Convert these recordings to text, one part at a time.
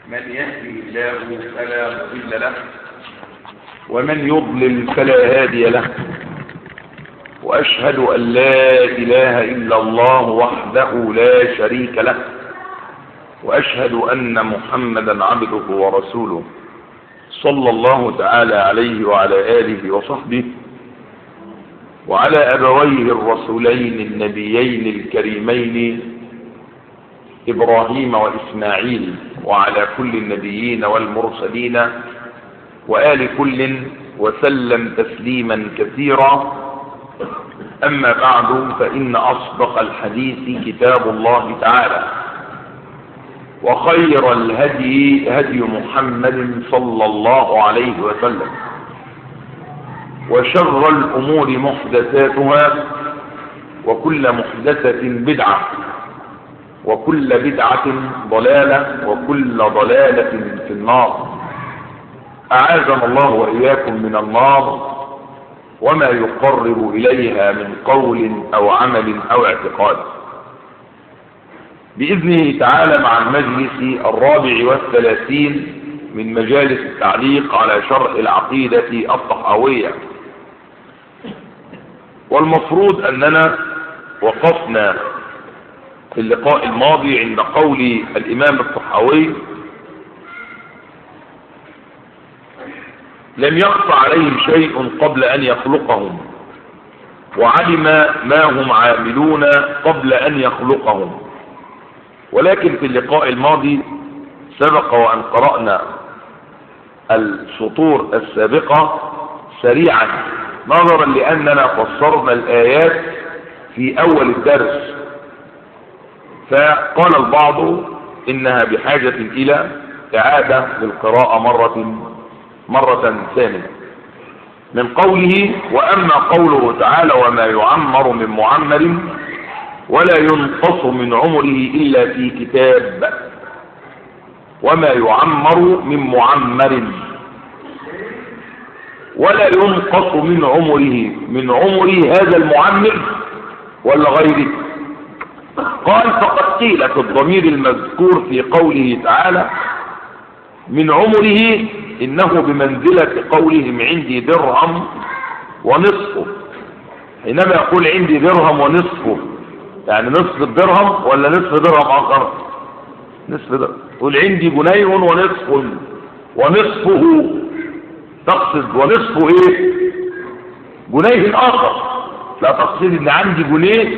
من يهدي الله فلا مضل له ومن يضلل فلا هادي له وأشهد أن لا إله إلا الله وحده لا شريك له وأشهد أن محمدا عبده ورسوله صلى الله تعالى عليه وعلى آله وصحبه وعلى أبويه الرسولين النبيين الكريمين إبراهيم وإسماعيل وعلى كل النبيين والمرسلين وآل كل وسلم تسليما كثيرا أما بعد فإن أصدق الحديث كتاب الله تعالى وخير الهدي هدي محمد صلى الله عليه وسلم وشر الأمور محدثاتها وكل محدثة بدعة وكل بدعة ضلالة وكل ضلالة في النار أعاذنا الله وإياكم من النار وما يقرب إليها من قول أو عمل أو اعتقاد بإذنه تعالى مع المجلس الرابع والثلاثين من مجالس التعليق على شرح العقيدة الطحاوية والمفروض أننا وقفنا في اللقاء الماضي عند قول الإمام الطحاوي لم يخف عليهم شيء قبل أن يخلقهم وعلم ما هم عاملون قبل أن يخلقهم ولكن في اللقاء الماضي سبق وأن قرأنا السطور السابقة سريعا نظرا لأننا فسرنا الآيات في أول الدرس فقال البعض إنها بحاجة إلى إعادة للقراءة مرة مرة ثانية من قوله وأما قوله تعالى وما يعمر من معمر ولا ينقص من عمره إلا في كتاب وما يعمر من معمر ولا ينقص من عمره من عمره هذا المعمر ولا غيره قال فقد قيل في الضمير المذكور في قوله تعالى من عمره إنه بمنزلة قولهم عندي درهم ونصفه حينما يقول عندي درهم ونصفه يعني نصف الدرهم ولا نصف درهم آخر نصف درهم قل عندي جنيه ونصف ونصفه تقصد ونصفه ايه جنيه آخر لا تقصد ان عندي جنيه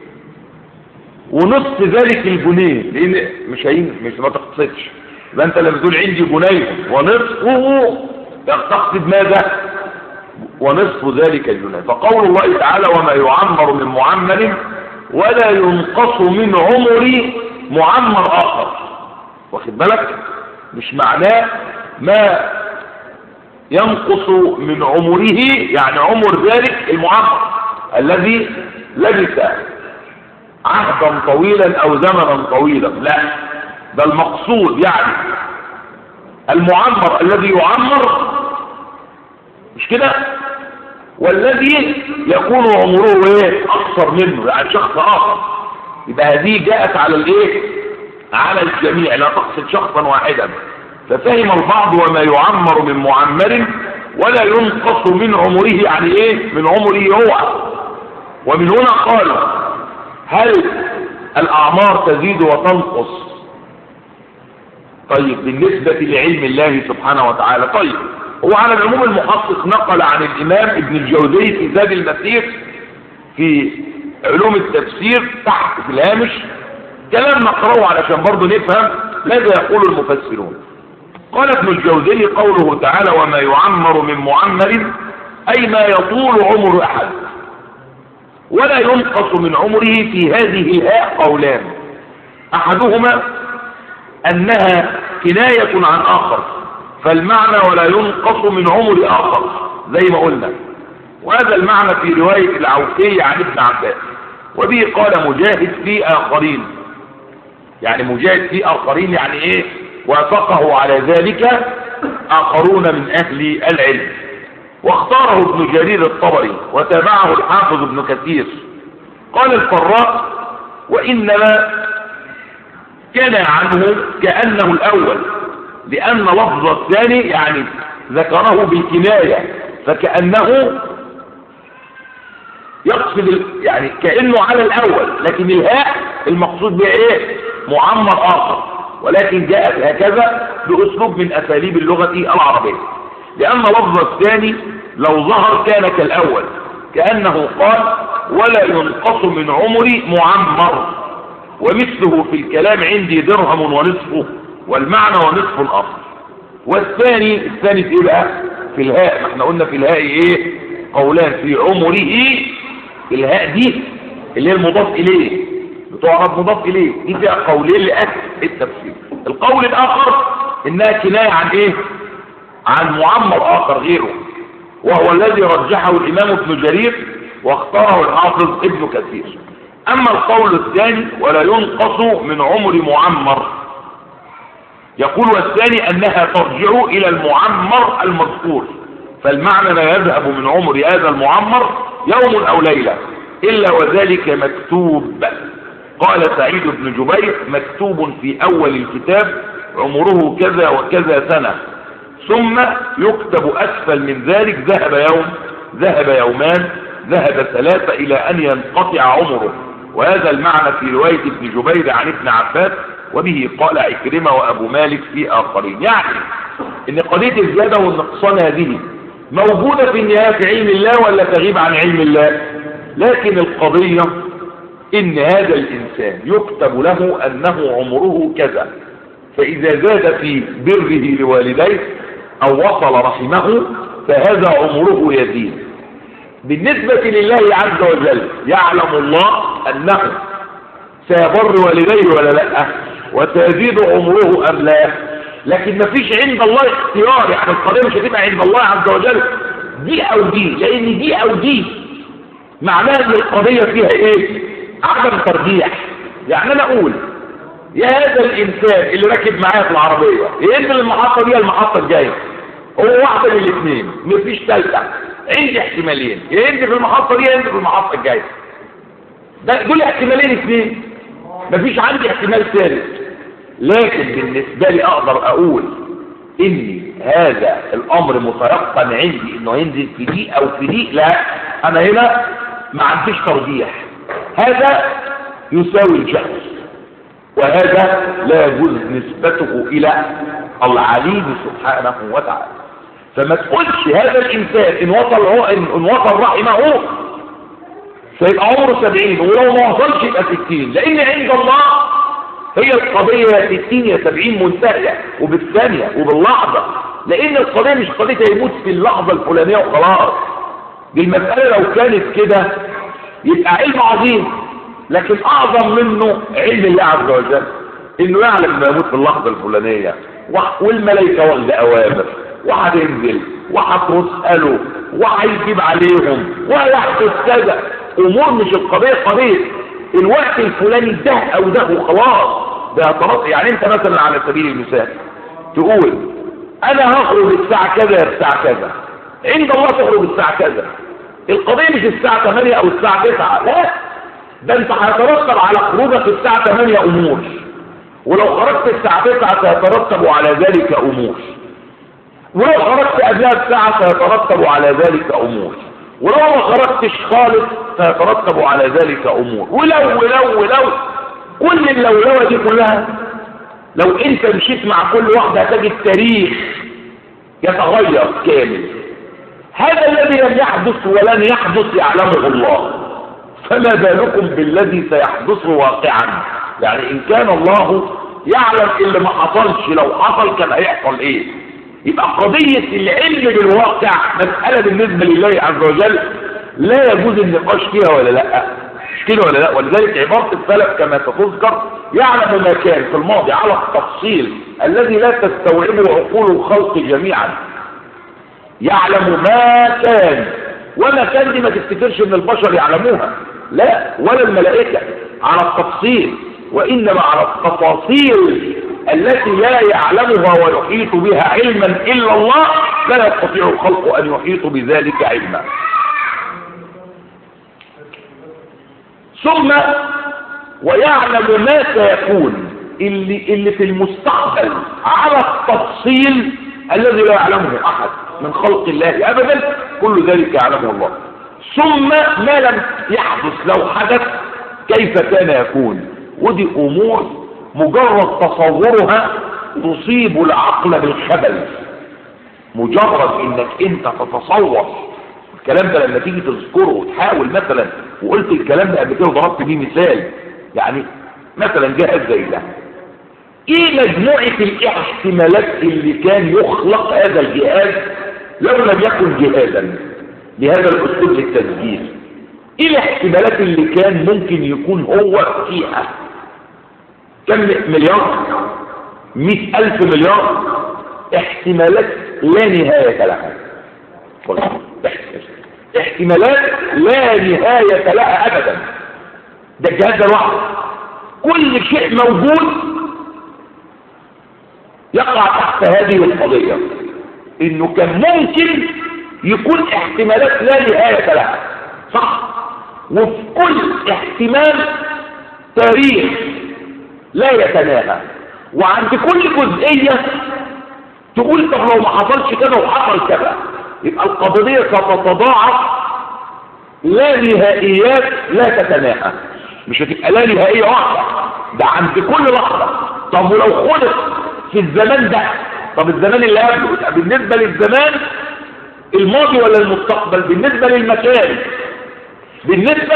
ونصف ذلك الجنيه لان مش هين مش ما تقصدش يبقى انت لما تقول عندي جنيه ونصفه تقصد ماذا ونصف ذلك الجنيه فقول الله تعالى وما يعمر من معمر ولا ينقص من عمر معمر اخر واخد بالك مش معناه ما ينقص من عمره يعني عمر ذلك المعمر الذي لبث عهدا طويلا او زمنا طويلا لا ده المقصود يعني المعمر الذي يعمر مش كده والذي يكون عمره ايه اقصر منه يعني شخص اخر يبقى هذه جاءت على الايه على الجميع لا تقصد شخصا واحدا ففهم البعض وما يعمر من معمر ولا ينقص من عمره يعني ايه من عمره هو ومن هنا قالوا هل الاعمار تزيد وتنقص طيب بالنسبة لعلم الله سبحانه وتعالى طيب هو على العموم المحقق نقل عن الامام ابن الجوزي في زاد المسير في علوم التفسير تحت في الهامش كلام نقرأه علشان برضه نفهم ماذا يقول المفسرون قال ابن الجوزي قوله تعالى وما يعمر من معمر أي ما يطول عمر أحد ولا ينقص من عمره في هذه الهاء قولان أحدهما أنها كناية عن آخر فالمعنى ولا ينقص من عمر آخر زي ما قلنا وهذا المعنى في رواية العوفي عن ابن عباس وبه قال مجاهد في آخرين يعني مجاهد في آخرين يعني إيه وافقه على ذلك آخرون من أهل العلم واختاره ابن جرير الطبري وتابعه الحافظ ابن كثير قال الفراء وإنما كان عنه كأنه الأول لأن لفظ الثاني يعني ذكره بالكناية فكأنه يقصد ال- يعني كأنه على الأول لكن الهاء المقصود بها إيه معمر آخر ولكن جاءت هكذا بأسلوب من أساليب اللغة العربية لأن لفظ الثاني لو ظهر كان كالأول كأنه قال ولا ينقص من عمري معمر ومثله في الكلام عندي درهم ونصفه والمعنى ونصف الأصل والثاني الثاني في ايه بقى في الهاء ما احنا قلنا في الهاء ايه قولان في عمره الهاء دي اللي هي المضاف اليه بتعرف مضاف اليه دي فيها قولين لاهل التفسير القول الاخر انها كنايه عن ايه عن معمر اخر غيره وهو الذي رجحه الامام ابن جرير واختاره الحافظ ابن كثير اما القول الثاني ولا ينقص من عمر معمر يقول والثاني انها ترجع الى المعمر المذكور فالمعنى لا يذهب من عمر هذا المعمر يوم او ليلة الا وذلك مكتوب قال سعيد بن جبير مكتوب في اول الكتاب عمره كذا وكذا سنة ثم يكتب اسفل من ذلك ذهب يوم ذهب يومان ذهب ثلاثة الى ان ينقطع عمره وهذا المعنى في رواية ابن جبير عن ابن عباس وبه قال عكرمة وابو مالك في اخرين يعني ان قضية الزيادة والنقصان هذه موجودة في النهاية في علم الله ولا تغيب عن علم الله لكن القضية ان هذا الانسان يكتب له انه عمره كذا فاذا زاد في بره لوالديه او وصل رحمه فهذا عمره يزيد بالنسبة لله عز وجل يعلم الله انه سيبر والديه ولا لا وسيزيد عمره ام لا لكن ما فيش عند الله اختيار يعني القضية مش هتبقى عند الله عز وجل دي او دي لان دي او دي معناها ان القضية فيها ايه عدم ترجيح يعني انا اقول يا هذا الانسان اللي راكب معايا في العربية ينزل المحطة دي المحطة الجاية هو واحدة من الاثنين مفيش ثالثة عندي احتمالين يا ينزل في المحطة دي يا ينزل في المحطة الجاية ده دول احتمالين اثنين مفيش عندي احتمال ثالث لكن بالنسبة لي اقدر اقول ان هذا الامر متيقن عندي انه ينزل في دي او في دي لا انا هنا ما عنديش ترجيح هذا يساوي الجهل وهذا لا يجوز نسبته الى العليم سبحانه وتعالى فما تقولش هذا الانسان ان وصل هو ان وصل رحمه سيبقى عمره سبعين ولو ما وصلش يبقى ستين لان عند الله هي القضية يا ستين يا سبعين منتهية وبالثانية وباللحظة لان القضية مش قضية يموت في اللحظة الفلانية وخلاص دي المسألة لو كانت كده يبقى علم عظيم لكن اعظم منه علم الله عز وجل انه يعلم ما يموت في اللحظة الفلانية والملائكة واخدة اوامر وهتنزل وهتسأله وهيجيب عليهم ويحدث كذا امور مش القضية قضية الوقت الفلاني ده او ده وخلاص ده خلاص يعني انت مثلا على سبيل المثال تقول انا هخرج الساعة كذا الساعة كذا عند الله تخرج الساعة كذا القضية مش الساعة 8 او الساعة 9 لا ده انت هيترتب على خروجك الساعة 8 امور ولو خرجت الساعة 9 سيترتب على ذلك امور ولو خرجت قبلها بساعة سيترتب على ذلك امور ولو ما خرجتش خالص سيترتب على ذلك امور ولو ولو ولو كل اللولوة دي كلها لو انت مشيت مع كل واحدة هتجد تاريخ يتغير كامل هذا الذي لم يحدث ولن يحدث يعلمه الله فما بالكم بالذي سيحدث واقعا يعني ان كان الله يعلم اللي ما حصلش لو حصل كان هيحصل ايه يبقى قضية العلم بالواقع مسألة بالنسبة لله عز وجل لا يجوز النقاش فيها ولا لا مش كده ولا لا ولذلك عبارة السلف كما تذكر يعلم ما كان في الماضي على التفصيل الذي لا تستوعبه عقول الخلق جميعا يعلم ما كان وما كان دي ما تفتكرش ان البشر يعلموها لا ولا الملائكة على التفصيل وإنما على التفاصيل التي لا يعلمها ويحيط بها علما إلا الله لا يستطيع الخلق أن يحيط بذلك علما ثم ويعلم ما سيكون اللي, اللي في المستقبل على التفصيل الذي لا يعلمه أحد من خلق الله أبدا كل ذلك يعلمه الله ثم ما لم يحدث لو حدث كيف كان يكون ودي أمور مجرد تصورها تصيب العقل بالخبل مجرد انك انت تتصور الكلام ده لما تيجي تذكره وتحاول مثلا وقلت الكلام ده قبل كده وضربت بيه مثال يعني مثلا جهاز زي ده ايه مجموعة الاحتمالات اللي كان يخلق هذا الجهاز لو لم يكن جهازا بهذا الاسلوب للتسجيل ايه الاحتمالات اللي كان ممكن يكون هو فيها كم مليار مئة الف مليار احتمالات لا نهاية لها احتمالات لا نهاية لها ابدا ده الجهاز ده لوحده كل شيء موجود يقع تحت هذه القضية انه كان ممكن يكون احتمالات لا نهاية لها صح وفي كل احتمال تاريخ لا يتناهى وعند كل جزئية تقول طب لو ما حصلش كذا وحصل كذا يبقى القضية ستتضاعف لا نهائيات لا تتناهى مش هتبقى لا نهائية واحدة ده عند كل لحظة طب ولو خلق في الزمان ده طب الزمان اللي قبله بالنسبة للزمان الماضي ولا المستقبل بالنسبة للمكان بالنسبة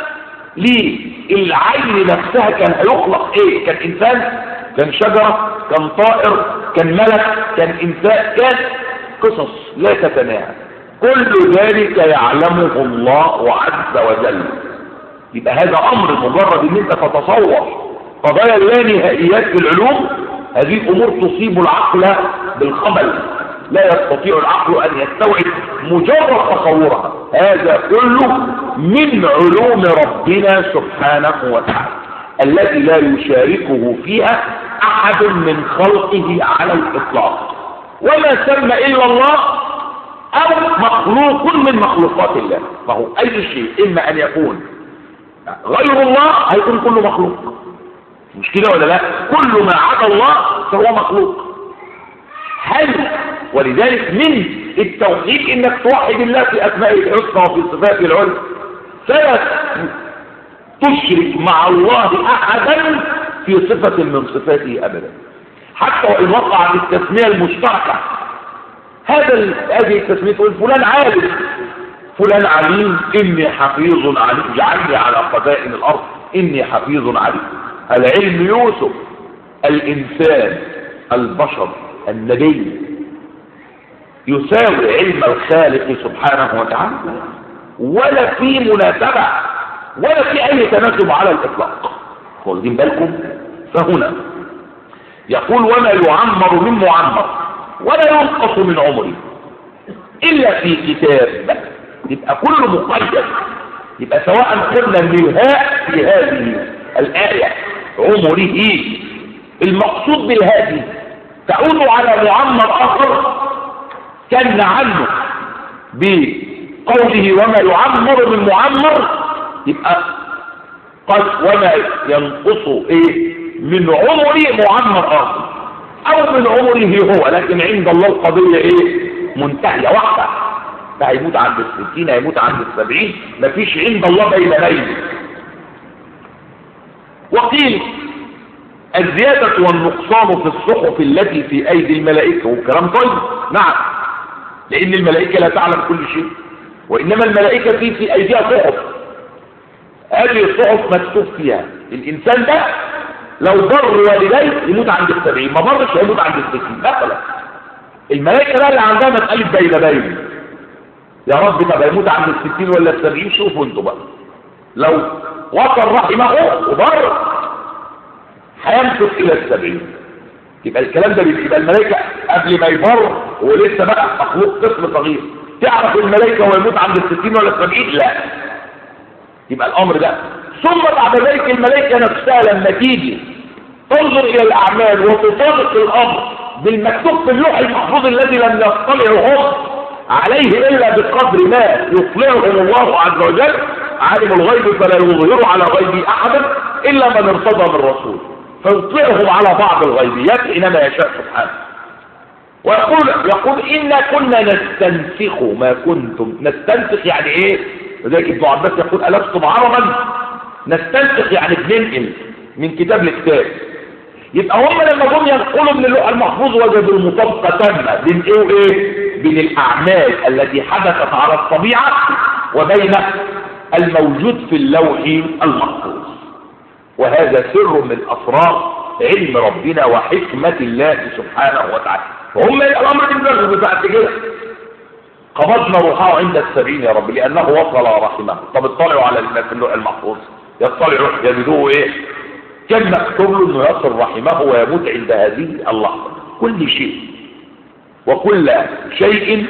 للعين نفسها كان هيخلق ايه كان انسان كان شجرة كان طائر كان ملك كان انسان كان قصص لا تتناهى كل ذلك يعلمه الله عز وجل يبقى هذا امر مجرد ان انت تتصور قضايا اللانهائيات في العلوم هذه امور تصيب العقل بالخبل لا يستطيع العقل ان يستوعب مجرد تصورها هذا كله من علوم ربنا سبحانه وتعالى التي لا يشاركه فيها احد من خلقه على الاطلاق وما سمى الا الله او مخلوق من مخلوقات الله فهو اي شيء اما ان يكون غير الله هيكون كله مخلوق مش كده ولا لا كل ما عدا الله فهو مخلوق هل ولذلك من التوحيد انك توحد الله في اسمائه الحسنى وفي صفاته العلى فلا تشرك مع الله احدا في صفة من صفاته ابدا حتى وان وقع التسمية المشتركة هذا هذه التسمية تقول فلان عالم فلان عليم اني حفيظ عليم اجعلني على خزائن الارض اني حفيظ عليم العلم يوسف الانسان البشر النبي يساوي علم الخالق سبحانه وتعالى ولا في مناسبة ولا في اي تناسب على الاطلاق واخدين بالكم فهنا يقول وما يعمر من معمر ولا ينقص من عمره الا في كتاب يبقى كله مقيد يبقى سواء قلنا من الهاء في هذه الآية عمره المقصود بالهادي تعود على معمر آخر كان عنه بقوله وما يعمر من معمر يبقى قد وما ينقص ايه من عمره معمر آخر او من عمره هو لكن عند الله القضية ايه منتهية واحدة هيموت عند الستين هيموت عند السبعين مفيش عند الله بين بين وقيل الزيادة والنقصان في الصحف التي في أيدي الملائكة وكلام طيب نعم لأن الملائكة لا تعلم كل شيء وإنما الملائكة في في أيديها صحف هذه الصحف مكتوب فيها الإنسان ده لو بر والديه يموت عند السبعين ما برش هيموت عند الستين مثلا الملائكة بقى اللي عندها مسألة بين بين يا رب طب هيموت عند الستين ولا السبعين شوفوا انتوا بقى لو وصل رحمه وبر هيمسك الى السبعين يبقى الكلام ده بيبقى الملائكة قبل ما يبر ولسه بقى مخلوق طفل صغير تعرف الملائكة هو يموت عند الستين ولا السبعين لا يبقى الامر ده ثم بعد ذلك الملائكة نفسها لما تيجي تنظر الى الاعمال وتطابق الامر بالمكتوب في اللوح المحفوظ الذي لم يطلعه هم عليه الا بقدر ما يطلعهم الله عز وجل عالم الغيب فلا يظهر على غيبه احدا الا من ارتضى من رسول فيطلعهم على بعض الغيبيات حينما يشاء سبحانه ويقول يقول إنا كنا نستنسخ ما كنتم نستنسخ يعني إيه لذلك ابن عباس يقول ألستم عربا نستنسخ يعني بننقل من كتاب لكتاب يبقى هم لما جم ينقلوا من اللوح المحفوظ وجدوا المطابقة تامة بين ايه وايه بين الاعمال التي حدثت على الطبيعة وبين الموجود في اللوح المحفوظ وهذا سر من اسرار علم ربنا وحكمة الله سبحانه وتعالى فهم الامر بالنسبة بتاعت كده قبضنا روحه عند السبعين يا رب لانه وصل رحمه طب اطلعوا على الناس اللوح المحفوظ يطلعوا يجدوه ايه كان مكتوب له انه يصل رحمه ويموت عند هذه اللحظه كل شيء وكل شيء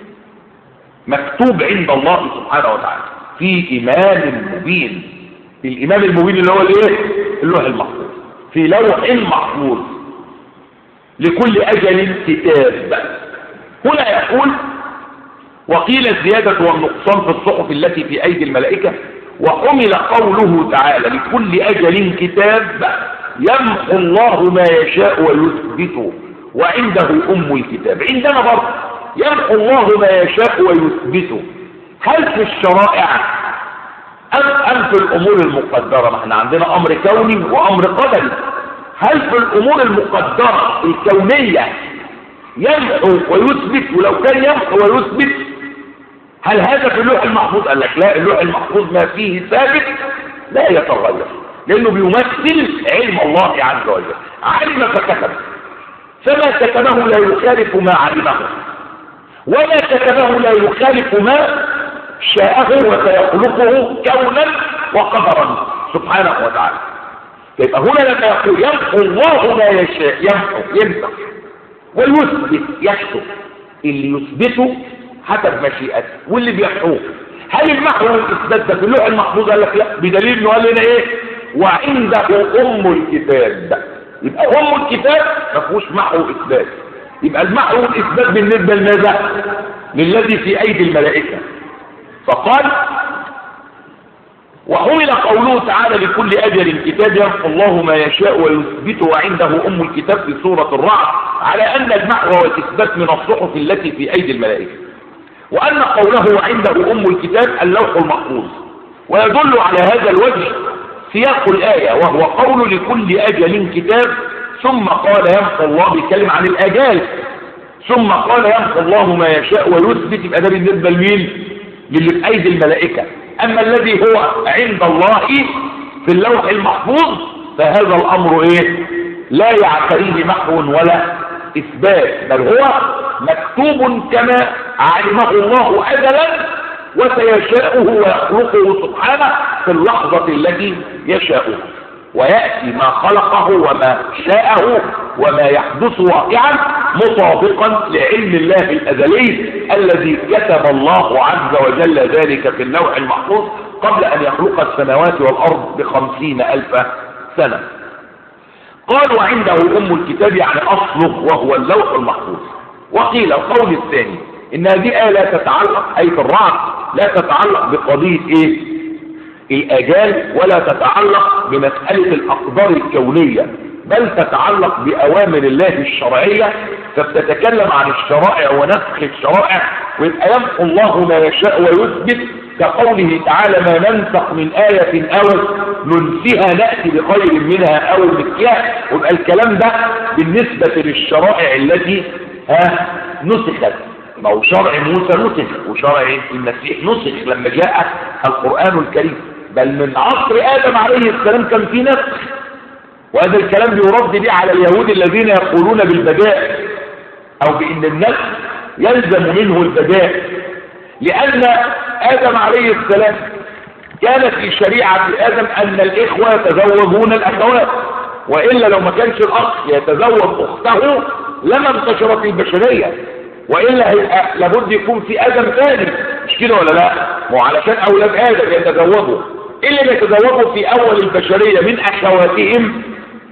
مكتوب عند الله سبحانه وتعالى في إمام مبين الإمام المبين اللي هو الايه اللوح المحفوظ في لوح محفوظ لكل أجل كتاب هنا يقول وقيل الزيادة والنقصان في الصحف التي في أيدي الملائكة وحمل قوله تعالى لكل أجل كتاب يمحو الله ما يشاء ويثبته وعنده أم الكتاب عندنا برضه يمحو الله ما يشاء ويثبته هل في الشرائع أم, أم في الأمور المقدرة ما احنا عندنا أمر كوني وأمر قدري هل في الأمور المقدرة الكونية يمحو ويثبت ولو كان يمحو ويثبت هل هذا في اللوح المحفوظ قال لك لا اللوح المحفوظ ما فيه ثابت لا يتغير لأنه بيمثل علم الله عز وجل علم فكتب فما كتبه لا يخالف ما علمه وما كتبه لا يخالف ما شاءه وسيخلقه كونا وقدرا سبحانه وتعالى يبقى هنا لما يقول يمحو الله ما يشاء يمحو يمسح ويثبت يكتب اللي يثبته حسب مشيئته واللي بيحوه هل المحو والاثبات ده في اللوح المحفوظ قال لك لا بدليل انه قال لنا ايه وعنده ام الكتاب يبقى ام الكتاب ما فيهوش محو واثبات يبقى المحو والاثبات بالنسبه لماذا للذي في ايدي الملائكه فقال وحمل قوله تعالى لكل أجل كتاب يمحو الله ما يشاء ويثبت وعنده أم الكتاب في سورة الرعد على أن المحو والإثبات من الصحف التي في أيدي الملائكة وأن قوله عنده أم الكتاب اللوح المحفوظ ويدل على هذا الوجه سياق الآية وهو قول لكل أجل كتاب ثم قال يمحو الله بيتكلم عن الأجال ثم قال يمحو الله ما يشاء ويثبت يبقى ده بالنسبة لمين للي في أيدي الملائكة أما الذي هو عند الله في اللوح المحفوظ فهذا الأمر إيه لا يعتريه محو ولا إثبات بل هو مكتوب كما علمه الله أجلا وسيشاءه ويخلقه سبحانه في اللحظة التي يشاءها ويأتي ما خلقه وما شاءه وما يحدث واقعا مطابقا لعلم الله الأزلي الذي كتب الله عز وجل ذلك في اللوح المحفوظ قبل أن يخلق السماوات والأرض بخمسين ألف سنة قال وعنده أم الكتاب يعني أصله وهو اللوح المحفوظ وقيل القول الثاني إن هذه آية لا تتعلق أي في الرعد لا تتعلق بقضية إيه الأجال ولا تتعلق بمسألة الأقدار الكونية بل تتعلق بأوامر الله الشرعية فبتتكلم عن الشرائع ونسخ الشرائع ويبقى يمحو الله ما يشاء ويثبت كقوله تعالى ما ننسخ من آية أو ننسيها نأتي بخير منها أو مثلها ويبقى الكلام ده بالنسبة للشرائع التي ها نسخت ما هو شرع موسى نسخ وشرع المسيح نسخ لما جاء القرآن الكريم بل من عصر آدم عليه السلام كان في نسخ وهذا الكلام بيرد به على اليهود الذين يقولون بالبداء أو بأن النسخ يلزم منه البداء لأن آدم عليه السلام كان في شريعة آدم أن الإخوة يتزوجون الأخوات وإلا لو ما كانش الأخ يتزوج أخته لما انتشرت البشرية وإلا هيبقى لابد يكون في آدم ثاني مش كده ولا لا مو علشان أولاد آدم يتزوجوا اللي يتزوجوا في أول البشرية من أخواتهم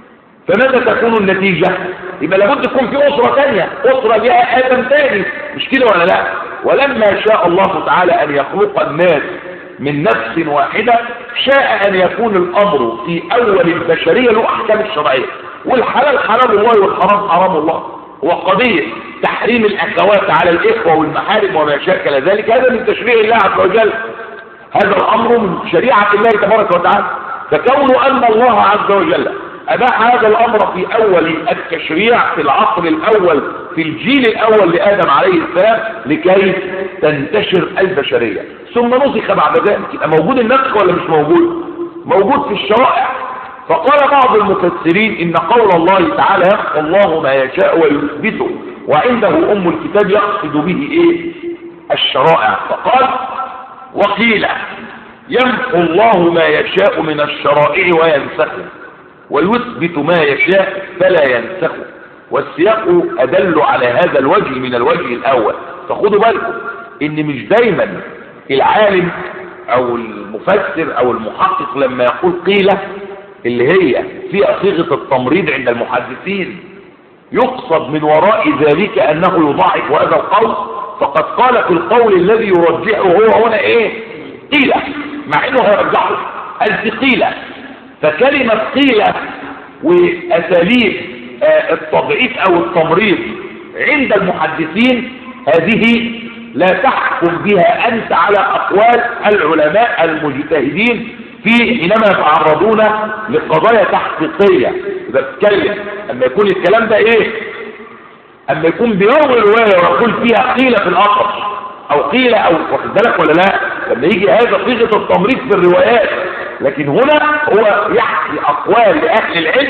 فماذا تكون النتيجة يبقى لابد يكون في أسرة ثانية أسرة بها آدم ثاني مش كده ولا لا ولما شاء الله تعالى أن يخلق الناس من نفس واحدة شاء أن يكون الأمر في أول البشرية له أحكام الشرعية والحلال حلال الله والحرام حرام الله وقضية تحريم الأخوات على الإخوة والمحارم وما شاكل ذلك هذا من تشريع الله عز وجل هذا الأمر من شريعة الله تبارك وتعالى فكون أن الله عز وجل أباح هذا الأمر في أول التشريع في العصر الأول في الجيل الأول لآدم عليه السلام لكي تنتشر البشرية ثم نسخ بعد ذلك يبقى موجود النسخ ولا مش موجود موجود في الشرائع فقال بعض المفسرين إن قول الله تعالى يخفى الله ما يشاء ويثبته وعنده أم الكتاب يقصد به إيه الشرائع فقال وقيل يمحو الله ما يشاء من الشرائع وينسخه ويثبت ما يشاء فلا ينسخه والسياق أدل على هذا الوجه من الوجه الأول فخدوا بالكم إن مش دايما العالم أو المفسر أو المحقق لما يقول قيلة اللي هي فيها صيغة التمريض عند المحدثين يقصد من وراء ذلك أنه يضاعف هذا القول فقد قال في القول الذي يرجحه هو هنا إيه قيلة مع إنه هيرجحه الثقيلة فكلمة قيلة وأساليب آه التضعيف أو التمريض عند المحدثين هذه لا تحكم بها أنت على أقوال العلماء المجتهدين في حينما يتعرضون لقضايا تحقيقية إذا تتكلم أما يكون الكلام ده إيه أما يكون بيروي رواية ويقول فيها قيل في الأقص أو قيل أو واخد بالك ولا لا لما يجي هذا صيغة التمريض في الروايات لكن هنا هو يحكي أقوال لأهل العلم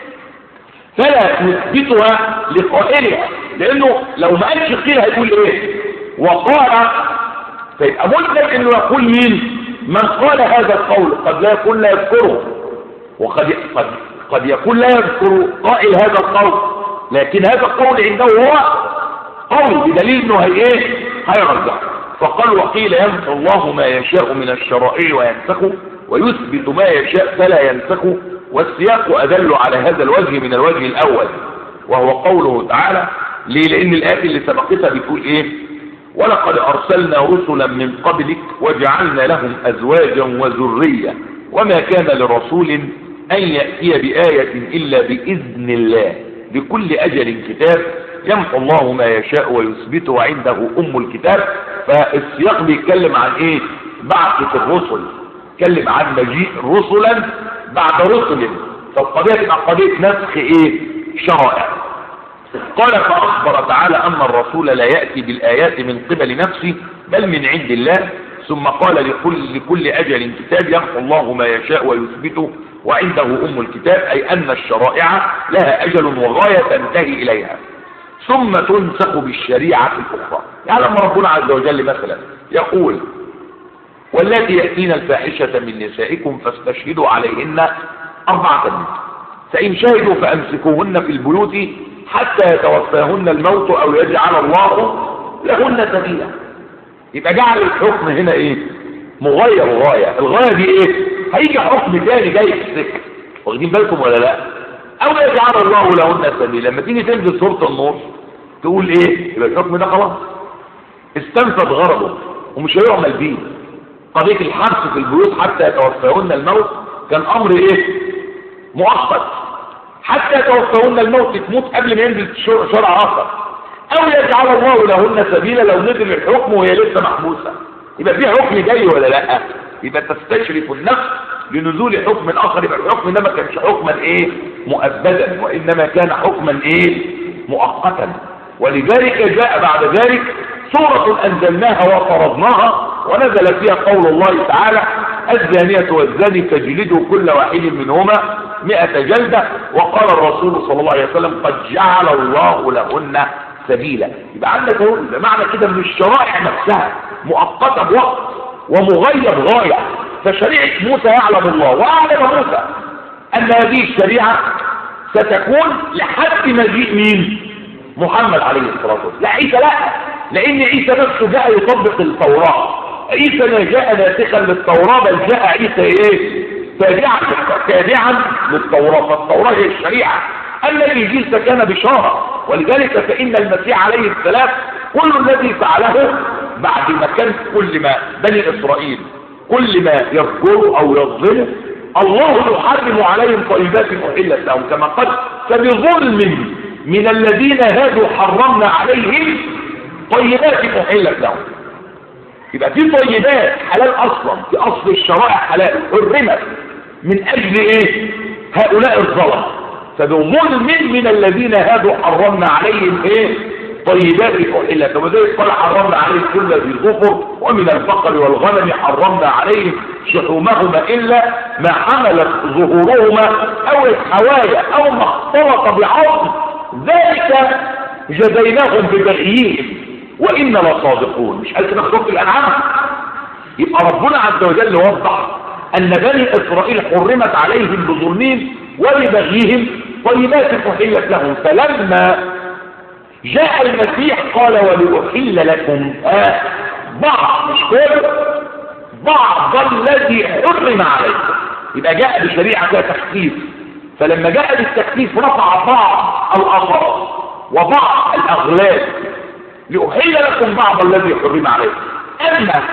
فلا نثبتها لقائلها لأنه لو ما قالش قيل هيقول إيه وقال فيبقى ملزم إنه يقول مين من قال هذا القول قد لا يكون لا يذكره وقد قد قد يكون لا يذكر قائل هذا القول لكن هذا القول عنده هو قول بدليل انه هي ايه هيرجع فقال وقيل يمحو الله ما يشاء من الشرائع وينسخه ويثبت ما يشاء فلا ينسخه والسياق أدل على هذا الوجه من الوجه الأول وهو قوله تعالى ليه لأن الآية اللي سبقتها بتقول إيه ولقد أرسلنا رسلا من قبلك وجعلنا لهم أزواجا وذرية وما كان لرسول أن يأتي بآية إلا بإذن الله لكل أجل كتاب يمحو الله ما يشاء ويثبت وعنده أم الكتاب فالسياق بيتكلم عن إيه بعثة الرسل يتكلم عن مجيء رسلا بعد رسل فالقضية تبقى قضية نسخ إيه شرائع قال فأخبر تعالى أن الرسول لا يأتي بالآيات من قبل نفسه بل من عند الله ثم قال لكل, لكل أجل كتاب يمحو الله ما يشاء ويثبته وعنده أم الكتاب أي أن الشرائع لها أجل وغاية تنتهي إليها ثم تنسخ بالشريعة الأخرى يعني لما ربنا عز وجل مثلا يقول والتي يأتين الفاحشة من نسائكم فاستشهدوا عليهن أربعة منكم فإن شهدوا فأمسكوهن في البيوت حتى يتوفاهن الموت أو يجعل الله لهن سبيلا يبقى جعل الحكم هنا إيه مغير غاية الغاية دي إيه هيجي حكم تاني جاي في السكة واخدين بالكم ولا لا أو يجعل الله لهن سبيلا لما تيجي تنزل سورة النور تقول إيه يبقى الحكم ده خلاص استنفذ غرضه ومش هيعمل بيه قضية الحبس في البيوت حتى يتوفاهن الموت كان أمر إيه مؤقت حتى يتوفاهن الموت تموت قبل ما ينزل شرع آخر أو يجعل الله لهن سبيلا لو نزل الحكم وهي لسه محبوسة يبقى في حكم جاي ولا لا يبقى تستشرف النفس لنزول حكم آخر يبقى الحكم ده ما كانش حكما إيه مؤبدا وإنما كان حكما إيه مؤقتا ولذلك جاء بعد ذلك سورة أنزلناها وفرضناها ونزل فيها قول الله تعالى الزانية والزاني فاجلدوا كل واحد منهما مئة جلدة وقال الرسول صلى الله عليه وسلم قد جعل الله لهن سبيلا يبقى عندك معنى كده من الشرائع نفسها مؤقتة بوقت ومغير غاية فشريعة موسى يعلم الله وأعلم موسى أن هذه الشريعة ستكون لحد مجيء مين محمد عليه الصلاة والسلام لا عيسى لا لأن عيسى نفسه جاء يطبق التوراة عيسى ما جاء ناسخا للتوراة بل جاء عيسى ايه تابعا تابعا للتوراة فالتوراة هي الشريعة أما الإنجيل فكان بشارة ولذلك فإن المسيح عليه السلام كل الذي فعله بعد ما كان كل ما بني إسرائيل كل ما يفجروا او يظلموا الله يحرم عليهم طيبات احلت لهم كما قال فبظلم من الذين هادوا حرمنا عليهم طيبات احلت لهم يبقى في طيبات حلال اصلا في اصل الشرائع حلال حرمت من اجل ايه هؤلاء الظلم فبظلم من الذين هادوا حرمنا عليهم ايه طيبات احلت وذلك قال حرمنا عليهم كل ذي ظفر ومن البقر والغنم حرمنا عليهم شحومهما الا ما حملت ظهورهما او الحوايا او ما اختلط بعظم ذلك جزيناهم ببغيهم وإنا لصادقون مش قال كده في الأنعام يبقى ربنا عز وجل وضح أن بني إسرائيل حرمت عليهم بظلمهم وببغيهم طيبات أحلت لهم فلما جاء المسيح قال ولأحل لكم آه بعض مش كل بعض الذي حرم عليكم يبقى جاء بشريعة فيها تخفيف فلما جاء بالتخفيف رفع بعض الأضرار وبعض الأغلال لأحل لكم بعض الذي حرم عليكم أما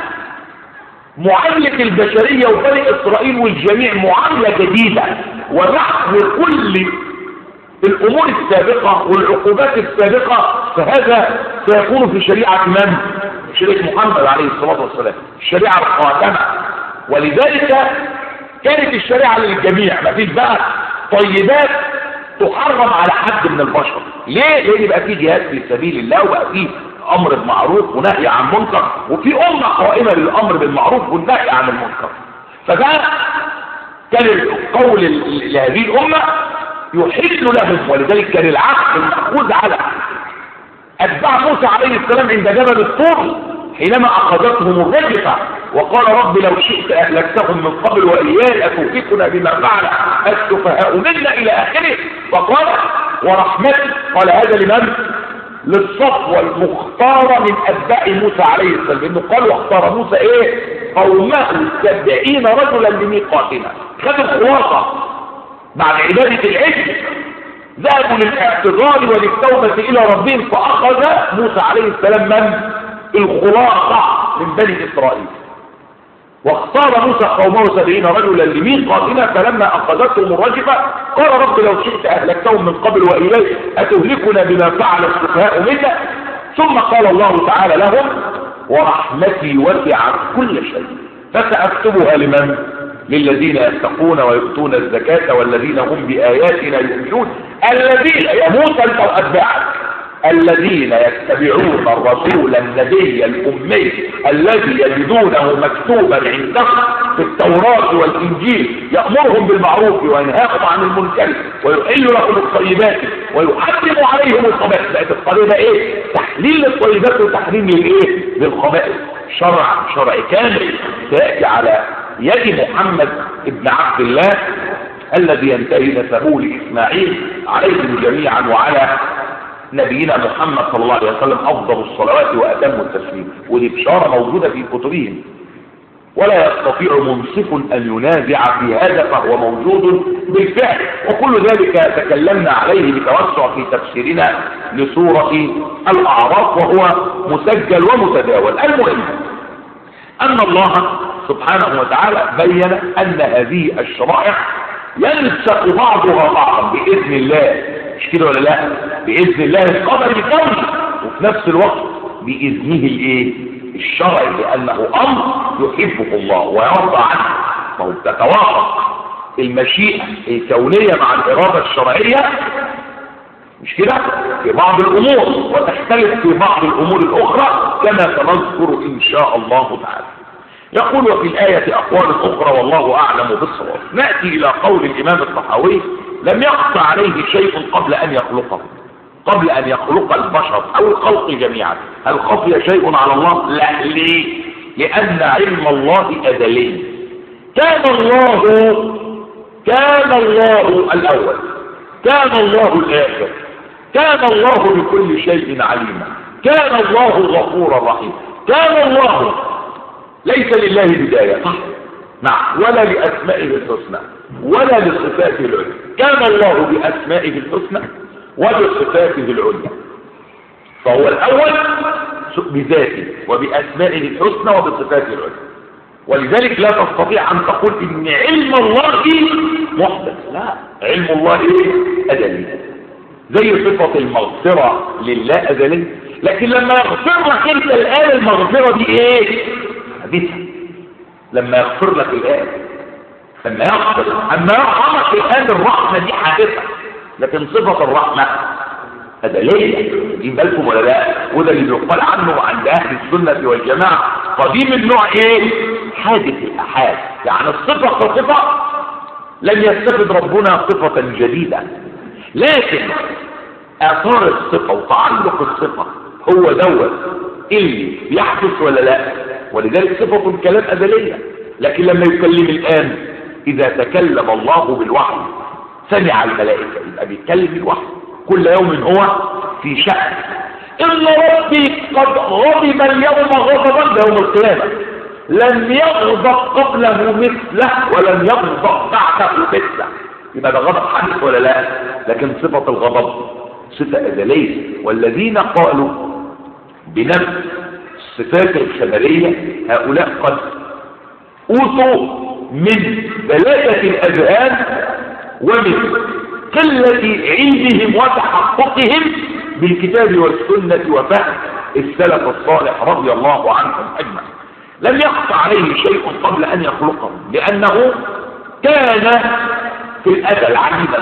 معاملة البشرية وبني إسرائيل والجميع معاملة جديدة ونحو كل الأمور السابقة والعقوبات السابقة فهذا سيكون في شريعة من؟ شريعة محمد عليه الصلاة والسلام الشريعة الخاتمة ولذلك كانت الشريعة للجميع ما فيش بقى طيبات تحرم على حد من البشر ليه؟ لأن بقى في جهاد في سبيل الله وبقى في امر بالمعروف ونهي عن منكر وفي امه قائمه للامر بالمعروف والنهي عن المنكر فده كان القول لهذه الامه يحل لهم ولذلك كان العقد المأخوذ على اتباع موسى عليه السلام عند جبل الطور حينما اخذتهم الرجفه وقال رب لو شئت اهلكتهم من قبل واياي اتهلكنا بما فعل السفهاء منا الى اخره فقال ورحمتي قال هذا لمن للصفوة المختارة من أتباع موسى عليه السلام لأنه قال واختار موسى إيه قومه سبعين رجلا لميقاتنا خدوا الخلاصة بعد عبادة العجل ذهبوا للاعتذار وللتوبة إلى ربهم فأخذ موسى عليه السلام من الخلاصة من بني إسرائيل واختار موسى قومه سبعين رجلا لميقاتنا فلما أخذتهم الرجفة قال رب لو شئت أهلكتهم من قبل وإليه أتهلكنا بما فعل السفهاء منا ثم قال الله تعالى لهم ورحمتي وسعت كل شيء فسأكتبها لمن للذين يتقون ويؤتون الزكاة والذين هم بآياتنا يؤمنون الذين يا موسى انت وأتباعك الذين يتبعون الرسول النبي الأمي الذي يجدونه مكتوبا عندهم في التوراة والإنجيل يأمرهم بالمعروف وينهاهم عن المنكر ويحل لهم الطيبات ويحرم عليهم الخبائث بقت القضية ايه تحليل للطيبات وتحريم للايه للخبائث شرع شرع كامل سيأتي على يد محمد ابن عبد الله الذي ينتهي نسبه لإسماعيل عليهم جميعا وعلى نبينا محمد صلى الله عليه وسلم أفضل الصلوات وأتم التسليم ودي بشارة موجودة في كتبهم ولا يستطيع منصف أن ينازع في هذا فهو موجود بالفعل وكل ذلك تكلمنا عليه بتوسع في تفسيرنا لسورة الأعراف وهو مسجل ومتداول المهم أن الله سبحانه وتعالى بين أن هذه الشرائع ينسق بعضها بعضا بإذن الله مش كده ولا لا بإذن الله القدر الكوني وفي نفس الوقت بإذنه الايه الشرعي لأنه أمر يحبه الله ويرضى عنه فهو تتوافق المشيئة الكونية مع الإرادة الشرعية مش كده في بعض الأمور وتختلف في بعض الأمور الأخرى كما سنذكر إن شاء الله تعالى يقول وفي الآية أقوال أخرى والله أعلم بالصواب نأتي إلى قول الإمام الطحاوي لم يقطع عليه شيء قبل أن يخلقه قبل أن يخلق البشر أو الخلق جميعا هل خفي شيء على الله لا ليه لأن علم الله أزلي كان الله كان الله الأول كان الله الآخر كان الله بكل شيء عليما كان الله غفورا رحيما كان الله ليس لله بداية صح نعم ولا لأسمائه الحسنى ولا لصفاته العليا كان الله بأسمائه الحسنى وبصفاته العليا فهو الأول بذاته وبأسمائه الحسنى وبصفاته العليا ولذلك لا تستطيع أن تقول إن علم الله محدث لا علم الله إيه؟ أزلي زي صفة المغفرة لله أزلي لكن لما يغفر لك أنت الآن المغفرة دي إيه؟ حديثة لما يغفر لك الآن لما يغفر أما يرحمك الآن الرحمة دي حادثة لكن صفة الرحمة أزلية دي بالكم ولا لا وده اللي بيقال عنه عند أهل السنة والجماعة قديم النوع إيه حادث الأحاد يعني الصفة كصفة لن يستفد ربنا صفة جديدة لكن آثار الصفة وتعلق الصفة هو دوت اللي بيحدث ولا لا ولذلك صفة الكلام أزلية لكن لما يكلم الآن إذا تكلم الله بالوحي سمع الملائكة يبقى بيتكلم الوحي كل يوم هو في شأن إن ربي قد غضب اليوم غضبا ده يوم القيامة لم يغضب قبله مثله ولم يغضب بعده مثله يبقى ده غضب حدث ولا لا لكن صفة الغضب صفة أزلية والذين قالوا بنفس الصفات الخبرية هؤلاء قد أوتوا من بلادة الأذهان ومن قلة علمهم وتحققهم بالكتاب والسنة وفهم السلف الصالح رضي الله عنهم أجمعين لم يخفى عليه شيء قبل أن يخلقهم لأنه كان في الأزل عليما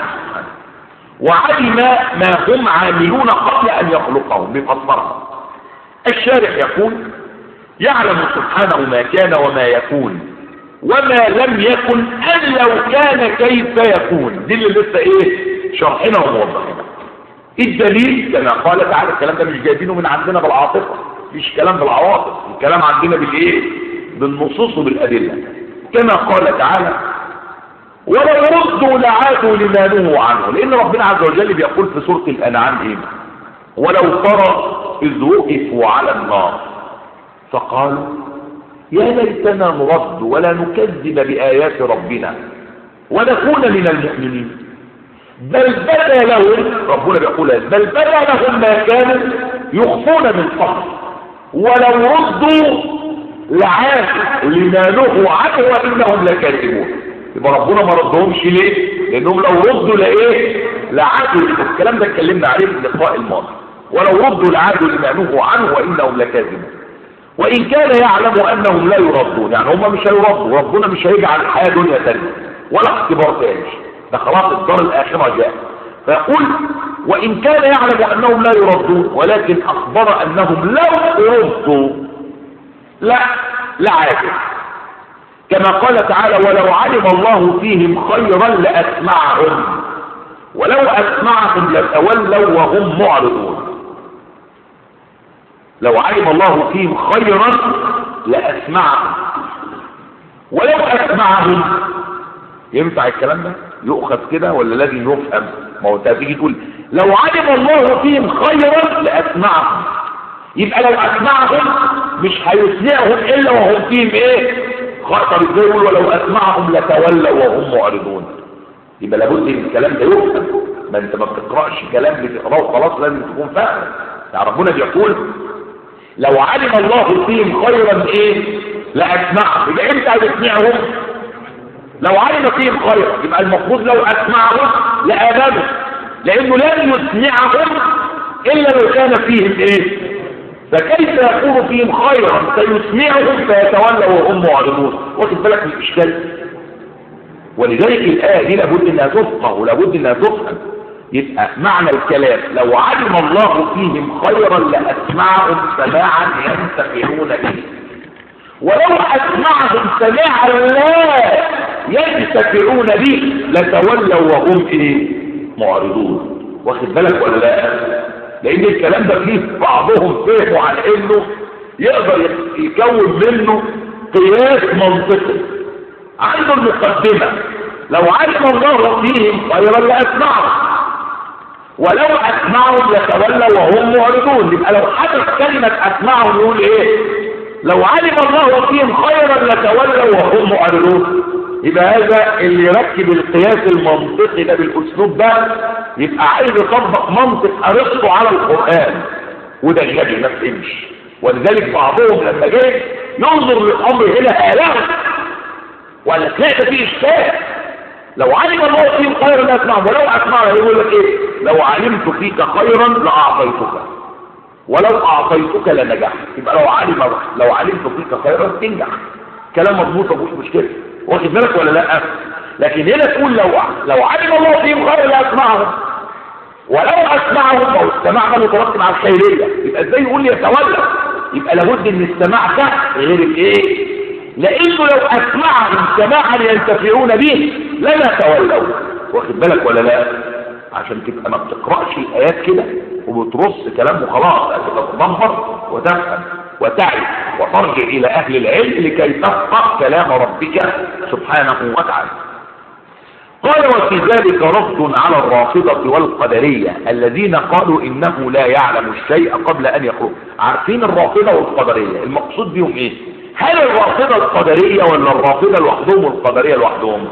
وعلم ما هم عاملون قبل أن يخلقهم بفصلهم الشارح يقول يعلم سبحانه ما كان وما يكون وما لم يكن أن لو كان كيف يكون دي اللي لسه ايه شرحنا وموضحنا الدليل كما قال تعالى الكلام ده مش جايبينه من عندنا بالعاطفة مش كلام بالعواطف الكلام عندنا بالايه بالنصوص وبالأدلة كما قال تعالى ولو ردوا لعادوا لما نهوا عنه لان ربنا عز وجل بيقول في سورة الانعام ايه ولو ترى اذ وقفوا على النار فقالوا يا ليتنا نرد ولا نكذب بآيات ربنا ونكون من المؤمنين بل بدا لهم ربنا بيقول بل بدا لهم ما كانوا يخفون من قبل ولو ردوا لعادوا لما نهوا عنه وانهم لكاذبون يبقى ربنا ما ردهمش ليه لانهم لو ردوا لايه لعادوا الكلام ده اتكلمنا عليه في اللقاء الماضي ولو ردوا لعادوا لما نهوا عنه وانهم لكاذبون وإن كان يعلم أنهم لا يردون يعني هم مش هيردوا ربنا مش هيجعل الحياة دنيا تانية ولا اختبار تاني ده خلاص الدار الآخرة جاء فيقول وإن كان يعلم أنهم لا يردون ولكن أخبر أنهم لو ردوا لا لا عادل كما قال تعالى ولو علم الله فيهم خيرا لأسمعهم ولو أسمعهم لتولوا وهم معرضون لو علم الله فيهم خيرا لأسمعهم ولو أسمعهم ينفع الكلام ده يؤخذ كده ولا لازم يفهم ما هو انت هتيجي تقول لو علم الله فيهم خيرا لأسمعهم يبقى لو أسمعهم مش هيسمعهم إلا وهم فيهم إيه طب ازاي يقول ولو أسمعهم لتولوا وهم معرضون يبقى لابد ان الكلام ده يفهم ما انت ما بتقرأش كلام بتقراه وخلاص لازم تكون فاهم يعني ربنا بيقول لو علم الله فيهم خيرا ايه لاسمعهم يبقى امتى هتسمعهم لو علم فيهم خيرا يبقى المفروض لو اسمعهم لامنوا لانه لن يسمعهم الا لو كان فيهم ايه فكيف يكون فيهم خيرا سيسمعهم فيتولوا وهم معرضون واخد بالك من الاشكال ولذلك الايه دي لابد انها تفقه ولابد انها تفهم يبقى معنى الكلام لو علم الله فيهم خيرا لأسمعهم سماعا ينتفعون به ولو أسمعهم سماعا لا ينتفعون به لتولوا وهم إيه معرضون واخد بالك ولا لا لأن الكلام ده فيه بعضهم فهموا عن إنه يقدر يكون منه قياس منطقي عنده المقدمة لو علم الله فيهم خيرا لأسمعهم ولو اسمعهم يتولوا وهم معرضون يبقى لو حدث كلمة اسمعهم يقول ايه لو علم الله فيهم خيرا لتولوا وهم معرضون يبقى هذا اللي يركب القياس المنطقي ده بالاسلوب ده يبقى عايز يطبق منطق ارسطو على القرآن وده غبي ما فهمش ولذلك بعضهم لما جه ينظر للامر هنا اله ولا تلاقي فيه اشكال لو علم الله فيهم خيرا لا اسمعهم ولو اسمعهم يقول لك ايه لو علمت فيك خيرا لاعطيتك ولو اعطيتك لنجحت يبقى لو علم لو علمت فيك خيرا تنجح كلام مضبوط مفيش مشكله واخد بالك ولا لا لكن هنا تقول لو لو علم الله فيهم خيرا لا اسمعهم ولو اسمعهم او السماع ده مترتب على الخيريه يبقى ازاي يقول لي يتولى يبقى لابد ان السماع ده غير الايه لانه لو اسمعهم سماعا ينتفعون به لما تولوا واخد بالك ولا لا عشان تبقى ما بتقراش الايات كده وبترص كلام وخلاص تتدبر وتفهم وتعي وترجع الى اهل العلم لكي تفقه كلام ربك سبحانه وتعالى قال وفي ذلك رد على الرافضة والقدرية الذين قالوا إنه لا يعلم الشيء قبل أن يخرج عارفين الرافضة والقدرية المقصود بهم إيه هل الرافضة القدرية ولا الرافضة لوحدهم والقدرية لوحدهم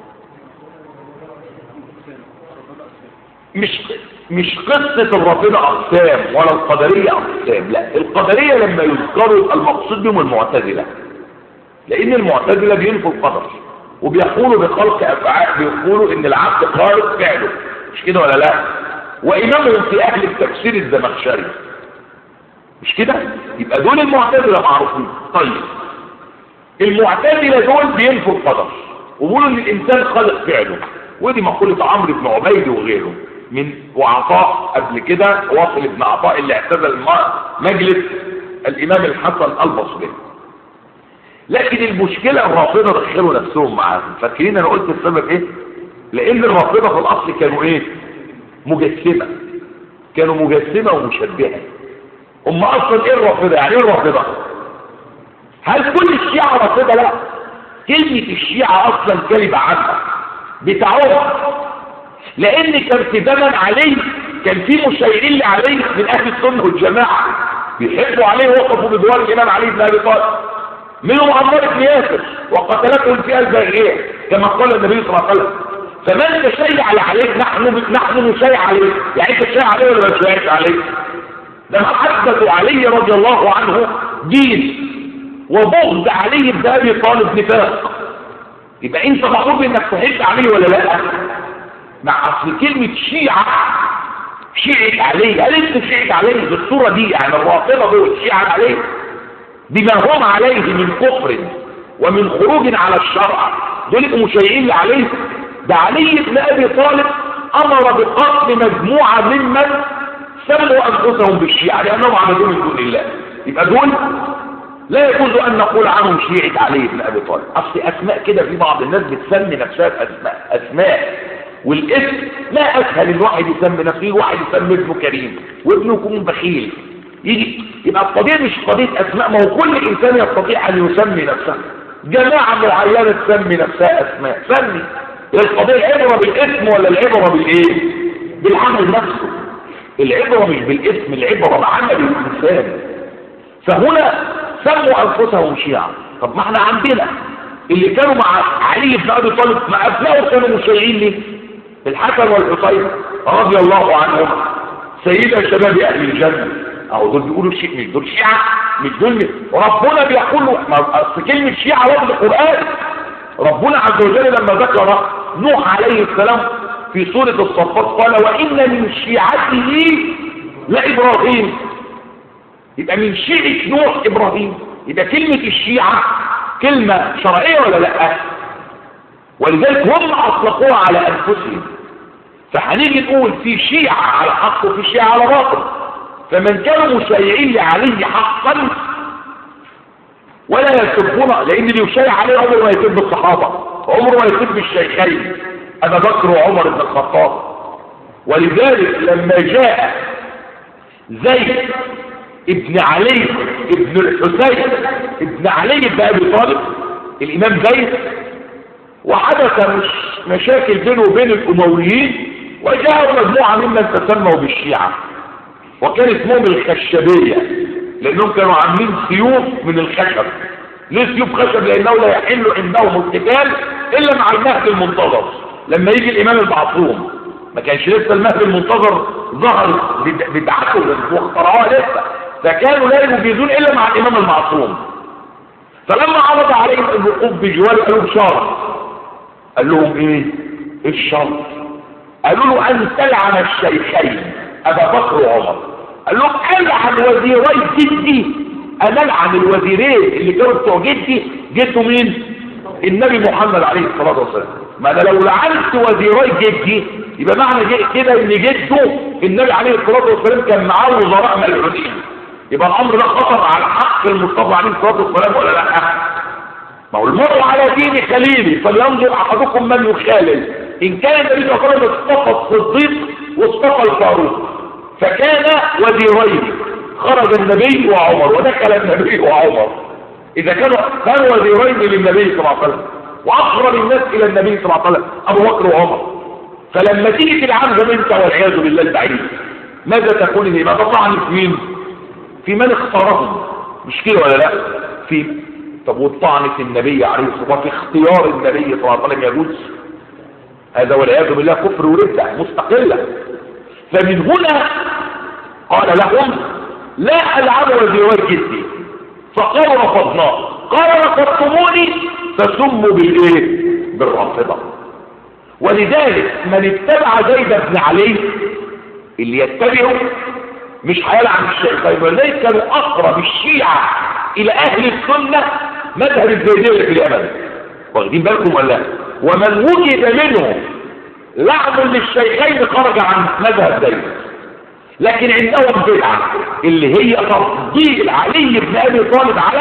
مش مش قصة الرافضة أقسام ولا القدرية أقسام لا القدرية لما يذكروا المقصود بهم المعتزلة لأن المعتزلة بينفوا القدر وبيقولوا بخلق أفعال بيقولوا إن العبد خالق فعله مش كده ولا لا وإمامهم في أهل التفسير الزمخشري مش كده يبقى دول المعتزلة معروفين طيب المعتزلة دول بينفوا القدر وبيقولوا ان الانسان خالق فعله ودي مقولة عمرو بن عبيد وغيره من وعطاء قبل كده واصل ابن عطاء اللي اعتزل مجلس الامام الحسن البصري لكن المشكلة الرافضة دخلوا نفسهم معاهم فاكرين انا قلت السبب ايه لان الرافضة في الاصل كانوا ايه مجسمة كانوا مجسمة ومشبهة هم اصلا ايه الرافضة يعني ايه الرافضة هل كل الشيعة رافضة لا كلمة الشيعة اصلا كلمة عامة بتاعهم لان كان في زمن عليه كان في مشيرين لعلي من اهل السنة والجماعة بيحبوا عليه وقفوا بدوار الامام علي بن ابي طالب منهم عمار بن ياسر وقتلته الفئة الباغية كما قال النبي صلى الله عليه وسلم فمن تشيع عليه نحن نحن نشيع عليه يعني انت تشيع عليه ولا ما تشيعش عليه ده محبة علي رضي الله عنه دين وبغض علي بن ابي طالب نفاق يبقى انت مأمور بانك تحب عليه ولا لا مع اصل كلمة شيعة شيعة عليه هل انت شيعة عليه بالصورة دي يعني الرافضة دول شيعة عليه بما هم عليه من كفر ومن خروج على الشرع دول يبقوا مشيعين عليه ده علي بن ابي طالب امر بقتل مجموعة ممن سموا انفسهم بالشيعة لانهم عبدوا من دون الله يبقى دول لا يجوز ان نقول عنهم شيعة علي بن ابي طالب اصل اسماء كده في بعض الناس بتسمي نفسها باسماء اسماء والاسم ما اسهل الواحد يسمي نفسه واحد يسمي ابنه كريم وابنه يكون بخيل يجي يبقى القضية مش قضية اسماء ما هو كل انسان يستطيع ان يسمي نفسه جماعة معينة تسمي نفسها اسماء سمي القضية العبرة بالاسم ولا العبرة بالايه بالعمل نفسه العبرة مش بالاسم العبرة بعمل الانسان فهنا سموا انفسهم شيعا طب ما احنا عندنا اللي كانوا مع علي بن ابي طالب مع ابنائه كانوا مشيعين ليه الحسن والحسين رضي الله عنهم سيدا شباب اهل الجنه اهو دول بيقولوا شيء مش دول شيعه مش دول ربنا بيقول اصل كلمه شيعه لفظ القران ربنا عز وجل لما ذكر نوح عليه السلام في سوره الصفات قال وان من شيعته لابراهيم يبقى من شيعه نوح ابراهيم يبقى كلمه الشيعه كلمه شرعيه ولا لا ولذلك هم اطلقوها على انفسهم فهنيجي نقول في شيعة على حق وفي شيعة على باطل فمن كانوا مشيعين لعلي حقا ولا يسبون لان اللي يشيع عليه عمره ما يسب الصحابة عمره ما يسب الشيخين ابا بكر وعمر بن الخطاب ولذلك لما جاء زيد ابن علي ابن الحسين ابن علي بن ابي طالب الامام زيد وحدث مش مشاكل بينه وبين الامويين وجاءوا مجموعة ممن تسموا بالشيعة وكان اسمهم الخشبية لانهم كانوا عاملين سيوف من الخشب ليه سيوف خشب لانه لا يحل عندهم القتال الا مع المهد المنتظر لما يجي الامام المعصوم ما كانش لسه المهد المنتظر ظهر بدعته واخترعوها لسه فكانوا لا يجيزون الا مع الامام المعصوم فلما عرض عليهم الوقوف بجوار قالوا بشرط قال لهم ايه ايه الشرط قالوا له ان تلعن الشيخين ابا بكر وعمر قال لهم العن وزيري جدي انا العن الوزيرين اللي كانوا بتوع جدي جدوا مين النبي محمد عليه الصلاه والسلام ما انا لو لعنت وزيري جدي يبقى معنى كده ان جده النبي عليه الصلاه والسلام كان معاه وزراء ملعونين يبقى الامر ده خطر على حق المصطفى عليه الصلاه والسلام ولا لا ما هو المرء على دين خليلي فلينظر احدكم من يخالل ان كان النبي صلى الله عليه وسلم اصطفى الصديق واصطفى الفاروق فكان وزيرين خرج النبي وعمر ودخل النبي وعمر اذا كانوا كانوا وزيرين للنبي صلى الله عليه وسلم واقرب الناس الى النبي صلى الله عليه وسلم ابو بكر وعمر فلما تيجي تلعنهم انت والعياذ بالله البعيد ماذا تكون هي ما تطعن في مين في من اختارهم مش كده ولا لا في طب والطعن في النبي عليه الصلاه والسلام في اختيار النبي صلى الله عليه وسلم يجوز هذا والعياذ بالله كفر ورده مستقله فمن هنا قال لهم لا العب وزيوار جدي فقالوا رفضناه قال رفضتموني فسموا بالايه بالرافضه ولذلك من اتبع زيد بن علي اللي يتبعه مش هيلعن الشيخين ولذلك كانوا اقرب الشيعة الى اهل السنة مذهب الزيدية في اليمن واخدين بالكم ولا ومن وجد منهم لعن للشيخين خرج عن مذهب زيد لكن عندهم بدعة اللي هي تفضيل علي بن ابي طالب على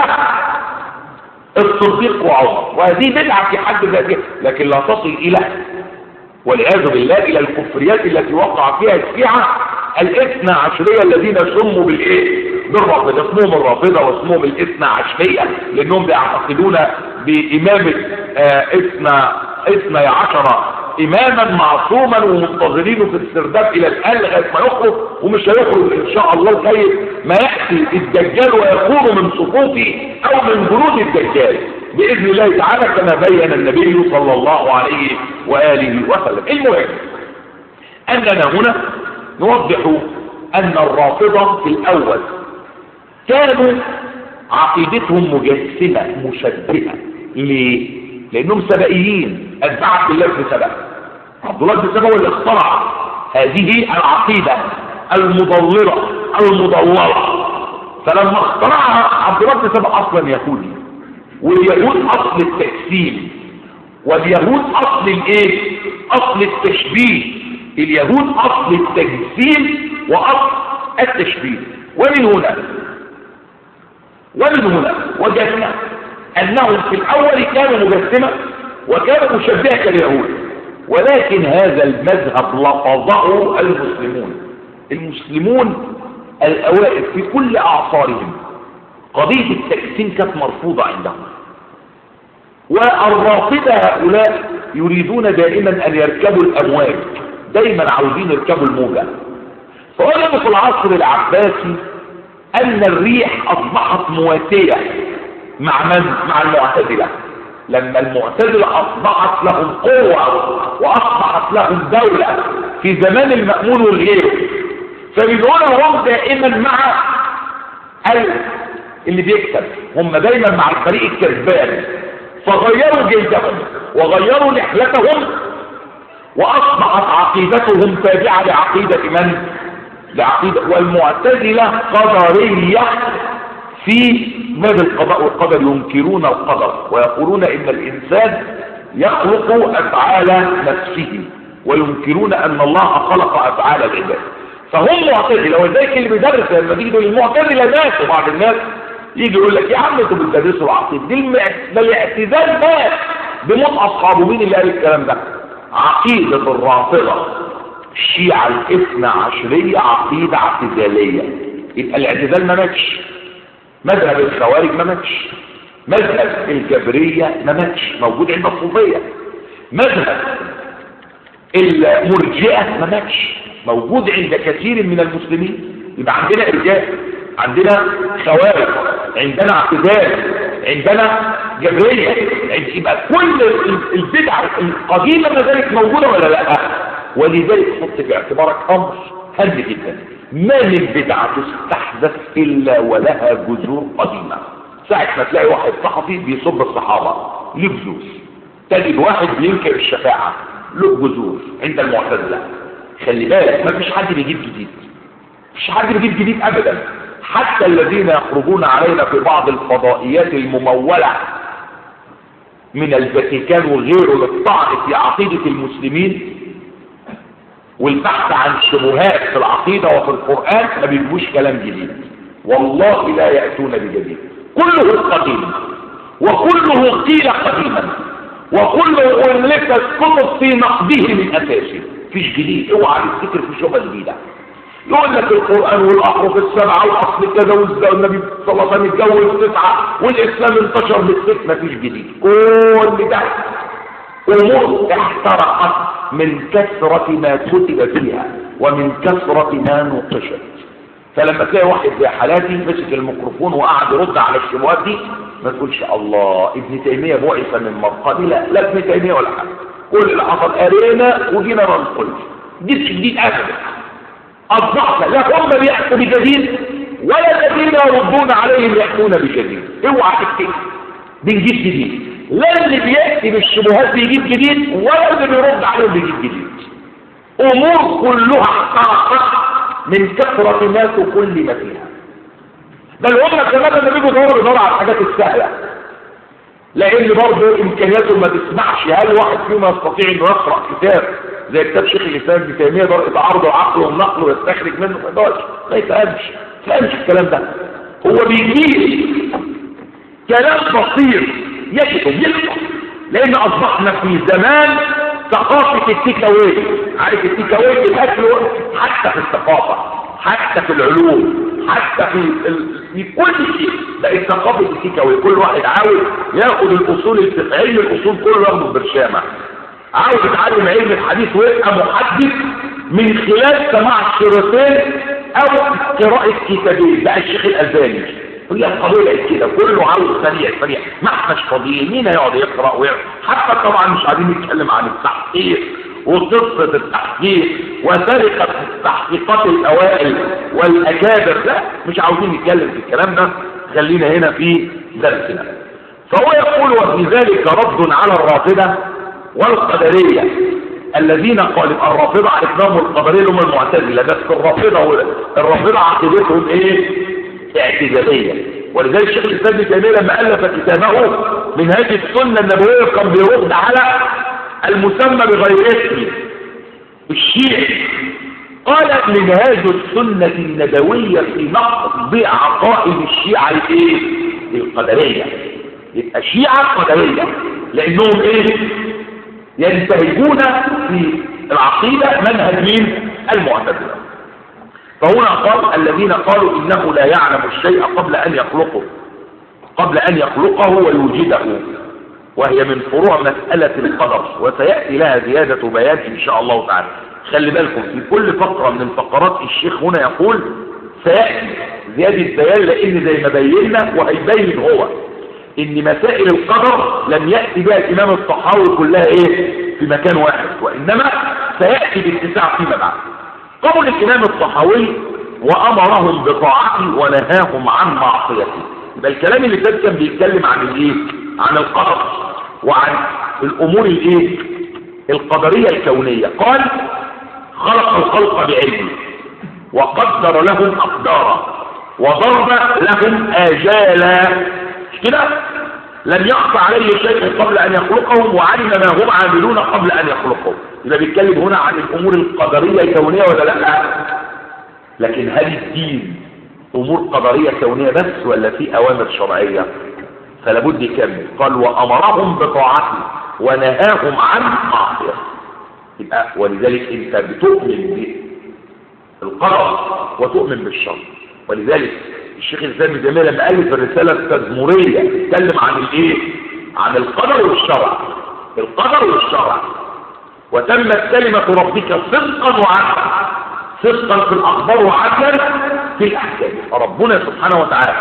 الصديق وعمر وهذه بدعة في حد ذاتها لكن لا تصل الى والعياذ بالله الى الكفريات التي وقع فيها الشيعة الاثنى عشرية الذين سموا بالايه بالرافضة اسمهم الرافضة واسمهم الاثنى عشرية لانهم بيعتقدون بامامة آه اثنى اثنى عشر اماما معصوما ومنتظرينه في السرداب الى الان لغايه ما يخرج ومش هيخرج ان شاء الله لغايه ما ياتي الدجال ويكون من صفوفه او من جنود الدجال باذن الله تعالى كما بين النبي صلى الله عليه واله وسلم المهم اننا هنا نوضح ان الرافضه في الاول كانوا عقيدتهم مجسمه مشبهه ليه لانهم سبائيين اتباع عبد الله بن سبأ عبد الله بن سبأ هو اللي اخترع هذه العقيده المضلله المضلله فلما اخترعها عبد الله بن سبأ اصلا يهودي واليهود اصل التجسيم واليهود اصل الايه اصل التشبيه اليهود اصل التجسيم واصل التشبيه ومن هنا ومن هنا وجدنا انهم في الاول كانوا مجسمة وكانوا مشبهة كاليهود ولكن هذا المذهب لفظه المسلمون المسلمون الاوائل في كل اعصارهم قضية التجسيم كانت مرفوضة عندهم والرافضة هؤلاء يريدون دائما ان يركبوا الامواج دايما عاوزين يركبوا الموجة فوجدوا في العصر العباسي ان الريح اصبحت مواتية مع من؟ مع المعتزلة لما المعتزلة اصبحت لهم قوة واصبحت لهم دولة في زمان المأمون والغيره فمن هنا هم دائما مع اللي بيكسب هم دايما مع الفريق الكسبان فغيروا جلدهم وغيروا نحلتهم واصبحت عقيدتهم تابعة لعقيدة من لعقيدة والمعتزلة قدرية في باب القضاء والقدر ينكرون القدر ويقولون ان الانسان يخلق افعال نفسه وينكرون ان الله خلق افعال العباد فهم معتزلة ولذلك اللي بيدرس لما تيجي تقول المعتزلة ناس وبعض الناس يجي يقول لك يا عم انتوا بتدرسوا العقيدة دي ده الاعتزال مات بموت اصحابه مين اللي قال الكلام ده عقيدة الرافضة الشيعة الاثنى عشرية عقيدة اعتزالية يبقى الاعتزال ما ماتش مذهب الخوارج ما ماتش مذهب الجبرية ما ماتش موجود عند الصوفية مذهب المرجئة ما ماتش موجود عند كثير من المسلمين يبقى عندنا ارجاء عندنا خوارج عندنا اعتزال عندنا جبرية يبقى كل البدع القديمة ما زالت موجودة ولا لا ولذلك حط في اعتبارك امر هل جدا ما من بدعة تستحدث الا ولها جذور قديمة ساعة ما تلاقي واحد صحفي بيصب الصحابة ليه جذور تجد واحد بينكر الشفاعة له جذور عند المعتزلة خلي بالك ما فيش حد بيجيب جديد مفيش حد بيجيب جديد ابدا حتى الذين يخرجون علينا في بعض الفضائيات الممولة من الفاتيكان وغيره للطعن في عقيدة المسلمين والبحث عن شبهات في العقيدة وفي القرآن ما بيجيبوش كلام جديد والله لا يأتون بجديد كله قديم وكله قيل قديما وكله ألفت كتب في نقده من أساسه فيش جديد اوعى تفتكر في شبهة جديدة يقول لك القرآن والأحرف السبعة والأصل كذا والنبي صلى الله عليه وسلم اتجوز تسعة والإسلام انتشر بالست مفيش جديد كل ده أمور احترقت من كثرة ما كتب فيها ومن كثرة ما نقشت فلما تلاقي واحد زي حالاتي مسك الميكروفون وقعد يرد على الشبهات دي ما تقولش الله ابن تيمية بعث من مرقدي لا لا ابن تيمية ولا حاجة كل اللي حصل قرينا وجينا ما نقولش جديد جديد ابدا اصبحنا لا هم بيأتوا بجديد ولا الذين يردون عليهم يأتون بجديد اوعى تفتكر بنجيب جديد لا اللي بيأتي بالشبهات بيجيب جديد ولا اللي بيرد عليهم بيجيب جديد امور كلها احترقت من كثرة ما كل ما فيها بل هم كمان لما بيجوا يدوروا بيدوروا على الحاجات السهلة لان برضه امكانياته ما تسمحش هل واحد فيهم يستطيع انه يقرا كتاب زي كتاب شيخ الاسلام ابن تيميه درء تعارض العقل والنقل ويستخرج منه ما يقدرش ما يفهمش ما يفهمش الكلام ده هو بيجيب كلام بسيط يكتب يكتب لان اصبحنا في زمان ثقافه التيك اواي عارف التيك اواي في الاكل حتى في الثقافه حتى في العلوم حتى في ال... في كل شيء بقت ثقافه التيك اواي كل واحد عاوز ياخد الاصول الفقهيه علم الاصول كله ياخده برشامه عاوز يتعلم علم الحديث ويبقى محدث من خلال سماع الشريطين او قراءة كتابين بقى الشيخ الألباني هي القضية كده كله عاوز سريع سريع ما احناش فاضيين مين هيقعد يقرا ويقرا حتى طبعا مش عايزين نتكلم عن التحقيق وقصة التحقيق وسرقة التحقيقات الأوائل والأكابر لا مش عاوزين نتكلم في الكلام ده خلينا هنا في درسنا فهو يقول وفي ذلك رد على الرافضة والقدرية الذين قال الرافضة عرفناهم القدرية هم المعتزلة بس الرافضة الرافضة عقيدتهم ايه اعتزالية ولذلك الشيخ الاسلام ابن تيميه لما الف كتابه منهاج السنه النبويه كان بيرد على المسمى بغير اسمه الشيعي قال منهاج السنه النبويه في نقض عقائد الشيعه الايه القدريه يبقى شيعه قدريه لانهم ايه ينتهجون في العقيدة منهج مين المعتزلة فهنا قال الذين قالوا إنه لا يعلم الشيء قبل أن يخلقه قبل أن يخلقه ويوجده وهي من فروع مسألة القدر وسيأتي لها زيادة بيان إن شاء الله تعالى خلي بالكم في كل فقرة من الفقرات الشيخ هنا يقول سيأتي زيادة بيان لأن زي ما بينا وهيبين هو ان مسائل القدر لم يأتي بها الامام الصحاوي كلها ايه في مكان واحد وانما سيأتي باتساع فيما بعد قول الامام الصحاوي وامرهم بطاعته ونهاهم عن معصيته يبقى الكلام اللي فات كان بيتكلم عن الايه عن القدر وعن الامور الايه القدرية الكونية قال خلق الخلق بعلمه وقدر لهم اقدارا وضرب لهم اجالا كده لم يخفى عليه شيء قبل ان يخلقهم وعلم ما هم عاملون قبل ان يخلقهم يبقى بيتكلم هنا عن الامور القدريه الكونيه ولا لا لكن هل الدين امور قدريه كونيه بس ولا في اوامر شرعيه فلا بد يكمل قال وامرهم بطاعته ونهاهم عن معصيته يبقى ولذلك انت بتؤمن بالقدر وتؤمن بالشر ولذلك الشيخ الاسلام ابن تيميه لما الف الرساله التدمريه اتكلم عن الايه عن القدر والشرع القدر والشرع وتمت كلمه ربك صدقا وعدلا صدقا في الاخبار وعدلا في الاحكام فربنا سبحانه وتعالى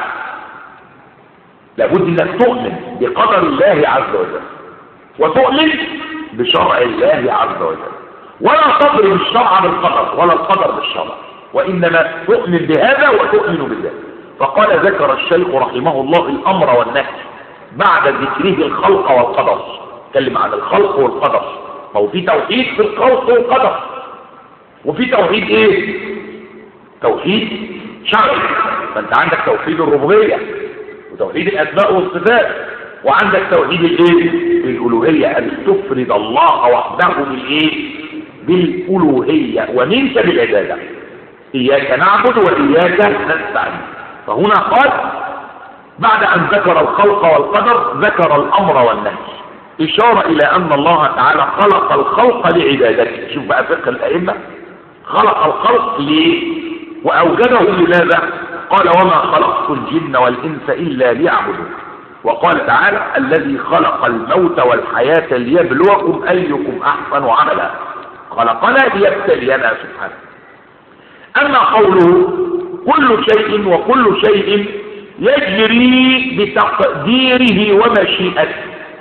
لابد انك تؤمن بقدر الله عز وجل وتؤمن بشرع الله عز وجل ولا تضرب الشرع بالقدر ولا القدر بالشرع وانما تؤمن بهذا وتؤمن بذلك فقال ذكر الشيخ رحمه الله الأمر والنهي بعد ذكره الخلق والقدر تكلم عن الخلق والقدر ما هو في توحيد في الخلق والقدر وفي توحيد ايه توحيد شرعي فانت عندك توحيد الربوبيه وتوحيد الاسماء والصفات وعندك توحيد الايه الالوهيه ان تفرد الله وحده بالايه بالالوهيه ومنك بالعباده اياك نعبد واياك نستعين فهنا قال بعد ان ذكر الخلق والقدر ذكر الامر والنهي اشاره الى ان الله تعالى خلق الخلق لعبادته شوف بقى فقه الائمه خلق الخلق ليه واوجده لماذا قال وما خلقت الجن والانس الا ليعبدون وقال تعالى الذي خلق الموت والحياة ليبلوكم أيكم أحسن عملا خلقنا ليبتلينا سبحانه أما قوله كل شيء وكل شيء يجري بتقديره ومشيئته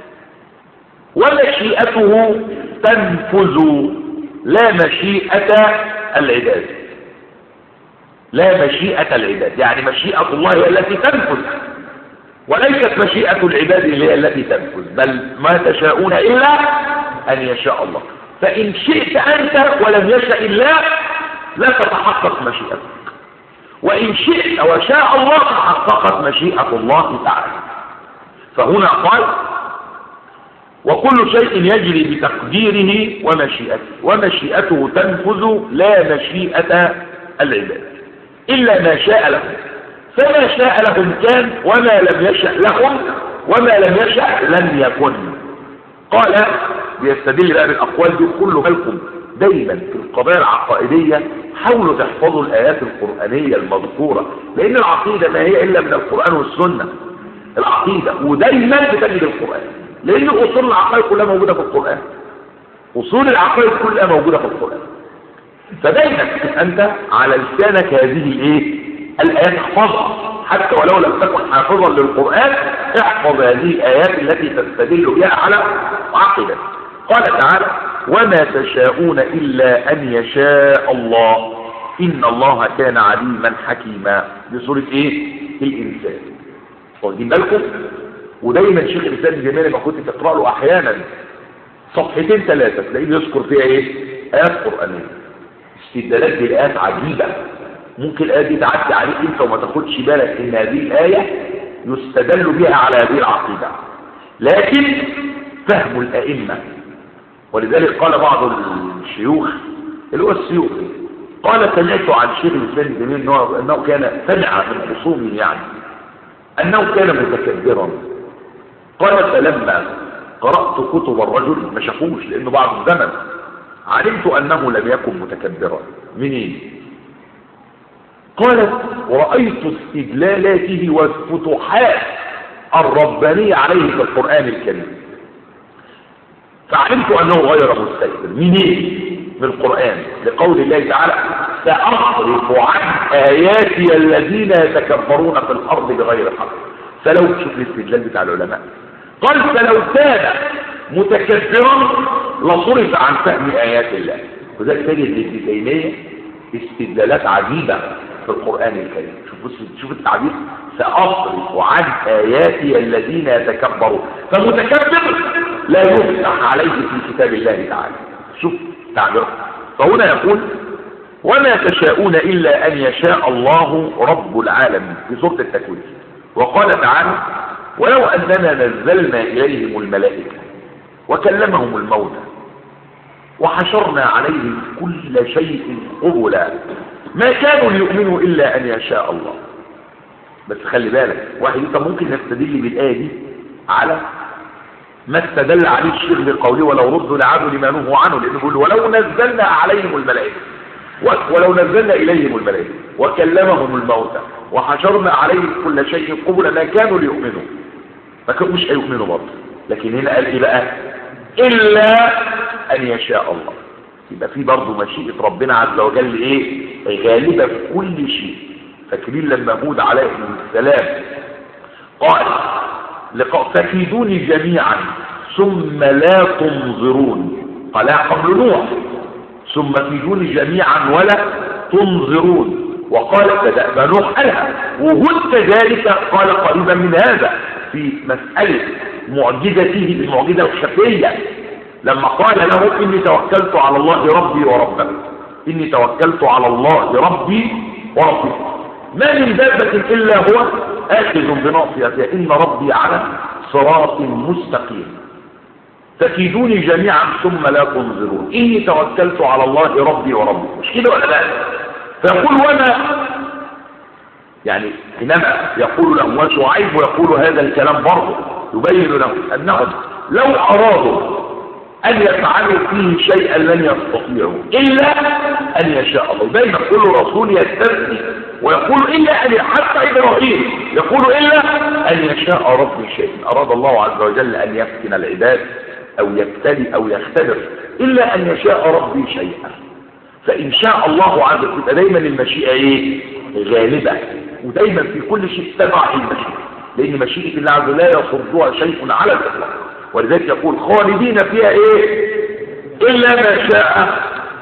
ومشيئته تنفذ لا مشيئة العباد لا مشيئة العباد يعني مشيئة الله هي التي تنفذ وليست مشيئة العباد هي التي تنفذ بل ما تشاءون إلا أن يشاء الله فإن شئت أنت ولم يشاء الله لا تتحقق مشيئتك وإن شئت وشاء الله تحققت مشيئة الله تعالى فهنا قال وكل شيء يجري بتقديره ومشيئته ومشيئته تنفذ لا مشيئة العباد إلا ما شاء لهم فما شاء لهم كان وما لم يشأ لهم وما لم يشأ لن يكن قال بيستدل بقى بالأقوال دي كله بالكم دايما في القضايا العقائدية حاولوا تحفظوا الآيات القرآنية المذكورة لأن العقيدة ما هي إلا من القرآن والسنة العقيدة ودايما بتجد القرآن لأن أصول العقائد كلها موجودة في القرآن أصول العقائد كلها موجودة في القرآن فدايما أنت على لسانك هذه الإيه الآيات احفظها حتى ولو لم تكن حافظا للقرآن احفظ هذه الآيات التي تستدل بها على عقيدة قال تعالى وما تشاءون إلا أن يشاء الله إن الله كان عليما حكيما بسورة إيه؟ الإنسان واخدين بالكم ودايما شيخ الإنسان الجمالي ما كنت تقرأ له أحيانا صفحتين ثلاثة تلاقيه يذكر فيها إيه؟ آيات قرآنية استدلالات بالآيات عجيبة ممكن الآية دي تعدي عليك انت وما تاخدش بالك ان هذه الآية يستدل بها على هذه العقيدة لكن فهم الأئمة ولذلك قال بعض الشيوخ اللي هو السيوطي قال سمعت عن شيخ الإسلام الجميل أنه, أنه كان سمع من خصومه يعني أنه كان متكبرا قال فلما قرأت كتب الرجل ما شافوش لأنه بعد الزمن علمت أنه لم يكن متكبرا منين قالت ورأيت استدلالاته والفتوحات الربانية عليه في القرآن الكريم فعلمت أنه غير مستكبر منين من القرآن لقول الله تعالى سأصرف عن آياتي الذين يتكبرون في الأرض بغير حق فلو تشوف الاستدلال بتاع العلماء قال فلو كان متكبرا لصرف عن فهم آيات الله وذلك تجد لابن تيمية استدلالات عجيبة في القرآن الكريم شوف شوف التعبير سأصرف عن آياتي الذين يتكبرون فمتكبر لا يفتح عليه في كتاب الله تعالى شوف تعبير فهنا يقول وما تشاءون إلا أن يشاء الله رب العالمين في سورة التكوين وقال تعالى ولو أننا نزلنا إليهم الملائكة وكلمهم الموتى وحشرنا عليهم كل شيء قبلا ما كانوا ليؤمنوا إلا أن يشاء الله بس خلي بالك واحد انت ممكن نستدل بالآية دي على ما استدل عليه الشيخ بقوله ولو ردوا لعادوا لما نهوا عنه لأنه بيقول ولو نزلنا عليهم الملائكة ولو نزلنا إليهم الملائكة وكلمهم الموتى وحشرنا عليهم كل شيء قبلا ما كانوا ليؤمنوا ما كانوا مش هيؤمنوا برضه لكن هنا قال ايه بقى إلا أن يشاء الله يبقى في برضه مشيئة ربنا عز وجل ايه غالبة في كل شيء فاكرين لما هود عليه السلام قال فكيدوني جميعا ثم لا تنظرون قال قبل نوح ثم كيدوني جميعا ولا تنظرون وقال بدأ نوح قالها وهود كذلك قال قريبا من هذا في مسألة معجزته المعجزة الخفية لما قال له إني توكلت على الله ربي وربك إني توكلت على الله ربي وربك ما من دابة إلا هو آخذ بناصيتها إن ربي على صراط مستقيم فكيدوني جميعا ثم لا تنظرون إني توكلت على الله ربي وربي مش كده ولا لا فيقول وما يعني حينما يقول له وشعيب يقول هذا الكلام برضه يبين له أنهم لو أرادوا أن يفعلوا فيه شيئا لن يستطيعوا إلا أن يشاء الله دايما كل رسول يستثني ويقول إلا أن حتى إبراهيم يقول إلا أن يشاء ربي شيء أراد الله عز وجل أن يفتن العباد أو يبتلي أو يختبر إلا أن يشاء ربي شيئا فإن شاء الله عز وجل دايما المشيئة إيه؟ غالبة ودايما في كل شيء تبع المشيئة لأن مشيئة الله عز وجل لا يصدها شيء على الإطلاق ولذلك يقول خالدين فيها إيه إلا ما شاء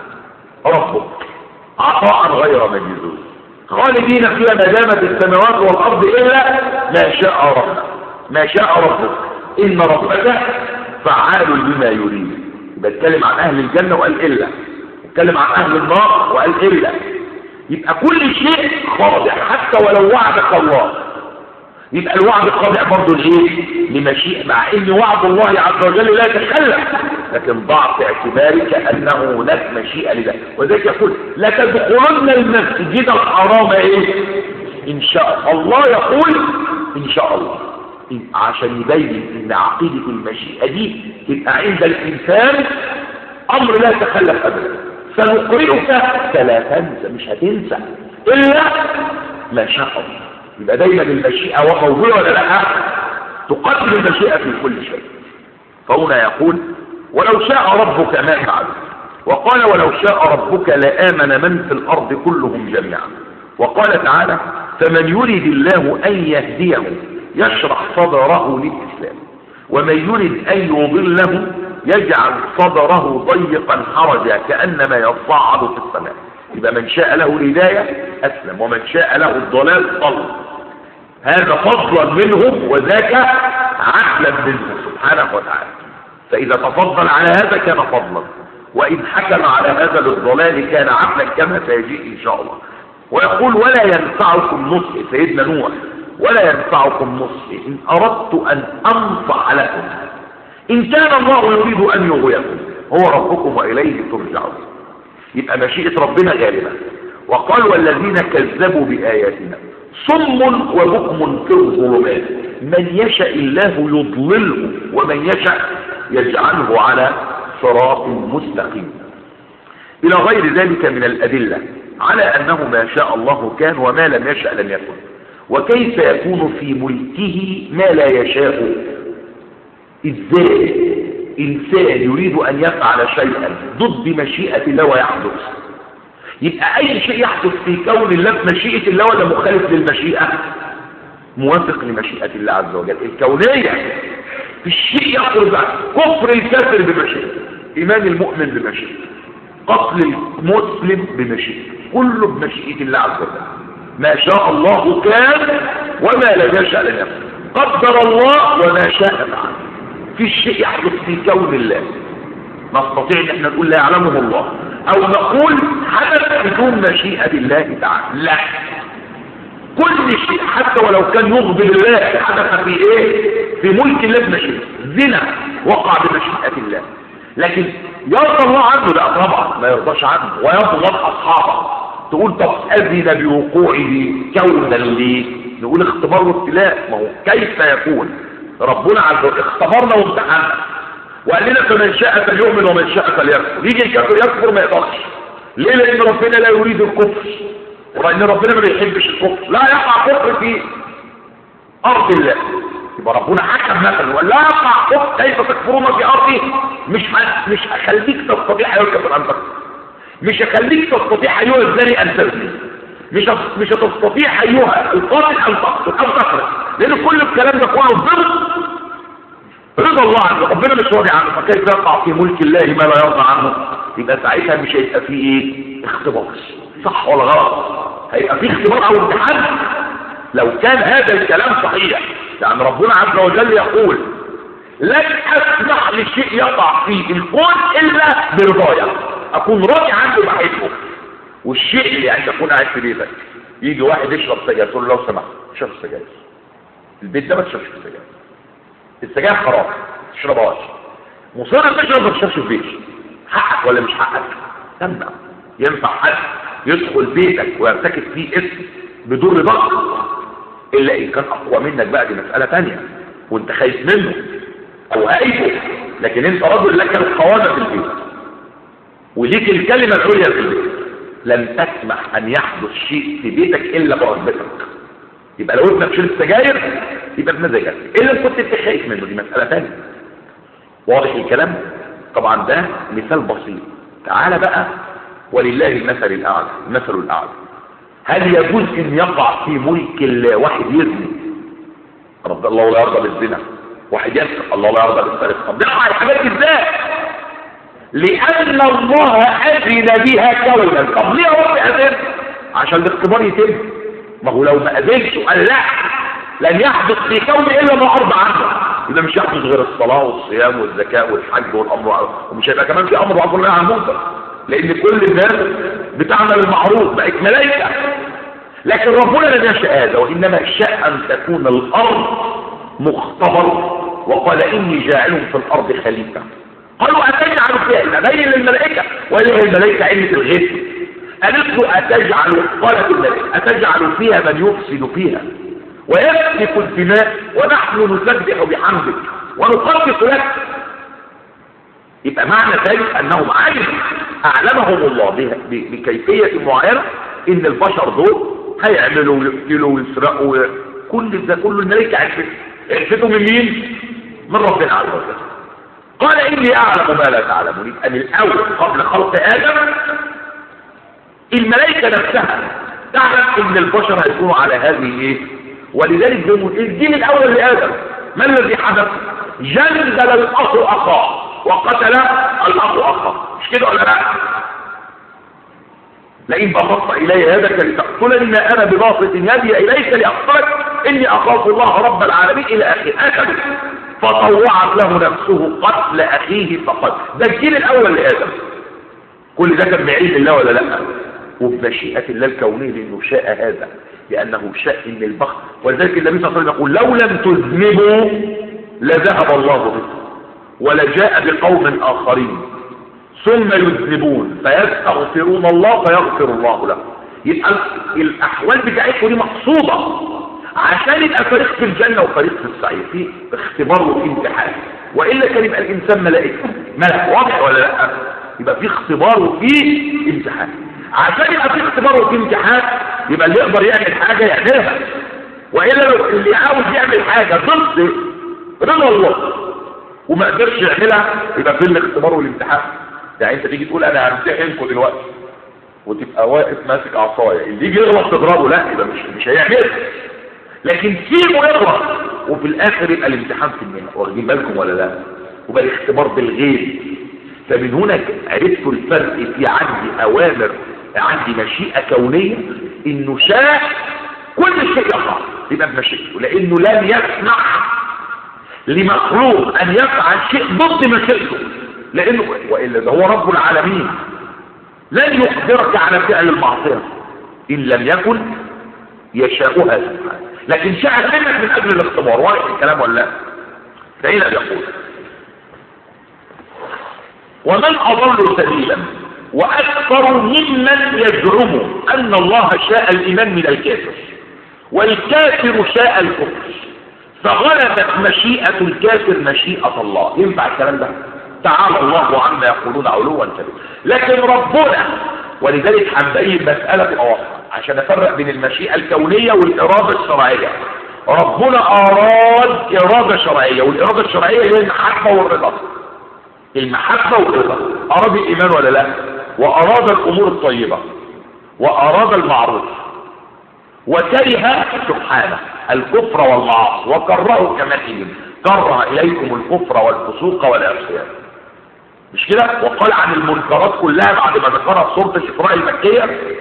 ربك عطاء غير مجزوز خالدين فيها ما دامت السماوات والأرض إلا ما شاء ربك ما شاء ربك إن ربك فعال لما يريد يبقى اتكلم عن أهل الجنة وقال إلا اتكلم عن أهل النار وقال إلا يبقى كل شيء خاضع حتى ولو وعدك الله يبقى الوعد خاضع برضه لايه لمشيئة مع ان وعد الله عز وجل لا يتخلف لكن ضعف اعتبارك انه هناك مشيئة لذلك وذلك يقول لا تدخلن المسجد الحرام ايه ان شاء الله يقول ان شاء الله عشان يبين ان عقيدة المشيئة دي تبقى عند الانسان امر لا يتخلف ابدا سنقرئك فلا تنسى مش هتنسى الا ما شاء الله يبقى دايما المشيئة وموضوع ولا لا تقدم المشيئة في كل شيء فهنا يقول ولو شاء ربك ما فعل وقال ولو شاء ربك لآمن من في الأرض كلهم جميعا وقال تعالى فمن يريد الله أن يهديه يشرح صدره للإسلام ومن يريد أن يضله يجعل صدره ضيقا حرجا كأنما يصعد في السماء يبقى من شاء له الهداية أسلم ومن شاء له الضلال ضل هذا فضلا منهم وذاك عدلا منه سبحانه وتعالى فإذا تفضل على هذا كان فضلا وإن حكم على هذا للضلال كان عدلا كما سيجيء إن شاء الله ويقول ولا ينفعكم نصح سيدنا نوح ولا ينفعكم نصح إن أردت أن أنصح لكم إن كان الله يريد أن يغويكم هو ربكم وإليه ترجعون يبقى مشيئة ربنا غالبا وقال والذين كذبوا بآياتنا صم وبكم في الظلمات من يشاء الله يضلله ومن يشاء يجعله على صراط مستقيم إلى غير ذلك من الأدلة على أنه ما شاء الله كان وما لم يشاء لم يكن وكيف يكون في ملكه ما لا يشاء إزاي إنسان يريد أن يفعل شيئا ضد مشيئة الله ويحدث يبقى أي شيء يحدث في كون الله بمشيئة الله ولا مخالف للمشيئة موافق لمشيئة الله عز وجل الكونية في الشيء يخرج كفر الكافر بمشيئة إيمان المؤمن بمشيئة قتل المسلم بمشيئة كله بمشيئة الله عز وجل ما شاء الله كان وما لم يشاء لم يكن قدر الله وما شاء فعل في شيء يحدث في كون الله نستطيع ان احنا نقول لا يعلمه الله او نقول حدث بدون مشيئة الله تعالى لا كل شيء حتى ولو كان يغضب الله حدث في ايه في ملك الله بمشيئة زنا وقع بمشيئة الله لكن يرضى الله عنه لا طبعا ما يرضاش عنه ويبغض اصحابه تقول طب اذن بوقوعه كونا ليه نقول اختبار وابتلاء ما هو كيف يكون ربنا عز وجل اختبرنا وامتحنا وقال لنا فمن شاء فليؤمن ومن شاء فليكفر يجي الكافر يكفر ما يقدرش ليه لان ربنا لا يريد الكفر ولان ربنا ما بيحبش الكفر لا يقع كفر في ارض الله يبقى ربنا حكم مثلا ولا يقع كفر كيف تكفرون في ارضي مش ه... مش هخليك تستطيع ايها الكافر ان تكفر مش هخليك تستطيع ايها الزاني ان تزني مش مش هتستطيع ايها القاتل ان تقتل او تفرق لان كل الكلام ده كله ضد رضا الله عنه ربنا مش راضي عنه فكيف يقع في ملك الله ما لا يرضى عنه يبقى ساعتها مش هيبقى فيه ايه اختبار صح ولا غلط هيبقى في اختبار او امتحان لو كان هذا الكلام صحيح يعني ربنا عز وجل يقول لن اسمح لشيء يقع في الكون الا برضايا اكون راضي عنه بحبه والشيء اللي يعني تكون قاعد في بيتك يجي واحد يشرب سجاير تقول له لو سمحت اشرب السجاير البيت ده ما تشربش السجاير السجاير حرام ما تشربهاش مصر تشرب ما تشربش في البيت حقك ولا مش حقك تمنع ينفع حد يدخل بيتك ويرتكب فيه اسم بدون رضاك الا ان كان اقوى منك بقى دي مساله ثانيه وانت خايف منه او هايبه لكن انت رجل لك القوامه في البيت وليك الكلمه العليا في البيت لن تسمح ان يحدث شيء في بيتك الا برغبتك يبقى لو ابنك شرب سجاير يبقى بمزاجك الا ان كنت انت خايف منه دي مساله ثانيه واضح الكلام طبعا ده مثال بسيط تعال بقى ولله المثل الاعلى المثل الاعلى هل يجوز ان يقع في ملك الله واحد يزني رب الله لا يرضى بالزنا واحد يسرق الله لا يرضى بالسرقه طب بيقع الحاجات ازاي لان الله اذن بها كونا طب ليه هو اذن عشان الاختبار يتم ما هو لو ما اذنش وقال لا لن يحدث في كون الا ما ارضى عنه اذا مش يحدث غير الصلاه والصيام والزكاه والحج والامر ومش هيبقى كمان في امر معروف عن المنكر لان كل الناس بتعمل المعروف بقت ملائكه لكن ربنا لم يشاء هذا وانما شاء ان تكون الارض مختبر وقال اني جاعل في الارض خليفه قالوا اتجعل فيها بين للملائكه وهي الملائكه علة الغيث قالت له اتجعل قالت الملائكه اتجعل فيها من يفسد فيها ويسفك الدماء ونحن نسبح بحمدك ونقدس لك يبقى معنى ذلك انهم علموا اعلمهم الله بكيفية معينة ان البشر دول هيعملوا ويقتلوا ويسرقوا كل ده كله الملائكة عرفت عرفتوا من مين من ربنا عز وجل قال اني اعلم ما لا تعلمون يبقى من الاول قبل خلق ادم الملائكة نفسها تعلم ان البشر هيكونوا على هذه ايه ولذلك الجيل الاول لادم ما الذي حدث جندل الاخ اخاه وقتل الاخ اخاه مش كده ولا لا لئن بسطت الي يدك لتقتلني ما انا بباسط يدي اليك لاقتلك اني اخاف الله رب العالمين الى اخره اكل فطوعت له نفسه قتل اخيه فقتل ده الجيل الاول لادم كل ده كان بعلم الله ولا لا وبمشيئه الله الكونيه لانه شاء هذا لانه شاء ان البخت ولذلك النبي صلى الله عليه وسلم يقول لو لم تذنبوا لذهب الله بكم ولجاء بقوم آخرين ثم يذنبون فيستغفرون الله فيغفر الله لهم يبقى الأحوال بتاعتكم دي مقصودة عشان يبقى فريق في الجنة وفريق في السعير في اختبار وفي امتحان وإلا كان يبقى الإنسان ملائكة ملك واضح ولا لا يبقى في اختبار وفي امتحان عشان يبقى في اختبار وفي امتحان يبقى اللي يقدر يعمل حاجة يعملها وإلا لو اللي عاوز يعمل حاجة ضد رضا الله وما قدرش يعملها يبقى فين الاختبار والامتحان يعني انت تيجي تقول انا همتحنكم دلوقتي وتبقى واقف ماسك عصايه اللي يجي يغلط تضربه لا يبقى مش مش هيعملها لكن سيبه يغلط وفي الاخر يبقى الامتحان في المهنه واخدين بالكم ولا لا وبقى الاختبار بالغيب فمن هنا عرفتوا الفرق في عندي اوامر عندي مشيئه كونيه انه شاء كل شيء يقع يبقى بمشيئته لانه لم يسمح لمخلوق ان يفعل شيء ضد مشيئته لانه والا ده هو رب العالمين لن يقدرك على فعل المعصيه ان لم يكن يشاؤها سبحانه لكن شاء منك من اجل الاختبار واضح الكلام ولا لا فهنا يقول ومن اضل سبيلا واكثر ممن يزعم ان الله شاء الايمان من الكافر والكافر شاء الكفر فغلبت مشيئة الكافر مشيئة الله ينفع الكلام ده تعالى الله عما يقولون علوا كبيرا لكن ربنا ولذلك هنبين مسألة واضحة عشان نفرق بين المشيئة الكونية والإرادة الشرعية ربنا أراد إرادة شرعية والإرادة الشرعية هي المحبة والرضا المحبة والرضا أراد الإيمان ولا لا وأراد الأمور الطيبة وأراد المعروف وكره سبحانه الكفر والمعاصي وكرهوا كمثل كره إليكم الكفر والفسوق والعصيان مش كده وقال عن المنكرات كلها بعد ما ذكرها في سوره الاسراء المكيه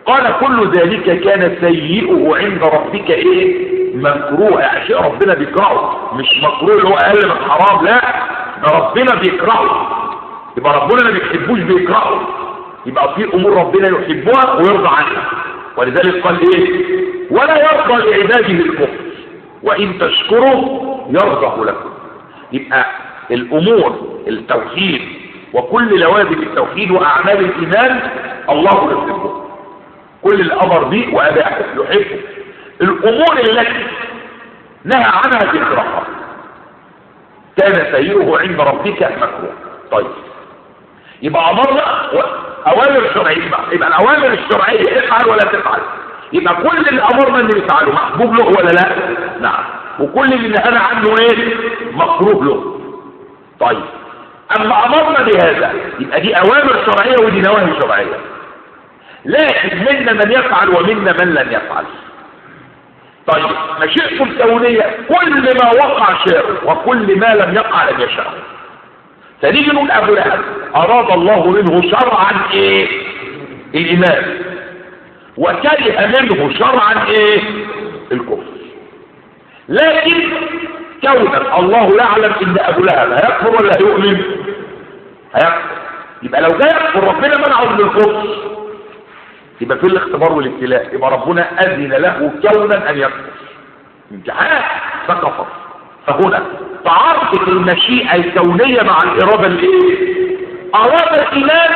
قال كل ذلك كان سيئه عند ربك ايه مكروه يعني شيء ربنا بيكرهه مش مكروه اللي هو اقل من حرام لا ده ربنا بيكرهه يبقى ربنا ما بيحبوش بيكرهه يبقى في امور ربنا يحبها ويرضى عنها ولذلك قال ايه ولا يرضى لعباده الكفر وان تشكروا يرضى لكم يبقى الامور التوحيد وكل لوازم التوحيد واعمال الايمان الله يحبه كل الامر به واباحه يحبه الامور التي نهى عنها تكرهها كان سيئه عند ربك مكروه طيب يبقى امرنا اوامر شرعيه يبقى, يبقى الاوامر الشرعيه افعل ولا تفعل يبقى كل اللي امرنا انه يفعله محبوب له ولا لا نعم وكل اللي نهانا عنه ايه مكروه له طيب اما امرنا بهذا يبقى دي اوامر شرعيه ودي نواهي شرعيه لكن منا من يفعل ومنا من لن يفعل طيب مشيئته الكونيه كل ما وقع شاء وكل ما لم يقع لم يشاء فنيجي نقول ابو لهب اراد الله منه شرعا ايه الايمان وكره منه شرعا ايه الكفر لكن كونا الله يعلم ان ابو لهب هيكفر ولا هيؤمن هيكفر يبقى لو جاي يكفر ربنا منعه من الكفر يبقى في الاختبار والابتلاء يبقى ربنا اذن له كونا ان يكفر امتحان فكفر فهنا تعارضت المشيئة الكونية مع الإرادة الايه أراد الإيمان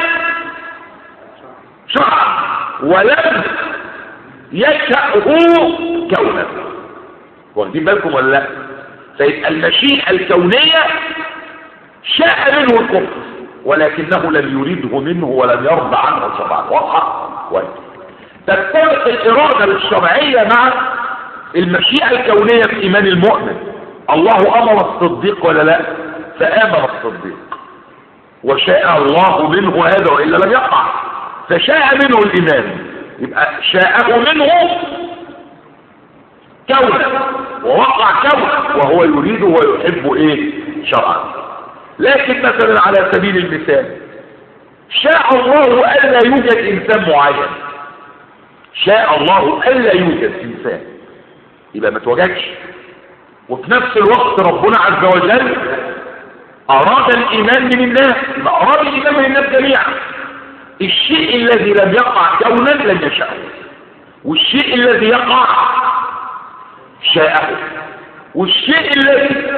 شرعا ولم يشأه كونا واخدين بالكم ولا لا فيبقى المشيئة الكونية شاء منه الكفر ولكنه لم يريده منه ولم يرضى عنه شرعا واضحة تتفق الإرادة الشرعية مع المشيئة الكونية في إيمان المؤمن الله أمر الصديق ولا لا فآمن الصديق وشاء الله منه هذا وإلا لم يقع فشاء منه الإيمان يبقى شاءه منه كونا ووقع كونا وهو يريد ويحب ايه شرعا لكن مثلا على سبيل المثال شاء الله ألا يوجد إنسان معين شاء الله ألا يوجد إنسان يبقى ما توجدش وفي نفس الوقت ربنا عز وجل أراد الإيمان من الناس يبقى أراد الإيمان من الناس جميعا الشيء الذي لم يقع كونا لم يشاءه والشيء الذي يقع شاءه والشيء الذي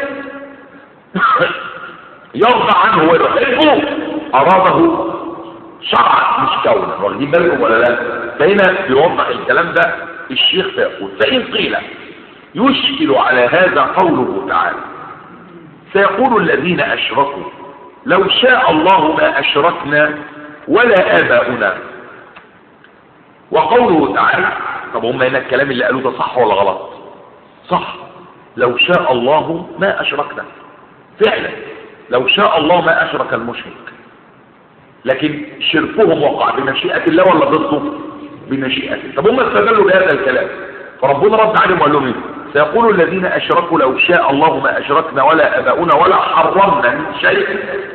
يرضى عنه ويحبه أراده شرعا مش كونا واخدين بالكم ولا لا فهنا بيوضح الكلام ده الشيخ فيقول فإن قيل يشكل على هذا قوله تعالى سيقول الذين أشركوا لو شاء الله ما أشركنا ولا آباؤنا وقوله تعالى طب هم هنا الكلام اللي قالوه ده صح ولا غلط صح لو شاء الله ما أشركنا فعلا لو شاء الله ما أشرك المشرك لكن شركهم وقع بمشيئة الله ولا ضده بمشيئته طب هم استدلوا بهذا الكلام فربنا رد عليهم وقال لهم ايه سيقول الذين اشركوا لو شاء الله ما اشركنا ولا اباؤنا ولا حرمنا من شيء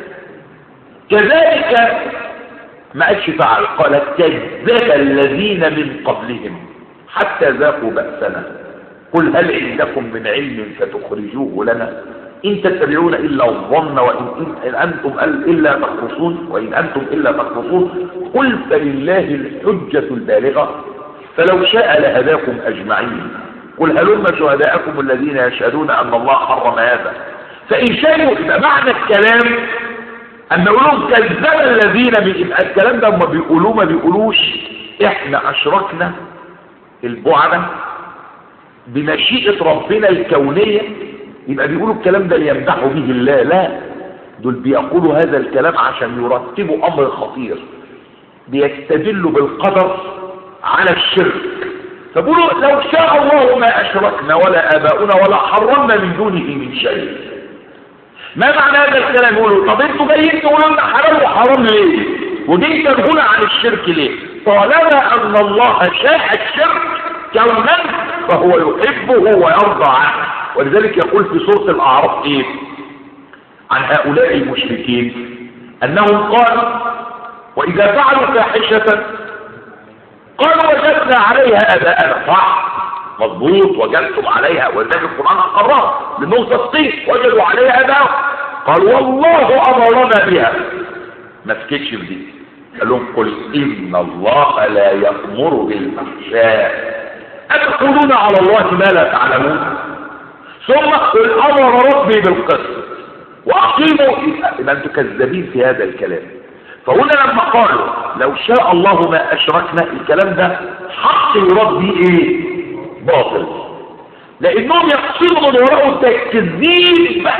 كذلك ما قالش فعل قال كذب الذين من قبلهم حتى ذاقوا بأسنا قل هل عندكم من علم فتخرجوه لنا إن تتبعون إلا الظن وإن إن أنتم إلا تخرصون وإن أنتم إلا تخرصون قل فلله الحجة البالغة فلو شاء لهداكم أجمعين قل هلم شهداءكم الذين يشهدون أن الله حرم هذا فإن شاءوا يبقى معنى الكلام أن يقولون كذب الذين يبقى الكلام ده هم بيقولوه ما بيقولوش إحنا أشركنا البعدة بمشيئة ربنا الكونية يبقى بيقولوا الكلام ده ليمدحوا به الله لا دول بيقولوا هذا الكلام عشان يرتبوا أمر خطير بيستدلوا بالقدر على الشرك فبيقولوا لو شاء الله ما أشركنا ولا آباؤنا ولا حرمنا من دونه من شيء ما معنى هذا الكلام يقولوا طب انتوا جايين تقولوا لنا حلال وحرام ليه ودي تنهون عن الشرك ليه طالما ان الله شاء الشرك كونا فهو يحبه ويرضى عنه ولذلك يقول في سورة الأعراف ايه عن هؤلاء المشركين انهم قالوا واذا فعلوا فاحشة قالوا وجدنا عليها اباءنا صح مضبوط وجدتم عليها ولذلك القران اقرها لانهم صادقين وجدوا عليها اباءهم قال والله امرنا بها ما سكتش بدي قال لهم قل ان الله لا يامر بالفحشاء اتقولون على الله ما لا تعلمون ثم قل امر ربي بالقسط واقيموا يبقى انتم كذابين في هذا الكلام فهنا لما قالوا لو شاء الله ما اشركنا الكلام ده حق يراد به ايه باطل لانهم يقصدوا من وراءه تكذيب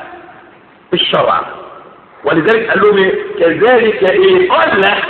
الشرع ولذلك قال لهم ايه كذلك ايه قال لا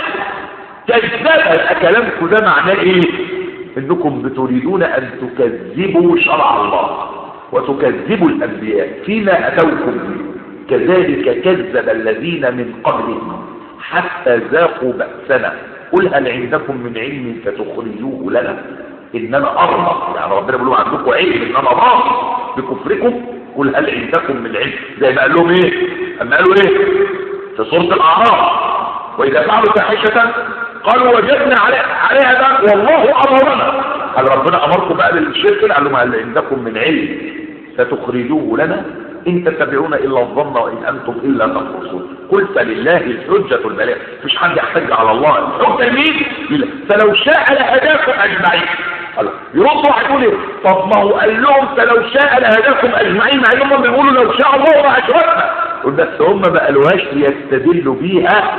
كذب كلامكم ده معناه ايه انكم بتريدون ان تكذبوا شرع الله وتكذبوا الانبياء فيما اتوكم به كذلك كذب الذين من قبلهم حتى ذاقوا بأسنا قل هل عندكم من علم فتخرجوه لنا اننا ارمى يعني ربنا بيقول عندكم علم ان انا ضاق بكفركم قل هل عندكم من علم زي ما قال لهم ايه اما قالوا ايه في سوره الاعراف واذا فعلوا فاحشه قالوا وجدنا عليها ده والله امرنا هل ربنا امركم بقى بالشرك قال لهم هل عندكم من علم فتخرجوه لنا إن تتبعون إلا الظن وإن أنتم إلا تخرصون قل فلله الحجة البلاغ مش حد يحتج على الله الحجة لمين؟ لله فلو شاء لهداكم أجمعين يردوا واحد يقول ايه طب ما هو قال لهم فلو شاء لهداكم اجمعين مع انهم بيقولوا لو شاء الله ما اشركنا بس هم ما قالوهاش ليستدلوا بيها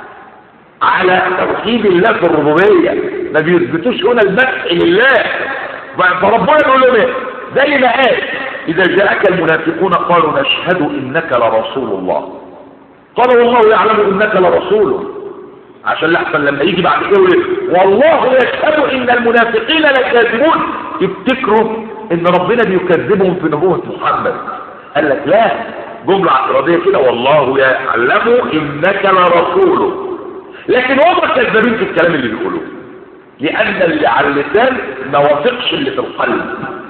على توحيد الله في الربوبيه ما بيثبتوش هنا المدح لله فربنا يقول لهم ايه زي ما قال إذا جاءك المنافقون قالوا نشهد إنك لرسول الله قالوا والله يعلم إنك لرسوله عشان لحسن لما يجي بعد كده يقول والله يشهد إن المنافقين لكاذبون يفتكروا إن ربنا بيكذبهم في نبوة محمد قال لك لا جملة اعتراضية كده والله يعلم إنك لرسوله لكن هم كذابين في الكلام اللي بيقولوه لأن اللي على اللسان ما وافقش اللي في القلب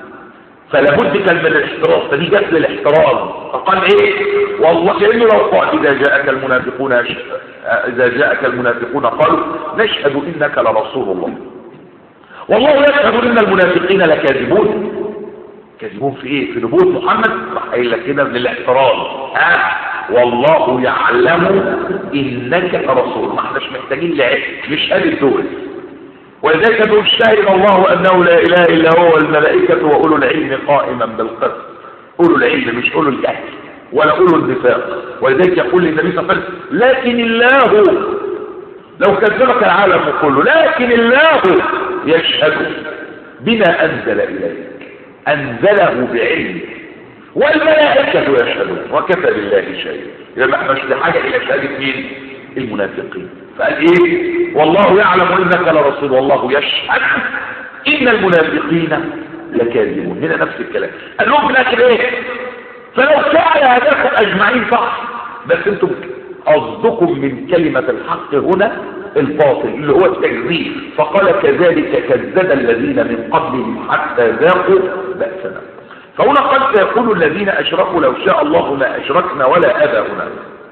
فلا بد كان من الاحتراز فدي جت للاحتراز فقال ايه والله كانه لو قال اذا جاءك المنافقون اذا جاءك المنافقون قالوا نشهد انك لرسول الله والله يشهد ان المنافقين لكاذبون كاذبون في ايه في نبوه محمد راح قايل لك كده من الاحتراز ها والله يعلم انك رسول ما احناش محتاجين لعلم مش هذه الدول ولذلك يقول شهد الله انه لا اله الا هو والملائكه واولو العلم قائما بالقسط اولو العلم مش اولو الجهل ولا اولو النفاق ولذلك يقول للنبي صلى الله عليه وسلم لكن الله لو كذبك العالم كله لكن الله يشهد بما انزل اليك انزله بعلمه والملائكه يشهدون وكفى بالله شهيدا اذا ما احناش لحاجه الى شهاده مين المنافقين فقال ايه والله يعلم انك لرسول والله يشهد ان المنافقين لكاذبون هنا نفس الكلام قال لهم في الاخر ايه فلو شاء لهداكم اجمعين صح بس انتم قصدكم من كلمة الحق هنا الباطل اللي هو التكذيب فقال كذلك كذب الذين من قبلهم حتى ذاقوا بأسنا فهنا قد سيقول الذين أشركوا لو شاء الله ما أشركنا ولا آباؤنا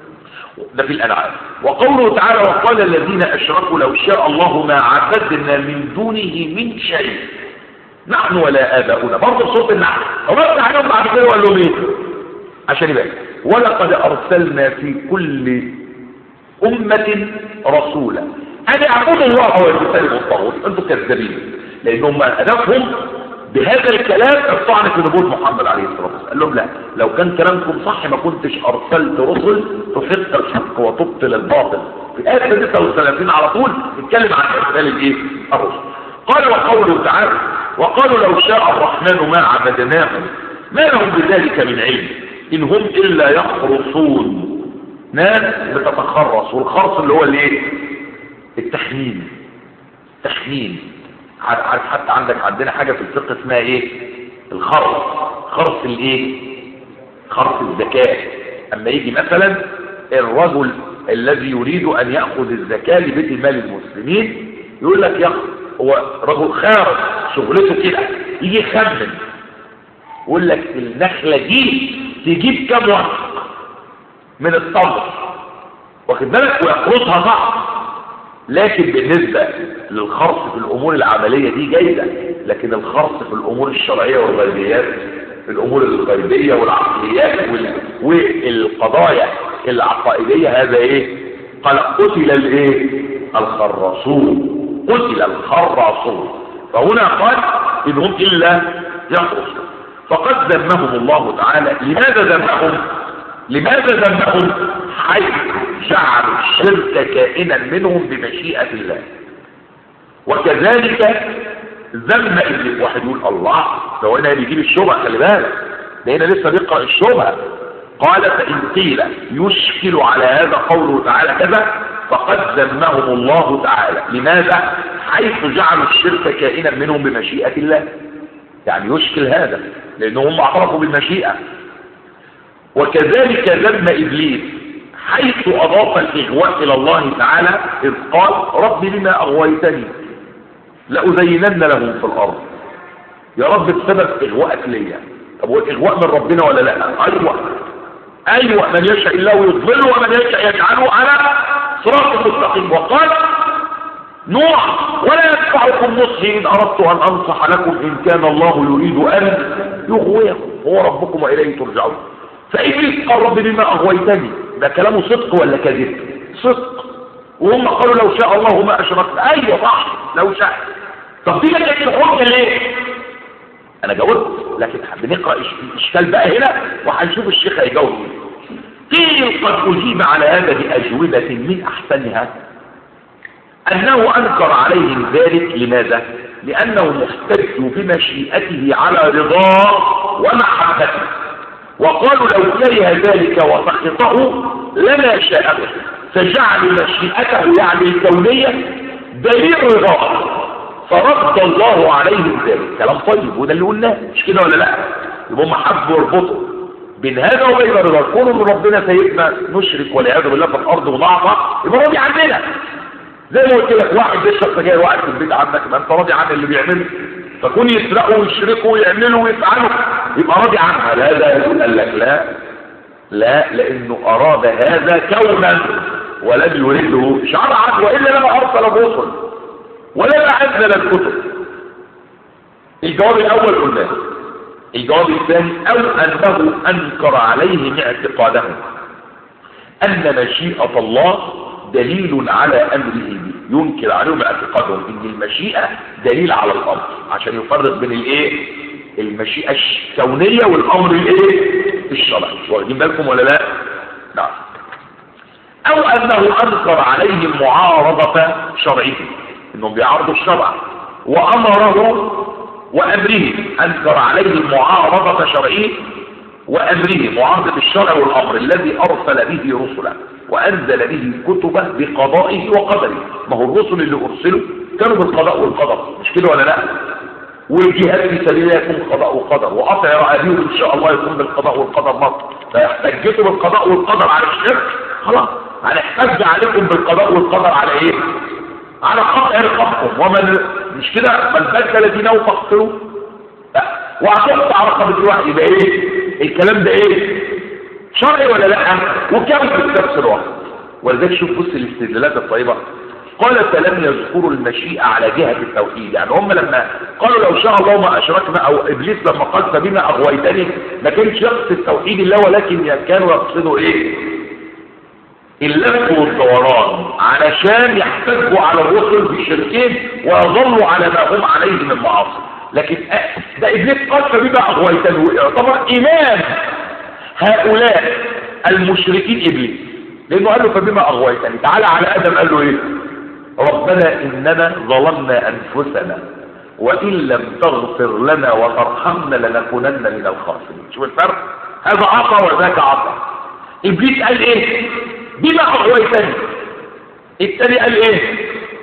ده في الأنعام وقوله تعالى وقال الذين أشركوا لو شاء الله ما عبدنا من دونه من شيء نحن ولا آباؤنا برضه صوت النحل وبرد عليهم بعد كده وقال لهم ايه عشان يبقى ولقد أرسلنا في كل أمة رسولا أن اعبدوا الله ويجتنبوا الطاغوت أنتم كذابين لأنهم هدفهم بهذا الكلام الطعن في نبوة محمد عليه الصلاة والسلام قال لهم لا لو كان كلامكم صح ما كنتش أرسلت رسل تحق الحق وتبطل الباطل في آية 36 على طول اتكلم عن إرسال الإيه؟ الرسل قال وقوله تعالى وقالوا لو شاء الرحمن ما عبدناهم ما لهم بذلك من علم إن هم إلا يخرصون ناس بتتخرص والخرص اللي هو الايه التحميل تحميل عارف حتى عندك عندنا حاجة في الفقه اسمها ايه الخرص خرص الايه خرص الزكاة اما يجي مثلا الرجل الذي يريد ان يأخذ الزكاة لبيت المال المسلمين يقول لك ياخذ هو رجل خارج شغلته كده يجي يخمن يقول لك النخلة دي تجيب كام وقت من التمر واخد بالك ويقرصها صح لكن بالنسبة للخرص في الأمور العملية دي جيدة لكن الخرص في الأمور الشرعية والغيبيات في الأمور الغيبية والعقليات وال... والقضايا العقائدية هذا إيه قال قتل الإيه الخراصون قتل الخراصون فهنا قال إن هم إلا يخرصون فقد ذمهم الله تعالى لماذا ذمهم لماذا ذمهم حيث جعلوا الشرك كائنا منهم بمشيئة الله وكذلك ذم ابن واحد يقول الله لو هنا بيجيب الشبهه خلي بالك ده هنا لسه بيقرا الشبهه قال فان قيل يشكل على هذا قوله تعالى كذا فقد ذمهم الله تعالى لماذا حيث جعلوا الشرك كائنا منهم بمشيئه الله يعني يشكل هذا لانهم اعترفوا بالمشيئه وكذلك ذم ابليس حيث اضاف الاغواء الى الله تعالى اذ قال رب لما اغويتني لأزينن لهم في الأرض يا رب بسبب إغواءك ليا طب هو الإغواء من ربنا ولا لا أيوة أيوة من يشاء الله يضل ومن يشاء يجعله على صراط مستقيم وقال نوح ولا يدفعكم نصحي إن أردت أن أنصح لكم إن كان الله يريد أن يغويكم هو ربكم وإليه ترجعون فإبليس قال رب بما أغويتني ده كلامه صدق ولا كذب صدق وهم قالوا لو شاء الله ما أشركت أيوة صح لو شاء طب دي ما كانتش الحجه ليه انا جاوبت لكن بنقرا الاشكال بقى هنا وهنشوف الشيخ هيجاوب قيل قد اجيب على هذا باجوبه من احسنها انه انكر عليهم ذلك لماذا لانه محتج بمشيئته على رضاه ومحبته وقالوا لو كره ذلك وسخطه لما شاء فجعل مشيئته يعني الكونيه دليل رضاه فرد الله عليهم ذلك كلام طيب وده اللي قلناه مش كده ولا لا يبقى هم حبوا يربطوا بين هذا وبين الرضا كون ان ربنا سيدنا نشرك والعياذ بالله في الارض ونعطى يبقى راضي عننا زي ما قلت لك واحد بيشرب سجاير واحد في البيت عندك يبقى انت راضي عن اللي بيعمله فكون يسرقوا ويشركوا ويعملوا ويفعلوا يبقى راضي عنها لا ده قال لك لا لا لانه اراد هذا كونا ولم يريده شرعا والا لما ارسل الرسل ولا أنزل الكتب الجواب الأول قلنا الجواب الثاني أو أنه أنكر عليهم اعتقادهم أن مشيئة الله دليل على أمره به ينكر عليهم اعتقادهم أن المشيئة دليل على الأمر عشان يفرق بين الإيه المشيئة الكونية والأمر الإيه الشرعي واخدين بالكم ولا لا نعم أو أنه أنكر عليهم معارضة شرعه انهم بيعارضوا الشرع وامره وامره انكر عليه معارضة شرعه وامره معارضة الشرع والامر الذي ارسل به رسلا وانزل به كتبه بقضائه وقدره ما هو الرسل اللي ارسلوا كانوا بالقضاء والقدر مش كده ولا لا والجهاد في سبيل الله يكون قضاء وقدر وقطع رعابيه ان شاء الله يكون بالقضاء والقدر مصر فاحتجتوا بالقضاء والقدر على الشرك خلاص هنحتج عليكم بالقضاء والقدر على ايه على قطع رقبكم ومن مش كده من بدل دينه فاقتلوا وهتقطع رقبة الواحد يبقى ايه الكلام ده ايه شرعي ولا لا وكم في نفس الوقت ولذلك شوف بص الاستدلالات الطيبة قال فلم يذكروا المشيئة على جهة التوحيد يعني هم لما قالوا لو شاء الله ما أشركنا أو إبليس لما قال فبما أغويتني ما كانش يقصد توحيد الله ولكن كانوا يقصدوا إيه اللف والدوران علشان يحتجوا على الرسل بشركين ويظلوا على ما هم عليه من المعاصي لكن ده ابليس قال فبما اغويتني يعتبر امام هؤلاء المشركين ابليس لانه قال له فبما اغويتني تعالى على ادم قال له ايه ربنا اننا ظلمنا انفسنا وان لم تغفر لنا وترحمنا لنكونن من الخاسرين شوف الفرق هذا عطى وذاك عطى ابليس قال ايه بما اغويتني التاني قال ايه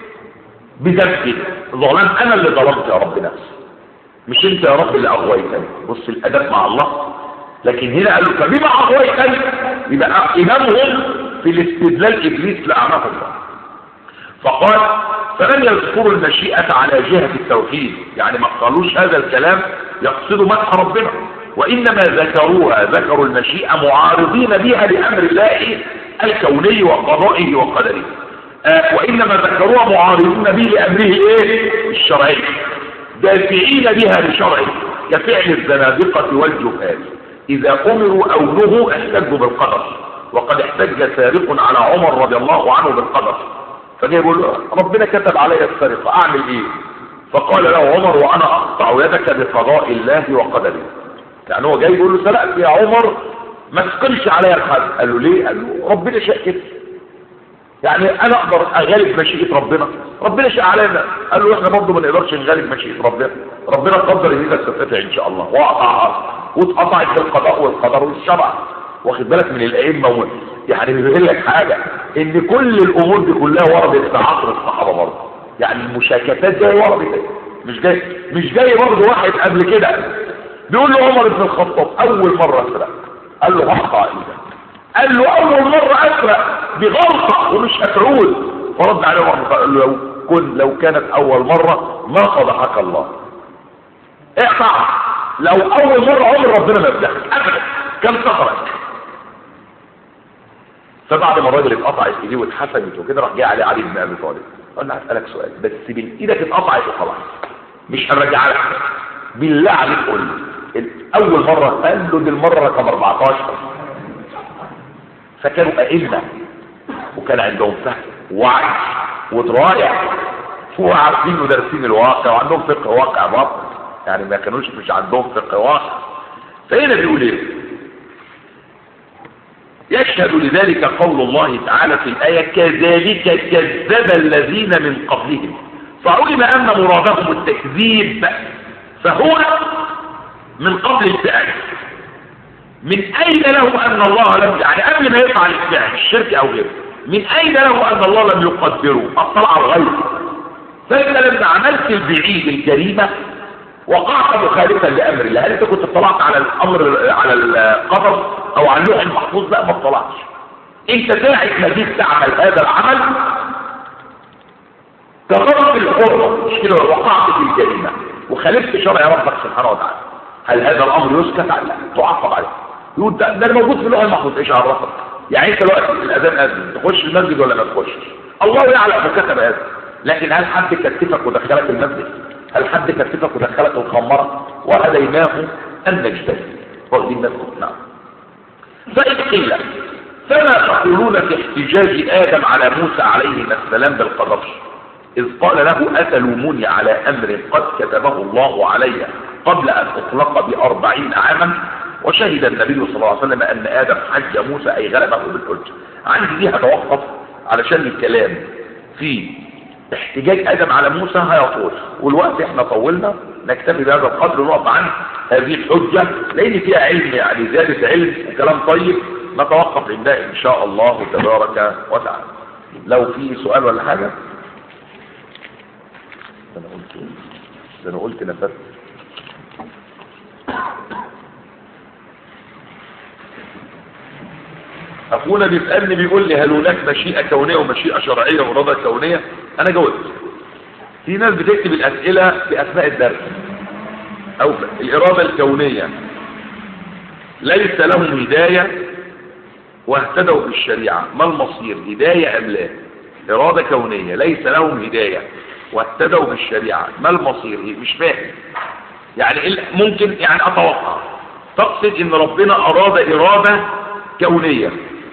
بذنبي ظلم انا اللي ظلمت يا رب نفسي مش انت يا رب اللي اغويتني بص الادب مع الله لكن هنا قالوا فبما اغويتني يبقى امامهم في الاستدلال ابليس لعنه الله فقال فلم يذكروا المشيئة على جهة التوحيد يعني ما قالوش هذا الكلام يقصدوا مدح ربنا وإنما ذكروها ذكروا المشيئة معارضين بها لأمر الله الكوني وقضائه وقدره آه وإنما ذكروها معارضين به لأمره إيه الشرعي دافعين بها لشرعه كفعل الزنادقة والجهال إذا أمروا أو نهوا احتجوا بالقدر وقد احتج سارق على عمر رضي الله عنه بالقدر فجاي يقول له ربنا كتب علي السرقة أعمل إيه فقال له عمر وأنا أقطع يدك بقضاء الله وقدره يعني هو جاي يقول له سرقت يا عمر ما تقلش عليا الحد قال له ليه قال له ربنا شاء كده يعني انا اقدر اغالب مشيئه ربنا ربنا شاء علينا قال له احنا برضه ما نقدرش نغالب مشيئه ربنا ربنا قدر ان ايدك تتقطع ان شاء الله وقطعها واتقطعت بالقضاء والقدر والشرع واخد بالك من الائمه و... يعني بيقول لك حاجه ان كل الامور دي كلها وردت في عصر الصحابه برضه يعني المشاكسات جايه وردت مش جاي مش جاي برضه واحد قبل كده بيقول له عمر بن الخطاب اول مره اسرق قال له هقطع ايدك قال له اول مرة اسرق بغلطة ومش مفعول فرد عليه عمر قال له لو كن لو كانت اول مرة ما فضحك الله اقطع لو اول مرة عمر ربنا ما يفتحك ابدا كان سفرك فبعد ما الراجل اتقطعت ايديه واتحسنت وكده راح جاي عليه علي بن ابي طالب قال له هسالك سؤال بس بين ايدك اتقطعت وخلاص مش هنرجع لك بالله عليك قول لي اول مرة قال له دي المرة رقم 14 فكانوا أئمة وكان عندهم فهم ووعي ودراية وعارفين ودارسين الواقع وعندهم فقه واقع برضه يعني ما كانوش مش عندهم فقه واقع فهنا بيقول ايه يشهد لذلك قول الله تعالى في الآية كذلك كذب الذين من قبلهم فعلم أن مرادهم التكذيب فهو من قبل الفعل من أين له أن الله لم يعني قبل ما يفعل الفعل الشرك أو غيره من أين له أن الله لم يقدره أطلع على الغيب فأنت لما عملت البعيد الجريمة وقعت مخالفا لأمر الله هل أنت كنت اطلعت على الأمر على القدر أو على اللوح المحفوظ لا ما اطلعتش أنت ساعة ما جيت تعمل هذا العمل تغرق الحرمة مش كده وقعت في الجريمة وخالفت شرع ربك سبحانه وتعالى هل هذا الأمر يسكت لا تعاقب عليه يقول ده, ده موجود في اللوح المحفوظ ايش عرفك يعني انت دلوقتي الاذان اذن تخش المسجد ولا ما تخشش الله يعلم وكتب هذا لكن هل حد كتفك ودخلك المسجد هل حد كتفك ودخلك الخمره وهديناه ان نجتهد واخدين بالكم نعم فإن قيل فما تقولون في احتجاج آدم على موسى عليه السلام بالقدر إذ قال له أتلوموني على أمر قد كتبه الله علي قبل أن أطلق بأربعين عاما وشهد النبي صلى الله عليه وسلم أن آدم حج موسى أي غلبه بالحج عندي دي هتوقف علشان الكلام في احتجاج آدم على موسى هيطول والوقت احنا طولنا نكتفي بهذا القدر ونقف عن هذه الحجة لأن فيها علم يعني زيادة علم وكلام طيب نتوقف عندها إن شاء الله تبارك وتعالى لو في سؤال ولا حاجة ده أنا قلت ده أنا قلت نفذت اخونا بيسالني بيقول لي هل هناك مشيئه كونيه ومشيئه شرعيه واراده كونيه انا جاوبت في ناس بتكتب الاسئله في اثناء الدرس او الاراده الكونيه ليس لهم هدايه واهتدوا بالشريعه ما المصير هدايه ام لا اراده كونيه ليس لهم هدايه واهتدوا بالشريعه ما المصير مش فاهم يعني ممكن يعني اتوقع تقصد ان ربنا اراد اراده كونيه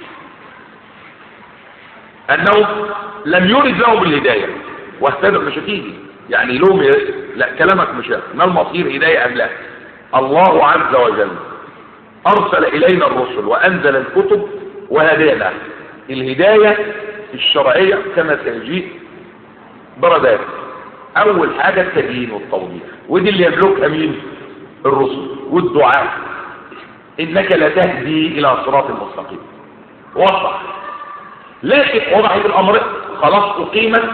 انه لم يرد لهم الهداية واهتدوا مش هتيجي يعني لهم ي... لا كلامك مش ما المصير هداية ام لا الله عز وجل ارسل الينا الرسل وانزل الكتب وهدانا الهداية الشرعية كما سيجيء درجات اول حاجة التبيين والتوضيح ودي اللي يملكها مين الرسل والدعاء انك لا تهدي الى صراط المستقيم وضح لكن وضعت الامر خلاص اقيمت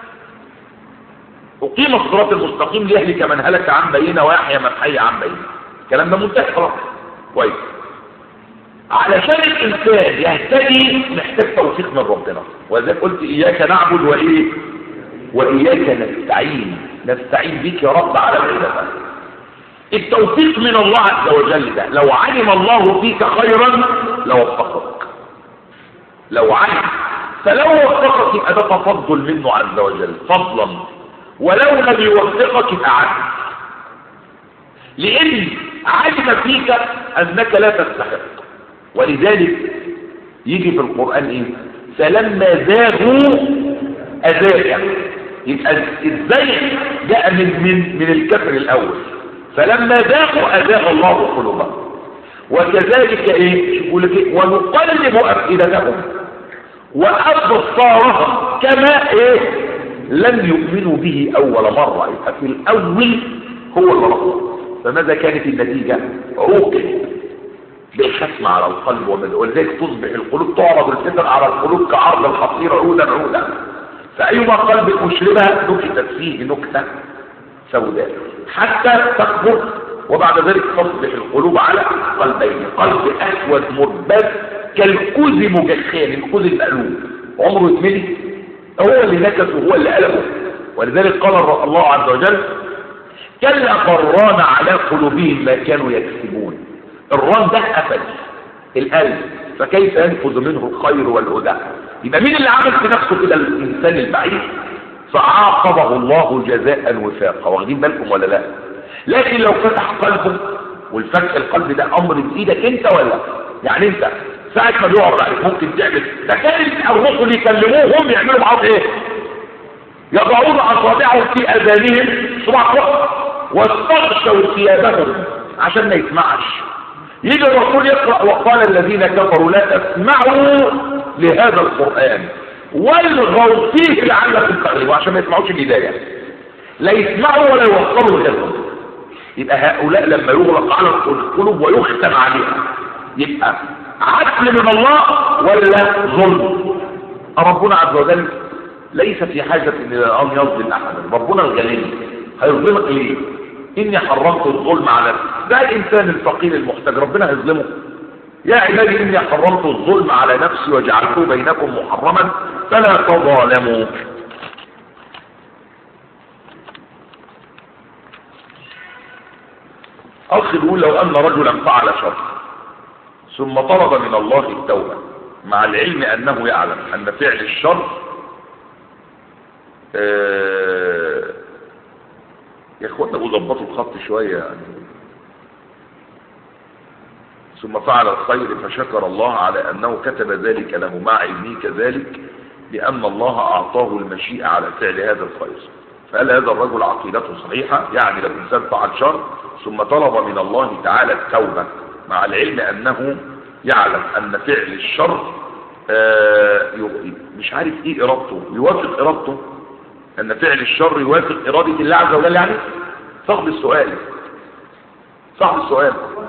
اقيم الصراط المستقيم ليهلك من هلك عن بينه ويحيى من حي عن بينه الكلام ده منتهي خلاص كويس علشان الانسان يهتدي محتاج توفيق من ربنا ولذلك قلت اياك نعبد وايه واياك نستعين نستعين بك يا رب على العباده التوفيق من الله عز وجل ده لو علم الله فيك خيرا لوفقك لو علم فلو وفقك يبقى ده تفضل منه عز وجل فضلا ولو لم يوفقك يبقى عدل لان علم فيك انك لا تستحق ولذلك يجي في القرآن ايه فلما زاغوا ازاغ يبقى ازاي جاء من من من الكفر الاول فلما زاغوا ازاغ الله قلوبهم وكذلك ايه يقول لك إيه؟ ونقلب افئدتهم وابصارهم كما ايه لم يؤمنوا به اول مره يبقى في الاول هو الغلط فماذا كانت النتيجه عوقب بالختم على القلب ومن- ولذلك تصبح القلوب تعرض الفتن على القلوب كعرض الحصير عودا عودا فأيما قلب مشربها نكتت فيه نكتة سوداء حتى تكبر وبعد ذلك تصبح القلوب على قلبين قلب أسود مربد كالكوز مجخان الكوز المقلوب عمره يتملي هو اللي نكس وهو اللي قلبه ولذلك قال الله عز وجل كلا بران على قلوبهم ما كانوا يكسبون الران ده قفل القلب فكيف ينفذ منه الخير والهدى يبقى مين اللي عمل في نفسه كده الانسان البعيد فعاقبه الله جزاء وفاقا واخدين بالكم ولا لا لكن لو فتح قلبه والفتح القلب ده امر بايدك انت ولا يعني انت ساعة ما بيقعد عليك ممكن تعمل ده كان الرسل يكلموهم يعملوا معاهم ايه يضعون اصابعهم في اذانهم صباح واستغشوا ثيابهم عشان ما يسمعش يجي الرسول يقرأ وقال الذين كفروا لا تسمعوا لهذا القرآن والغوا فيه لعلكم تغلبوا عشان ما يسمعوش الهداية لا يسمعوا ولا يوصلوا لغيرهم يبقى هؤلاء لما يغلق على القلوب ويختم عليها يبقى عدل من الله ولا ظلم ربنا عز وجل ليس في حاجة ان ان يظلم احدا ربنا الغني هيظلمك ليه اني حرمت الظلم على نفسي ده الانسان الفقير المحتاج ربنا هيظلمه يا عبادي اني حرمت الظلم على نفسي وجعلته بينكم محرما فلا تظالموا اخ يقول لو ان رجلا فعل شر ثم طلب من الله التوبة مع العلم انه يعلم ان فعل الشر آه، يا اخوانا ظبطوا الخط شوية يعني ثم فعل الخير فشكر الله على انه كتب ذلك له مع علمه كذلك بان الله اعطاه المشيئة على فعل هذا الخير فهل هذا الرجل عقيدته صحيحة يعني لو انسان فعل شر ثم طلب من الله تعالى التوبة مع العلم انه يعلم ان فعل الشر آه، مش عارف ايه ارادته يوافق ارادته ان فعل الشر يوافق ارادة الله عز وجل يعني صاحب السؤال صاحب السؤال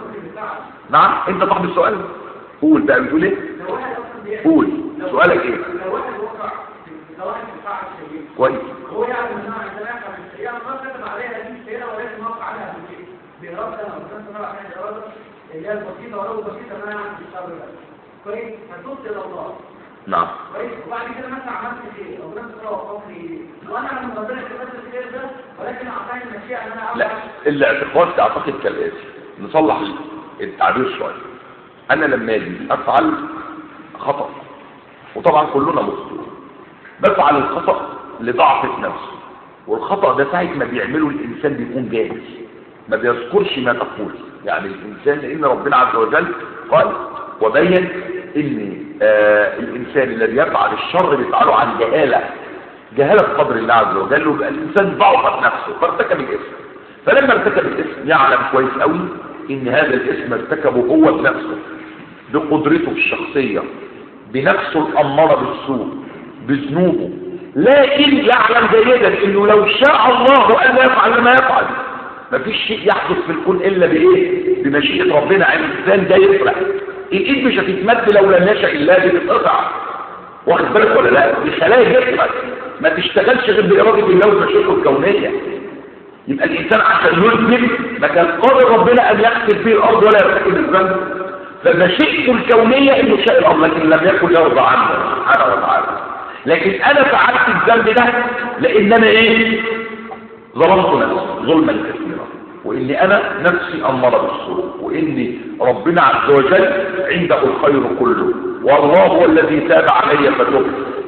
نعم انت صاحب السؤال قول بقى بتقول ايه قول سؤالك ايه لو واحد وقع لو واحد فعل شيء كويس هو يعلم انها عندنا يفعل الشيء ما كتب عليها دي الشيء ولكن وقع عليها بالشيء بإرادة أو كان سمع عليها الإرادة اللي هي البسيطة ولو بسيطة ما يعمل في الشر ده كويس فتوب إلى الله نعم كويس وبعد كده مثلا عملت شيء أو لم تقرأ وقفت لي وأنا من ربنا كتبت الخير ده ولكن أعطاني المشيئة إن أنا لا الاعتقاد تعتقد كالآتي نصلح التعبير شوية انا لما اجي افعل خطأ وطبعا كلنا مخطئون بفعل الخطأ لضعف نفسي والخطأ ده ساعة ما بيعمله الانسان بيكون جاهز ما بيذكرش ما تقول يعني الانسان لان ربنا عز وجل قال وبين ان آه الانسان الذي يفعل الشر بيفعله عن جهاله جهاله بقدر الله عز وجل ويبقى الانسان ضعف نفسه فارتكب الاسم فلما ارتكب الاسم يعلم كويس قوي ان هذا الاسم ارتكبه هو بنفسه بقدرته الشخصيه بنفسه الاماره بالسوء بذنوبه لكن يعلم جيدا انه لو شاء الله ان يفعل ما يفعل مفيش شيء يحدث في الكون الا بايه بمشيئه ربنا عن الانسان ده يفرح الايد مش هتتمد لو لم يشاء الله دي تتقطع واخد بالك ولا لا دي خلايا جسمك ما تشتغلش غير باراده الله ومشيئته الكونيه يبقى الانسان عشان يذنب ما كان قادر ربنا ان يغسل به الارض ولا يرتكب الذنب فمشيئته الكونيه انه شاء الامر لكن لم يكن يرضى عنه سبحانه وتعالى لكن انا فعلت الذنب ده لان انا ايه ظلمت نفسي ظلما كثيرا واني انا نفسي امر بالسوء واني ربنا عز وجل عنده الخير كله والله هو الذي تاب علي فتبت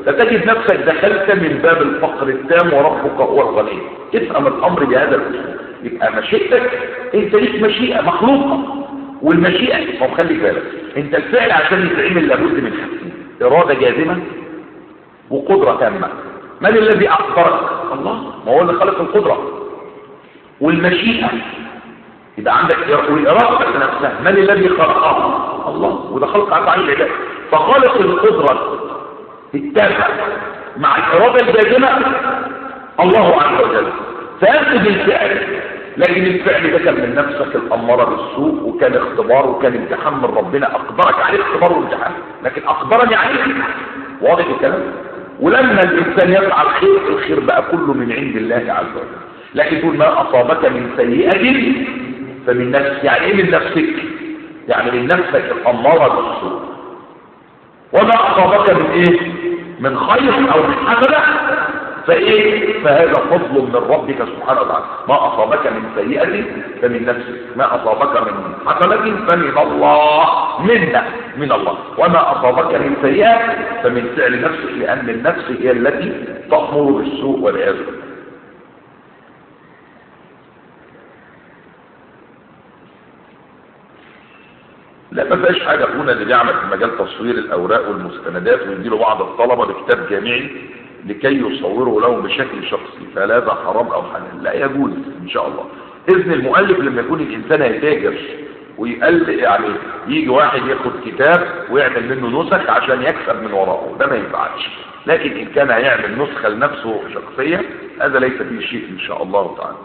فتجد نفسك دخلت من باب الفقر التام وربك هو الغني افهم الامر بهذا الاسلوب يبقى مشيئتك انت ليك مشيئه مخلوقه والمشيئه ما خلي بالك انت الفعل عشان يتعمل لابد من حاجتين اراده جازمه وقدره تامه من الذي اقدرك الله ما هو اللي خلق القدره والمشيئه يبقى عندك والإرادة نفسها من الذي خلقها الله وده خلق عن العباد فخالق القدرة التابع مع الإرادة الجازمة الله عز وجل فأنت بالفعل لكن الفعل ده كان من نفسك الأمارة بالسوء وكان اختبار وكان امتحان من ربنا أقدرك عليه اختبار وامتحان لكن أقدرني عليه واضح الكلام ولما الإنسان يفعل خير الخير بقى كله من عند الله عز وجل لكن تقول ما أصابك من سيئة فمن نفسك يعني ايه من نفسك يعني من نفسك الأمارة بالسوء وما أصابك من ايه من خير أو من حسنة فايه فهذا فضل من ربك سبحانه وتعالى ما أصابك من سيئة فمن نفسك ما أصابك من حسنة فمن الله منا من الله وما أصابك من سيئة فمن فعل نفسك لأن النفس هي التي تأمر بالسوء والعياذ بالله لا ما فيهاش حاجه اخونا اللي بيعمل في مجال تصوير الاوراق والمستندات ويديله بعض الطلبه بكتاب جامعي لكي يصوره لهم بشكل شخصي فهل هذا حرام او حلال لا يجوز ان شاء الله اذن المؤلف لما يكون الانسان هيتاجر ويقل يعني يجي واحد ياخد كتاب ويعمل منه نسخ عشان يكسب من وراءه ده ما ينفعش لكن ان كان هيعمل نسخه لنفسه شخصيه هذا ليس فيه شيء ان شاء الله تعالى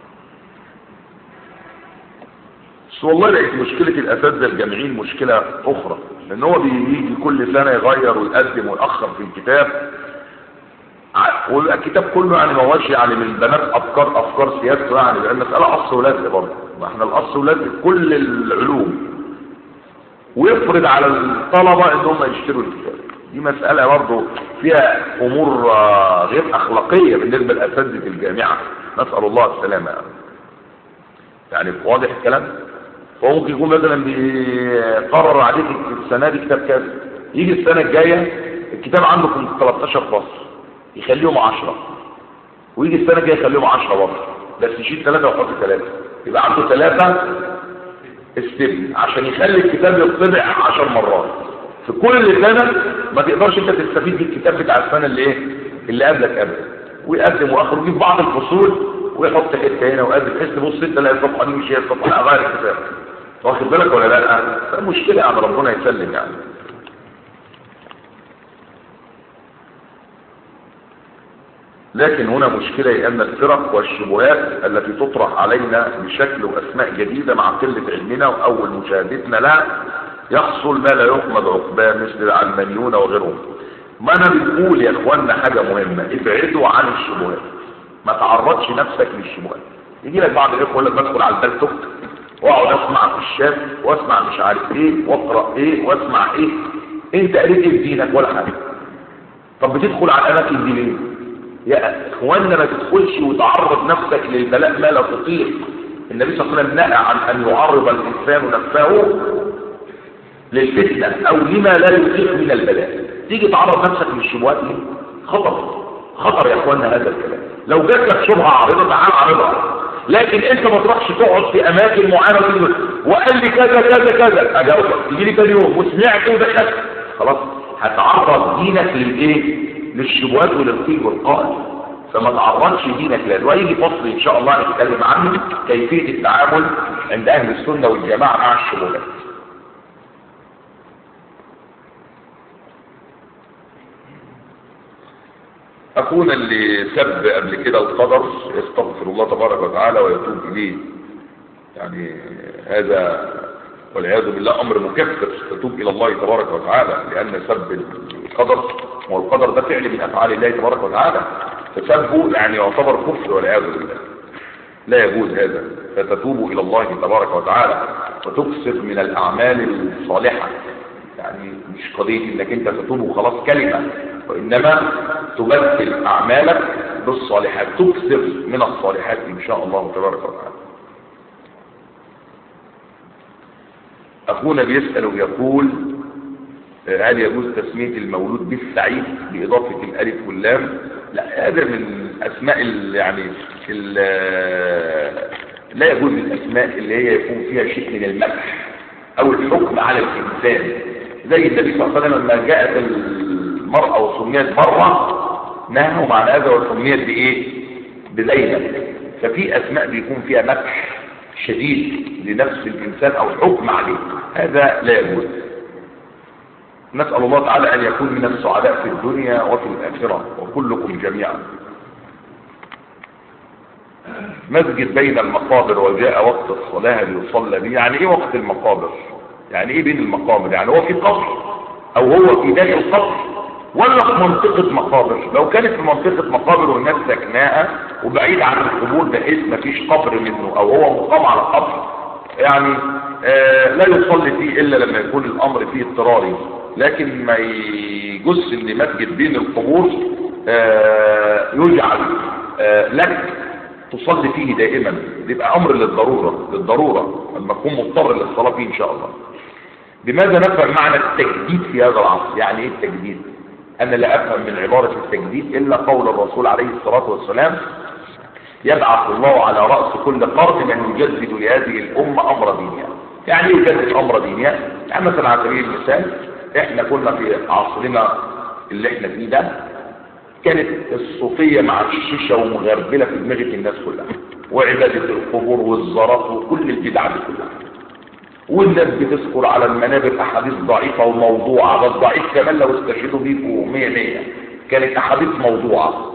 بس والله لقيت مشكلة الأساتذة الجامعيين مشكلة أخرى لأن هو بيجي كل سنة يغير ويقدم ويأخر في الكتاب ويبقى الكتاب كله يعني ما هوش يعني من البنات أفكار أفكار سياسة يعني لأن المسألة قص ولزق برضه ما احنا القص ولزق كل العلوم ويفرض على الطلبة إن هم يشتروا الكتاب دي مسألة برضه فيها أمور غير أخلاقية بالنسبة لأساتذة الجامعة نسأل الله السلامة يعني, يعني واضح الكلام؟ فممكن يكون مثلا بيقرر عليك السنه دي كتاب كذا يجي السنه الجايه الكتاب عندكم 13 فصل يخليهم 10 ويجي السنه الجايه يخليهم 10 برضه بس يشيل ثلاثه ويحط ثلاثه يبقى عنده ثلاثه استبن عشان يخلي الكتاب يطبع 10 مرات في كل سنه ما تقدرش انت تستفيد بالكتاب بتاع السنه اللي ايه اللي قبلك قبل ويقدم واخر ويجيب بعض الفصول ويحط حته هنا ويقدم بحيث تبص انت تلاقي الصفحه دي مش هي الصفحه غير الكتاب واخد بالك ولا لا مشكلة يعني ربنا يسلم يعني لكن هنا مشكلة أن الفرق والشبهات التي تطرح علينا بشكل وأسماء جديدة مع قلة علمنا وأول مشاهدتنا لا يحصل ما لا يحمد عقباه مثل العلمانيون وغيرهم ما أنا بنقول يا إخواننا حاجة مهمة ابعدوا عن الشبهات ما تعرضش نفسك للشبهات يجي لك بعض الإخوة يقول لك بدخل على البلتوك واقعد اسمع في الشام واسمع مش عارف ايه واقرا ايه واسمع ايه انت قريت ايه في دينك ولا حاجه طب بتدخل على الاماكن دي ليه يا اخواننا ما تدخلش وتعرض نفسك للبلاء ما لا تطيق النبي صلى الله عليه وسلم نهى عن ان يعرض الانسان نفسه للفتنه او لما لا يطيق من البلاء تيجي تعرض نفسك للشبهات ليه خطر خطر يا اخواننا هذا الكلام لو جات لك شبهه عارضه تعال عارضها لكن انت ما تروحش تقعد في اماكن معينه وقال لي كذا كذا كذا اجاوبك تيجي لي تاني يوم وسمعت ودخلت خلاص هتعرض دينك للايه للشبهات وللقيل والقائل فما تعرضش دينك لده وهيجي فصل ان شاء الله نتكلم عنه كيفيه التعامل عند اهل السنه والجماعه مع الشبهات أخونا اللي سب قبل كده القدر يستغفر الله تبارك وتعالى ويتوب إليه يعني هذا والعياذ بالله أمر مكفر يتوب إلى الله تبارك وتعالى لأن سب القدر والقدر ده فعل من أفعال الله تبارك وتعالى فسبه يعني يعتبر كفر والعياذ بالله لا يجوز هذا فتتوب إلى الله تبارك وتعالى وتكسب من الأعمال الصالحة يعني مش قضية انك انت تتوب وخلاص كلمة وانما تبدل اعمالك بالصالحات تكثر من الصالحات ان شاء الله تبارك وتعالى اخونا بيسأل ويقول آه، هل يجوز تسمية المولود بالسعيد بإضافة الألف واللام لا هذا من أسماء ال يعني ال لا يجوز الأسماء اللي هي يكون فيها شيء من المدح أو الحكم على الإنسان زي النبي صلى الله عليه وسلم لما جاءت المرأة وسميت مرة نهوا عن هذا وسميت بإيه؟ بزينب ففي أسماء بيكون فيها مدح شديد لنفس الإنسان أو حكم عليه هذا لا يجوز نسأل الله تعالى أن يكون من السعداء في الدنيا وفي الآخرة وكلكم جميعا مسجد بين المقابر وجاء وقت الصلاة ليصلى به يعني ايه وقت المقابر يعني ايه بين المقابر يعني هو في قبر او هو في داخل قبر ولا في منطقة مقابر لو كانت في منطقة مقابر والناس سكناها وبعيد عن القبور بحيث ما فيش قبر منه او هو مقام على قبر يعني آه لا يصلي فيه الا لما يكون الامر فيه اضطراري لكن ما يجوز ان مسجد بين القبور آه يجعل آه لك تصلي فيه دائما يبقى امر للضرورة للضرورة لما تكون مضطر للصلاة فيه ان شاء الله لماذا نفهم معنى التجديد في هذا العصر يعني ايه التجديد انا لا افهم من عبارة التجديد الا قول الرسول عليه الصلاة والسلام يبعث الله على رأس كل قرن من يجدد لهذه الامة امر دينها يعني ايه يجدد امر دينها يعني مثلا على سبيل المثال احنا كنا في عصرنا اللي احنا فيه ده كانت الصوفية مع الشيشة ومغربلة في دماغة الناس كلها وعبادة القبور والزارات وكل البدع دي كلها والناس بتذكر على المنابر احاديث ضعيفة وموضوعة بس ضعيف كمان لو استشهدوا بيكوا مية مية كانت احاديث موضوعة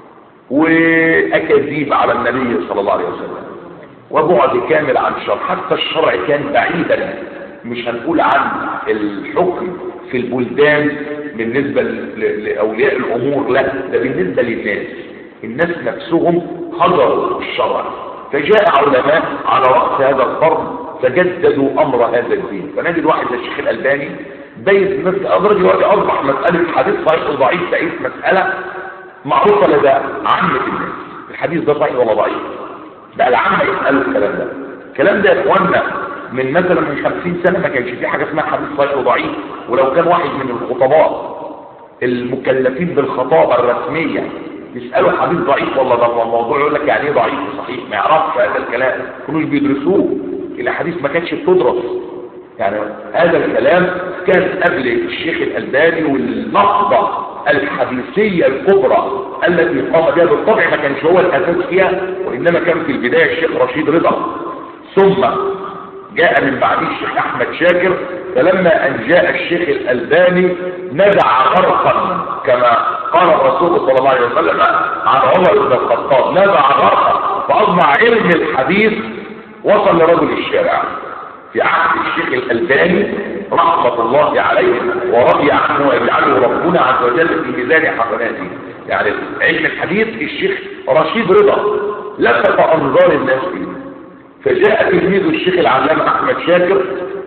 واكاذيب على النبي صلى الله عليه وسلم وبعد كامل عن الشرع حتى الشرع كان بعيدا مش هنقول عن الحكم في البلدان بالنسبة لأولياء الأمور لا ده بالنسبة للناس الناس نفسهم هجروا الشرع فجاء علماء على رأس هذا القرن فجددوا أمر هذا الدين فنجد واحد زي الشيخ الألباني بيت أدرج دلوقتي أصبح مسألة حديث صحيح وضعيف بقيت مسألة معروفة لدى عامة الناس الحديث ده صحيح ولا ضعيف بقى العامة يسألوا الكلام ده الكلام ده يا إخواننا من مثلا من خمسين سنة ما كانش في حاجة اسمها حديث صحيح وضعيف ولو كان واحد من الخطباء المكلفين بالخطابة الرسمية يسألوا حديث ضعيف ولا ده الموضوع يقول لك يعني ايه ضعيف وصحيح ما يعرفش هذا الكلام كانوش بيدرسوه الاحاديث ما كانتش بتدرس يعني هذا الكلام كان قبل الشيخ الألباني والنهضة الحديثية الكبرى التي قام بها بالطبع ما كانش هو الأساس فيها وإنما كان في البداية الشيخ رشيد رضا ثم جاء من بعده الشيخ احمد شاكر فلما ان جاء الشيخ الالباني نزع غرقا كما قال الرسول صلى الله عليه وسلم عن عمر بن الخطاب نزع غرقا فاصبح علم الحديث وصل لرجل الشارع في عهد الشيخ الالباني رحمة الله عليه ورضي عنه ويجعله ربنا عز وجل في ميزان حسناته يعني علم الحديث الشيخ رشيد رضا لفت انظار الناس فيه فجاء تلميذ الشيخ العلامة احمد شاكر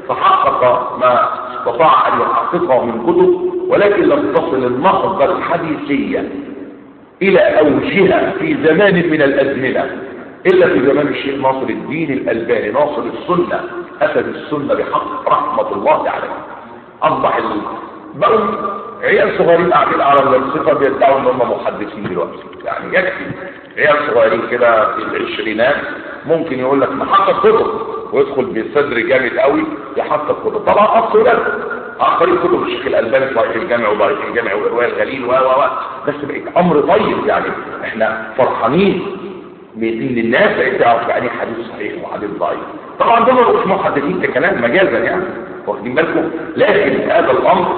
فحقق ما استطاع ان يحققه من كتب ولكن لم تصل النهضة الحديثية الى اوجها في زمان من الازمنة الا في زمان الشيخ ناصر الدين الالباني ناصر السنة اسد السنة بحق رحمة الله عليه اصبح ال... بقوا عيال صغيرين قاعدين على الصفة بيدعوا ان هم محدثين دلوقتي يعني يكفي عيال صغيرين كده في العشرينات ممكن يقول لك محقق كتب ويدخل بصدر جامد قوي يحقق كتب طبعا اصل ولاد اخرين كتب الشيخ الالباني صحيح الجامع وضعيف الجامع والروايه الغليل و و بس بقت امر طيب يعني احنا فرحانين بان الناس بقت تعرف يعني حديث صحيح وحديث ضعيف طبعا دول مش محددين ككلام مجازا يعني واخدين بالكم لكن هذا الامر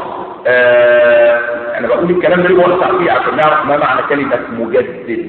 آه انا بقول الكلام ده ليه وسع فيه عشان نعرف ما معنى كلمه مجدد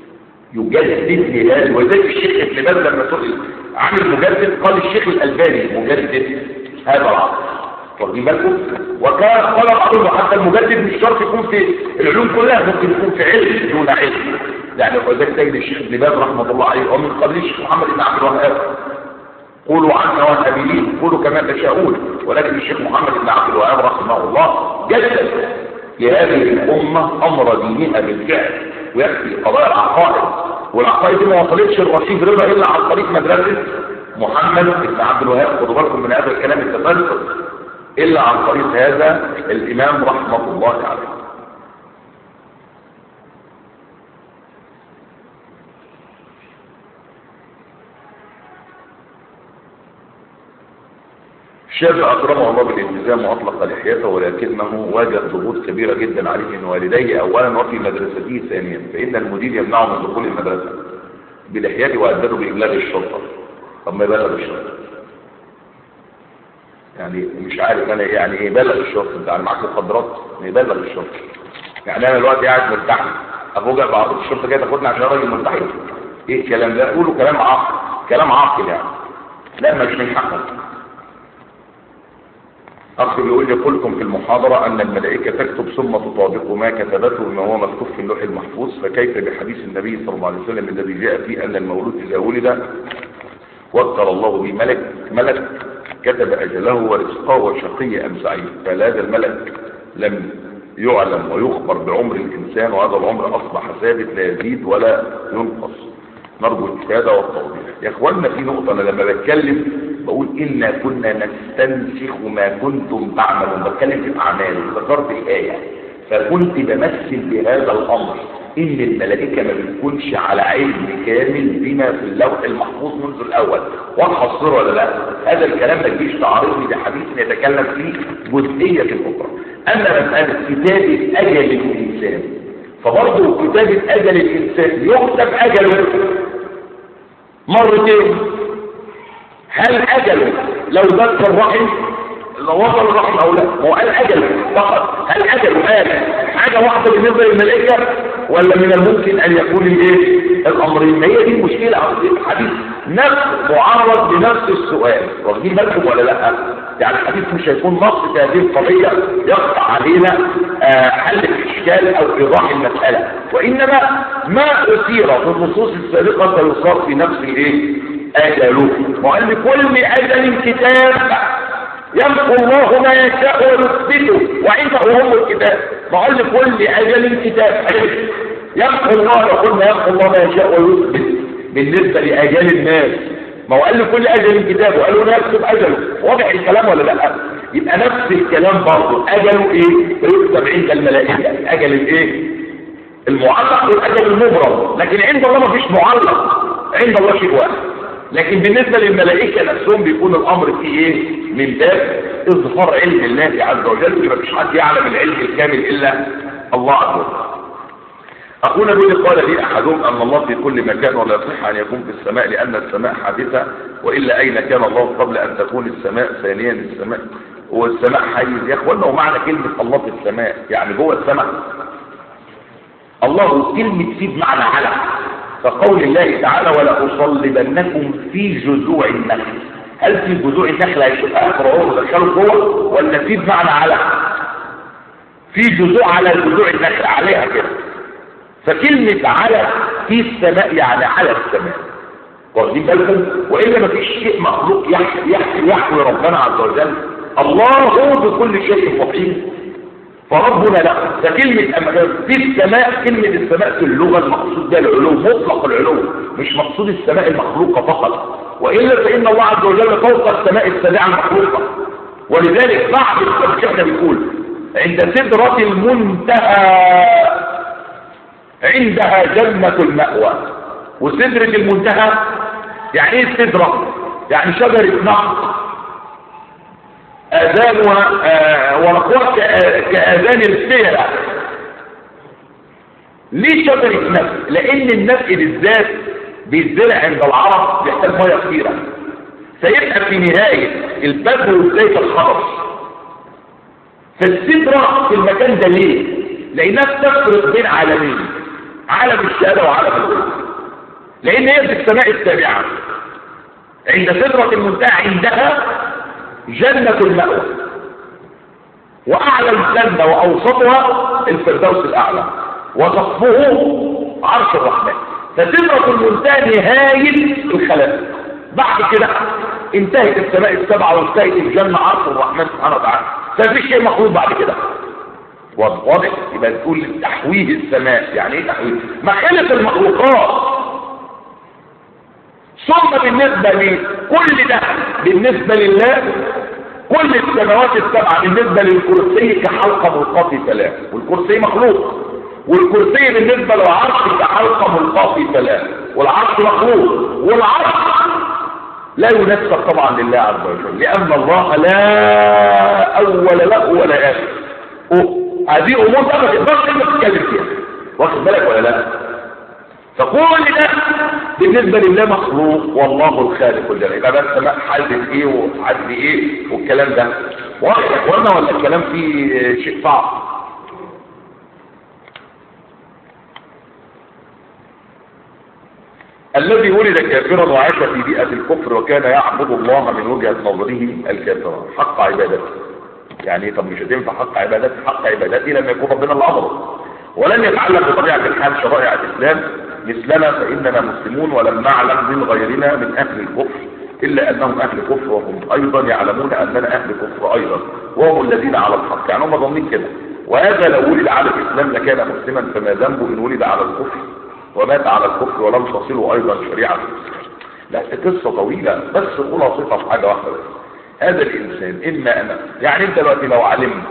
يجدد لهذا وذلك الشيخ ابن باز لما سئل عن المجدد قال الشيخ الالباني مجدد هذا العصر واخدين بالكم وكان قال بعضهم حتى المجدد مش شرط يكون في العلوم كلها ممكن يكون في علم دون علم يعني وذلك تجد الشيخ ابن باز رحمه الله عليه ومن قبل الشيخ محمد بن عبد الوهاب قولوا عنا والنبيين قولوا كما تشاءون ولكن الشيخ محمد بن عبد الوهاب رحمه الله جدد لهذه الأمة أمر دينها بالفعل ويكفي قضايا العقائد والعقائد دي ما وصلتش الرشيد رضا إلا عن طريق مدرسة محمد بن عبد الوهاب خدوا بالكم من هذا الكلام التفلسف إلا عن طريق هذا الإمام رحمة الله عليه الشافعي أكرمه الله بالالتزام وأطلق لحيته ولكنه واجه ضغوط كبيرة جدا عليه من والديه أولا وفي مدرسته ثانيا فإن المدير يمنعه من دخول المدرسة بلحيته وأدده بإبلاغ الشرطة طب ما يبلغ الشرطة يعني مش عارف أنا يعني إيه يبلغ الشرطة أنت يعني معاك مخدرات ما يبلغ الشرطة يعني أنا دلوقتي قاعد مرتاح أفوجئ بعض الشرطة جاية تاخدني عشان راجل منتحر إيه الكلام ده؟ قولوا كلام عاقل كلام عاقل يعني لا مش من حقك أخ بيقول لي قلتم في المحاضرة أن الملائكة تكتب ثم تطابق ما كتبته بما هو مكتوب في اللوح المحفوظ فكيف بحديث النبي صلى الله عليه وسلم الذي جاء فيه أن المولود إذا ولد وكل الله به ملك ملك كتب أجله ورزقه وشقي أم سعيد فهذا الملك لم يعلم ويخبر بعمر الإنسان وهذا العمر أصبح ثابت لا يزيد ولا ينقص نرجو الإفادة والتوضيح يا إخواننا في نقطة أنا لما بتكلم بقول إنا كنا نستنسخ ما كنتم تعملون بتكلم في أعمال ذكرت الآية فكنت بمثل بهذا الأمر إن الملائكة ما بتكونش على علم كامل بما في اللوح المحفوظ منذ الأول واضحة الصورة ولا لا؟ هذا الكلام ما تجيش تعارضني بحديث يتكلم فيه جزئية أخرى أما مسألة كتابة أجل الإنسان فبرضه كتابة أجل الإنسان يكتب أجله مرتين هل أجله لو زاد في الرحم لو وصل الرحم أو لا هو قال أجله فقط هل أجله قال حاجة واحدة بالنسبة للملائكة ولا من الممكن أن يكون الايه الأمرين ما هي دي المشكلة الحديث نفس معرض لنفس السؤال واخدين بالكم ولا لا يعني الحديث مش هيكون نص في هذه القضية يقطع علينا آه حل الإشكال أو إيضاح المسألة وإنما ما أثير في النصوص السابقة سيصار في نفس الايه أجله وقال لكل أجل كتاب يمحو الله ما يشاء ويثبته وعنده هم الكتاب وقال لكل أجل كتاب يمحو الله يقول ما يمحو الله ما يشاء ويثبت بالنسبة لأجل الناس ما هو قال لكل أجل كتاب وقال له يكتب أجله واضح الكلام ولا لا يبقى نفس الكلام برضه أجله إيه يكتب عند الملائكة أجل الإيه المعلق والأجل المبرم لكن عند الله ما فيش معلق عند الله شيء واحد لكن بالنسبة للملائكة نفسهم بيكون الأمر فيه إيه من باب إظهار علم الله عز وجل ما فيش حد يعلم العلم الكامل إلا الله عز وجل أخونا بيقول قال لي أحدهم أن الله في كل مكان ولا يصح أن يكون في السماء لأن السماء حادثة وإلا أين كان الله قبل أن تكون السماء ثانيا السماء والسماء حيز يا أخوانا ومعنى كلمة الله في السماء يعني جوه السماء الله كلمة في بمعنى على فقول الله تعالى ولا أصلبنكم في جذوع النخل هل في جذوع النخل هيشوف أقرأوه ودخلوا جوه ولا في بمعنى على في جذوع على جذوع النخل عليها كده فكلمة على في السماء يعني على السماء واخدين بالكم والا ما فيش شيء مخلوق يحوي يحوي ربنا عز وجل الله بكل شيء محيط فربنا لا فكلمة في السماء كلمة السماء في اللغة المقصود ده العلو مطلق العلو مش مقصود السماء المخلوقة فقط وإلا فإن الله عز وجل فوق السماء السابعة المخلوقة ولذلك بعض الشيخنا بيقول عند سدرة المنتهى عندها جنة المأوى وسدرة المنتهى يعني ايه السدرة يعني شجرة نقط آذانها آه ورقوها كآذان الفيلة ليه شجرة نفس لأن النفق بالذات بيتزرع عند العرب بيحتاج مية كثيرة فيبقى في نهاية البذر وبداية الخرص فالسدرة في المكان ده ليه؟ لأنها بتفرق بين عالمين عالم الشهادة وعالم الغيب لأن هي في السماء السابعة عند سدرة المنتهى عندها جنة المأوى وأعلى الجنة وأوسطها الفردوس الأعلى وسقفه عرش الرحمن فسدرة المنتهى نهاية الخلائق بعد كده انتهت السماء السبعة وانتهت الجنة عرش الرحمن سبحانه وتعالى فمفيش شيء مخلوق بعد كده واضح يبقى تقول تحويه السماء يعني ايه تحويه مخالف المخلوقات ثم بالنسبة لكل ده بالنسبة لله كل السماوات السبعة بالنسبة للكرسي كحلقة ملقاة سلام والكرسي مخلوق والكرسي بالنسبة للعرش كحلقة ملقاة سلام والعرش مخلوق والعرش لا ينسب طبعا لله عز وجل لأن الله لا أول له ولا آخر هذه أمور بقى ما تقدرش انت تتكلم فيها واخد بالك ولا لا فكل ده بالنسبة لله مخلوق والله الخالق الجليل يبقى بس بقى حد ايه وحد ايه والكلام ده واضح يا اخوانا ولا الكلام فيه شيء صعب الذي ولد كافرا وعاش في بيئة الكفر وكان يعبد الله من وجهة نظره الكافرة حق عبادته يعني طب مش هتنفع حق عبادته حق عبادته لما يكون ربنا اللي امره ولن يتعلم بطبيعة الحال شرائع الإسلام مثلنا فإننا مسلمون ولم نعلم من غيرنا من أهل الكفر إلا أنهم أهل كفر وهم أيضا يعلمون أننا أهل كفر أيضا وهم الذين على الحق يعني هم ظنين كده وهذا لو ولد على الإسلام لكان مسلما فما ذنبه إن ولد على الكفر ومات على الكفر ولم تصله أيضا شريعة الإسلام لا قصة طويلة بس خلاصتها في حاجة واحدة بس هذا الإنسان إما أنا يعني أنت دلوقتي لو علمت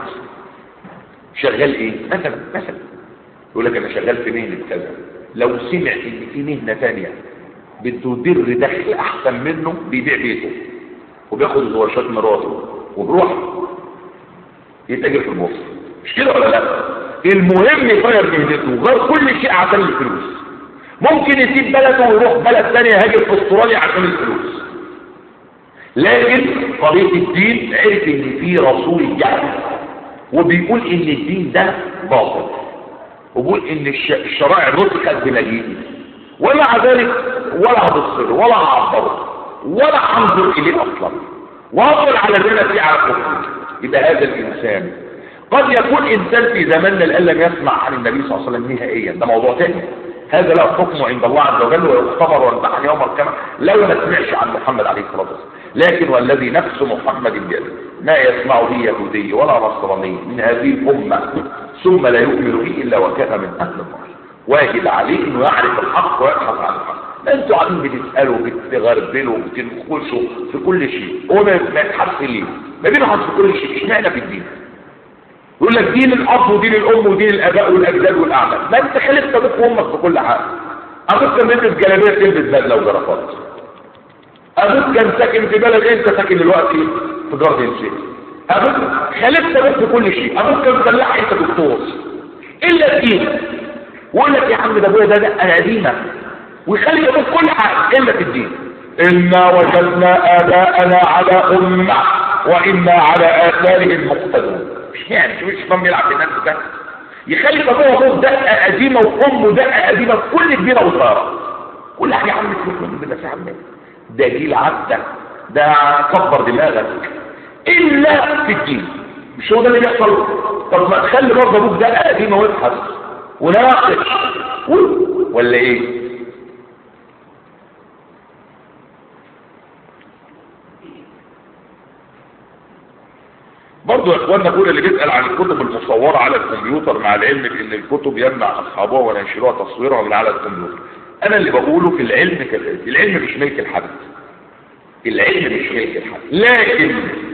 شغال إيه مثلا مثلا يقول لك أنا شغال في مهنة كذا لو سمع إن في مهنة ثانية بتدر دخل أحسن منه بيبيع بيته وبياخد زواشات مراته وبروح يتاجر في البورصة مش كده ولا لا المهم يغير مهنته غير كل شيء عشان الفلوس ممكن يسيب بلده ويروح بلد ثانيه يهاجر في استراليا عشان الفلوس لكن طريق الدين عرف ان في رسول جاء وبيقول ان الدين ده باطل وبيقول ان الش- الشرائع نطقت بمجيئه ومع ذلك ولا هبصله ولا هعبره ولا هنظر اليه اصلا وافضل على ذلك في على كفره يبقى هذا الانسان قد يكون انسان في زماننا الان لم يسمع عن النبي صلى الله عليه وسلم نهائيا ده موضوع تاني هذا له حكمه عند الله عز وجل ويختبر ويمتحن يوم القيامه لو ما سمعش عن محمد عليه الصلاه والسلام لكن والذي نفس محمد بيده ما يسمع به يهودي ولا نصراني من هذه الامه ثم لا يؤمن به الا وكان من اهل النار واجب عليه انه يعرف الحق ويبحث عن الحق ما انتوا قاعدين بتسالوا بتغربلوا بتنخشوا في كل شيء هو ما ما يتحس ليه ما بينحس في كل شيء اشمعنى في الدين يقول لك دين الاب ودين الام ودين الاباء والاجداد والاعمال ما انت خلفت ابوك وامك في كل حاجه ابوك كان بيلبس جلابيه تلبس بدله وجرافات ابوك كان ساكن في بلد انت ساكن دلوقتي في جاردن سيتي ابوك خلفت ابوك في كل شيء ابوك كان فلاح انت دكتور الا الدين ويقول لك يا عم ده ابويا ده دقه قديمه ويخلي ابوك كل حاجه الا في الدين انا وجدنا اباءنا على امه وانا على اثارهم مقتدون مش يعني مش فاهم يلعب بالناس ده يخلي ابوه وابوه دقه قديمه وامه دقه قديمه في كل كبيره وصغيره كل حاجه يا عم تفوت من بالله يا عم ده جيل عدى ده كبر دماغك الا في الدين مش هو ده اللي بيحصل طب ما تخلي برضه ابوك دقه قديمه وابحث وناقش و- ولا ايه برضه يا اخواننا كل اللي بيسال عن الكتب المصوره على الكمبيوتر مع العلم بان الكتب يمنع اصحابها وينشروها تصويرها من على الكمبيوتر انا اللي بقوله في العلم كذلك العلم مش ملك الحد العلم مش ملك الحد لكن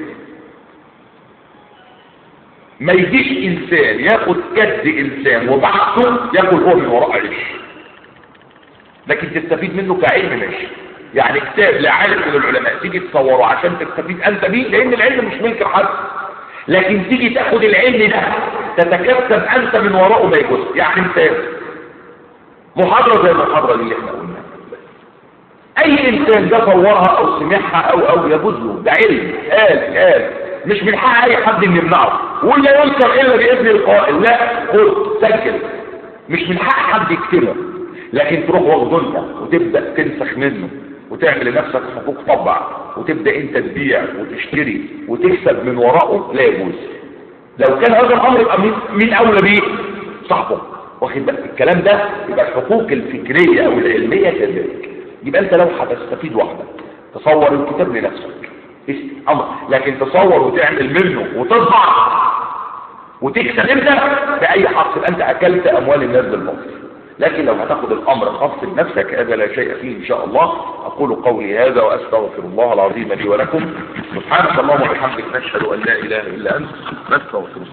ما يجيش انسان ياخد كد انسان وبحثه ياكل هو من وراء عيش لكن تستفيد منه كعلم ماشي يعني كتاب لعالم من العلماء تيجي تصوره عشان تستفيد انت بيه لان العلم مش ملك حد لكن تيجي تاخد العلم ده تتكسب انت من وراءه ما يجوز يعني مثال محاضرة زي المحاضرة دي اللي احنا قلناها اي انسان ده صورها او سمعها او او يجوز له ده علم قال قال مش من حق اي حد ان يمنعه ولا ينكر الا باذن القائل لا خد سجل مش من حق حد يكتبه لكن تروح واخده انت وتبدا تنسخ منه وتعمل لنفسك حقوق طبع وتبدا انت تبيع وتشتري وتكسب من وراءه لا يجوز لو كان هذا الامر يبقى مين, مين اولى بيه صاحبه واخد بالك الكلام ده يبقى الحقوق الفكريه او العلميه كذلك يبقى انت لو هتستفيد وحدك تصور الكتاب لنفسك اسم امر لكن تصور وتعمل منه وتطبع وتكسب انت باي حق يبقى انت اكلت اموال الناس بالباطل لكن لو هتاخد الامر خاص بنفسك هذا لا شيء فيه ان شاء الله اقول قولي هذا واستغفر الله العظيم لي ولكم سبحانك اللهم وبحمدك نشهد ان لا اله الا انت نستغفرك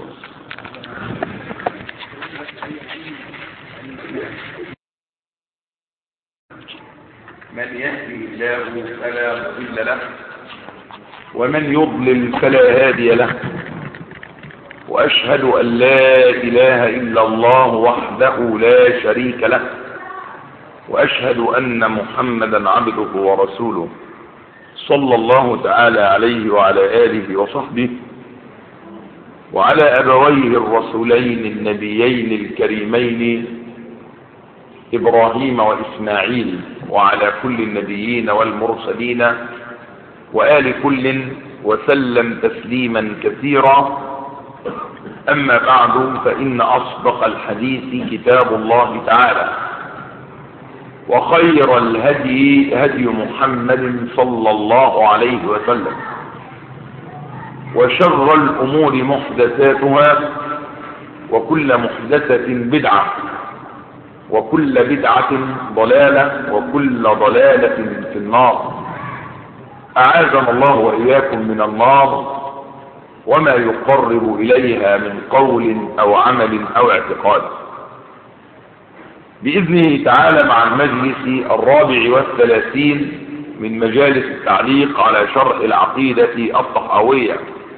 من يهدي الله فلا مضل له ومن يضلل فلا هادي له وأشهد أن لا إله إلا الله وحده لا شريك له وأشهد أن محمدا عبده ورسوله صلى الله تعالى عليه وعلى آله وصحبه وعلى أبويه الرسولين النبيين الكريمين إبراهيم وإسماعيل وعلى كل النبيين والمرسلين وآل كل وسلم تسليما كثيرا أما بعد فإن أصدق الحديث كتاب الله تعالى وخير الهدي هدي محمد صلى الله عليه وسلم وشر الأمور محدثاتها وكل محدثة بدعة وكل بدعة ضلالة وكل ضلالة في النار أعاذنا الله وإياكم من النار وما يقرب إليها من قول أو عمل أو اعتقاد بإذنه تعالى مع المجلس الرابع والثلاثين من مجالس التعليق على شرح العقيدة الطحاوية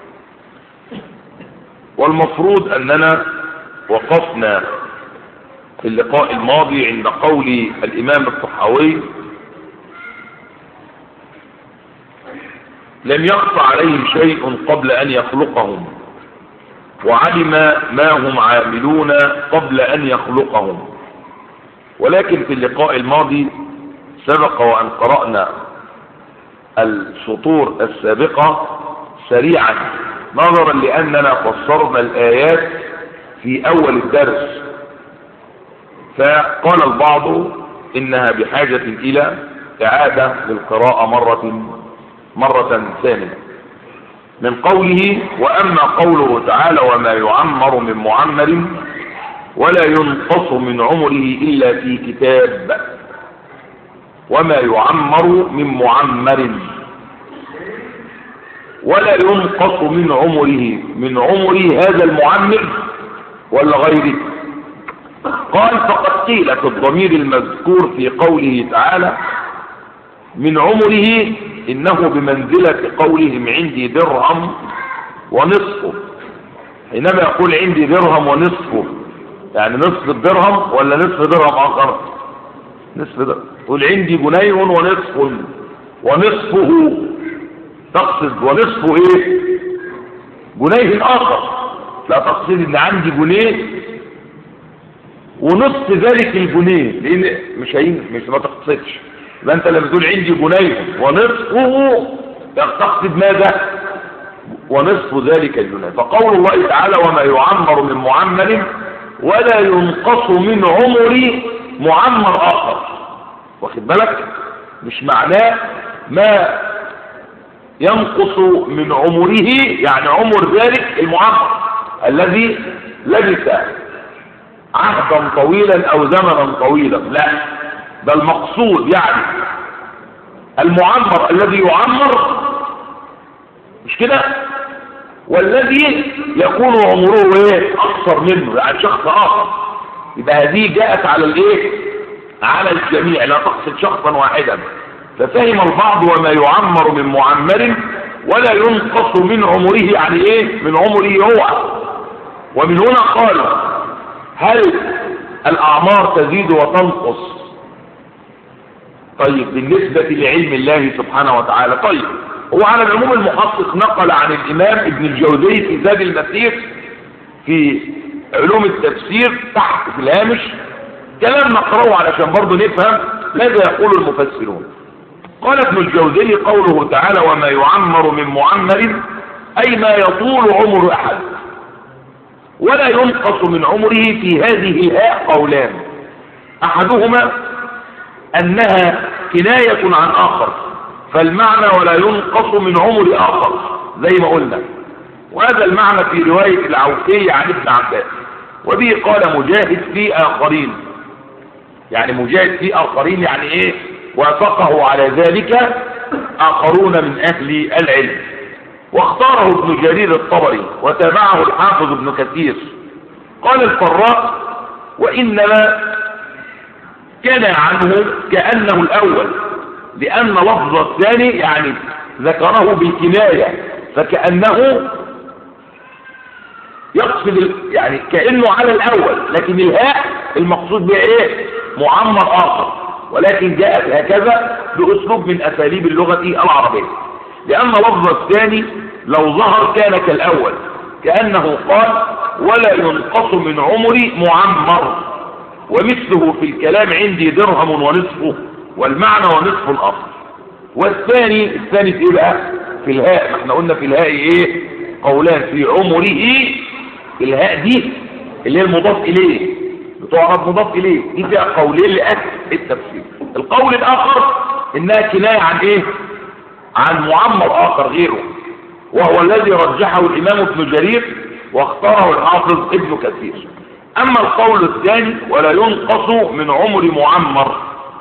والمفروض أننا وقفنا في اللقاء الماضي عند قول الإمام الطحاوي لم يخف عليهم شيء قبل أن يخلقهم وعلم ما هم عاملون قبل أن يخلقهم ولكن في اللقاء الماضي سبق وأن قرأنا السطور السابقة سريعا نظرا لأننا فسرنا الآيات في أول الدرس فقال البعض إنها بحاجة إلى إعادة للقراءة مرة مرة ثانية من قوله وأما قوله تعالى وما يعمر من معمر ولا ينقص من عمره إلا في كتاب وما يعمر من معمر ولا ينقص من عمره من عمره هذا المعمر ولا غيره قال فقد قيل في الضمير المذكور في قوله تعالى من عمره إنه بمنزلة قولهم عندي درهم ونصفه حينما يقول عندي درهم ونصفه يعني نصف الدرهم ولا نصف درهم آخر نصف درهم تقول عندي جنيه ونصف ونصفه تقصد ونصفه ايه جنيه آخر لا تقصد ان عندي جنيه ونصف ذلك الجنيه لان مش هين مش ما تقصدش يبقى انت لما تقول عندي جنيه ونصفه تقصد ماذا ونصف ذلك الجنيه فقول الله تعالى وما يعمر من معمر ولا ينقص من عمر معمر اخر واخد بالك مش معناه ما ينقص من عمره يعني عمر ذلك المعمر الذي لبث عهدا طويلا او زمنا طويلا لا بل المقصود يعني المعمر الذي يعمر مش كده والذي يكون عمره ايه اقصر منه يعني شخص اخر يبقى هذه جاءت على الايه على الجميع لا تقصد شخصا واحدا ففهم البعض وما يعمر من معمر ولا ينقص من عمره يعني ايه من عمره هو ومن هنا قالوا هل الاعمار تزيد وتنقص طيب بالنسبة لعلم الله سبحانه وتعالى طيب هو على العموم المحقق نقل عن الامام ابن الجوزي في زاد المسير في علوم التفسير تحت في الهامش كلام نقرأه علشان برضه نفهم ماذا يقول المفسرون قال ابن الجوزي قوله تعالى وما يعمر من معمر أي ما يطول عمر أحد ولا ينقص من عمره في هذه الآية قولان أحدهما أنها كناية عن آخر فالمعنى ولا ينقص من عمر آخر زي ما قلنا وهذا المعنى في رواية العوفية عن ابن عباس وبه قال مجاهد في آخرين يعني مجاهد في آخرين يعني إيه وافقه على ذلك آخرون من أهل العلم واختاره ابن جرير الطبري وتابعه الحافظ ابن كثير قال الفراء وإنما كان عنه كأنه الأول لأن لفظ الثاني يعني ذكره بالكناية فكأنه يقصد يعني كأنه على الأول لكن الهاء المقصود بها إيه معمر آخر ولكن جاءت هكذا بأسلوب من أساليب اللغة العربية لأن لفظ الثاني لو ظهر كان كالأول كأنه قال ولا ينقص من عمري معمر ومثله في الكلام عندي درهم ونصفه والمعنى ونصف الأصل والثاني الثاني في ايه بقى في الهاء ما احنا قلنا في الهاء ايه قولان في عمره الهاء دي اللي هي المضاف اليه بتعرف مضاف اليه دي فيها قولين لاهل التفسير القول الاخر انها كنايه عن ايه عن معمر اخر غيره وهو الذي رجحه الامام ابن جرير واختاره الحافظ ابن كثير اما القول الثاني ولا ينقص من عمر معمر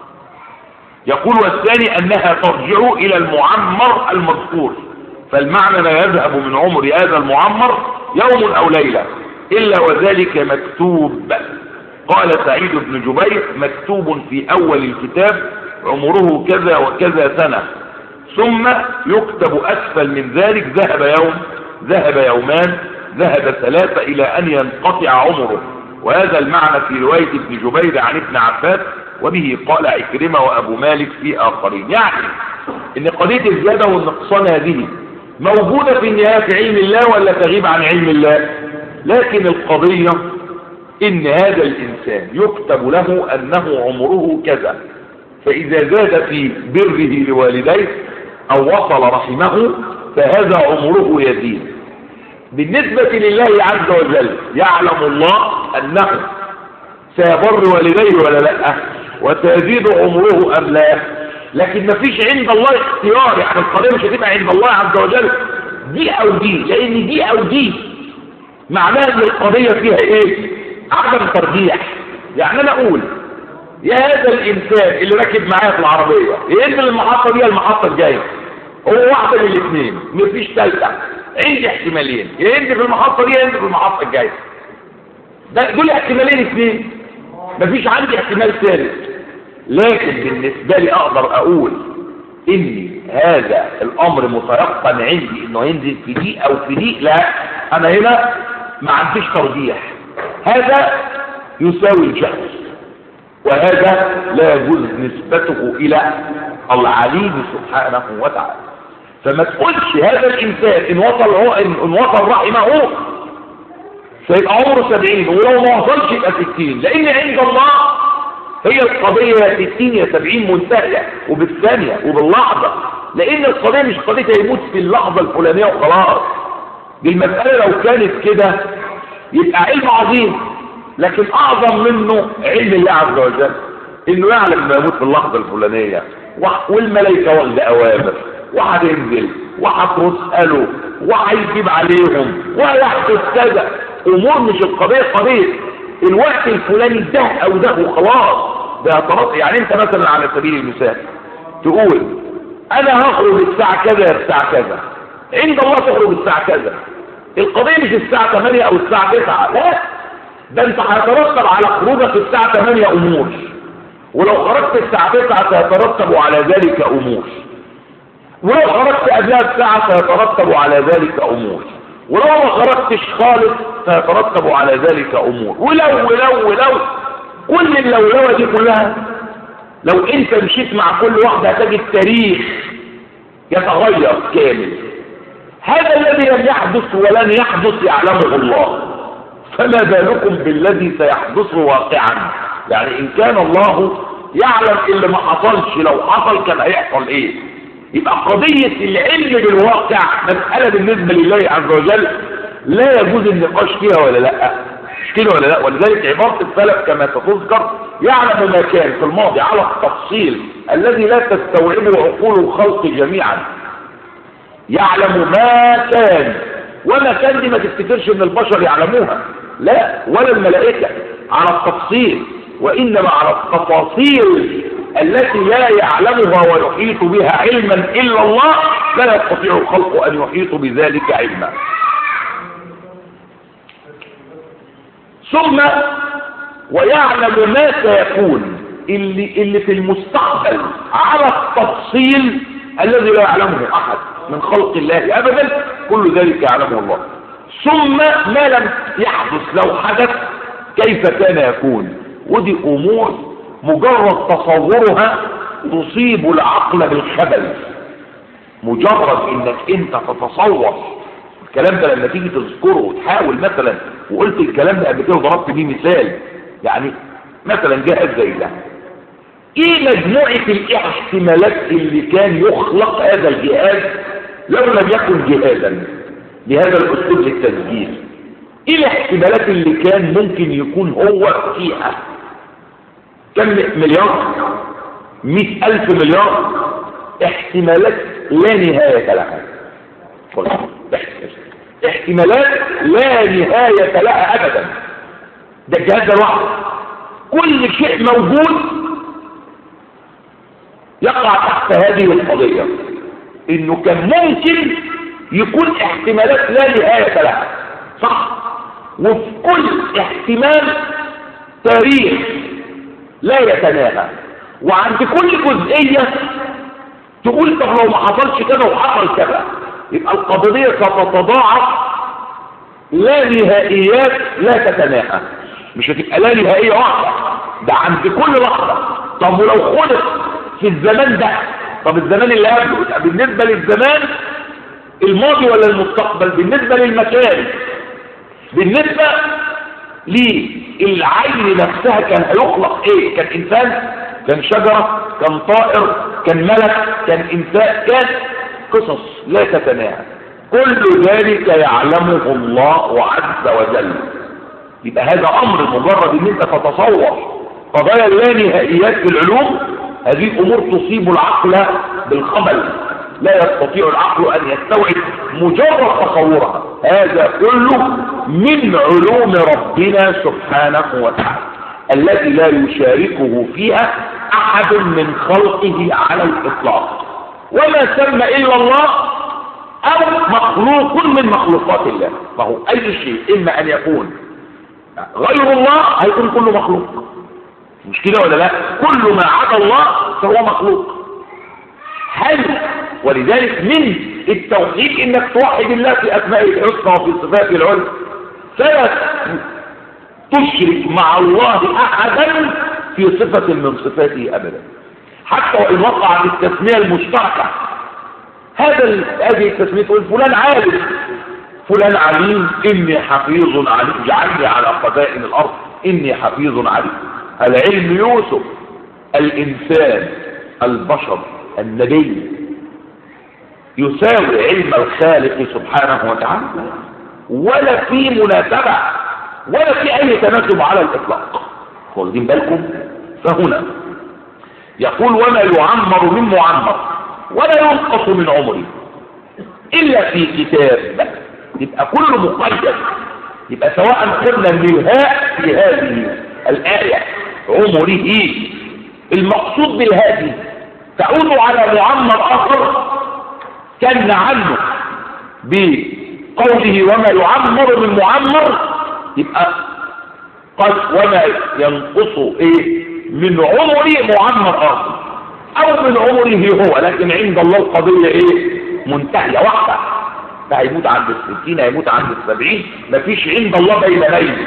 يقول والثاني انها ترجع الى المعمر المذكور فالمعنى لا يذهب من عمر هذا المعمر يوم او ليلة الا وذلك مكتوب قال سعيد بن جبير مكتوب في اول الكتاب عمره كذا وكذا سنة ثم يكتب اسفل من ذلك ذهب يوم ذهب يومان ذهب ثلاثة الى ان ينقطع عمره وهذا المعنى في رواية ابن جبير عن ابن عباس وبه قال عكرمة وابو مالك في اخرين يعني ان قضية الزيادة والنقصان هذه موجودة في النهاية في علم الله ولا تغيب عن علم الله لكن القضية ان هذا الانسان يكتب له انه عمره كذا فاذا زاد في بره لوالديه او وصل رحمه فهذا عمره يزيد بالنسبة لله عز وجل يعلم الله انه سيبر والديه ولا لا وسيزيد عمره ام لا لكن مفيش عند الله اختيار يعني القضية مش هتبقى عند الله عز وجل دي او دي لان دي او دي معناها ان القضية فيها ايه عدم ترجيح يعني انا اقول يا هذا الانسان اللي راكب معايا في العربية ينزل المحطة دي المحطة الجاية هو واحدة من الاثنين مفيش ثالثة عندي احتمالين يا ينزل في المحطة دي يا ينزل في المحطة الجاية ده دول احتمالين اثنين مفيش عندي احتمال ثالث لكن بالنسبة لي اقدر اقول ان هذا الامر متيقن عندي انه ينزل في دي او في دي لا انا هنا ما عنديش ترجيح هذا يساوي الجهل وهذا لا يجوز نسبته الى العليم سبحانه وتعالى فما تقولش هذا الانسان ان وصل هو ان وصل رحمه سيبقى عمره سبعين ولو ما وصلش يبقى ستين لان عند الله هي القضية يا ستين يا سبعين منتهية وبالثانية وباللحظة لان القضية مش قضية يموت في اللحظة الفلانية وخلاص دي المسألة لو كانت كده يبقى علم عظيم لكن اعظم منه علم الله عز وجل انه يعلم انه يموت في اللحظة الفلانية والملائكة واخدة اوامر وهتنزل وهتسأله وهيجيب عليهم ويحدث كذا امور مش القضية قضية الوقت الفلاني ده او ده وخلاص ده طرق يعني انت مثلا على سبيل المثال تقول انا هخرج الساعة كذا يا الساعة كذا عند الله تخرج الساعة كذا القضية مش الساعة 8 او الساعة 9 لا ده انت هيترتب على خروجك الساعة 8 امور ولو خرجت الساعة 9 سيترتب على ذلك امور ولو خرجت قبلها بساعة سيترتب على ذلك امور ولو ما خرجتش خالص سيترتب على ذلك امور ولو ولو ولو كل اللولوة دي كلها لو انت مشيت مع كل واحدة هتجد تاريخ يتغير كامل هذا الذي لم يحدث ولن يحدث يعلمه الله فما بالكم بالذي سيحدث واقعا يعني ان كان الله يعلم اللي ما حصلش لو حصل كان هيحصل ايه يبقى قضية العلم بالواقع مسألة بالنسبة لله عز وجل لا يجوز النقاش فيها ولا لا مش كده ولا لا ولذلك عبارة السلف كما تذكر يعلم ما كان في الماضي على التفصيل الذي لا تستوعبه عقول الخلق جميعا يعلم ما كان وما كان دي ما تفتكرش ان البشر يعلموها لا ولا الملائكة على التفصيل وإنما على التفاصيل التي لا يعلمها ويحيط بها علما إلا الله لا يستطيع الخلق أن يحيط بذلك علما ثم ويعلم ما سيكون اللي, اللي في المستقبل على التفصيل الذي لا يعلمه أحد من خلق الله أبدا كل ذلك يعلمه الله ثم ما لم يحدث لو حدث كيف كان يكون ودي أمور مجرد تصورها تصيب العقل بالخبل مجرد انك انت تتصور الكلام ده لما تيجي تذكره وتحاول مثلا وقلت الكلام ده قبل كده وضربت بيه مثال يعني مثلا جهاز زي ده ايه مجموعة الاحتمالات اللي كان يخلق هذا الجهاز لو لم يكن جهازا بهذا الاسلوب للتسجيل ايه الاحتمالات اللي كان ممكن يكون هو فيها كم مليار مئة الف مليار احتمالات لا نهاية لها احتمالات لا نهاية لها ابدا ده الجهاز ده لوحده كل شيء موجود يقع تحت هذه القضية انه كان ممكن يكون احتمالات لا نهاية لها صح وفي كل احتمال تاريخ لا يتناهى وعند كل جزئية تقول طب لو ما حصلش كده وحصل كذا يبقى القضية ستتضاعف لا نهائيات لا تتناهى مش هتبقى لا نهائية واحدة ده عند كل لحظة طب ولو خلق في الزمان ده طب الزمان اللي قبله بالنسبة للزمان الماضي ولا المستقبل بالنسبة للمكان بالنسبة للعين نفسها كان هيخلق ايه كان انسان كان شجرة كان طائر كان ملك كان انسان كان قصص لا تتناهى كل ذلك يعلمه الله عز وجل يبقى هذا امر مجرد ان انت تتصور قضايا اللانهائيات في العلوم هذه امور تصيب العقل بالخبل لا يستطيع العقل ان يستوعب مجرد تصورها هذا كله من علوم ربنا سبحانه وتعالى الذي لا يشاركه فيها احد من خلقه على الاطلاق وما سمى الا الله او مخلوق من مخلوقات الله فهو اي شيء اما ان يكون غير الله هيكون كله مخلوق مش كده ولا لا كل ما عدا الله فهو مخلوق هل ولذلك من التوحيد انك توحد الله في اسمائه الحسنى وفي صفاته العلى فلا تشرك مع الله احدا في صفة من صفاته ابدا حتى وان وقع في التسمية المشتركة هذا هذه التسمية تقول فلان عالم فلان عليم اني حفيظ عليم جعلني على خزائن الارض اني حفيظ عليم العلم يوسف الانسان البشر النبي يساوي علم الخالق سبحانه وتعالى ولا في مناسبة ولا في اي تناسب على الاطلاق واخدين بالكم فهنا يقول وما يعمر من معمر ولا ينقص من عمره الا في كتاب يبقى كله مقيد يبقى سواء قلنا النهاء في هذه الآية عمره المقصود بالهادي تعود على معمر آخر كان عنه بقوله وما يعمر من معمر يبقى قد وما ينقص ايه من عمره معمر آخر او من عمره هو لكن عند الله القضية ايه منتهية واحدة ده هيموت عند الستين هيموت عند السبعين مفيش عند الله بين بين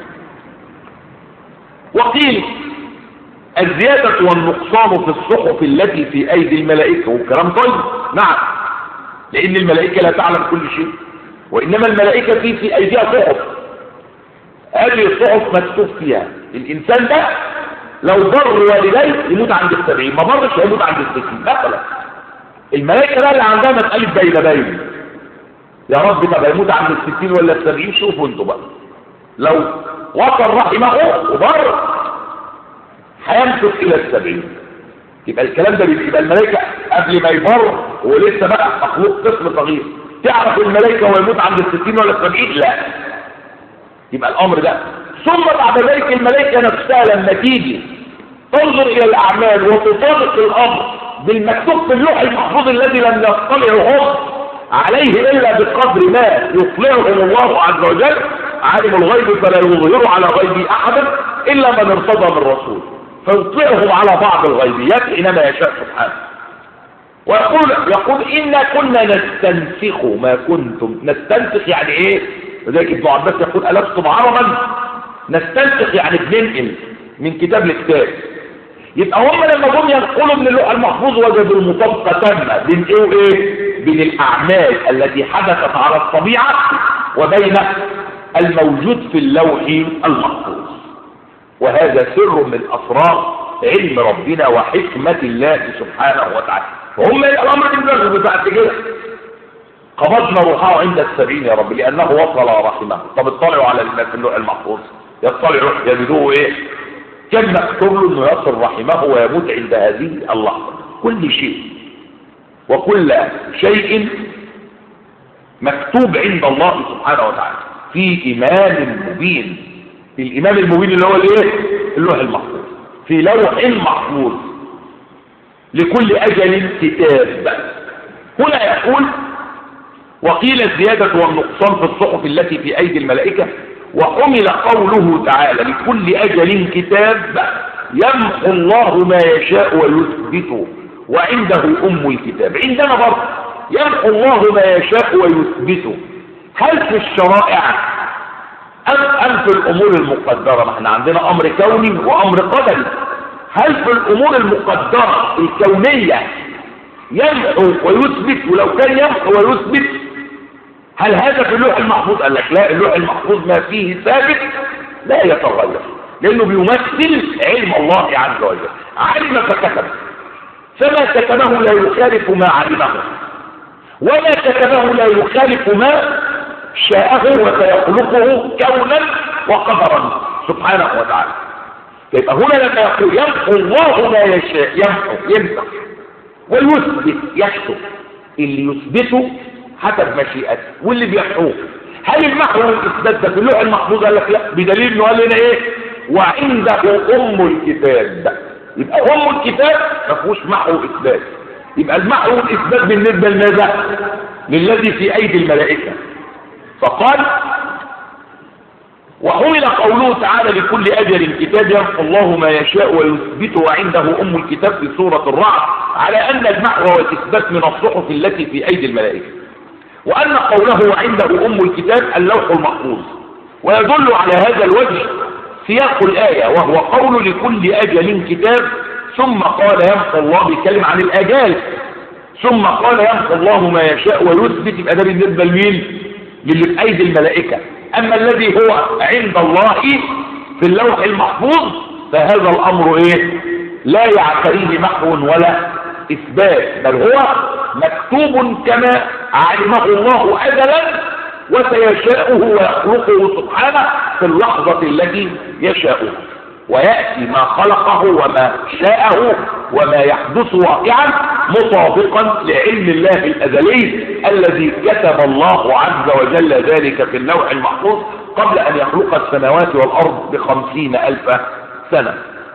وقيل الزيادة والنقصان في الصحف التي في أيدي الملائكة والكلام طيب نعم لأن الملائكة لا تعلم كل شيء وإنما الملائكة في في أيديها صحف هذه الصحف مكتوب فيها الإنسان ده لو بر والديه يموت عند السبعين ما برش هيموت عند الستين مثلا الملائكة بقى اللي عندها مسألة بين بين يا رب طب هيموت عند الستين ولا السبعين شوفوا انتوا بقى لو وصل رحمه وبر هيمسك الى السبعين يبقى الكلام ده بيبقى الملائكة قبل ما يبر ولسه بقى مخلوق طفل صغير تعرف الملائكة هو يموت عند الستين ولا السبعين لا يبقى الامر ده ثم بعد ذلك الملائكة نفسها لما تيجي تنظر إلى الأعمال وتطابق الأمر بالمكتوب في اللوح المحفوظ الذي لم يطلعوا هم عليه إلا بقدر ما يطلعهم الله عز وجل عالم الغيب فلا يظهر على غيبه أحدا إلا من ارتضى من رسول فيطلعهم على بعض الغيبيات حينما يشاء سبحانه ويقول يقول إنا كنا نستنسخ ما كنتم نستنسخ يعني إيه لذلك ابن عباس يقول ألستم عربا نستنسخ يعني بننقل من كتاب لكتاب يبقى هم لما جم ينقلوا من اللوح المحفوظ وجدوا المطابقة تامة بين ايه وايه بين الاعمال التي حدثت على الطبيعة وبين الموجود في اللوح المحفوظ وهذا سر من اسرار علم ربنا وحكمة الله سبحانه وتعالى وهم الامر البلغ بتاعت كده قبضنا روحه عند السبعين يا رب لانه وصل رحمه طب اطلعوا على ما في اللوح المحفوظ يطلعوا يجدوه ايه كان مكتوب له انه يصل رحمه ويموت عند هذه اللحظه كل شيء وكل شيء مكتوب عند الله سبحانه وتعالى في إمام مبين الإمام المبين اللي هو الايه اللوح المحفوظ في لوح محفوظ لكل أجل كتاب هنا يقول وقيل الزيادة والنقصان في الصحف التي في أيدي الملائكة وحمل قوله تعالى لكل أجل كتاب يمحو الله ما يشاء ويثبت وعنده أم الكتاب عندنا برضه يمحو الله ما يشاء ويثبت هل في الشرائع أم, أم في الأمور المقدرة ما احنا عندنا أمر كوني وأمر قدري هل في الأمور المقدرة الكونية يمحو ويثبت ولو كان يمحو ويثبت هل هذا في اللوح المحفوظ قال لك لا اللوح المحفوظ ما فيه ثابت لا يتغير لأنه بيمثل علم الله عز وجل علم فكتب فما كتبه لا يخالف ما علمه وما كتبه لا يخالف ما شاءه وسيخلقه كونا وقدرا سبحانه وتعالى يبقى هنا لما يقول يمحو الله ما يشاء يمحو يمسح ويثبت يكتب اللي يثبته حسب مشيئته واللي بيحوه هل المحو والاثبات ده في اللوح المحفوظ قال لك لا بدليل انه قال لنا ايه وعنده ام الكتاب يبقى ام الكتاب ما فيهوش محو واثبات يبقى المحو والاثبات بالنسبه لماذا للذي في ايدي الملائكه فقال وحمل قوله تعالى لكل أجل كتاب يمحو الله ما يشاء ويثبت وعنده أم الكتاب في سورة الرعد على أن المحو والإثبات من الصحف التي في أيدي الملائكة وأن قوله عنده أم الكتاب اللوح المحفوظ ويدل على هذا الوجه سياق الآية وهو قول لكل أجل كتاب ثم قال يمحو الله بيتكلم عن الأجال ثم قال يمحو الله ما يشاء ويثبت يبقى ده بالنسبة لمين؟ للي في أيدي الملائكة أما الذي هو عند الله في اللوح المحفوظ فهذا الأمر إيه لا يعتريه محو ولا إثبات بل هو مكتوب كما علمه الله أزلا وسيشاءه ويخلقه سبحانه في اللحظة التي يشاءه ويأتي ما خلقه وما شاءه وما يحدث واقعا مطابقا لعلم الله الأزلي الذي كتب الله عز وجل ذلك في اللوح المحفوظ قبل أن يخلق السماوات والأرض بخمسين ألف سنة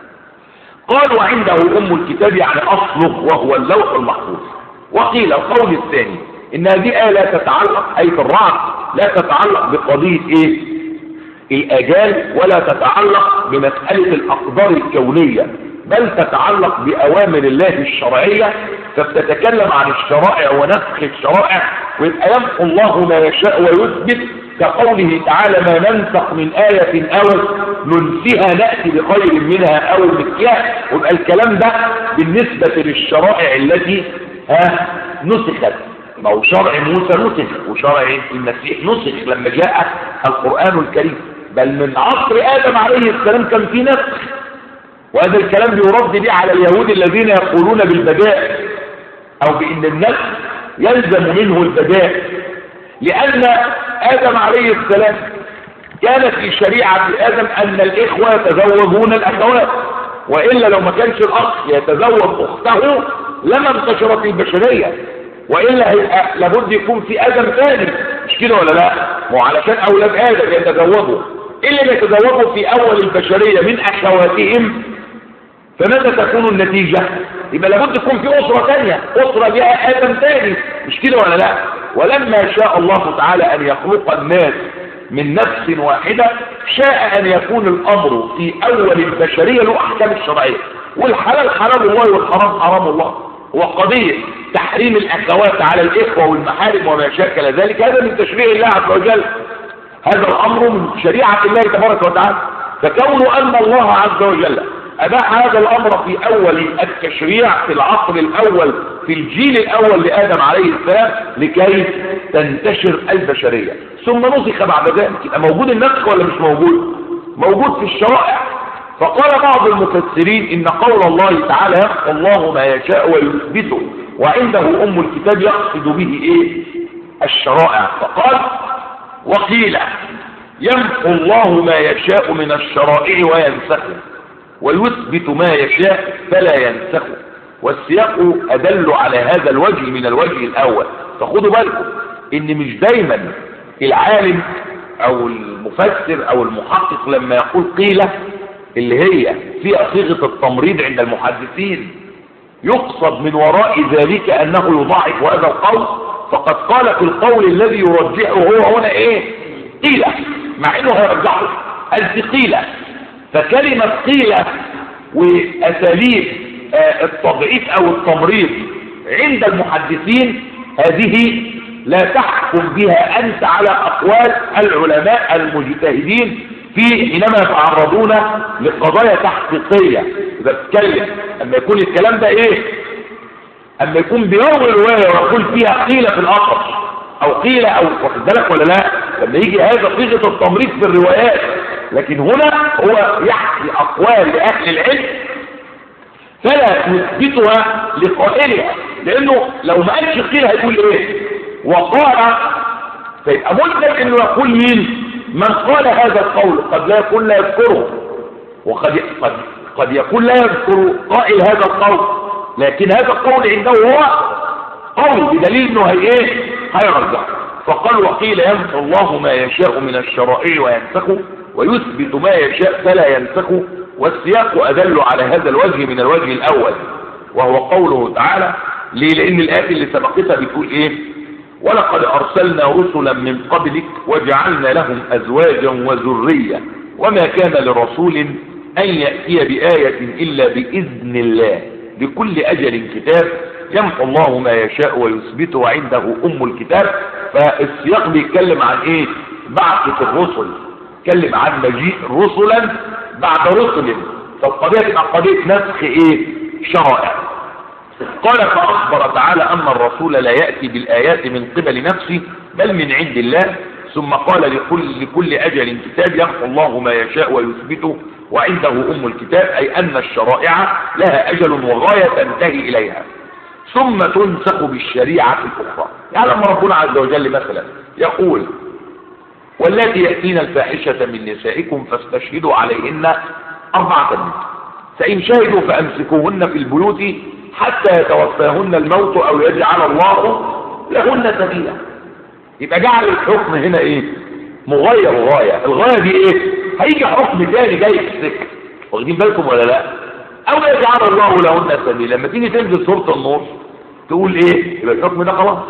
قال وعنده أم الكتاب يعني أصله وهو اللوح المحفوظ وقيل القول الثاني إن هذه آية لا تتعلق أي في الرعد لا تتعلق بقضية إيه الأجال ولا تتعلق بمسألة الأقدار الكونية بل تتعلق بأوامر الله الشرعية فبتتكلم عن الشرائع ونسخ الشرائع ويبقى يمحو الله ما يشاء ويثبت كقوله تعالى ما ننسخ من آية أو ننسها نأتي بخير منها أو مثلها ويبقى الكلام ده بالنسبة للشرائع التي ها نسخت ما هو شرع موسى نسخ وشرع المسيح نسخ لما جاء القرآن الكريم بل من عصر آدم عليه السلام كان في نسخ وهذا الكلام بيرد به على اليهود الذين يقولون بالبداء أو بأن النسخ يلزم منه البداء لأن آدم عليه السلام كانت في شريعة آدم أن الإخوة يتزوجون الأخوات وإلا لو ما كانش الأخ يتزوج أخته لما انتشرت البشرية وإلا هيبقى لابد يكون في آدم ثاني مش كده ولا لا؟ ما علشان أولاد آدم يتزوجوا اللي بيتزوجوا في أول البشرية من أخواتهم فماذا تكون النتيجة يبقى لابد يكون في أسرة ثانية أسرة بها آدم ثاني مش كده ولا لا ولما شاء الله تعالى أن يخلق الناس من نفس واحدة شاء أن يكون الأمر في أول البشرية له أحكام الشرعية والحلال حلال الله والحرام حرام الله وقضية تحريم الأخوات على الإخوة والمحارم وما شاكل ذلك هذا من تشريع الله عز وجل هذا الأمر من شريعة الله تبارك وتعالى فكون أن الله عز وجل أباح هذا الأمر في أول التشريع في العصر الأول في الجيل الأول لآدم عليه السلام لكي تنتشر البشرية ثم نسخ بعد ذلك يبقى موجود النسخ ولا مش موجود موجود في الشرائع فقال بعض المفسرين إن قول الله تعالى يخفى الله ما يشاء ويثبته وعنده أم الكتاب يقصد به إيه الشرائع فقال وقيل يمحو الله ما يشاء من الشرائع وينسخه ويثبت ما يشاء فلا ينسخه والسياق أدل على هذا الوجه من الوجه الأول فخدوا بالكم إن مش دايما العالم أو المفسر أو المحقق لما يقول قيلة اللي هي فيها صيغة التمريض عند المحدثين يقصد من وراء ذلك أنه يضاعف هذا القول فقد قال في القول الذي يرجحه هو هنا إيه قيلة مع إنه هيرجحه الثقيلة فكلمة قيلة وأساليب آه التضعيف أو التمريض عند المحدثين هذه لا تحكم بها أنت على أقوال العلماء المجتهدين في حينما يتعرضون لقضايا تحقيقية إذا تتكلم أما يكون الكلام ده إيه أما يكون بيروي رواية ويقول فيها قيلة في الأطر أو قيلة أو واخد بالك ولا لا لما يجي هذا صيغة التمريض في الروايات لكن هنا هو يحكي أقوال لأهل العلم فلا نثبتها لقائلها لأنه لو ما قالش قيل هيقول إيه وقال فيبقى ملزم إنه يقول مين من قال هذا القول قد لا يكون لا يذكره وقد قد قد يكون لا يذكر قائل هذا القول لكن هذا القول عنده هو قول بدليل انه هي ايه هيرجع فقال وقيل يمحو الله ما يشاء من الشرائع وينسخه ويثبت ما يشاء فلا ينسخه والسياق أدل على هذا الوجه من الوجه الأول وهو قوله تعالى ليه لأن الآية اللي سبقتها بتقول إيه ولقد أرسلنا رسلا من قبلك وجعلنا لهم أزواجا وذرية وما كان لرسول أن يأتي بآية إلا بإذن الله لكل أجل كتاب يمحو الله ما يشاء ويثبت وعنده أم الكتاب فالسياق بيتكلم عن إيه بعثة الرسل يتكلم عن مجيء رسلا بعد رسل فالقضية تبقى قضية نسخ إيه شرائع قال فأخبر تعالى أن الرسول لا يأتي بالآيات من قبل نفسه بل من عند الله ثم قال لكل, لكل أجل كتاب يمحو الله ما يشاء ويثبته وعنده أم الكتاب أي أن الشرائع لها أجل وغاية تنتهي إليها ثم تنسخ بالشريعة الأخرى يعني لما ربنا عز وجل مثلا يقول والتي يأتين الفاحشة من نسائكم فاستشهدوا عليهن أربعة منكم فإن شهدوا فأمسكوهن في البيوت حتى يتوفاهن الموت أو يجعل الله لهن سبيلا يبقى جعل الحكم هنا ايه مغير غاية الغاية دي ايه هيجي حكم تاني جاي في السكة واخدين بالكم ولا لا او يجعل الله لهن سبيلا لما تيجي تنزل سورة النور تقول ايه يبقى الحكم ده خلاص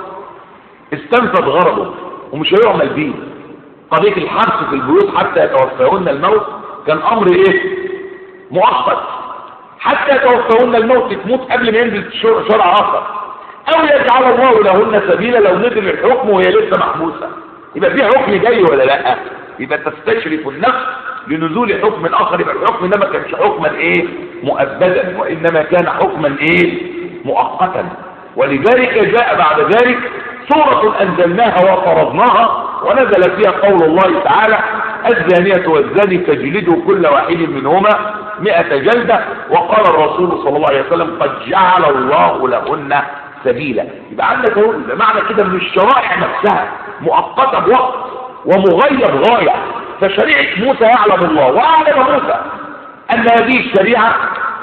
استنفذ غرضه ومش هيعمل بيه قضية الحبس في البيوت حتى يتوفاهن الموت كان امر ايه مؤقت حتى يتوفاهن الموت تموت قبل ما ينزل شرع اخر او يجعل الله لهن سبيلا لو نزل الحكم وهي لسه محبوسه يبقى في حكم جاي ولا لا يبقى تستشرف النفس لنزول حكم اخر يبقى الحكم ده ما كانش حكما ايه مؤبدا وانما كان حكما ايه مؤقتا ولذلك جاء بعد ذلك سورة انزلناها وفرضناها ونزل فيها قول الله تعالى الزانية والزاني فاجلدوا كل واحد منهما مئة جلدة وقال الرسول صلى الله عليه وسلم قد جعل الله لهن سبيلا يبقى عندك اهو معنى كده من الشرائع نفسها مؤقته بوقت ومغير غايه فشريعه موسى يعلم الله واعلم موسى ان هذه الشريعه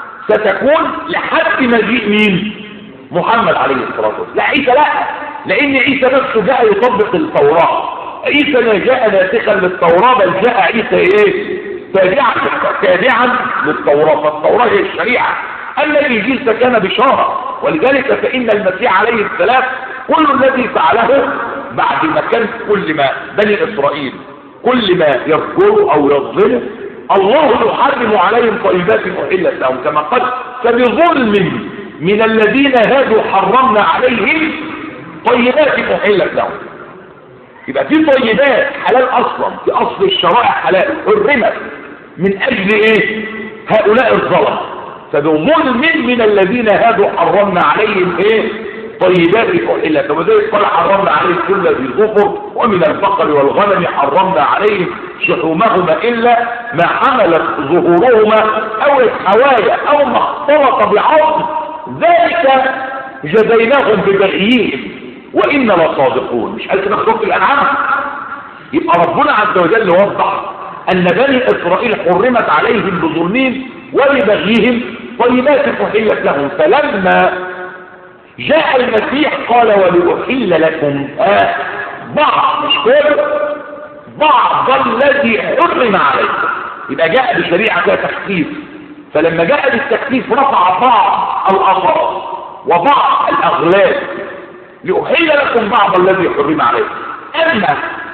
ستكون لحد مجيء مين محمد عليه الصلاه والسلام لا عيسى لا لان عيسى نفسه جاء يطبق التوراه عيسى ما جاء ناسخا للتوراة بل جاء عيسى ايه تابعا تابعا للتوراة فالتوراة هي الشريعة أما الإنجيل فكان بشارة ولذلك فإن المسيح عليه السلام كل الذي فعله بعد ما كان كل ما بني إسرائيل كل ما يذكروا أو يظلموا الله يحرم عليهم طيبات أحلت لهم كما قال فبظلم من الذين هادوا حرمنا عليهم طيبات أحلت لهم يبقى في طيبات حلال أصلا في أصل الشرائع حلال حرمت من أجل إيه هؤلاء الظلم فبظلم من الذين هادوا حرمنا عليهم إيه طيبات أحلت وذلك قال حرمنا عليهم كل ذي ظفر ومن البقر والغنم حرمنا عليهم شحومهما إلا ما حملت ظهورهما أو الحوايا أو ما اختلط بعظم ذلك جزيناهم ببغيهم وإنا لصادقون مش قال كده في الأنعام يبقى ربنا عز وجل وضح أن بني إسرائيل حرمت عليهم بظلمهم وببغيهم طيبات أحلت لهم فلما جاء المسيح قال ولأحل لكم آه بعض مش كل بعض الذي حرم عليكم يبقى جاء بشريعة فيها تخفيف فلما جاء بالتخفيف رفع بعض الأصابع وبعض الأغلال لأحل لكم بعض الذي حرم عليكم أما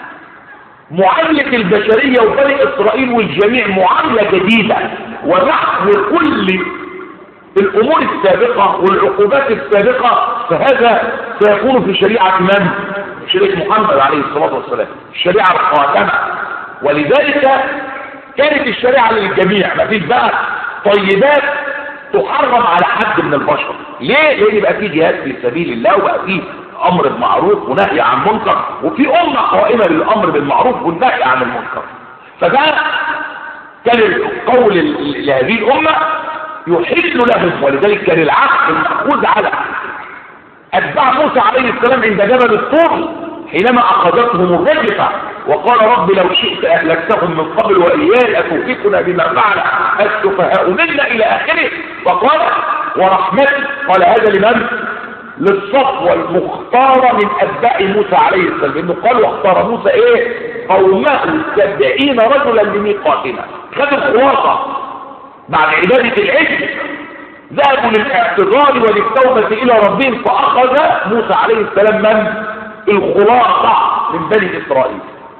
معاملة البشرية وبني إسرائيل والجميع معاملة جديدة ونحو كل الأمور السابقة والعقوبات السابقة فهذا سيكون في شريعة من؟ شريعة محمد عليه الصلاة والسلام الشريعة القاتمة ولذلك كانت الشريعة للجميع ما فيش بقى طيبات تحرم على حد من البشر ليه؟ لأن يبقى في جهاد في سبيل الله وبقى في أمر بالمعروف ونهي عن منكر وفي أمة قائمة بالأمر بالمعروف والنهي عن المنكر فده كان القول لهذه الأمة يحل لهم ولذلك كان العقد المأخوذ على أتباع موسى عليه السلام عند جبل الطور حينما أخذتهم الرجفة وقال رب لو شئت أهلكتهم من قبل وإياي أتوفقنا بما فعل السفهاء منا إلى آخره وقال ورحمتي قال هذا لمن؟ للصفوة المختارة من أتباع موسى عليه السلام لأنه قال واختار موسى إيه؟ قومه سبعين رجلا لميقاتنا خد الخلاصة بعد عبادة العجل ذهبوا للاعتذار وللتوبة إلى ربهم فأخذ موسى عليه السلام من الخلاصة من بني إسرائيل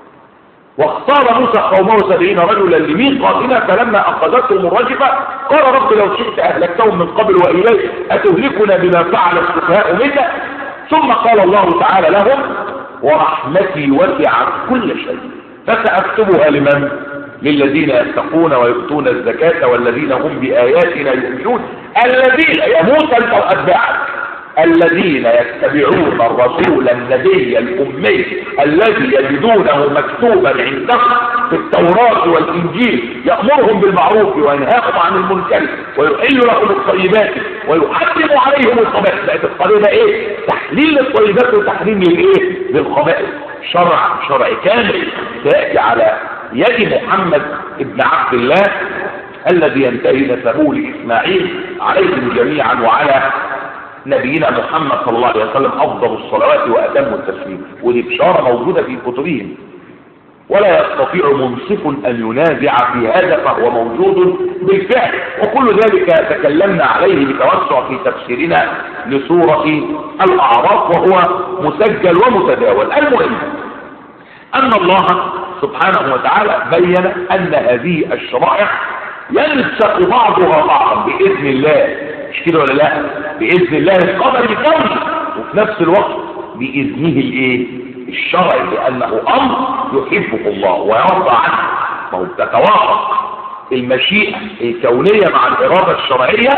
واختار موسى قومه سبعين رجلا لميقاتنا فلما أخذتهم الرجفة قال رب لو شئت أهلكتهم من قبل وإليه أتهلكنا بما فعل السفهاء منا ثم قال الله تعالى لهم ورحمتي وسعت كل شيء فسأكتبها لمن للذين يتقون ويؤتون الزكاة والذين هم بآياتنا يؤمنون الذين يا موسى انت وأتباعك الذين يتبعون الرسول النبي الأمي الذي يجدونه مكتوبا عندهم في التوراة والإنجيل يأمرهم بالمعروف وينهاهم عن المنكر ويحل لهم الطيبات ويحرم عليهم الخبائث بقت القضية ايه تحليل للطيبات وتحريم للايه للخبائث شرع شرع كامل سيأتي على يد محمد ابن عبد الله الذي ينتهي نسبه لإسماعيل عليهم جميعا وعلى نبينا محمد صلى الله عليه وسلم أفضل الصلوات وأتم التسليم ودي بشارة موجودة في كتبهم ولا يستطيع منصف أن ينازع في هذا فهو موجود بالفعل وكل ذلك تكلمنا عليه بتوسع في تفسيرنا لسورة الأعراف وهو مسجل ومتداول المهم أن الله سبحانه وتعالى بين أن هذه الشرائع يلصق بعضها بعضا بإذن الله مش كده ولا لا بإذن الله القدر الكوني وفي نفس الوقت بإذنه الايه الشرعي لأنه أمر يحبه الله ويرضى عنه ما هو تتوافق المشيئة الكونية مع الإرادة الشرعية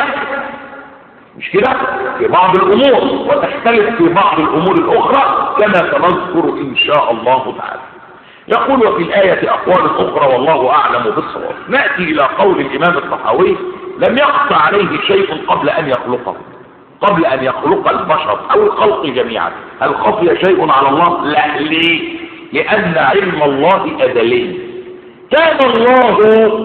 مش كده في بعض الأمور وتختلف في بعض الأمور الأخرى كما سنذكر إن شاء الله تعالى يقول وفي الآية أقوال أخرى والله أعلم بالصواب نأتي إلى قول الإمام الطحاوي لم يقطع عليه شيء قبل أن يخلقه قبل أن يخلق البشر أو الخلق جميعا هل خفي شيء على الله لا ليه لأن علم الله أزلي كان الله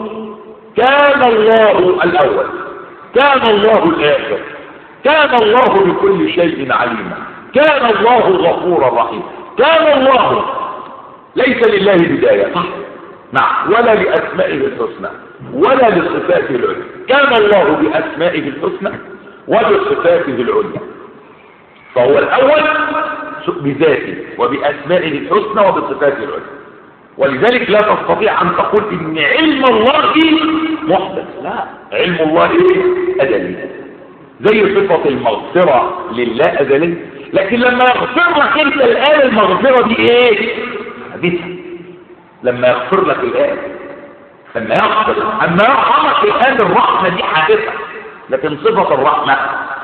كان الله الأول كان الله الآخر كان الله بكل شيء عليما كان الله غفورا رحيما كان الله ليس لله بداية صح نعم ولا لأسمائه الحسنى ولا لصفاته العليا كان الله بأسمائه الحسنى وبصفاته العليا فهو الأول بذاته وبأسمائه الحسنى وبصفاته العليا ولذلك لا تستطيع أن تقول إن علم الله محدث لا علم الله أزلي زي صفة المغفرة لله أزلي لكن لما يغفر لك انت الآن المغفرة دي ايه حديثة لما يغفر لك الآن لما يغفر أما يرحمك الآن الرحمة دي حادثة لكن صفة الرحمة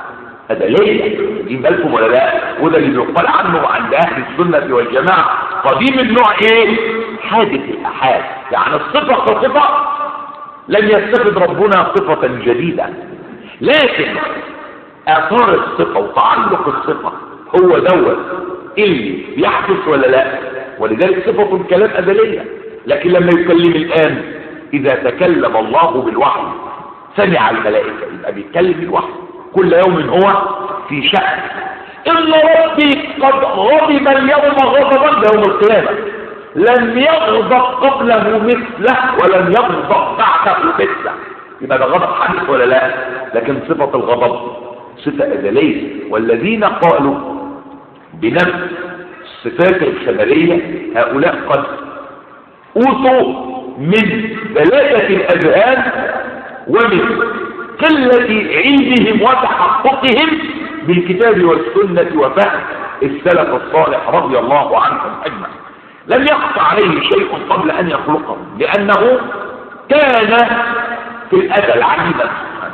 أزلية دي بالكم ولا لا وده اللي بيقال عنه عند أهل السنة والجماعة قديم النوع ايه حادث الأحاد يعني الصفة كصفة لم يستفد ربنا صفة جديدة لكن آثار الصفة وتعلق الصفة هو دوت اللي بيحدث ولا لا ولذلك صفة الكلام أزلية لكن لما يكلم الآن إذا تكلم الله بالوحي سمع الملائكة يبقى بيتكلم بالوحي كل يوم هو في شأن إن ربي قد غضب اليوم غضبا ده يوم القيامة لم يغضب قبله مثله ولم يغضب بعده مثله يبقى ده غضب حدث ولا لا لكن صفة الغضب صفة أزلية والذين قالوا بنفس الصفات الخبرية هؤلاء قد أوتوا من بلادة الأذهان ومن قلة علمهم وتحققهم بالكتاب والسنة وفهم السلف الصالح رضي الله عنهم أجمعين لم يخفى عليه شيء قبل أن يخلقه لأنه كان في الأزل علما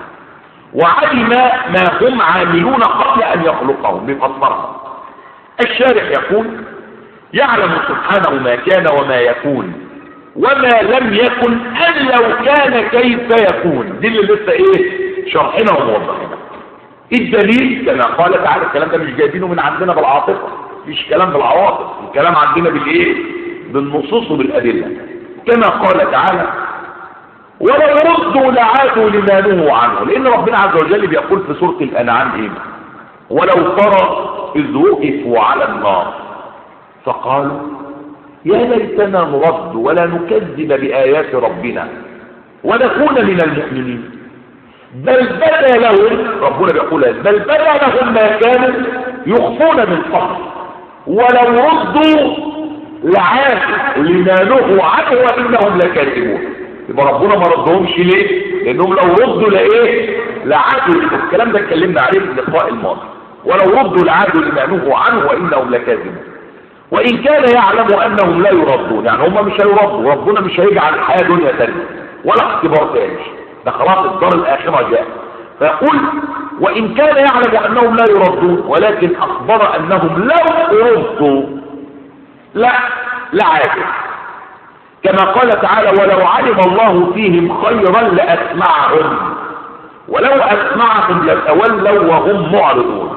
وعلم ما هم عاملون قبل أن يخلقهم بفسرها الشارح يقول يعلم سبحانه ما كان وما يكون وما لم يكن أن لو كان كيف يكون دي اللي لسه ايه شرحنا وموضحنا الدليل كما قال تعالى الكلام ده مش جايبينه من عندنا بالعاطفة مش كلام بالعواطف الكلام عندنا بالايه بالنصوص وبالأدلة كما قال تعالى ولو ردوا لعادوا لما نهوا عنه لان ربنا عز وجل بيقول في سورة الانعام ايه ولو ترى اذ وقفوا على النار فقالوا يا ليتنا نرد ولا نكذب بآيات ربنا ونكون من المؤمنين بل بدا لهم ربنا بيقول بل بدا لهم ما كانوا يخفون من قبل ولو ردوا لعادوا لما نهوا عنه وانهم لكاذبون يبقى ربنا ما ردهمش ليه لانهم لو ردوا لايه لعادوا الكلام ده اتكلمنا عليه في اللقاء الماضي ولو ردوا لعادوا لما نهوا عنه وانهم لكاذبون وان كان يعلم انهم لا يردون يعني هم مش هيردوا ربنا مش هيجعل الحياه دنيا ثانيه ولا اختبار ثاني ده خلاص الدار الاخره جاء فيقول وان كان يعلم انهم لا يردون ولكن اخبر انهم لو ردوا لا لعادوا كما قال تعالى ولو علم الله فيهم خيرا لأسمعهم ولو أسمعهم لتولوا وهم معرضون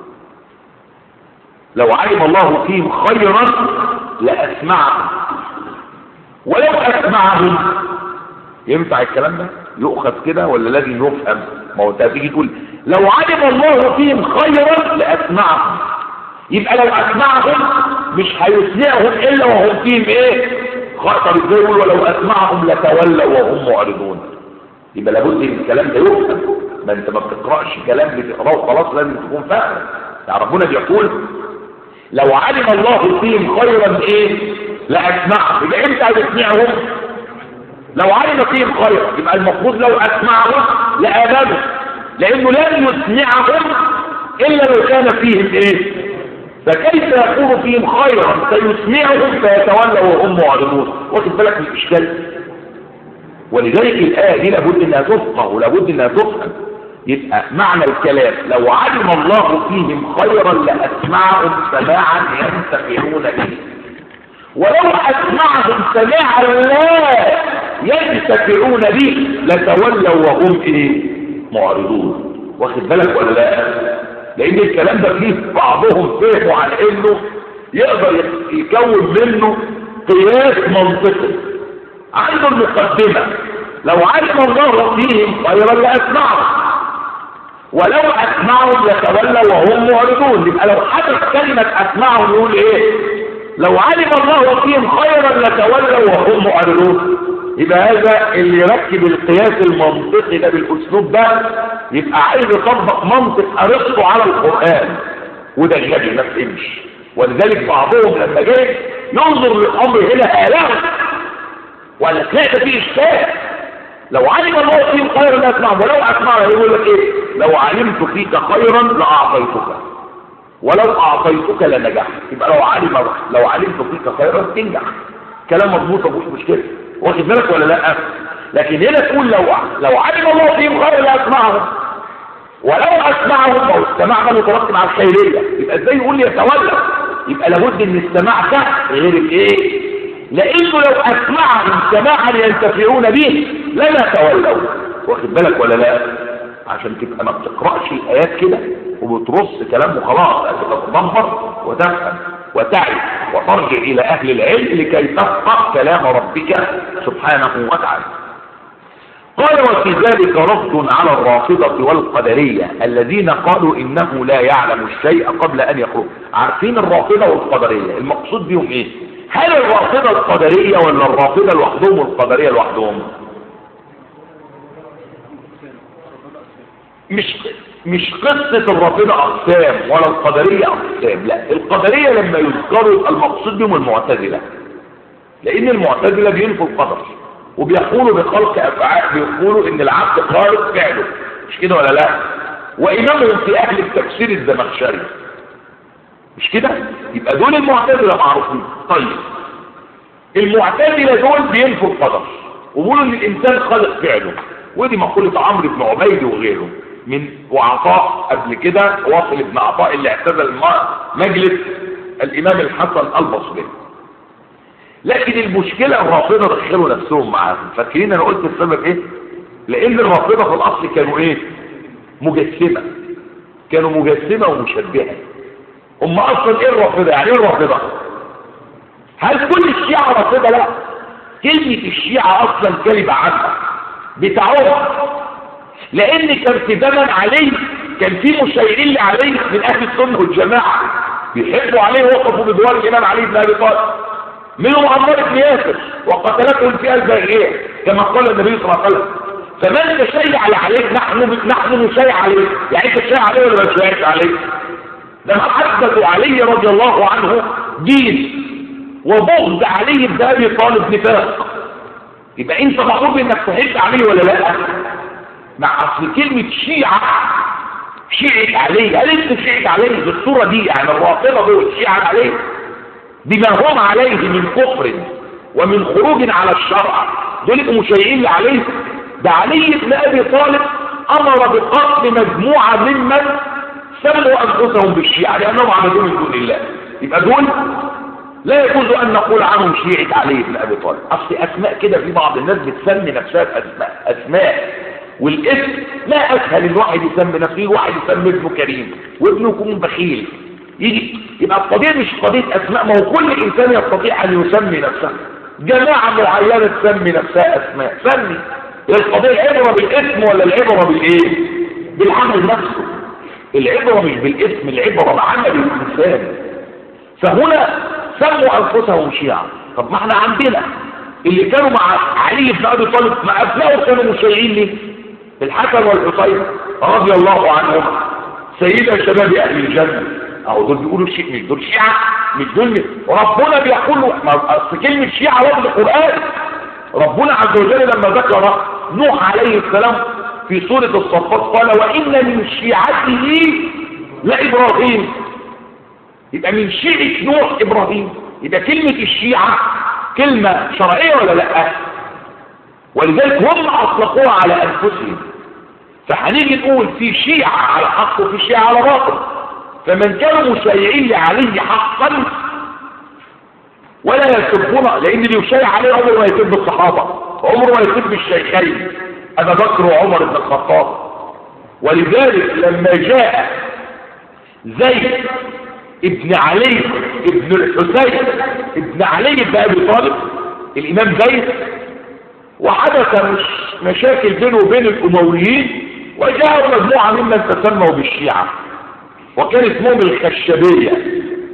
لو علم الله فيهم خيرا لأسمعهم ولو أسمعهم ينفع الكلام ده يؤخذ كده ولا لازم يفهم ما هو انت هتيجي تقول لو علم الله فيهم خيرا لأسمعهم يبقى لو أسمعهم مش هيسمعهم إلا وهم فيهم إيه طب ازاي يقول ولو اسمعهم لتولوا وهم معرضون يبقى لابد ان الكلام ده يفهم ما انت ما بتقراش كلام بتقراه وخلاص لازم تكون فاهم يعني ربنا بيقول لو علم الله فيهم خيرا ايه لاسمعهم يبقى انت هتسمعهم لو علم فيهم خيرا يبقى المفروض لو اسمعهم لامنوا لانه لن يسمعهم الا لو كان فيهم ايه فكيف يكون فيهم خيرا سيسمعهم فيتولوا وهم معرضون واخد بالك من الاشكال ولذلك الايه دي لابد انها تفقه ولابد انها تفهم يبقى معنى الكلام لو علم الله فيهم خيرا لاسمعهم سماعا ينتفعون به ولو اسمعهم سماعا لا ينتفعون به لتولوا وهم ايه معرضون واخد بالك ولا لا لان الكلام ده فيه بعضهم فهموا عن انه يقدر يكون منه قياس منطقي عنده المقدمة لو علم الله فيهم خيرا لاسمعهم ولو اسمعهم لتولوا وهم معرضون يبقى لو حدث كلمة اسمعهم يقول ايه لو علم الله فيهم خيرا لتولوا وهم معرضون يبقى هذا اللي يركب القياس المنطقي ده بالاسلوب ده يبقى عايز يطبق منطق ارسطو على القران وده غبي ما فهمش ولذلك بعضهم لما جه ينظر للامر هنا الاف ولا تلاقي ده فيه اشكال لو علم الله فيهم خيرا لاسمعهم ولو اسمعهم يقول لك ايه لو علمت فيك خيرا لاعطيتك ولو اعطيتك لنجحت يبقى لو علم لو علمت فيك خيرا تنجح كلام مضبوط مفيش مشكله واخد بالك ولا لا لكن هنا تقول لو لو علم الله فيهم خيرا لاسمعهم ولو اسمعهم لو استمع ده مترتب على الخيريه يبقى ازاي يقول لي يتولى يبقى لابد ان السماع ده غير الايه لانه لو اسمعهم سماعا ينتفعون به لما تولوا واخد بالك ولا لا عشان تبقى ما بتقراش الايات كده وبترص كلام وخلاص تبقى تدبر وتفهم وتعي وترجع الى اهل العلم لكي تفقه كلام ربك سبحانه وتعالى قال وفي ذلك رد على الرافضة والقدرية الذين قالوا إنه لا يعلم الشيء قبل أن يخرج عارفين الرافضة والقدرية المقصود بهم إيه هل الرافضة القدرية ولا الرافضة لوحدهم والقدرية لوحدهم مش مش قصة الرافضة أقسام ولا القدرية أقسام لا القدرية لما يذكروا المقصود بهم المعتزلة لأن المعتزلة بينفوا القدر وبيقولوا بخلق أفعال بيقولوا إن العبد خالق فعله مش كده ولا لا وإمامهم في أهل التفسير الزمخشري مش كده يبقى دول المعتزلة معروفين طيب المعتزلة دول بينفوا القدر وبيقولوا ان الانسان خالق فعله ودي مقولة عمرو بن عبيد وغيره من وعطاء قبل كده واصل ابن عطاء اللي اعتزل مجلس الامام الحسن البصري لكن المشكلة الرافضة دخلوا نفسهم معاهم فاكرين انا قلت السبب ايه لان الرافضة في الاصل كانوا ايه مجسمة كانوا مجسمة ومشبهة هم اصلا ايه الرافضة يعني ايه الرافضة هل كل الشيعة رافضة لا كلمة الشيعة اصلا كلمة عامة بتاعهم لان كان في زمن علي كان في مشيرين لعلي من اهل السنة والجماعة بيحبوا عليه وقفوا بدوار الامام علي بن ابي طالب منهم عمار بن ياسر وقتلته الفئة الباغية كما قال النبي صلى الله عليه وسلم فمن تشيع عليه نحن نحن نشيع عليه يعني انت تشيع عليه ولا ما تشيعش عليه ده محبة علي رضي الله عنه دين وبغض علي بن ابي طالب نفاق يبقى انت مأمور بانك تحب عليه ولا لا مع اصل كلمة شيعة شيعة عليه هل انت شيعة عليه بالصورة دي يعني الرافضة دول شيعة عليه بما هم عليه من كفر ومن خروج على الشرع دول يبقوا مشيعين عليه ده علي بن ابي طالب امر بقتل مجموعة ممن سموا انفسهم بالشيعة لانهم عبدوا من دون الله يبقى دول لا يجوز ان نقول عنهم شيعة علي بن ابي طالب اصل اسماء كده في بعض الناس بتسمي نفسها باسماء اسماء والاسم ما اسهل ان واحد يسمي نفسه واحد يسمي ابنه كريم وابنه يكون بخيل يجي يبقى القضيه مش قضيه اسماء ما هو كل انسان يستطيع ان يسمي نفسه جماعه معينه تسمي نفسها اسماء سمي القضيه العبره بالاسم ولا العبره بالايه بالعمل نفسه العبره مش بالاسم العبره بعمل الانسان فهنا سموا انفسهم شيعا طب ما احنا عندنا اللي كانوا مع علي بن ابي طالب مع ابنائه كانوا مشيعين ليه الحسن والحسين رضي الله عنهم سيدا شباب اهل الجنه اهو دول بيقولوا شيء مش دول شيعه مش دول ربنا بيقول اصل كلمه شيعه لفظ القران ربنا عز وجل لما ذكر نوح عليه السلام في سوره الصفات قال وان من شيعته لابراهيم يبقى من شيعه نوح ابراهيم يبقى كلمه الشيعه كلمه شرعيه ولا لا ولذلك هم اطلقوها على انفسهم فهنيجي نقول في شيعه على حق وفي شيعه على باطل فمن كانوا مشيعين لعلي حقا ولا يسبون لان اللي يشيع عليه عمره ما يسب الصحابه عمره ما يسب الشيخين ابا بكر وعمر بن الخطاب ولذلك لما جاء زيد ابن علي ابن الحسين ابن علي بن ابي طالب الامام زيد وحدث مش مشاكل بينه وبين الامويين وجاءوا مجموعه ممن تسموا بالشيعه وكان اسمهم الخشبيه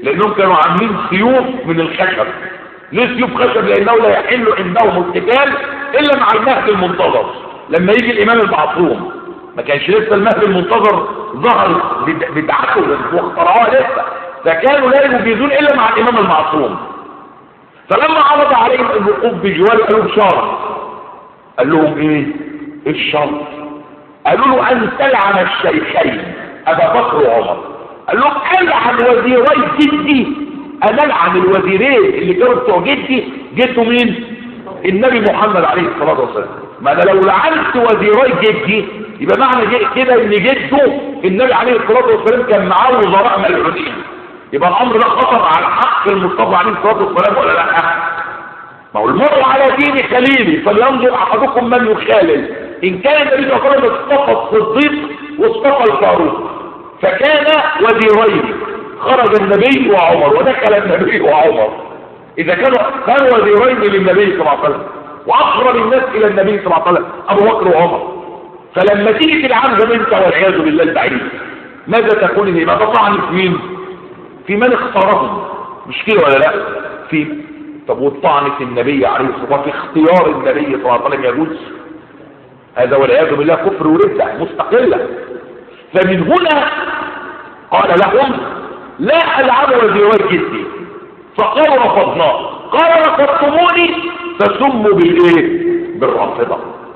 لانهم كانوا عاملين سيوف من الخشب ليه سيوف خشب لانه لا يحل عندهم القتال الا مع المهد المنتظر لما يجي الامام المعصوم ما كانش لسه المهد المنتظر ظهر بد- بدعته واخترعوها لسه فكانوا لا يجيزون الا مع الامام المعصوم فلما عرض عليهم الوقوف بجواره قالوا شرط قال لهم ايه ايه الشرط قالوا له ان تلعن الشيخين ابا بكر وعمر قال لهم العن وزيري جدي انا العن الوزيرين اللي كانوا بتوع جدي جدوا مين النبي محمد عليه الصلاه والسلام ما انا لو لعنت وزيري جدي يبقى معنى جي- كده ان جده النبي عليه الصلاه والسلام كان معاه وزراء ملعونين يبقى الامر ده خطر على حق المصطفى عليه الصلاه والسلام ولا لا ما هو المرء على دين خليلي فلينظر احدكم من يخالل ان كان النبي صلى الله عليه وسلم اصطفى الصديق واصطفى الفاروق فكان وزيرين خرج النبي وعمر ودخل النبي وعمر اذا كانوا كانوا وزيرين للنبي صلى الله عليه وسلم واقرب الناس الى النبي صلى الله عليه وسلم ابو بكر وعمر فلما تيجي تلعنهم انت والعياذ بالله البعيد ماذا تكون هي ما تطعن في مين في من اختارهم مش كده ولا لا في طب والطعن في النبي عليه الصلاه والسلام في اختيار النبي صلى الله عليه وسلم يجوز هذا والعياذ بالله كفر وردة مستقلة فمن هنا قال لهم لا ألعب وزيرات جدي فقالوا رفضناه قال رفضتموني فسموا بالايه بالرافضة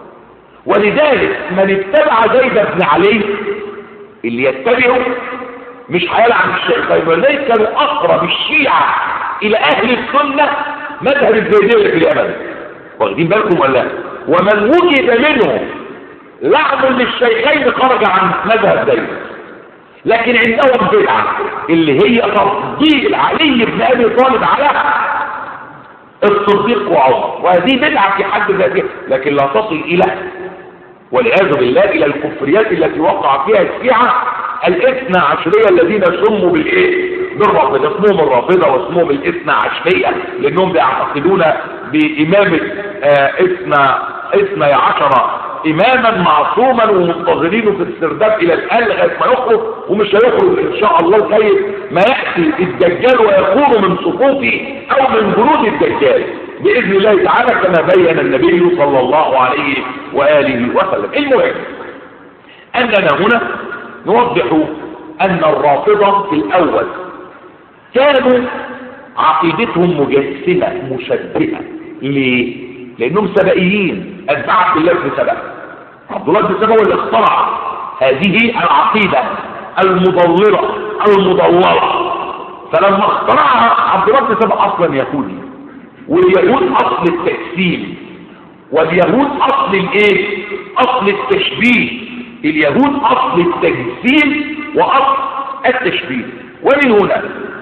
ولذلك من اتبع زيد بن علي اللي يتبعه مش هيلعن الشيخين ولذلك كانوا اقرب الشيعة الى اهل السنة مذهب الزيدية في اليمن واخدين بالكم ولا لا؟ ومن وجد منهم لعن للشيخين خرج عن مذهب زيد لكن عندهم بدعة اللي هي تفضيل علي بن ابي طالب على الصديق وعمر وهذه بدعة في حد ذاتها لكن لا تصل الى والعياذ بالله الى الكفريات التي وقع فيها الشيعة الاثنى عشرية الذين سموا بالايه بالرافضة اسمهم الرافضة واسمهم الاثنى عشرية لانهم بيعتقدون بامامة آه اثنى اثنى عشر اماما معصوما ومنتظرينه في السرداب الى الان لغايه ما يخرج ومش هيخرج ان شاء الله لغايه ما ياتي الدجال ويكون من صفوفه او من جنود الدجال باذن الله تعالى كما بين النبي صلى الله عليه واله وسلم المهم اننا هنا نوضح ان الرافضه في الاول كانوا عقيدتهم مجسمه مشبهه ليه لانهم سبائيين اتباع عبد الله بن سبأ عبد الله بن سبأ هو اللي اخترع هذه العقيدة المضللة المضللة فلما اخترعها عبد الله بن سبأ اصلا يهودي واليهود اصل التجسيم واليهود اصل الايه اصل التشبيه اليهود اصل التجسيم واصل التشبيه ومن هنا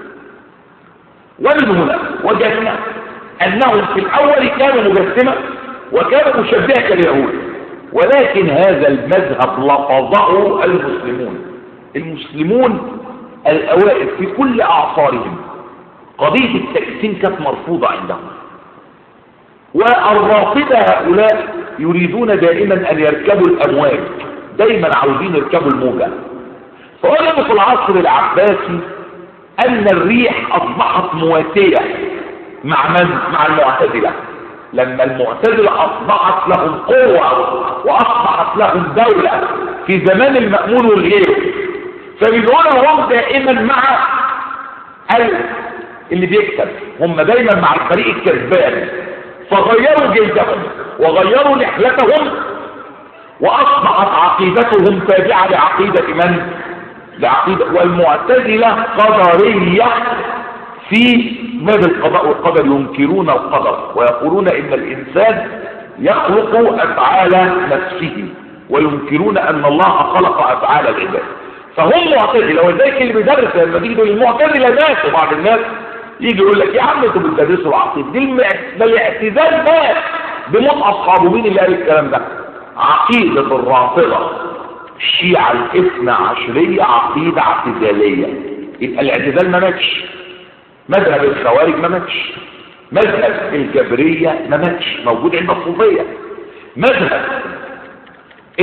ومن هنا وجدنا انهم في الاول كانوا مجسمة وكانوا مشبهة كاليهود ولكن هذا المذهب لفظه المسلمون المسلمون الاوائل في كل اعصارهم قضية التجسيم كانت مرفوضة عندهم والرافضة هؤلاء يريدون دائما ان يركبوا الامواج دايما عاوزين يركبوا الموجة فوجدوا في العصر العباسي ان الريح اصبحت مواتية مع من؟ مع المعتزلة لما المعتزلة اصبحت لهم قوة واصبحت لهم دولة في زمان المأمون والغيره فمن هنا هم دائما مع اللي بيكسب هم دايما مع الفريق الكسبان فغيروا جلدهم وغيروا نحلتهم واصبحت عقيدتهم تابعة لعقيدة من لعقيدة والمعتزلة قدرية في باب القضاء والقدر ينكرون القدر ويقولون ان الانسان يخلق افعال نفسه وينكرون ان الله خلق افعال العباد فهم معتزله ولذلك اللي بيدرس لما تيجي تقول المعتزله ناس وبعض الناس يجي يقول لك يا عم انتوا بتدرسوا العقيده دي الم- ده الاعتزال مات بموت اصحابه مين اللي قال الكلام ده عقيده الرافضه الشيعة الاثنى عشرية عقيدة اعتزالية يبقى الاعتزال ما ماتش مذهب الخوارج ما ماتش مذهب الجبرية ما ماتش موجود عند الصوفية مذهب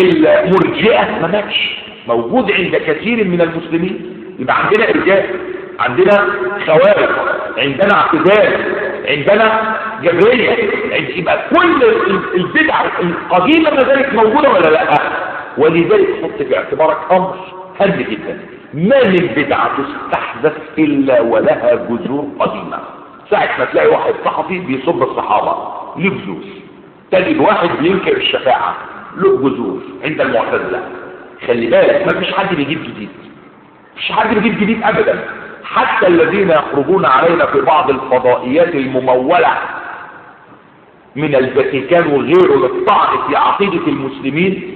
المرجئة ما ماتش موجود عند كثير من المسلمين يبقى عندنا ارجاء عندنا خوارج عندنا اعتدال عندنا جبرية عند- يبقى كل ال- البدع القديمة ما زالت موجودة ولا لا ولذلك حط في اعتبارك امر هام جدا ما من بدعة تستحدث الا ولها جذور قديمة ساعة ما تلاقي واحد صحفي بيصب الصحابة له جذور تجد واحد بينكر الشفاعة له جذور عند المعتزلة خلي بالك ما فيش حد بيجيب جديد مش حد بيجيب جديد ابدا حتى الذين يخرجون علينا في بعض الفضائيات الممولة من الفاتيكان وغيره للطعن في عقيدة المسلمين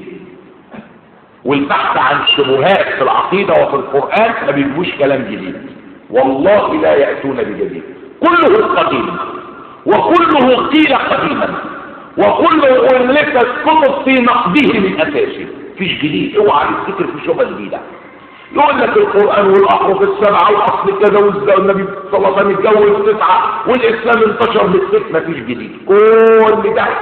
والبحث عن الشبهات في العقيدة وفي القرآن ما بيجيبوش كلام جديد والله لا يأتون بجديد كله قديم وكله قيل قديما وكله ألفت كتب في نقده من أساسه فيش جديد اوعى تفتكر في شبهة جديدة يقول لك القرآن والأحرف السبعة وأصل كذا والز- والنبي صلى الله عليه وسلم اتجوز تسعة والإسلام انتشر بالست مفيش جديد كل ده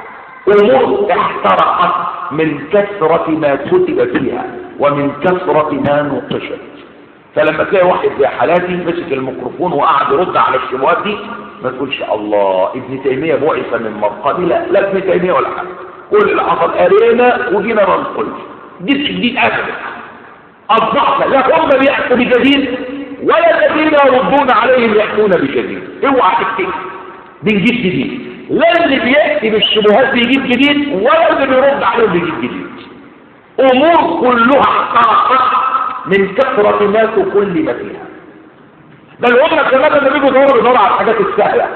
أمور احترقت من كثرة ما كتب فيها ومن كثرة ما نقشت فلما تلاقي واحد زي حالاتي مسك الميكروفون وقعد يرد على الشبهات دي ما تقولش الله ابن تيمية بعث من مرقدي لا لا ابن تيمية ولا حاجة كل اللي حصل قرينا وجينا ما نقولش دي مش جديد ابدا اصبحنا لا هم بيأتوا بجديد ولا الذين يردون عليهم يأتون بجديد اوعى تفتكر بنجيب جديد لا اللي بيأتي بالشبهات بيجيب جديد ولا اللي بيرد عليهم بيجيب جديد امور كلها احترقت من كثرة ما تكلم فيها بل هم كمان لما بيجوا يدوروا بيدوروا على الحاجات السهلة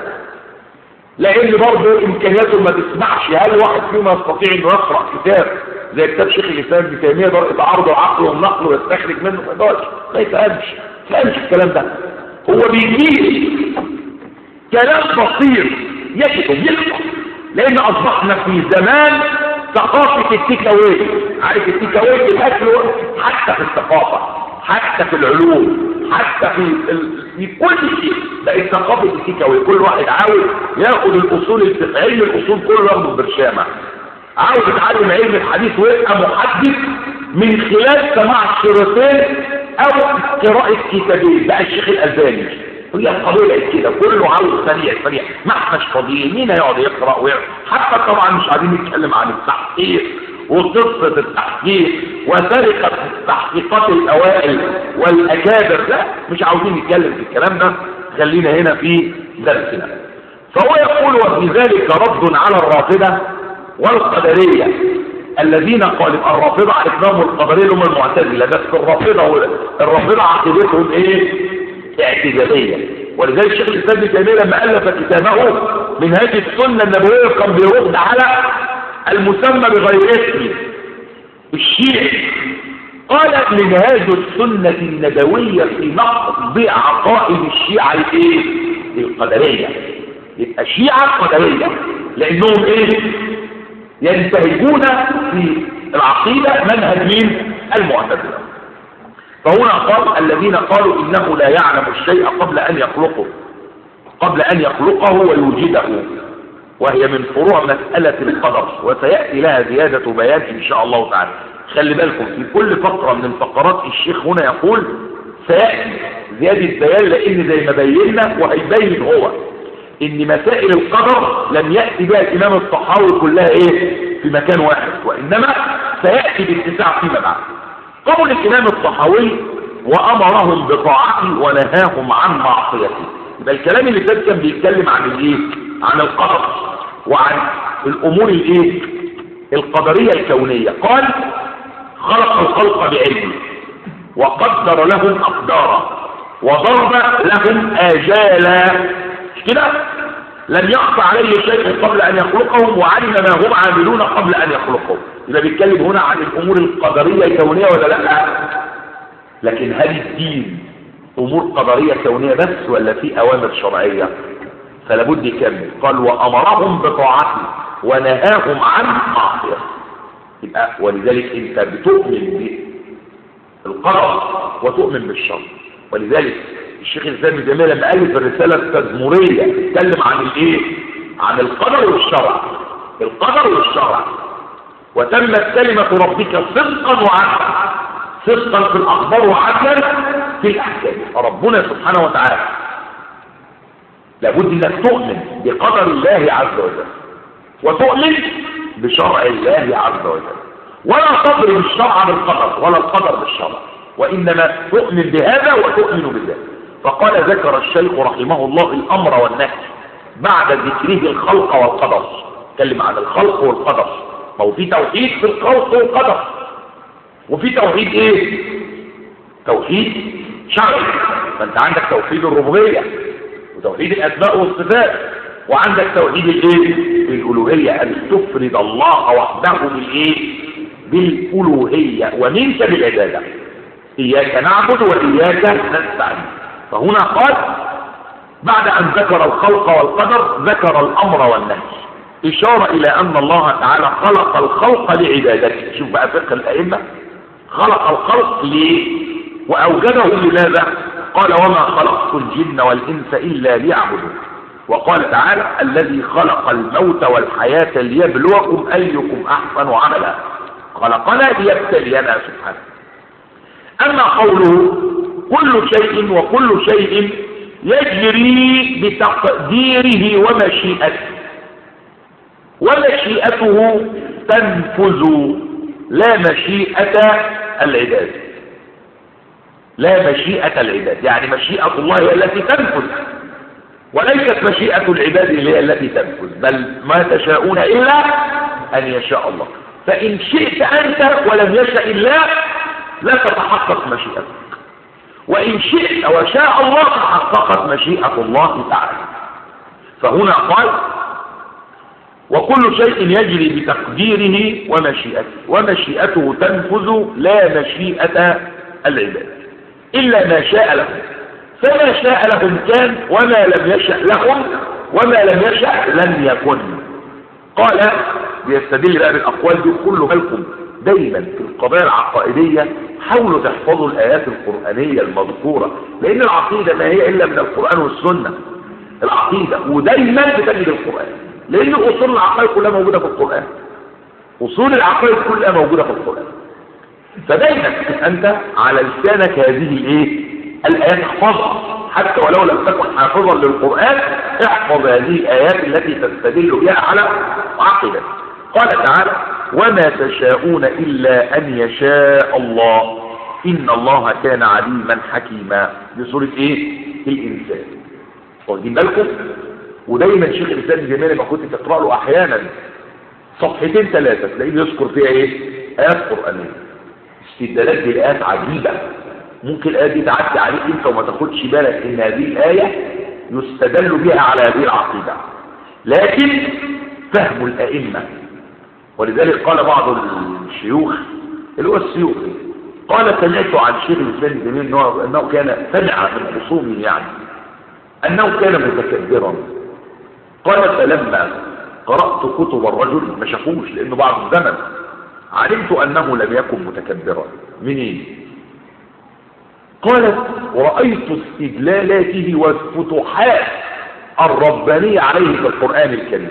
لان برضه امكانياته ما تسمحش هل واحد فيهم يستطيع انه يقرا كتاب زي كتاب شيخ الاسلام ابن تيميه درء تعارض العقل والنقل ويستخرج منه ما يقدرش ما يفهمش ما يفهمش الكلام ده هو بيجيب كلام بسيط يكتب يكتب لان اصبحنا في زمان ثقافه التيك اواي عارف التيك اواي في الاكل حتى في الثقافه حتى في العلوم حتى في ال... في كل شيء بقت ثقافه التيك اواي كل واحد عاوز ياخد الاصول الفقهيه علم الاصول كله ياخده برشامه عاوز يتعلم علم الحديث ويبقى محدث من خلال سماع الشريطين او قراءه كتابين بقى الشيخ الالباني هي القضيه كده كله عاوز سريع سريع ما احناش فاضيين مين هيقعد يقرا ويقرا حتى طبعا مش قاعدين نتكلم عن التحقيق وقصه التحقيق وسرقه التحقيقات الاوائل والاكابر لا مش عاوزين نتكلم في الكلام ده خلينا هنا في درسنا فهو يقول وفي ذلك رد على الرافضه والقدريه الذين قالوا الرافضه عرفناهم القدريه اللي هم المعتزله بس الرافضه الرافضه عقيدتهم ايه اعتزالية ولذلك الشيخ الإسلام ابن تيمية لما ألف كتابه منهاج السنة النبوية كان بيرد على المسمى بغير اسمه الشيعي قال منهاج السنة النبوية في نقض عقائد الشيعة الايه؟ القدرية يبقى شيعة قدرية لأنهم ايه؟ ينتهجون في العقيدة منهج مين؟ المعتزلة فهنا قال الذين قالوا إنه لا يعلم الشيء قبل أن يخلقه قبل أن يخلقه ويوجده وهي من فروع مسألة القدر وسيأتي لها زيادة بيان إن شاء الله تعالى خلي بالكم في كل فقرة من الفقرات الشيخ هنا يقول سيأتي زيادة بيان لأن زي ما بينا وهيبين هو إن مسائل القدر لم يأتي بها الإمام الطحاوي كلها إيه في مكان واحد وإنما سيأتي باتساع فيما بعد قول الإمام الطحاوي وأمرهم بطاعته ونهاهم عن معصيته يبقى الكلام اللي فات كان بيتكلم عن الايه عن القدر وعن الامور الايه القدريه الكونيه قال خلق الخلق بعلمه وقدر لهم اقدارا وضرب لهم اجالا مش كده لم يخفى عليه شيء قبل ان يخلقهم وعلم ما هم عاملون قبل ان يخلقهم يبقى بيتكلم هنا عن الامور القدريه الكونيه ولا لا لكن هل الدين امور قدريه كونيه بس ولا في اوامر شرعيه فلا بد يكمل قال وامرهم بطاعته ونهاهم عن معصيته يبقى ولذلك انت بتؤمن بالقدر وتؤمن بالشر ولذلك الشيخ الاسلام ابن تيميه لما الف الرساله التدمريه اتكلم عن الايه عن القدر والشرع القدر والشرع وتمت كلمه ربك صدقا وعدلا صدقا في الاخبار وعدلا في الأحكام فربنا سبحانه وتعالى لابد انك تؤمن بقدر الله عز وجل وتؤمن بشرع الله عز وجل ولا تضرب الشرع بالقدر ولا القدر بالشرع وإنما تؤمن بهذا وتؤمن بذلك فقال ذكر الشيخ رحمه الله الأمر والنهي بعد ذكره الخلق والقدر تكلم عن الخلق والقدر ما هو في توحيد في الخلق والقدر وفي توحيد ايه توحيد شرعي فانت عندك توحيد الربوبيه وتوحيد الاسماء والصفات وعندك توحيد الايه الالوهيه ان تفرد الله وحده بالايه بالالوهيه ومنك بالعباده اياك نعبد واياك نستعين فهنا قال بعد ان ذكر الخلق والقدر ذكر الامر والنهي اشاره الى ان الله تعالى خلق الخلق لعبادته شوف بقى فقه الائمه خلق الخلق ليه واوجده لماذا قال وما خلقت الجن والانس الا ليعبدون وقال تعالى الذي خلق الموت والحياة ليبلوكم أيكم أحسن عملا خلقنا ليبتلينا سبحانه أما قوله كل شيء وكل شيء يجري بتقديره ومشيئته ومشيئته تنفذ لا مشيئة العباد لا مشيئة العباد يعني مشيئة الله هي التي تنفذ وليست مشيئة العباد هي التي تنفذ بل ما تشاءون إلا أن يشاء الله فإن شئت أنت ولم يشاء الله لا تتحقق مشيئتك وإن شئت وشاء الله تحققت مشيئة الله تعالى فهنا قال وكل شيء يجري بتقديره ومشيئته ومشيئته تنفذ لا مشيئة العباد إلا ما شاء لهم فما شاء لهم كان وما لم يشأ لهم وما لم يشأ لن يكن قال بيستدل بقى بالأقوال دي كله بالكم دايما في القضايا العقائدية حاولوا تحفظوا الآيات القرآنية المذكورة لأن العقيدة ما هي إلا من القرآن والسنة العقيدة ودايما بتجد القرآن لأن أصول العقائد كلها موجودة في القرآن أصول العقائد كلها موجودة في القرآن فدايما أنت على لسانك هذه الإيه الآيات احفظها حتى ولو لم تكن حافظا للقرآن احفظ هذه الآيات التي تستدل بها على عقيدة قال تعالى وما تشاءون إلا أن يشاء الله إن الله كان عليما حكيما بسورة إيه؟ الإنسان واخدين بالكم ودايما شيخ الإسلام الجمالي لما كنت تقرأ له أحيانا صفحتين ثلاثة تلاقيه يذكر فيها إيه؟ آيات قرآنية استدلالات بالآيات عجيبة ممكن الآية دي تعدي عليك انت وما تاخدش بالك ان هذه الآية يستدل بها على هذه العقيدة لكن فهم الأئمة ولذلك قال بعض الشيوخ اللي هو السيوطي قال سمعت عن شيخ الإسلام الجميل أنه, أنه كان سمع من خصومه يعني أنه كان متكبرا قال فلما قرأت كتب الرجل ما شافوش لأنه بعض الزمن علمت أنه لم يكن متكبرا منين قالت ورأيت استدلالاته والفتوحات الربانية عليه في القرآن الكريم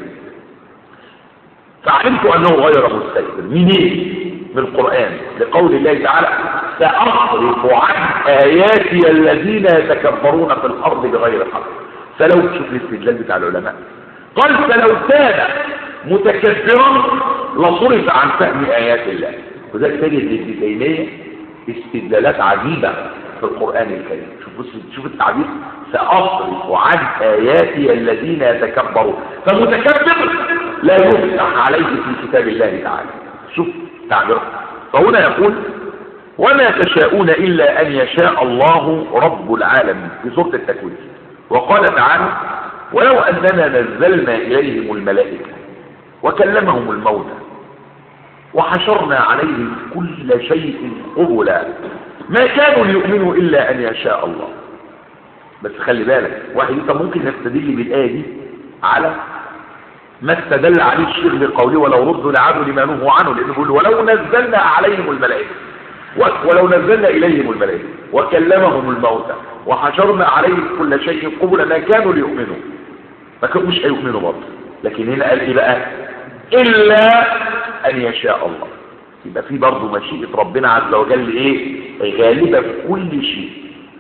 فعلمت أنه غير مستكبر منين من القرآن لقول الله تعالى سأصرف عن آياتي الذين يتكبرون في الأرض بغير حق فلو تشوف الاستدلال بتاع العلماء قال فلو كان متكبرا لصرف عن فهم آيات الله وذلك تجد ابن تيمية استدلالات عجيبة في القرآن الكريم شوف شوف التعبير سأصرف عن آياتي الذين يتكبرون فمتكبر لا يفتح عليه في كتاب الله تعالى شوف تعبير فهنا يقول وما تشاءون إلا أن يشاء الله رب العالمين في سورة التكوين وقال تعالى ولو أننا نزلنا إليهم الملائكة وكلمهم الموتى وحشرنا عليهم كل شيء قبلا ما كانوا ليؤمنوا إلا أن يشاء الله بس خلي بالك واحد انت ممكن يستدل بالآية دي على ما استدل عليه الشيخ بقوله ولو ردوا لعادوا لما نهوا عنه لأنه بيقول ولو نزلنا عليهم الملائكة ولو نزلنا إليهم الملائكة وكلمهم الموتى وحشرنا عليهم كل شيء قبلا ما كانوا ليؤمنوا ما كانوا مش هيؤمنوا برضه لكن هنا قال ايه بقى إلا أن يشاء الله يبقى في برضه مشيئة ربنا عز وجل ايه غالبة في كل شيء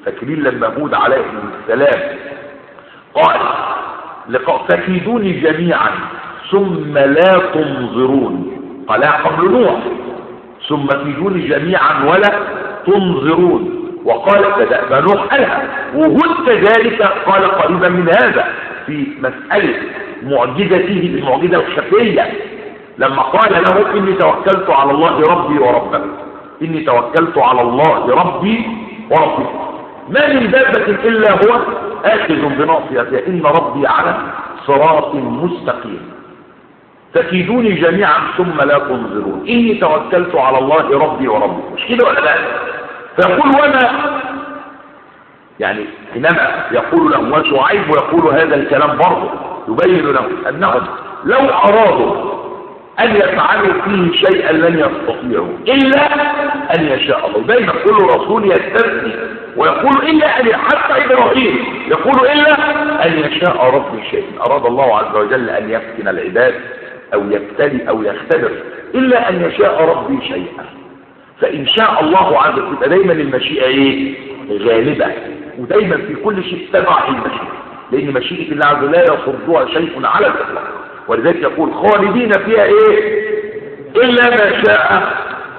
فاكرين لما هود عليه السلام قال لق- فكيدوني جميعا ثم لا تنظرون قالها قبل نوح ثم كيدوني جميعا ولا تنظرون وقال فدأب نوح قالها وهود كذلك قال قريبا من هذا في مسألة معجزته المعجزة الخفية لما قال له إني توكلت على الله ربي وربك إني توكلت على الله ربي وربي ما من دابة إلا هو آخذ بناصيتها إن ربي على صراط مستقيم فكيدوني جميعا ثم لا تنظرون إني توكلت على الله ربي وربي مش كده ولا لا فيقول وما يعني حينما يقول له وشعيب يقول هذا الكلام برضه يبين له أنهم لو أرادوا أن يفعلوا فيه شيئا لن يستطيعوا إلا أن يشاء الله بين كل رسول يستثني ويقول إلا أن حتى إبراهيم يقول إلا أن يشاء ربي شيئا أراد الله عز وجل أن يفتن العباد أو يبتلي أو يختبر إلا أن يشاء ربي شيئا فإن شاء الله عز وجل يبقى دايما المشيئة إيه؟ غالبة ودايما في كل شيء تبع المشيئة لأن مشيئة الله عز وجل لا يصدها شيء على الإطلاق ولذلك يقول خالدين فيها إيه؟ إلا ما شاء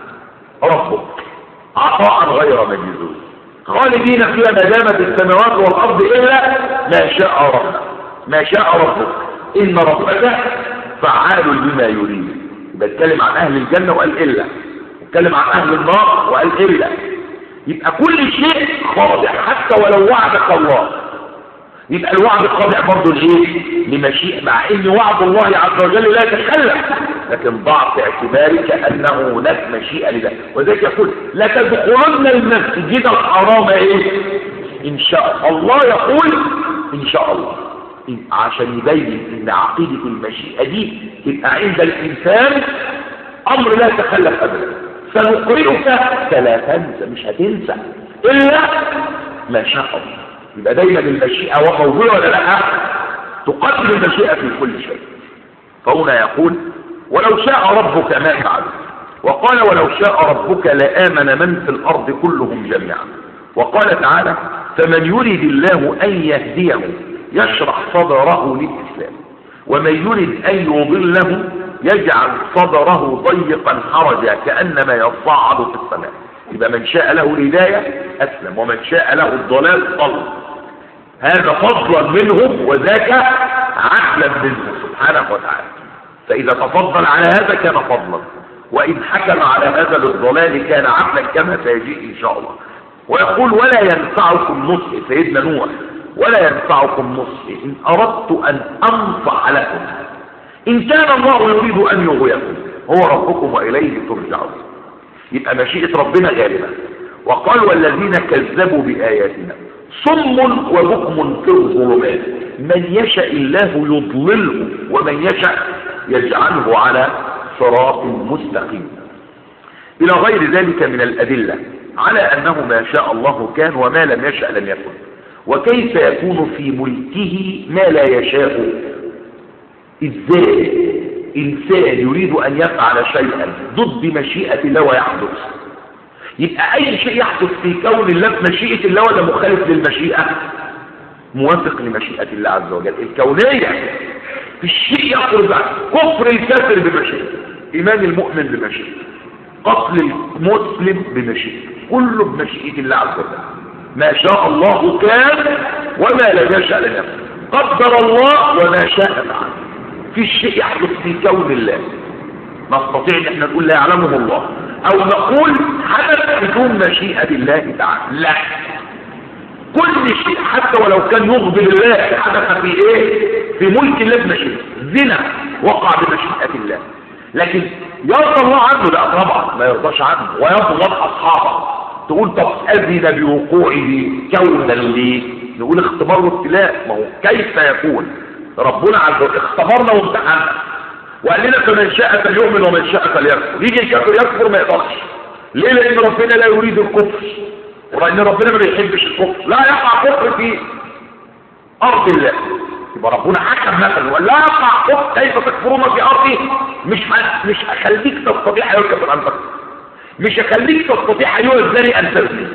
ربك عطاء غير مجزوز خالدين فيها ما دامت السماوات والأرض إلا ما شاء ربك ما شاء ربك إن ربك فعال لما يريد يبقى اتكلم عن أهل الجنة وقال إلا اتكلم عن أهل النار وقال إلا يبقى كل شيء خاضع حتى ولو وعدك الله يبقى الوعد خاضع برضه لايه لمشيئة مع ان وعد الله عز وجل لا يتخلف لكن ضع في اعتبارك انه هناك مشيئة لذلك وذلك يقول لا تدخلن المسجد الحرام ايه ان شاء الله يقول ان شاء الله إن- عشان يبين ان عقيدة المشيئة دي تبقى عند الانسان امر لا يتخلف ابدا سنقرئك فلا تنسى مش هتنسى الا ما شاء الله يبقى دايما المشيئة وموضوع ولا لا تقدم المشيئة في كل شيء فهنا يقول ولو شاء ربك ما فعل وقال ولو شاء ربك لآمن من في الأرض كلهم جميعا وقال تعالى فمن يريد الله أن يهديه يشرح صدره للإسلام ومن يريد أن يضله يجعل صدره ضيقا حرجا كأنما يصعد في السماء يبقى من شاء له الهداية أسلم ومن شاء له الضلال ضل هذا فضلا منه وذاك عدلا منه سبحانه وتعالى فإذا تفضل على هذا كان فضلا وإن حكم على هذا للضلال كان عدلا كما سيجيء إن شاء الله ويقول ولا ينفعكم نصح سيدنا نوح ولا ينفعكم نصح إن أردت أن أنصح لكم إن كان الله يريد أن يغويكم هو ربكم وإليه ترجعون يبقى مشيئة ربنا غالبا وقال والذين كذبوا بآياتنا صم وبكم في الظلمات من يشاء الله يضلله ومن يشاء يجعله على صراط مستقيم إلى غير ذلك من الأدلة على أنه ما شاء الله كان وما لم يشاء لم يكن وكيف يكون في ملكه ما لا يشاء ازاي انسان يريد ان يفعل شيئا ضد مشيئة الله ويحدث يبقى اي شيء يحدث في كون الله بمشيئة الله ولا مخالف للمشيئة موافق لمشيئة الله عز وجل الكونية في الشيء يخرج عن كفر الكافر بمشيئة ايمان المؤمن بمشيئة قتل المسلم بمشيئة كله بمشيئة الله عز وجل ما شاء الله كان وما لم يشاء لم يكن قدر الله وما شاء فعل في شيء يحدث في كون الله نستطيع ان احنا نقول لا يعلمه الله او نقول حدث بدون مشيئة الله تعالى لا كل شيء حتى ولو كان يغضب الله حدث في ايه في ملك الله بمشيئة زنا وقع بمشيئة الله لكن يرضى الله عنه لا طبعا ما يرضاش عنه ويرضى الله اصحابه تقول طب اذن بوقوعه كونا ليه نقول اختبار وابتلاء ما هو كيف يكون ربنا عز وجل اختبرنا وامتحنا وقال لنا فمن شاء فليؤمن ومن شاء فليكفر يجي الكافر يكفر ما يقدرش ليه لان ربنا لا يريد الكفر ولان ربنا ما بيحبش الكفر لا يقع كفر في ارض الله يبقى ربنا حكم مثلا ولا يقع كفر كيف تكفرون في ارضي مش ه- مش هخليك تستطيع ايها الكافر ان تكفر مش هخليك تستطيع ايها الزاني ان تزني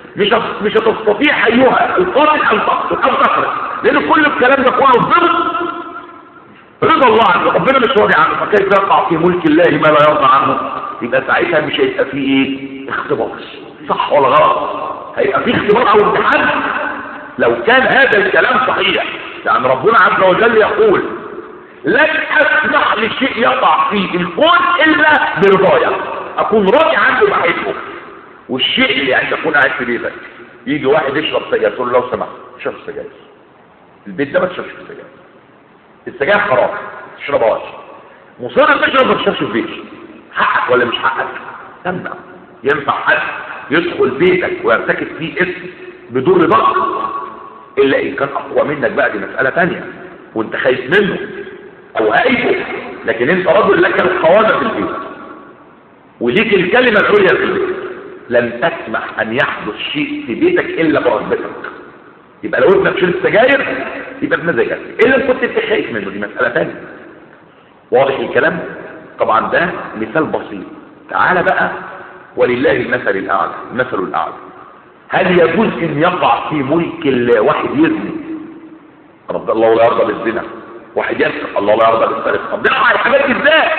مش هت- مش هتستطيع ايها القاتل ان تقتل او تخرج لان كل الكلام ده كله ضد رضا الله عنه ربنا مش راضي عنه فكيف يقع في ملك الله ما لا يرضى عنه يبقى ساعتها مش هيبقى فيه ايه اختبار صح ولا غلط هيبقى فيه اختبار او امتحان لو كان هذا الكلام صحيح يعني ربنا عز وجل يقول لن اسمح لشيء يقع في الكون الا برضايا اكون راضي عنه بحبه والشيء اللي يعني تكون قاعد في بيتك يجي واحد يشرب سجاير تقول له لو سمحت شرب سجاير البيت ده ما تشربش سجاير السجاير حرام ما تشربهاش مصر تشرب ما تشربش في بيتك حقك ولا مش حقك تمنع ينفع حد يدخل بيتك ويرتكب فيه اسم بدون رضاك الا ان كان اقوى منك بقى دي مساله ثانيه وانت خايف منه او هايبه لكن انت رجل لك القوامه في البيت وليك الكلمه العليا في البيت لن تسمح ان يحدث شيء في بيتك الا برغبتك يبقى لو ابنك شرب سجاير يبقى بمزاجك الا ان كنت انت خايف منه دي مساله ثانيه واضح الكلام طبعا ده مثال بسيط تعال بقى ولله المثل الاعلى المثل الاعلى هل يجوز ان يقع في ملك الله واحد يزني رب الله لا يرضى بالزنا واحد يسرق الله لا يرضى بالسرقه طب نقع الحاجات دي ازاي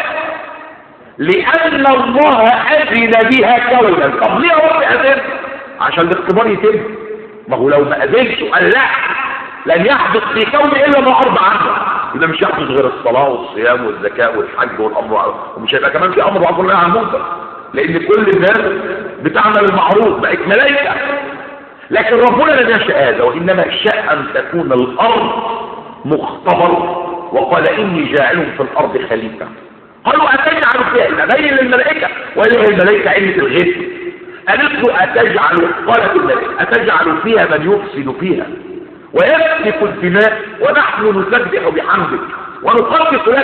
لان الله اذن بها كونا طب ليه رب اذن عشان الاختبار يتم ما هو لو ما اذنش وقال لا لن يحدث في كون الا ما ارضى عنه يبقى مش يحدث غير الصلاه والصيام والزكاه والحج والامر ومش هيبقى كمان في امر معروف عن المنكر لان كل الناس بتعمل المعروف بقت ملائكه لكن ربنا لم يشاء هذا وانما شاء ان تكون الارض مختبر وقال اني جاعل في الارض خليفه قالوا اتجعل فيها بين للملائكه وإلا الملائكه علة الغيث قالت له اتجعل قالت الملائكه اتجعل فيها من يفسد فيها ويسفك الدماء ونحن نسبح بحمدك ونقدس لك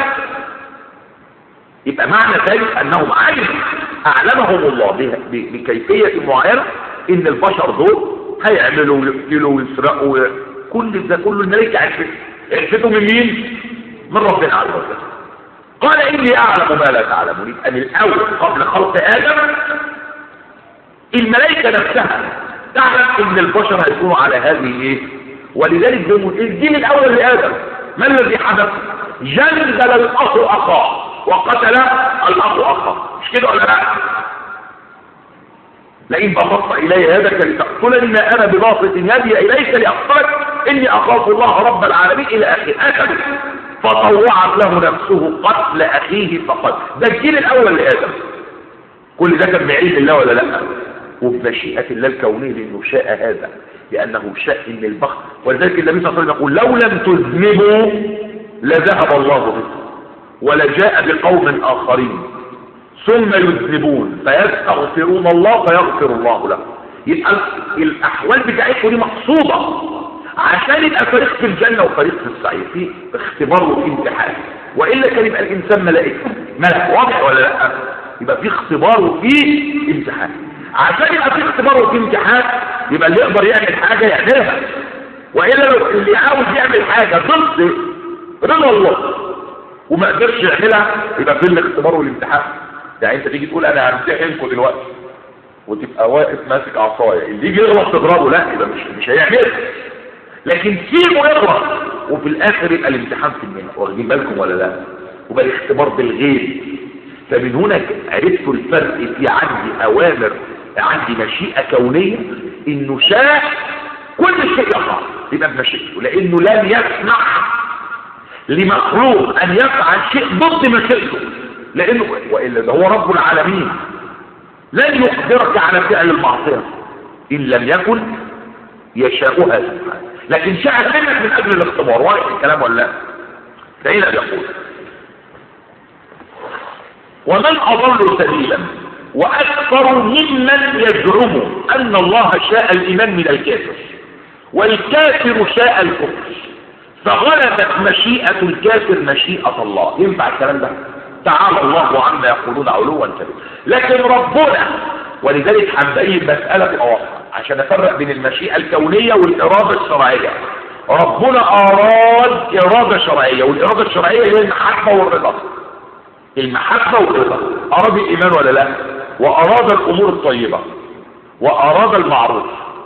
يبقى معنى ذلك انهم علموا اعلمهم الله بها- ب- بكيفيه معينه ان البشر دول هيعملوا ويقتلوا ويسرقوا وي- كل ده كله الملائكه عرفت عرفتوا من مين؟ من ربنا عز وجل قال اني اعلم ما لا تعلمون يبقى من الاول قبل خلق ادم الملائكه نفسها تعلم ان البشر هيكونوا على هذه ايه ولذلك بيقول الجيل الاول لادم ما الذي حدث جندل الاخ اخاه وقتل الاخ اخاه مش كده ولا لا لئن بسطت الي يدك لتقتلني ما انا بباسط يدي اليك لاقتلك اني اخاف الله رب العالمين الى اخر اخر فطوعت له نفسه قتل اخيه فقتل ده الجيل الاول لادم كل ده كان بعلم الله ولا لا وبمشيئة الله الكونية لأنه شاء هذا لأنه شاء إن البخت ولذلك النبي صلى الله عليه وسلم يقول لو لم تذنبوا لذهب الله بكم ولجاء بقوم آخرين ثم يذنبون فيستغفرون الله فيغفر الله لهم يبقى ال- الأحوال بتاعتكم دي مقصودة عشان يبقى فريق في الجنة وفريق في السعير في اختبار وفي امتحان وإلا كان يبقى الإنسان ملائكة ملك واضح ولا لا يبقى في اختبار وفي امتحان عشان يبقى في اختبار وفي امتحان يبقى اللي يقدر يعمل حاجة يعملها وإلا لو اللي عاوز يعمل حاجة ضد رضا الله وما قدرش يعملها يبقى في الاختبار والامتحان يعني انت تيجي تقول انا همتحنكم دلوقتي وتبقى واقف ماسك عصايه اللي يجي يغلط تضربه لا يبقى مش مش هيعملها لكن سيبه يغلط وفي الاخر يبقى الامتحان في المنى واخدين بالكم ولا لا وبقى الاختبار بالغيب فمن هنا عرفتوا الفرق في عندي اوامر عندي مشيئه كونيه انه شاء كل شيء يقع يبقى بمشيئته لانه لم يسمح لمخلوق ان يفعل شيء ضد مشيئته لانه والا ده هو رب العالمين لن يقدرك على فعل المعصيه ان لم يكن يشاؤها سبحانه لكن شاء منك من اجل الاختبار واضح الكلام ولا لا فهنا يقول ومن اضل سبيلا واكثر ممن يزعم ان الله شاء الايمان من الكافر والكافر شاء الكفر فغلبت مشيئة الكافر مشيئة الله ينفع الكلام ده تعالى الله عما يقولون علوا كبيرا لكن ربنا ولذلك هنبين مسألة أواصل عشان أفرق بين المشيئة الكونية والإرادة الشرعية ربنا أراد إرادة شرعية والإرادة الشرعية هي المحبة والرضا المحبة والرضا أراد الإيمان ولا لا وأراد الأمور الطيبة وأراد المعروف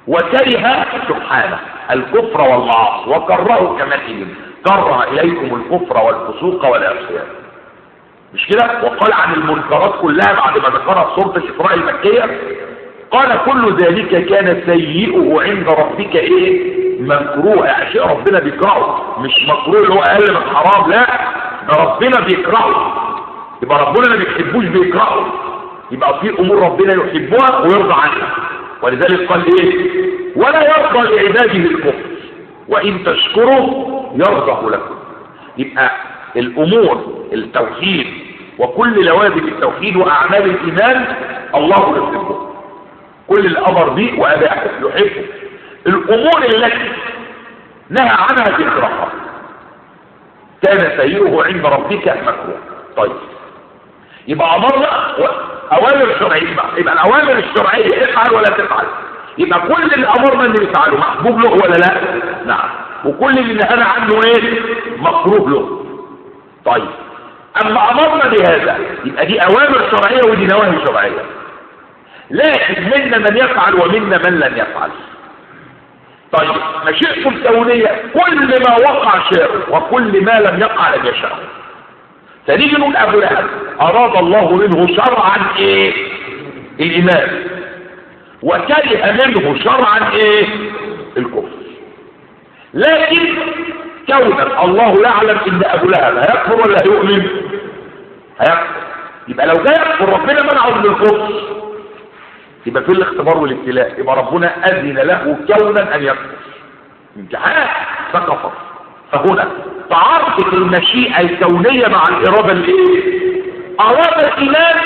وكره سبحانه الكفر والمعاصي وكره كمثل كره اليكم الكفر والفسوق والعصيان مش كده وقال عن المنكرات كلها بعد ما ذكرها في سوره الاسراء المكيه قال كل ذلك كان سيئه عند ربك ايه مكروه يعني شيء ربنا بيكرهه مش مكروه اللي هو اقل من حرام لا ده ربنا بيكرهه يبقى ربنا ما بيحبوش بيكرهه يبقى في امور ربنا يحبها ويرضى عنها ولذلك قال ايه ولا يرضى لعباده الكفر وان تشكروا يرضى لكم يبقى الامور التوحيد وكل لوازم التوحيد واعمال الايمان الله يحبه كل الامر به واباحه يحبه الامور التي نهى عنها ذكرها كان سيئه عند ربك مكروه طيب يبقى امرنا اوامر شرعيه بقى يبقى الاوامر الشرعيه افعل ولا تفعل يبقى كل اللي امرنا انه يفعله محبوب له ولا لا نعم وكل اللي نهانا عنه ايه مكروه له طيب اما امرنا بهذا يبقى دي اوامر شرعيه ودي نواهي شرعيه لكن منا من يفعل ومنا من لن يفعل طيب مشيئته الكونيه كل ما وقع شاء وكل ما لم يقع لم يشاء فنيجي نقول ابو لهب اراد الله منه شرعا ايه الايمان وكره منه شرعا ايه الكفر لكن كونا الله يعلم ان ابو لهب هيكفر ولا هيؤمن هيكفر يبقى لو جاي يكفر ربنا منعه من الكفر يبقى في الاختبار والابتلاء يبقى ربنا اذن له كونا ان يكفر امتحان فكفر فهنا تعارضت المشيئة الكونية مع الإرادة الإيه؟ أراد الإيمان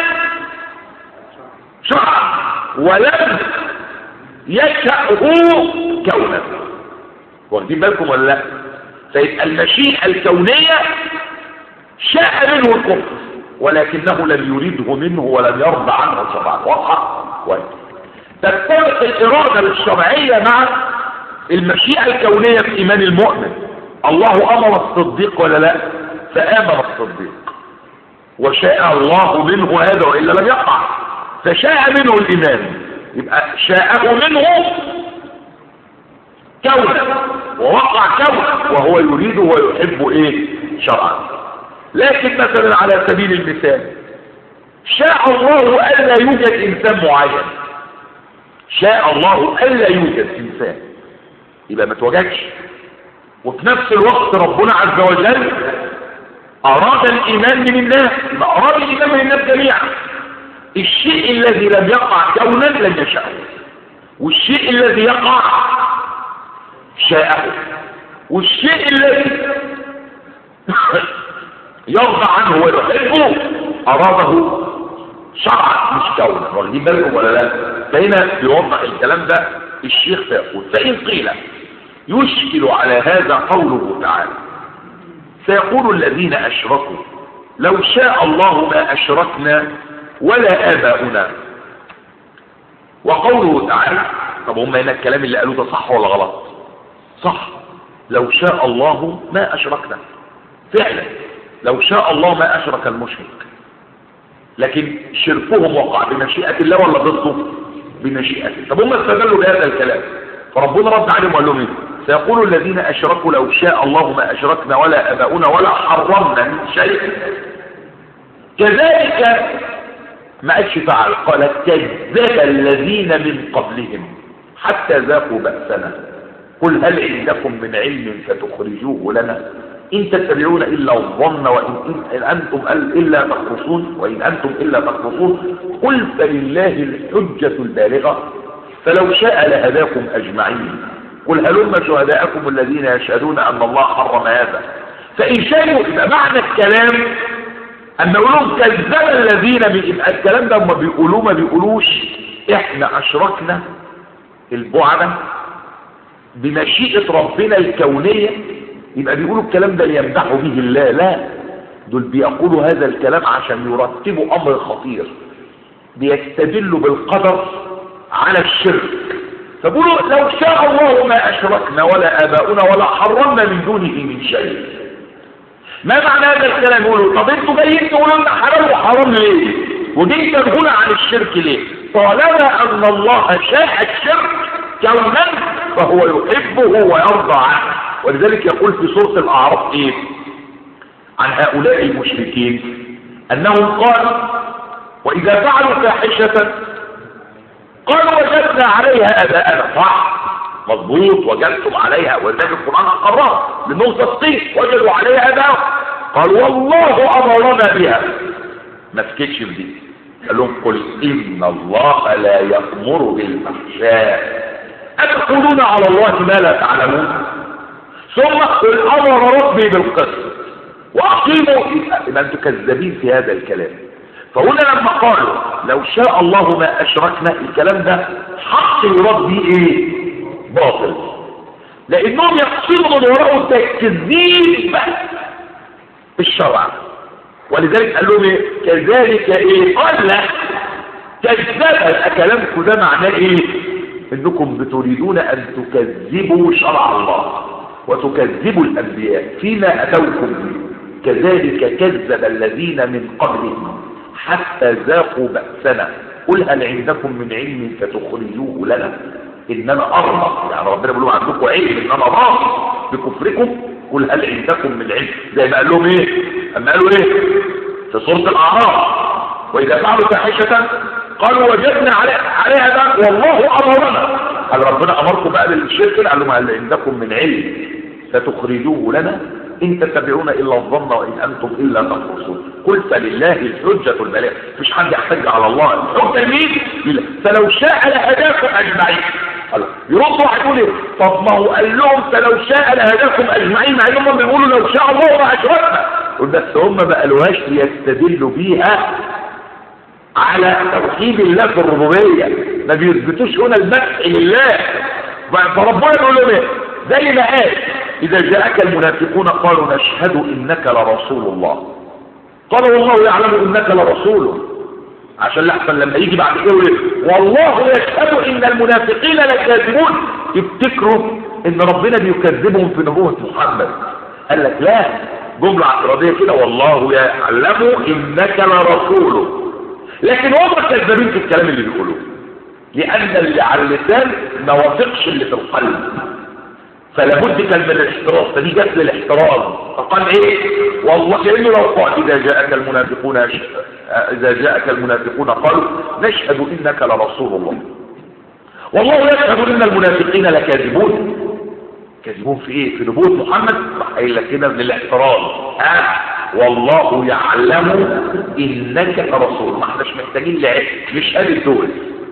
شرعا ولم يشأه كونا واخدين بالكم ولا لا؟ فيبقى المشيئة الكونية شاء منه الكفر ولكنه لم يريده منه ولم يرضى عنه شرعا واضحة؟ كويس تتفق الإرادة الشرعية مع المشيئة الكونية في إيمان المؤمن الله امر الصديق ولا لا فامر الصديق وشاء الله منه هذا والا لم يقع فشاء منه الايمان يبقى شاءه منه كونا ووقع كونا وهو يريد ويحب ايه شرعا لكن مثلا على سبيل المثال شاء الله الا يوجد انسان معين شاء الله الا يوجد انسان يبقى ما توجدش وفي نفس الوقت ربنا عز وجل أراد الإيمان من الناس أراد الإيمان من الناس جميعا الشيء الذي لم يقع كونا لم يشاءه والشيء الذي يقع شاءه والشيء الذي يرضى عنه ويحبه أراده شرعا مش كونا واخدين بالكم ولا لا فهنا بيوضح الكلام ده الشيخ فيقول فإن قيل يشكل على هذا قوله تعالى سيقول الذين أشركوا لو شاء الله ما أشركنا ولا آباؤنا وقوله تعالى طب هم هنا الكلام اللي قالوه ده صح ولا غلط صح لو شاء الله ما أشركنا فعلا لو شاء الله ما أشرك المشرك لكن شركهم وقع بمشيئة الله ولا ضده بمشيئته طب هم استدلوا بهذا الكلام فربنا رد عليهم وقال لهم ايه سيقول الذين اشركوا لو شاء الله ما اشركنا ولا اباؤنا ولا حرمنا من شيء كذلك ما قالش فعل قال كذب الذين من قبلهم حتى ذاقوا بأسنا قل هل عندكم من علم فتخرجوه لنا إن تتبعون إلا الظن وإن إن أنتم إلا تخرصون وإن أنتم إلا تخرصون قل فلله الحجة البالغة فلو شاء لهداكم أجمعين قل هلم شهداءكم الذين يشهدون أن الله حرم هذا فإن شاءوا يبقى معنى الكلام أن نقولهم كذب الذين من يبقى الكلام ده هم بيقولوه ما بيقولوش إحنا أشركنا البعدة بمشيئة ربنا الكونية يبقى بيقولوا الكلام ده ليمدحوا به الله لا دول بيقولوا هذا الكلام عشان يرتبوا أمر خطير بيستدلوا بالقدر على الشرك فبيقولوا لو شاء الله ما أشركنا ولا آباؤنا ولا حرمنا من دونه من شيء ما معنى هذا الكلام يقولوا طب انتوا جايين تقولوا لنا حلال وحرام ليه ودي تنهونا عن الشرك ليه طالما ان الله شاء الشرك كونا فهو يحبه ويرضى عنه ولذلك يقول في سورة الأعراف إيه عن هؤلاء المشركين أنهم قالوا وإذا فعلوا فاحشة قالوا وجدنا عليها أباءنا صح مضبوط وجدتم عليها ولذلك القرآن أقرها لأنهم صدقين وجدوا عليها أباءهم قالوا والله أمرنا بها ما سكتش بدي قال لهم قل إن الله لا يأمر بالفحشاء أتقولون على الله ما لا تعلمون ثم قل أمر ربي بالقسط وأقيموا يبقى أنتم كذابين في هذا الكلام فهنا لما قالوا لو شاء الله ما أشركنا الكلام ده حق يراد به إيه باطل لأنهم يقصدوا من وراءه تكذيب الشرع ولذلك قال لهم إيه كذلك إيه قال لا كذب كلامكم ده معناه إيه إنكم بتريدون أن تكذبوا شرع الله وتكذبوا الأنبياء فيما أتوكم به كذلك كذب الذين من قبلهم حتى ذاقوا بأسنا قل هل عندكم من علم فتخرجوه لنا إنما أرضى يعني ربنا بيقول عندكم علم إنما راض بكفركم قل هل عندكم من علم زي ما قال لهم إيه أما قالوا إيه في سورة الأعراف وإذا فعلوا فاحشة قالوا وجدنا عليها ده والله أمرنا قال ربنا أمركم بقى بالشرك قال لهم هل عندكم من علم فتخرجوه لنا إن تتبعون إلا الظن وإن أنتم إلا تخرصون قل فلله الحجة البلاغ مش حد يحتج على الله الحجة مين لله فلو شاء لهداكم أجمعين يردوا هيقول ايه طب ما هو قال لهم فلو شاء لهداكم أجمعين مع إنهم بيقولوا لو شاء الله ما أشركنا بس هم ما قالوهاش ليستدلوا بيها على توحيد الله في الربوبية ما بيثبتوش هنا المدح لله فربنا يقول لهم ايه زي ما قال إذا جاءك المنافقون قالوا نشهد إنك لرسول الله قال والله يعلم إنك لرسوله عشان لحسن لما يجي بعد كده يقول والله يشهد إن المنافقين لكاذبون يفتكروا إن ربنا بيكذبهم في نبوة محمد قال لك لا جملة اعتراضية كده والله يعلم إنك لرسوله لكن هم كذابين في الكلام اللي بيقولوه لأن اللي على اللسان ما وافقش اللي في القلب فلا بد كان من الاحتراز فدي جت للاحتراز فقال ايه والله كانه لو قال اذا جاءك المنافقون اذا جاءك المنافقون قالوا نشهد انك لرسول الله والله يشهد ان المنافقين لكاذبون كاذبون في ايه في نبوه محمد قايل لك كده من الاحتراز ها والله يعلم انك لرسول ما احناش محتاجين لعلم مش قال دول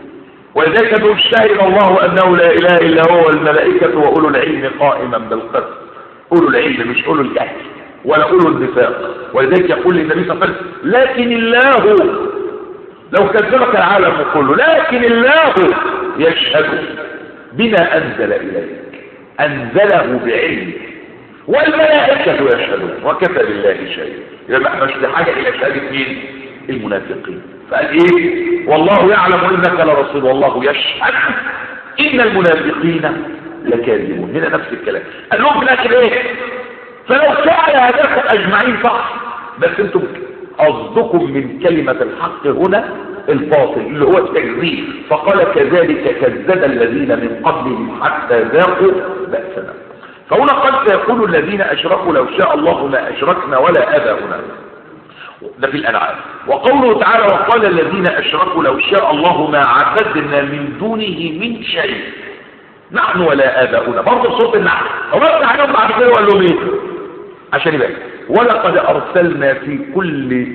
ولذلك نقول شهد الله أنه لا إله إلا هو الملائكة وأولو العلم قائما بالقسط أولو العلم مش أولو الجهل ولا أولو النفاق ولذلك يقول للنبي صلى الله عليه وسلم لكن الله لو كذبك العالم كله لكن الله يشهد بما أنزل إليك أنزله بعلم والملائكة يشهدون وكفى بالله شيء يبقى احنا مش لحاجة إلى شهادة مين المنافقين فقال ايه والله يعلم انك لرسول والله يشهد ان المنافقين لكاذبون هنا نفس الكلام قال لهم في الاخر ايه فلو شاء لهداكم اجمعين صح بس انتم قصدكم من كلمة الحق هنا الباطل اللي هو التكذيب فقال كذلك كذب الذين من قبلهم حتى ذاقوا بأسنا فهنا قد سيقول الذين أشركوا لو شاء الله ما أشركنا ولا آباؤنا ده في الأنعام وقوله تعالى وقال الذين أشركوا لو شاء الله ما عبدنا من دونه من شيء نحن ولا آباؤنا برضه صوت النحل وبرضه عليهم بعد كده وقال لهم ايه عشان يبقى ولقد أرسلنا في كل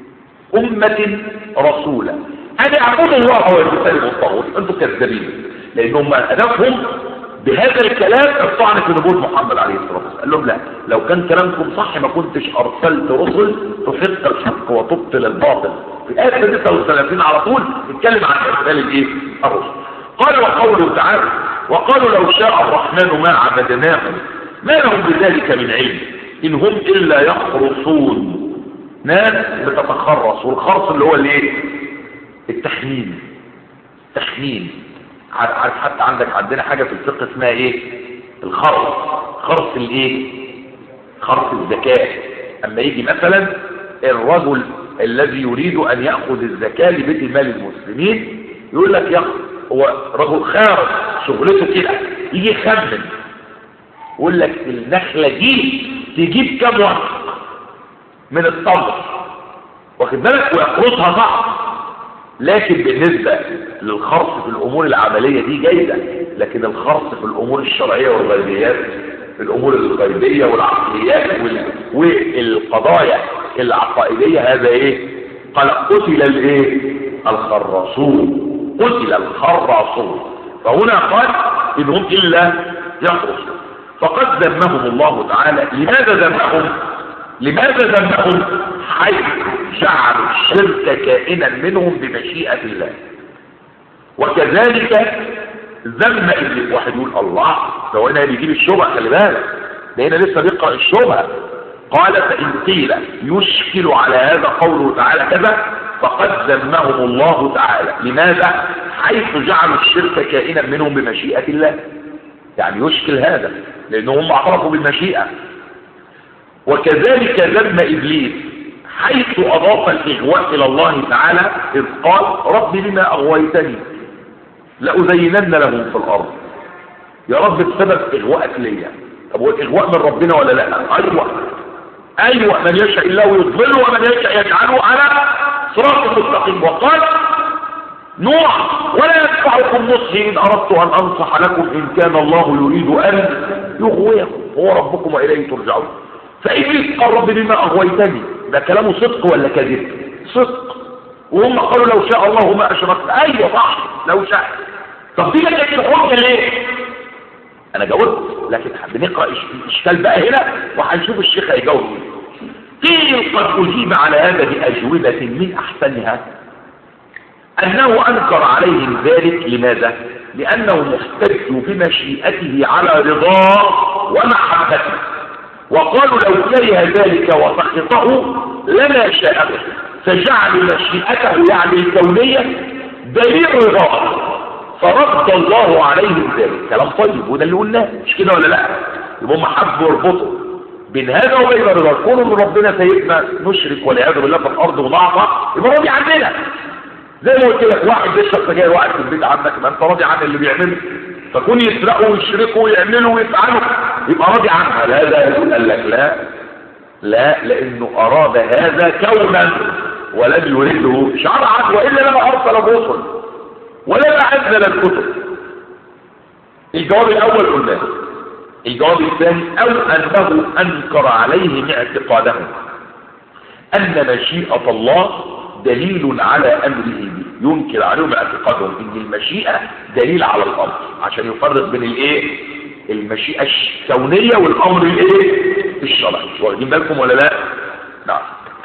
أمة رسولا أن اعبدوا الله ويجتنبوا الطاغوت أنتم كذابين لأنهم هدفهم بهذا الكلام الطعن في نبوة محمد عليه الصلاة والسلام قال لهم لا لو كان كلامكم صح ما كنتش أرسلت رسل تحق الحق وتبطل الباطل في الآية 36 على طول اتكلم عن إرسال الإيه؟ الرسل قال وقوله تعالى وقالوا لو شاء الرحمن ما عبدناهم ما لهم بذلك من علم إن هم إلا يخرصون ناس بتتخرص والخرص اللي هو الايه التخمين تخمين عارف حتى عندك عندنا حاجة في الفقه اسمها ايه الخرص خرص الايه خرص الزكاة اما يجي مثلا الرجل الذي يريد ان يأخذ الزكاة لبيت المال المسلمين يقول لك يا هو رجل خارج شغلته كده يجي يخمن يقول لك النخلة دي تجيب كام ورق من التمر واخد بالك ويقرصها صح لكن بالنسبة للخرص في الأمور العملية دي جيدة لكن الخرص في الأمور الشرعية والغيبيات في الأمور الغيبية والعقليات وال... والقضايا العقائدية هذا إيه قال قتل الإيه الخراصون قتل الخراصون فهنا قال إنهم إلا يخرصون فقد ذمهم الله تعالى لماذا ذمهم لماذا ذمهم حيث جعلوا الشرك كائنا منهم بمشيئة الله وكذلك ذم ابن واحد يقول الله ده هو هنا بيجيب الشبهه خلي بالك ده هنا لسه بيقرا الشبهه قال فان قيل يشكل على هذا قوله تعالى كذا فقد ذمهم الله تعالى لماذا حيث جعلوا الشرك كائنا منهم بمشيئه الله يعني يشكل هذا لانهم اعترفوا بالمشيئه وكذلك ذم ابليس حيث اضاف الاغواء الى الله تعالى اذ قال رب لما اغويتني لأزينن لهم في الأرض يا رب بسبب إغواءك ليا طب هو الإغواء من ربنا ولا لا أيوة أيوة من يشاء الله يضل ومن يشاء يجعله على صراط مستقيم وقال نوح ولا ينفعكم نصحي إن أردت أن أنصح لكم إن كان الله يريد أن يغويكم هو ربكم وإليه ترجعون فإبليس قال رب بما أغويتني ده كلامه صدق ولا كذب صدق وهم قالوا لو شاء الله ما أشركت أيوة صح لو شاء طب دي لك الحجة ليه أنا جاوبت لكن بنقرأ الإشكال بقى هنا وهنشوف الشيخ هيجاوب قيل قد أجيب على هذا بأجوبة من أحسنها أنه أنكر عليهم ذلك لماذا؟ لأنه محتج بمشيئته على رضاه ومحبته وقالوا لو كره ذلك وسخطه لما شاء فجعل مشيئته يعني الكونية دليل رضاه فرد الله عليهم ذلك كلام طيب وده اللي قلناه مش كده ولا لا يبقى هم حبوا يربطوا بين هذا وبين رضا كون ان ربنا سيدنا نشرك والعياذ بالله في الارض وضعفه يبقى راضي عننا زي ما قلت لك واحد بيشرب سجاير واحد في البيت عندك ما انت راضي عن اللي بيعمله فكون يسرقوا ويشركوا ويعملوا ويفعلوا يبقى راضي عنها لا لا قال لك لا لا لانه اراد هذا كونا ولم يريده شرعا والا لما ارسل الرسل ولا انزل الكتب الجواب الاول قلناه الجواب الثاني او انه انكر عليهم اعتقادهم ان مشيئة الله دليل على امره به ينكر عليهم اعتقادهم ان المشيئة دليل على الامر عشان يفرق بين الايه المشيئة الكونية والامر الايه الشرعي واخدين بالكم ولا لا نعم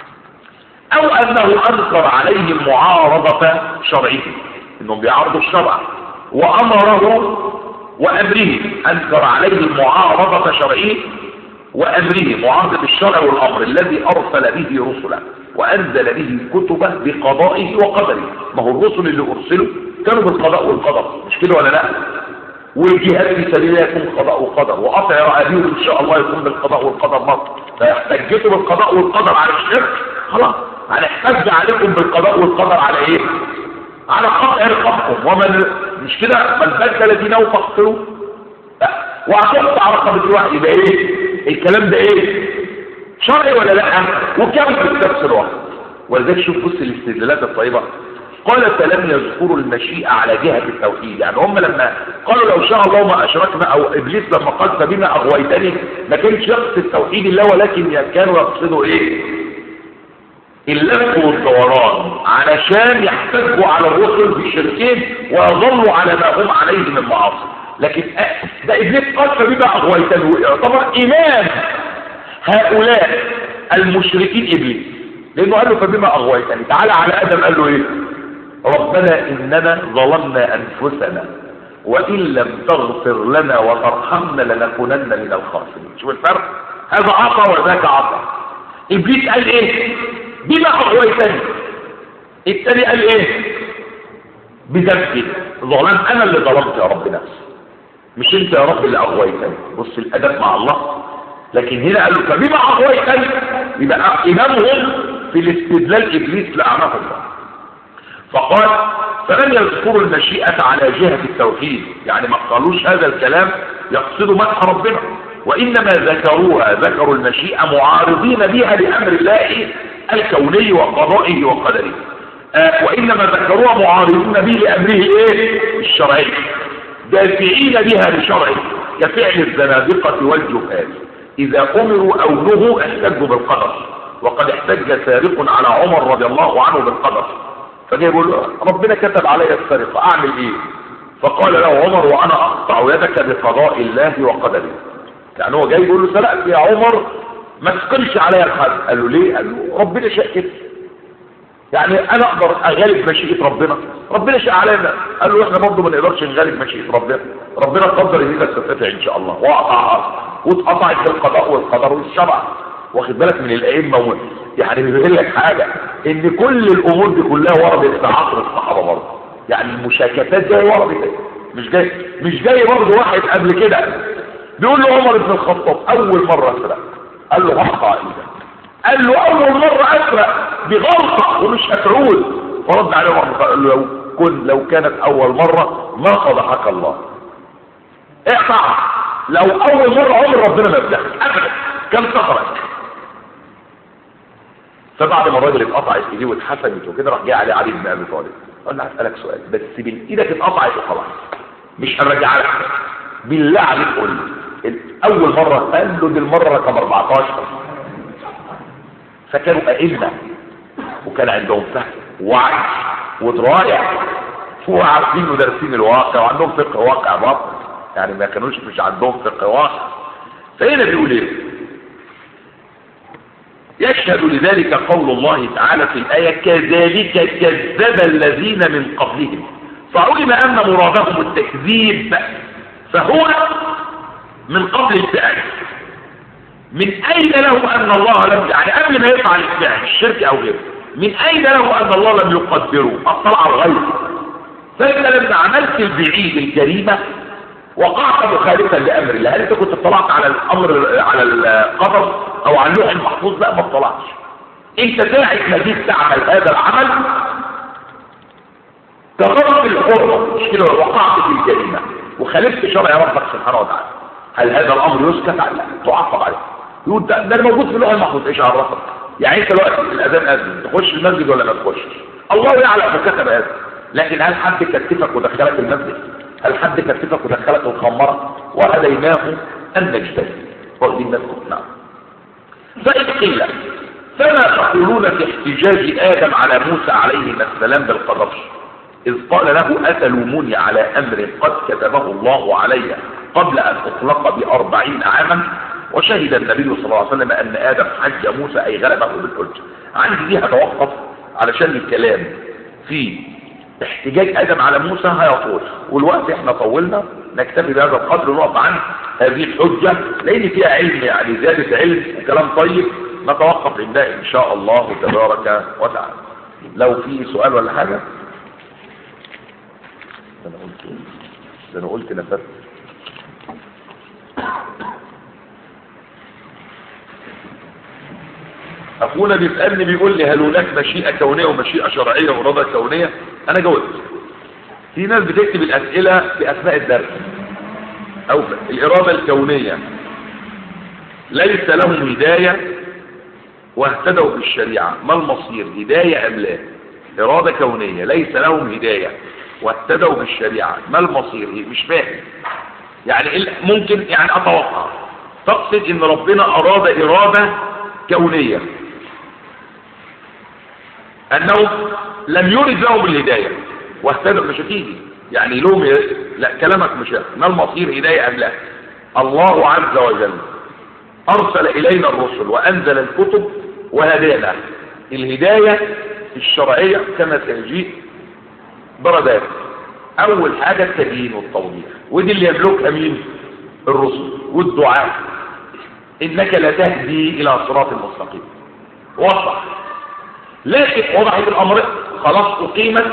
او انه انكر عليهم معارضة شرعه انهم بيعارضوا الشرع وامره وامره انكر عليهم معارضة شرعه وامره معارضة الشرع والامر الذي ارسل به رسله وانزل به كتبه بقضائه وقدره ما هو الرسل اللي ارسلوا كانوا بالقضاء والقدر مش كده ولا لا والجهاد في سبيل الله يكون قضاء وقدر وقطع ابيه ان شاء الله يكون بالقضاء والقدر مرة فاحتجتوا بالقضاء والقدر على الشرك خلاص هنحتج عليكم بالقضاء والقدر على ايه على قطع رقبكم ومن مش كده من بدل دينه فاقتلوا وهتقطع رقبة الواحد يبقى ايه الكلام ده ايه شرعي ولا لا وكم في نفس الوقت ولذلك شوف بص الاستدلالات الطيبة قال فلم يذكروا المشيئة على جهة التوحيد يعني هم لما قالوا لو شاء الله ما أشركنا أو إبليس لما قال فبما أغويتني ما كانش يقصد التوحيد الله ولكن كانوا يقصدوا إيه اللف والدوران علشان يحتجوا على الرسل بالشركين ويظلوا على ما هم عليه من المعاصي لكن ده ابليس قال فبما اغويتني يعتبر امام هؤلاء المشركين ابليس لانه قال له فبما اغويتني تعالى على ادم قال له ايه ربنا اننا ظلمنا انفسنا وان لم تغفر لنا وترحمنا لنكونن من الخاسرين شوف الفرق هذا عطى وذاك عطى ابليس قال ايه بما اغويتني التاني قال ايه بذنبي ظلم انا اللي ظلمت يا رب نفسي مش انت يا رب اللي اغويتني بص الادب مع الله لكن هنا قالوا فبما اغويتني يبقى امامهم في الاستدلال ابليس لعنه الله فقال فلم يذكروا المشيئة على جهة التوحيد يعني ما قالوش هذا الكلام يقصدوا مدح ربنا وإنما ذكروها ذكروا المشيئة معارضين بها لأمر الله الكوني وقضائه وقدره آه وإنما ذكروها معارضين به لأمره إيه؟ الشرعي دافعين بها لشرعه كفعل الزنادقة والجهال إذا أمروا أو نهوا احتجوا بالقدر وقد احتج سارق على عمر رضي الله عنه بالقدر فجاء يقول له ربنا كتب علي السرقة أعمل إيه فقال له عمر وأنا أقطع يدك بقضاء الله وقدره يعني هو جاي يقول له سرقت يا عمر ما تقلش عليا الحد قال له ليه قال له ربنا شاء كده يعني انا اقدر اغالب مشيئه ربنا ربنا شاء علينا قال له احنا برضه ما نقدرش نغالب مشيئه ربنا ربنا قدر ان ايدك تتقطع ان شاء الله وقطعها واتقطعت بالقضاء والقدر والشرع واخد بالك من الائمه و... يعني بيقول لك حاجه ان كل الامور دي كلها وردت في عصر الصحابه برضه يعني المشاكسات جايه وردت مش جاي مش جاي برضه واحد قبل كده بيقول له عمر بن الخطاب اول مره اسرق قال له اقطع ايدك قال له اول مرة اسرق بغلطة ومش هتعود فرد عليه عمر قال له لو كن لو كانت اول مرة ما فضحك الله اقطع لو اول مرة عمر ربنا ما يفتحك ابدا كان سطرك فبعد ما الراجل اتقطعت ايديه واتحسنت وكده راح جاي عليه علي بن ابي طالب قال له هسالك سؤال بس بين ايدك اتقطعت وخلاص مش هنرجع لك بالله عليك قول لي اول مرة قال له دي المرة رقم 14 فكانوا أئمة وكان عندهم فهم ووعي ودراية وعارفين ودارسين الواقع وعندهم فقه واقع برضه يعني ما كانوش مش عندهم فقه واقع فهنا بيقول ايه يشهد لذلك قول الله تعالى في الآية كذلك كذب الذين من قبلهم فعلم أن مرادهم التكذيب فهو من قبل الفعل من أين له أن الله لم يعني قبل ما يقع الفعل الشرك أو غيره من أين له أن الله لم يقدره أطلع الغيب فإذا لما عملت البعيد الجريمة وقعت مخالفا لأمر الله هل أنت كنت اطلعت على الأمر على القدر أو على اللوح المحفوظ لا ما اطلعتش أنت ساعة ما جيت تعمل هذا العمل كغرض الحرمة مش كده وقعت في الجريمة وخالفت شرع ربك سبحانه وتعالى هل هذا الأمر يسكت لا تعاقب عليه يقول ده, ده موجود في اللوح المحفوظ ايش عرفك يعني انت دلوقتي الاذان اذن تخش المسجد ولا ما تخشش الله يعلم فكتب هذا لكن هل حد كتفك ودخلك المسجد هل حد كتفك ودخلك الخمره وهديناه ان نجتهد واخدين بالكم نعم فإن قيل فما تقولون في احتجاج آدم على موسى عليه السلام بالقدر إذ قال له أتلوموني على أمر قد كتبه الله علي قبل أن أطلق بأربعين عاما وشهد النبي صلى الله عليه وسلم أن آدم حج موسى أي غلبه بالحج عندي دي هتوقف علشان الكلام في احتجاج آدم على موسى هيطول والوقت احنا طولنا نكتفي بهذا القدر ونقف عن هذه الحجة لأن فيها علم يعني زيادة علم وكلام طيب نتوقف عندها إن شاء الله تبارك وتعالى لو في سؤال ولا حاجة ده أنا قلت ده أنا قلت نفذت اخونا بيسالني بيقول لي هل هناك مشيئه كونيه ومشيئه شرعيه واراده كونيه انا جاوبت في ناس بتكتب الاسئله باثناء الدرس او الاراده الكونيه ليس لهم هدايه واهتدوا بالشريعه ما المصير هدايه ام لا اراده كونيه ليس لهم هدايه واهتدوا بالشريعه ما المصير مش فاهم يعني ممكن يعني اتوقع تقصد ان ربنا اراد اراده كونيه انه لم يرد لهم الهداية واهتدوا مش هتيجي يعني لهم ي... لا كلامك مش ما المصير هداية ام لا الله عز وجل ارسل الينا الرسل وانزل الكتب وهدانا الهداية الشرعية كما سيجيء درجات اول حاجة التبيين والتوضيح ودي اللي يملكها مين الرسل والدعاء انك لا تهدي الى صراط المستقيم وضح لكن وضعت الامر خلاص اقيمت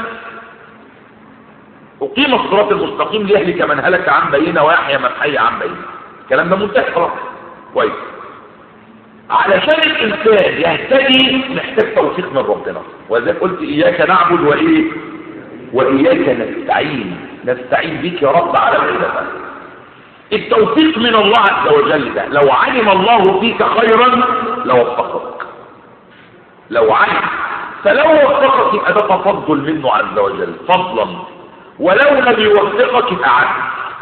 اقيم الصراط المستقيم ليهلك من هلك عن بينه ويحيى من حي عن بينه الكلام ده منتهي خلاص كويس علشان الانسان يهتدي محتاج توفيق من ربنا ولذلك قلت اياك نعبد وايه وإياك نستعين نستعين بك يا رب على العبادة التوفيق من الله عز وجل ده لو علم الله فيك خيرا لوفقك لو علم فلو وفقك يبقى ده تفضل منه عز وجل فضلا ولو لم يوفقك يبقى عدل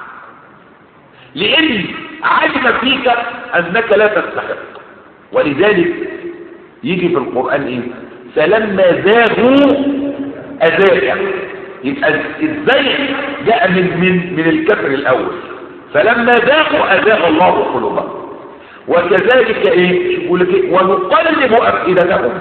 لان علم فيك انك لا تستحق ولذلك يجي في القرآن ايه فلما زاغوا أزاغ يبقى الزيغ جاء من من من الكفر الأول فلما زاغوا أزاغ الله قلوبهم وكذلك ايه يقول لك إيه؟ ونقلب أفئدتهم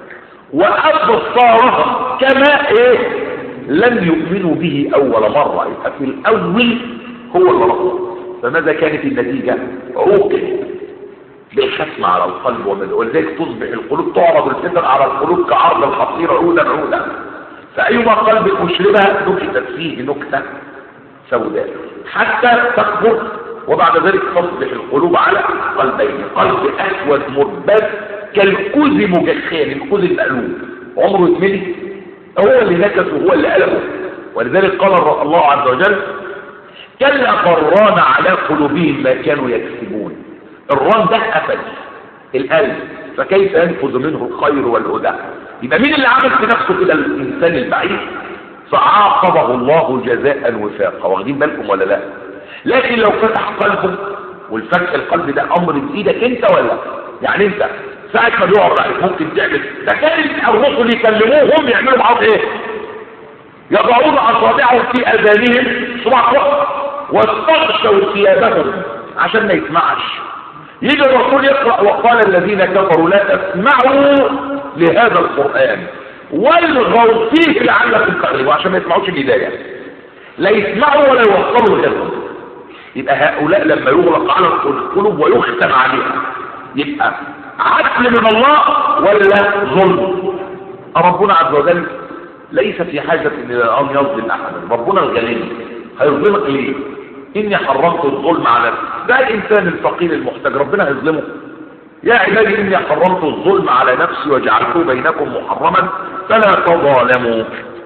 وأبصارهم كما ايه لم يؤمنوا به أول مرة يبقى في الأول هو اللي رفض فماذا كانت النتيجة عوقل بالختم على القلب ومن ولذلك تصبح القلوب تعرض الفتن على القلوب كعرض الخطير عودا عودا فأيما قلب مشربة نكتت فيه نكتة سوداء حتى تكبر وبعد ذلك تصبح القلوب على قلبين قلب أسود مربد كالكوز مجخان الكوز المقلوب عمره يتملي هو اللي نكس وهو اللي قلبه ولذلك قال الله عز وجل كلا قران على قلوبهم ما كانوا يكسبون الران ده قفل القلب فكيف ينفذ منه الخير والهدى يبقى مين اللي عمل في نفسه كده الانسان البعيد فعاقبه الله جزاء وفاقا واخدين بالكم ولا لا لكن لو فتح قلبه والفتح القلب ده امر بايدك انت ولا يعني انت ساعة ما بيقعد عليك ممكن تعمل ده كان الرسل يكلموهم يعملوا معاهم ايه يضعون اصابعهم في اذانهم صباح وقت واستغشوا ثيابهم عشان ما يسمعش يجي الرسول يقرأ وقال الذين كفروا لا تسمعوا لهذا القرآن والغوا فيه لعلكم تغلبوا عشان ما يسمعوش الهداية لا يسمعوا ولا يوصلوا لهم يبقى هؤلاء لما يغلق على القلوب ويختم عليها يبقى عدل من الله ولا ظلم ربنا عز وجل ليس في حاجة إلى أن يظلم أحدا ربنا الغني هيظلمك ليه إني حرمت الظلم على ده الإنسان الفقير المحتاج ربنا هيظلمه يا عبادي إني حرمت الظلم على نفسي وجعلته بينكم محرما فلا تظالموا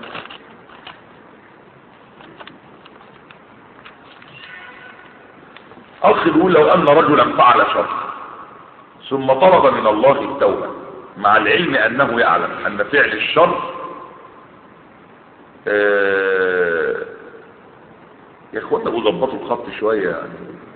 أخ يقول لو أن رجلا فعل شر ثم طلب من الله التوبة مع العلم أنه يعلم أن فعل الشر آه يا اخوانا وظبطوا الخط شوية يعني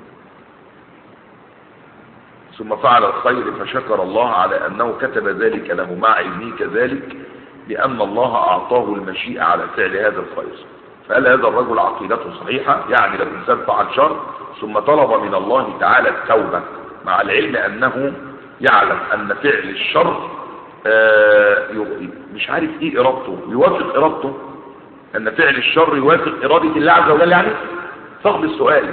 ثم فعل الخير فشكر الله على أنه كتب ذلك له مع علمه كذلك لأن الله أعطاه المشيئة على فعل هذا الخير فهل هذا الرجل عقيدته صحيحة يعني لو الإنسان فعل شر ثم طلب من الله تعالى التوبة مع العلم أنه يعلم أن فعل الشر آه مش عارف ايه ارادته يوافق ارادته ان فعل الشر يوافق ارادة الله عز وجل يعني صاحب السؤال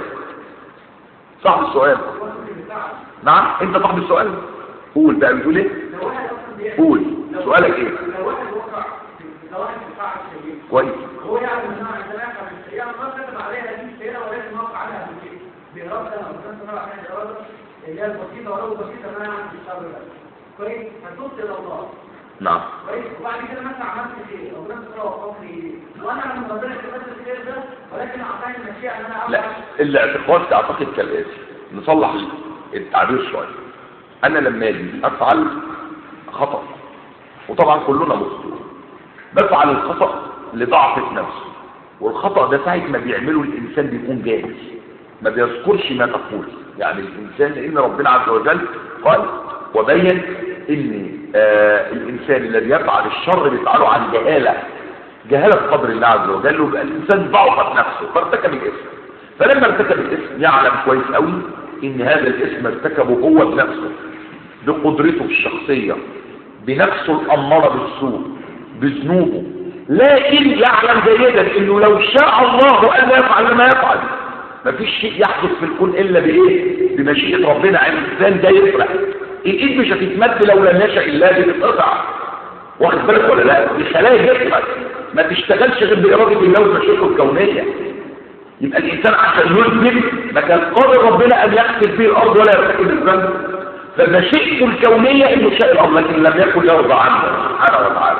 صاحب السؤال نعم انت صاحب السؤال قول بقى بتقول ايه قول سؤالك ايه لو واحد وقع لو واحد فعل شيء كويس هو يعلم انها يتلاقى بالسيئه ما كتب عليها دي السيئه ولكن وقع عليها بالشيء بإرادة لو كان سمع عليها الإرادة اللي هي البسيطة ولو بسيطة ما يعمل في الشر ده كويس هتبص إلى الله نعم كويس وبعد كده مثلا عملت خير او نفس الله وقف لي وانا من ربنا كتبت الخير ده ولكن اعطاني المشيئه ان انا لا اعمل الاعتقاد تعتقد كالآتي نصلح التعبير شوية انا لما اجي افعل خطأ وطبعا كلنا مخطئون بفعل الخطأ لضعف نفسه والخطأ ده ساعة ما بيعمله الانسان بيكون جاهز ما بيذكرش ما تقول يعني الانسان لان ربنا عز وجل قال وبين ان آه الانسان الذي يفعل الشر بيفعله عن جهاله جهاله بقدر الله عز وجل ويبقى الانسان ضعفت نفسه فارتكب الاسم فلما ارتكب الاسم يعلم كويس قوي ان هذا الاسم ارتكبه هو بنفسه بقدرته الشخصيه بنفسه الاماره بالسوء بذنوبه لكن يعلم جيدا انه لو شاء الله ان لا يفعل ما يفعل مفيش شيء يحدث في الكون الا بايه بمشيئه ربنا عن الانسان ده يفرح الايد مش هتتمد لو لم يشاء الله دي تتقطع واخد بالك ولا لا دي خلايا جسمك ما تشتغلش غير باراده الله ومشيئته الكونيه يبقى الانسان عشان يذنب ما كان قادر ربنا ان يغسل به الارض ولا يرتكب الذنب فمشيئته الكونيه انه شاء الامر لكن لم يكن يرضى عنه سبحانه وتعالى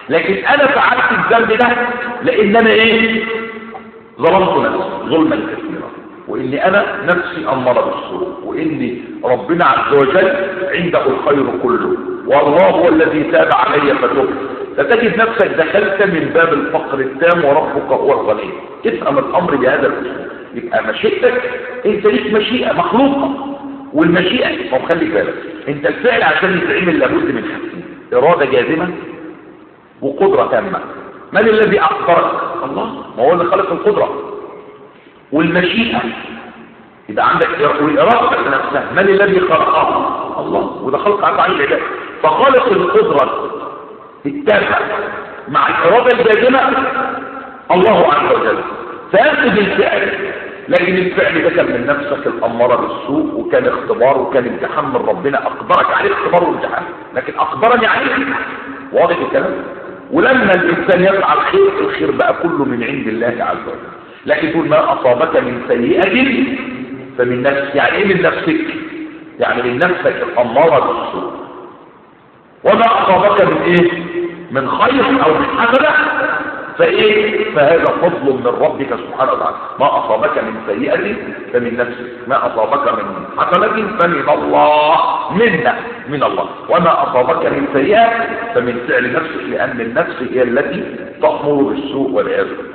لكن انا فعلت الذنب ده لان انا ايه ظلمت نفسي ظلما كثيرا واني انا نفسي امر بالسوء واني ربنا عز وجل عنده الخير كله والله هو الذي تاب علي فتب فتجد نفسك دخلت من باب الفقر التام وربك هو الغني افهم الامر بهذا الاسلوب يبقى مشيئتك انت ليك مشيئه مخلوقه والمشيئه ما خلي بالك انت الفعل عشان يتعمل لابد من حاجتين اراده جازمه وقدره تامه من الذي اقدرك الله ما هو اللي خلق القدره والمشيئه يبقى عندك والاراده نفسها من الذي خلقها الله وده خلق عن عين العباد فخالق القدره التامه مع الاراده الجازمه الله عز وجل فانت بالفعل لكن الفعل ده كان من نفسك الأمارة بالسوء وكان اختبار وكان امتحان من ربنا أقدرك عليه اختبار وامتحان لكن أقدرني عليه واضح الكلام ولما الإنسان يفعل خير الخير بقى كله من عند الله عز وجل لكن تقول ما أصابك من سيئة فمن نفسك يعني إيه من نفسك يعني من نفسك الأمارة بالسوء وما أصابك من إيه من خير أو من حسنة فايه فهذا فضل من ربك سبحانه وتعالى ما اصابك من سيئه فمن نفسك ما اصابك من حسنه فمن الله منا من الله وما اصابك من سيئه فمن فعل نفسك لان النفس هي التي تامر بالسوء والعياذ بالله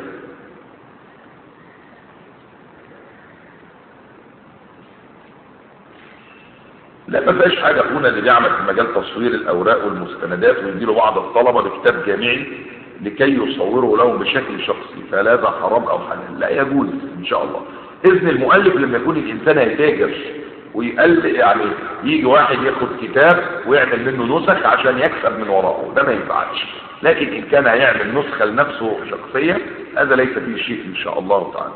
لا ما فيهاش حاجه اخونا اللي بيعمل في مجال تصوير الاوراق والمستندات ويديله بعض الطلبه بكتاب جامعي لكي يصوره لهم بشكل شخصي فلا ده حرام او حلال لا يجوز ان شاء الله اذن المؤلف لما يكون الانسان هيتاجر ويقل يعني يجي واحد ياخد كتاب ويعمل منه نسخ عشان يكسب من وراءه ده ما ينفعش لكن ان كان هيعمل نسخه لنفسه شخصيه هذا ليس فيه شيء ان شاء الله تعالى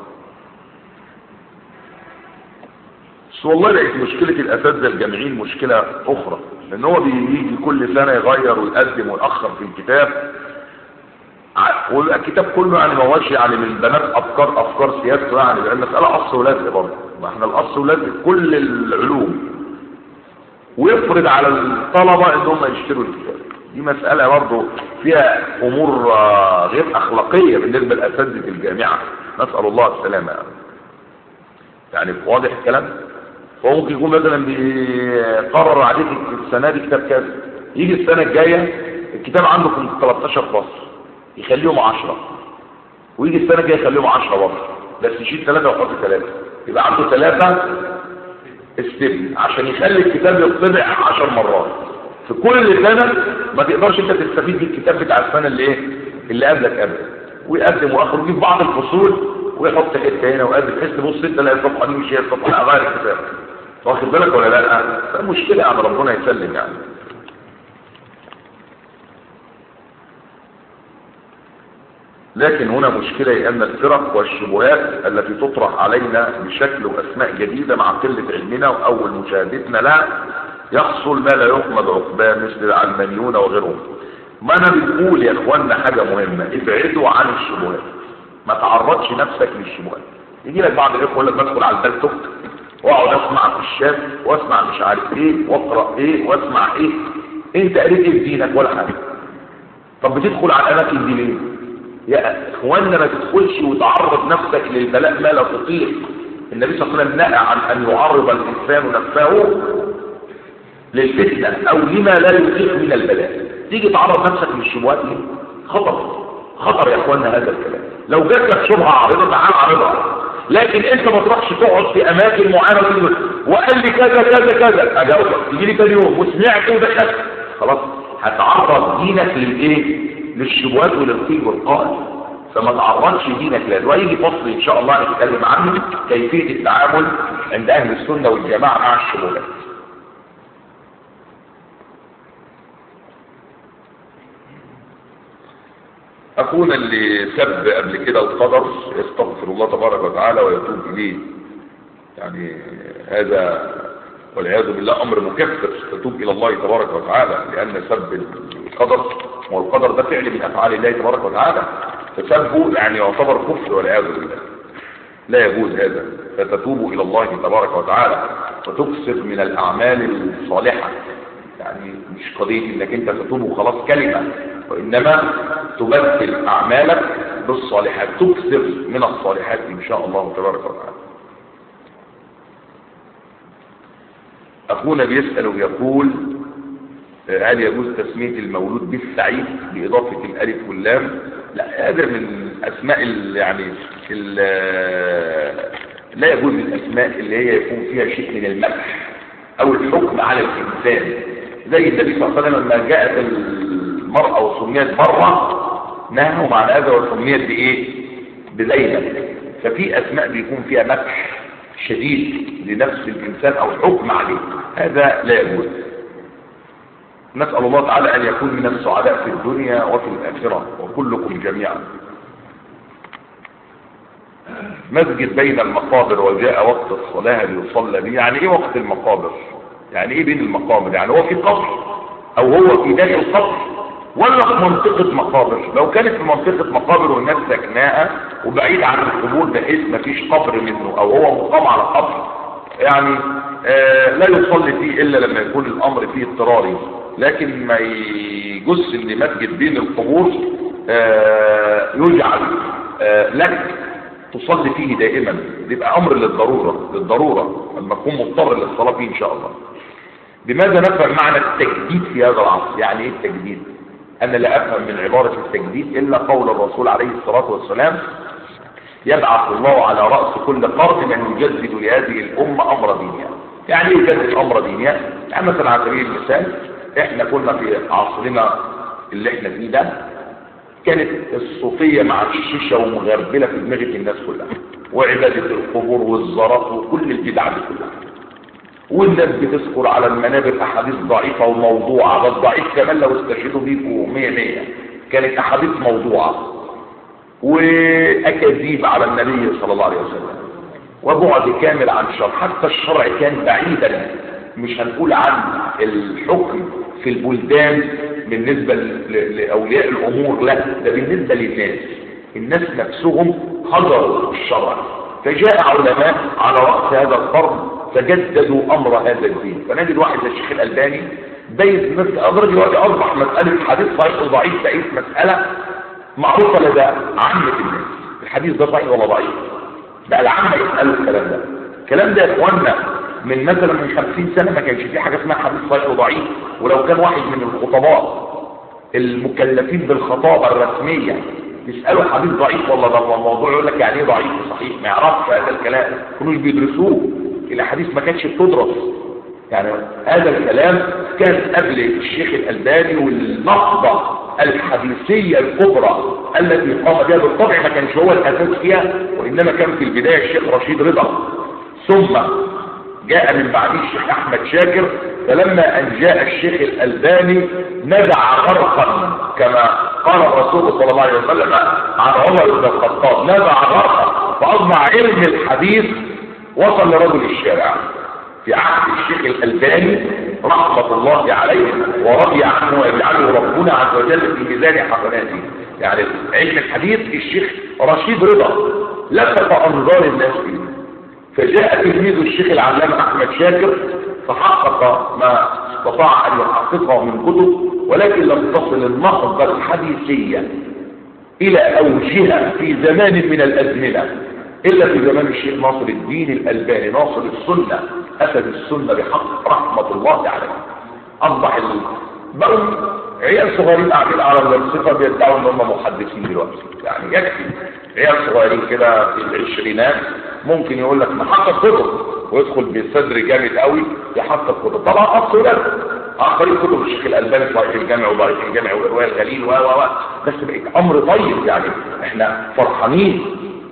بس والله لقيت مشكله الاساتذه الجامعيين مشكله اخرى لان هو بيجي كل سنه يغير ويقدم ويأخر في الكتاب والكتاب كله يعني ما هوش يعني من بنات افكار افكار سياسه يعني لان المساله اصل ولازم برضه ما احنا الاصل ولازم كل العلوم ويفرض على الطلبه ان هم يشتروا الكتاب دي مساله برضه فيها امور غير اخلاقيه بالنسبه لاساتذه الجامعه نسال الله السلامه يعني, يعني واضح الكلام هو ممكن يكون مثلا بيقرر عليك السنه دي كتاب كذا يجي السنه الجايه الكتاب عنده في 13 فصل يخليهم عشرة ويجي السنة الجاية يخليهم عشرة برضه بس يشيل ثلاثة ويحط ثلاثة يبقى عنده ثلاثة استبن عشان يخلي الكتاب يطبع عشر مرات في كل سنة ما تقدرش انت تستفيد بالكتاب بتاع السنة اللي ايه اللي قبلك قبل ويقدم واخر ويجيب بعض الفصول ويحط حته هنا ويقدم بحيث تبص انت تلاقي الصفحه دي مش هي الصفحه غير الكتاب واخد بالك ولا لا؟ فمشكله يعني ربنا يسلم يعني لكن هنا مشكلة لأن الفرق والشبهات التي تطرح علينا بشكل وأسماء جديدة مع قلة علمنا وأول مشاهدتنا لا يحصل ما لا يحمد عقباه مثل العلمانيون وغيرهم ما أنا بنقول يا إخواننا حاجة مهمة ابعدوا عن الشبهات ما تعرضش نفسك للشبهات يجي لك بعض الإخوة يقول لك بدخل على البلتوك واقعد اسمع في الشام واسمع مش عارف ايه واقرا ايه واسمع ايه انت قريت ايه في دينك ولا حاجه طب بتدخل على الاماكن دي ليه يا اخواننا ما تدخلش وتعرض نفسك للبلاء ما لا تطيق النبي صلى الله عليه وسلم نهى عن ان يعرض الانسان نفسه للفتنه او لما لا يطيق من البلاء تيجي تعرض نفسك للشبهات ليه خطر خطر يا اخواننا هذا الكلام لو جات لك شبهه عارضه تعال عارضها لكن انت ما تروحش تقعد في اماكن معينه وقال لي كذا كذا كذا اجاوبك تيجي لي تاني يوم وسمعت ودخلت خلاص هتعرض دينك للايه للشبهات وللقيل والقال فما تعرضش دينك لهذا ويجي فصل ان شاء الله نتكلم عنه كيفيه التعامل عند اهل السنه والجماعه مع الشبهات اخونا اللي سب قبل كده القدر يستغفر الله تبارك وتعالى ويتوب اليه يعني هذا والعياذ بالله امر مكفر تتوب الى الله تبارك وتعالى لان سب القدر والقدر ده فعل من افعال الله تبارك وتعالى فسبه يعني يعتبر كفر والعياذ بالله لا يجوز هذا فتتوب الى الله تبارك وتعالى وتكسر من الاعمال الصالحه يعني مش قضيه انك انت تتوب وخلاص كلمه وإنما تبدل أعمالك بالصالحات تكثر من الصالحات إن شاء الله تبارك وتعالى أخونا بيسأل ويقول آه، هل يجوز تسمية المولود بالسعيد بإضافة الألف واللام لا هذا من أسماء ال يعني ال لا يجوز الأسماء اللي هي يكون فيها شيء من المدح أو الحكم على الإنسان زي النبي صلى الله عليه وسلم لما جاءت المرأة وسميت مرة نهوا عن هذا وسميت بإيه؟ بزينب ففي أسماء بيكون فيها مدح شديد لنفس الإنسان أو حكم عليه هذا لا يجوز نسأل الله تعالى أن يكون من السعداء في الدنيا وفي الآخرة وكلكم جميعا مسجد بين المقابر وجاء وقت الصلاة ليصلى به يعني ايه وقت المقابر يعني ايه بين المقابر يعني هو في قبر او هو في داخل القبر ولا في منطقة مقابر لو كانت في منطقة مقابر والناس سكناها وبعيد عن القبور بحيث ما فيش قبر منه او هو مقام على قبر يعني آه لا يصلي فيه الا لما يكون الامر فيه اضطراري لكن ما يجوز ان مسجد بين القبور آه يجعل آه لك تصلي فيه دائما يبقى امر للضرورة للضرورة لما تكون مضطر للصلاة فيه ان شاء الله بماذا نفهم معنى التجديد في هذا العصر يعني ايه التجديد انا لا افهم من عبارة التجديد الا قول الرسول عليه الصلاة والسلام يبعث الله على رأس كل قرن من يجدد لهذه الامة امر دينها يعني ايه يجدد امر دينها يعني مثلا على سبيل المثال احنا كنا في عصرنا اللي احنا فيه ده كانت الصوفية مع الشيشة ومغربلة في دماغ الناس كلها وعبادة القبور والزرط وكل البدع دي كلها والناس بتذكر على المنابر احاديث ضعيفة وموضوعة بس ضعيف كمان لو استشهدوا بيكوا مية مية كانت احاديث موضوعة واكاذيب على النبي صلى الله عليه وسلم وبعد كامل عن الشرع حتى الشرع كان بعيدا مش هنقول عن الحكم في البلدان بالنسبة لأولياء الأمور لا ده بالنسبة للناس الناس نفسهم حضروا الشرع فجاء علماء على رأس هذا القرن فجددوا أمر هذا الدين فنجد واحد زي الشيخ الألباني بيت أدرج دلوقتي أصبح مسألة حديث صحيح وضعيف بقيت مسألة معروفة لدى عامة الناس الحديث ده صحيح ولا ضعيف بقى العامة يسألوا الكلام ده الكلام ده يا إخواننا من مثلا من خمسين سنة ما كانش في حاجة اسمها حديث صحيح وضعيف ولو كان واحد من الخطباء المكلفين بالخطابة الرسمية يسألوا حديث ضعيف والله ده الموضوع يقول لك يعني ايه ضعيف وصحيح ما يعرفش هذا الكلام كانوش بيدرسوه الاحاديث ما كانتش بتدرس يعني هذا الكلام كان قبل الشيخ الألباني والنهضة الحديثية الكبرى التي قام بها بالطبع ما كانش هو الأساس فيها وإنما كان في البداية الشيخ رشيد رضا ثم جاء من بعده الشيخ احمد شاكر فلما ان جاء الشيخ الالباني نزع غرقا كما قال الرسول صلى الله عليه وسلم عن عمر بن الخطاب نزع غرقا فاصبح علم الحديث وصل لرجل الشارع في عهد الشيخ الالباني رحمة الله عليه ورضي عنه ويجعله ربنا عز وجل في ميزان حسناته يعني علم الحديث الشيخ رشيد رضا لفت انظار الناس فيه فجاء تلميذ الشيخ العلامة أحمد شاكر فحقق ما استطاع أن يحققه من كتب ولكن لم تصل النهضة الحديثية إلى أوجها في زمان من الأزمنة إلا في زمان الشيخ ناصر الدين الألباني ناصر السنة أسد السنة بحق رحمة الله عليه أصبح بقوا عيال صغيرين قاعدين على الصفة بيدعوا ان هم محدثين دلوقتي يعني يكفي عيال صغيرين كده في العشرينات ممكن يقول لك محقق كتب ويدخل بصدر جامد قوي يحقق كتب طبعا اصل ده اخرين كتب الشيخ الالباني صحيح الجامع وضعيف الجامع والروايه الغليل و و بس بقت امر طيب يعني احنا فرحانين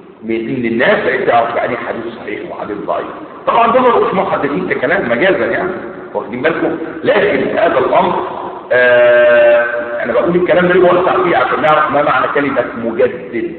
بان الناس بقت تعرف يعني حديث صحيح وحديث ضعيف طبعا دول مش محدثين ده كلام مجازا يعني واخدين بالكم لكن هذا الامر آه انا بقول الكلام ده ليه بوسع فيه عشان نعرف ما معنى كلمه مجدد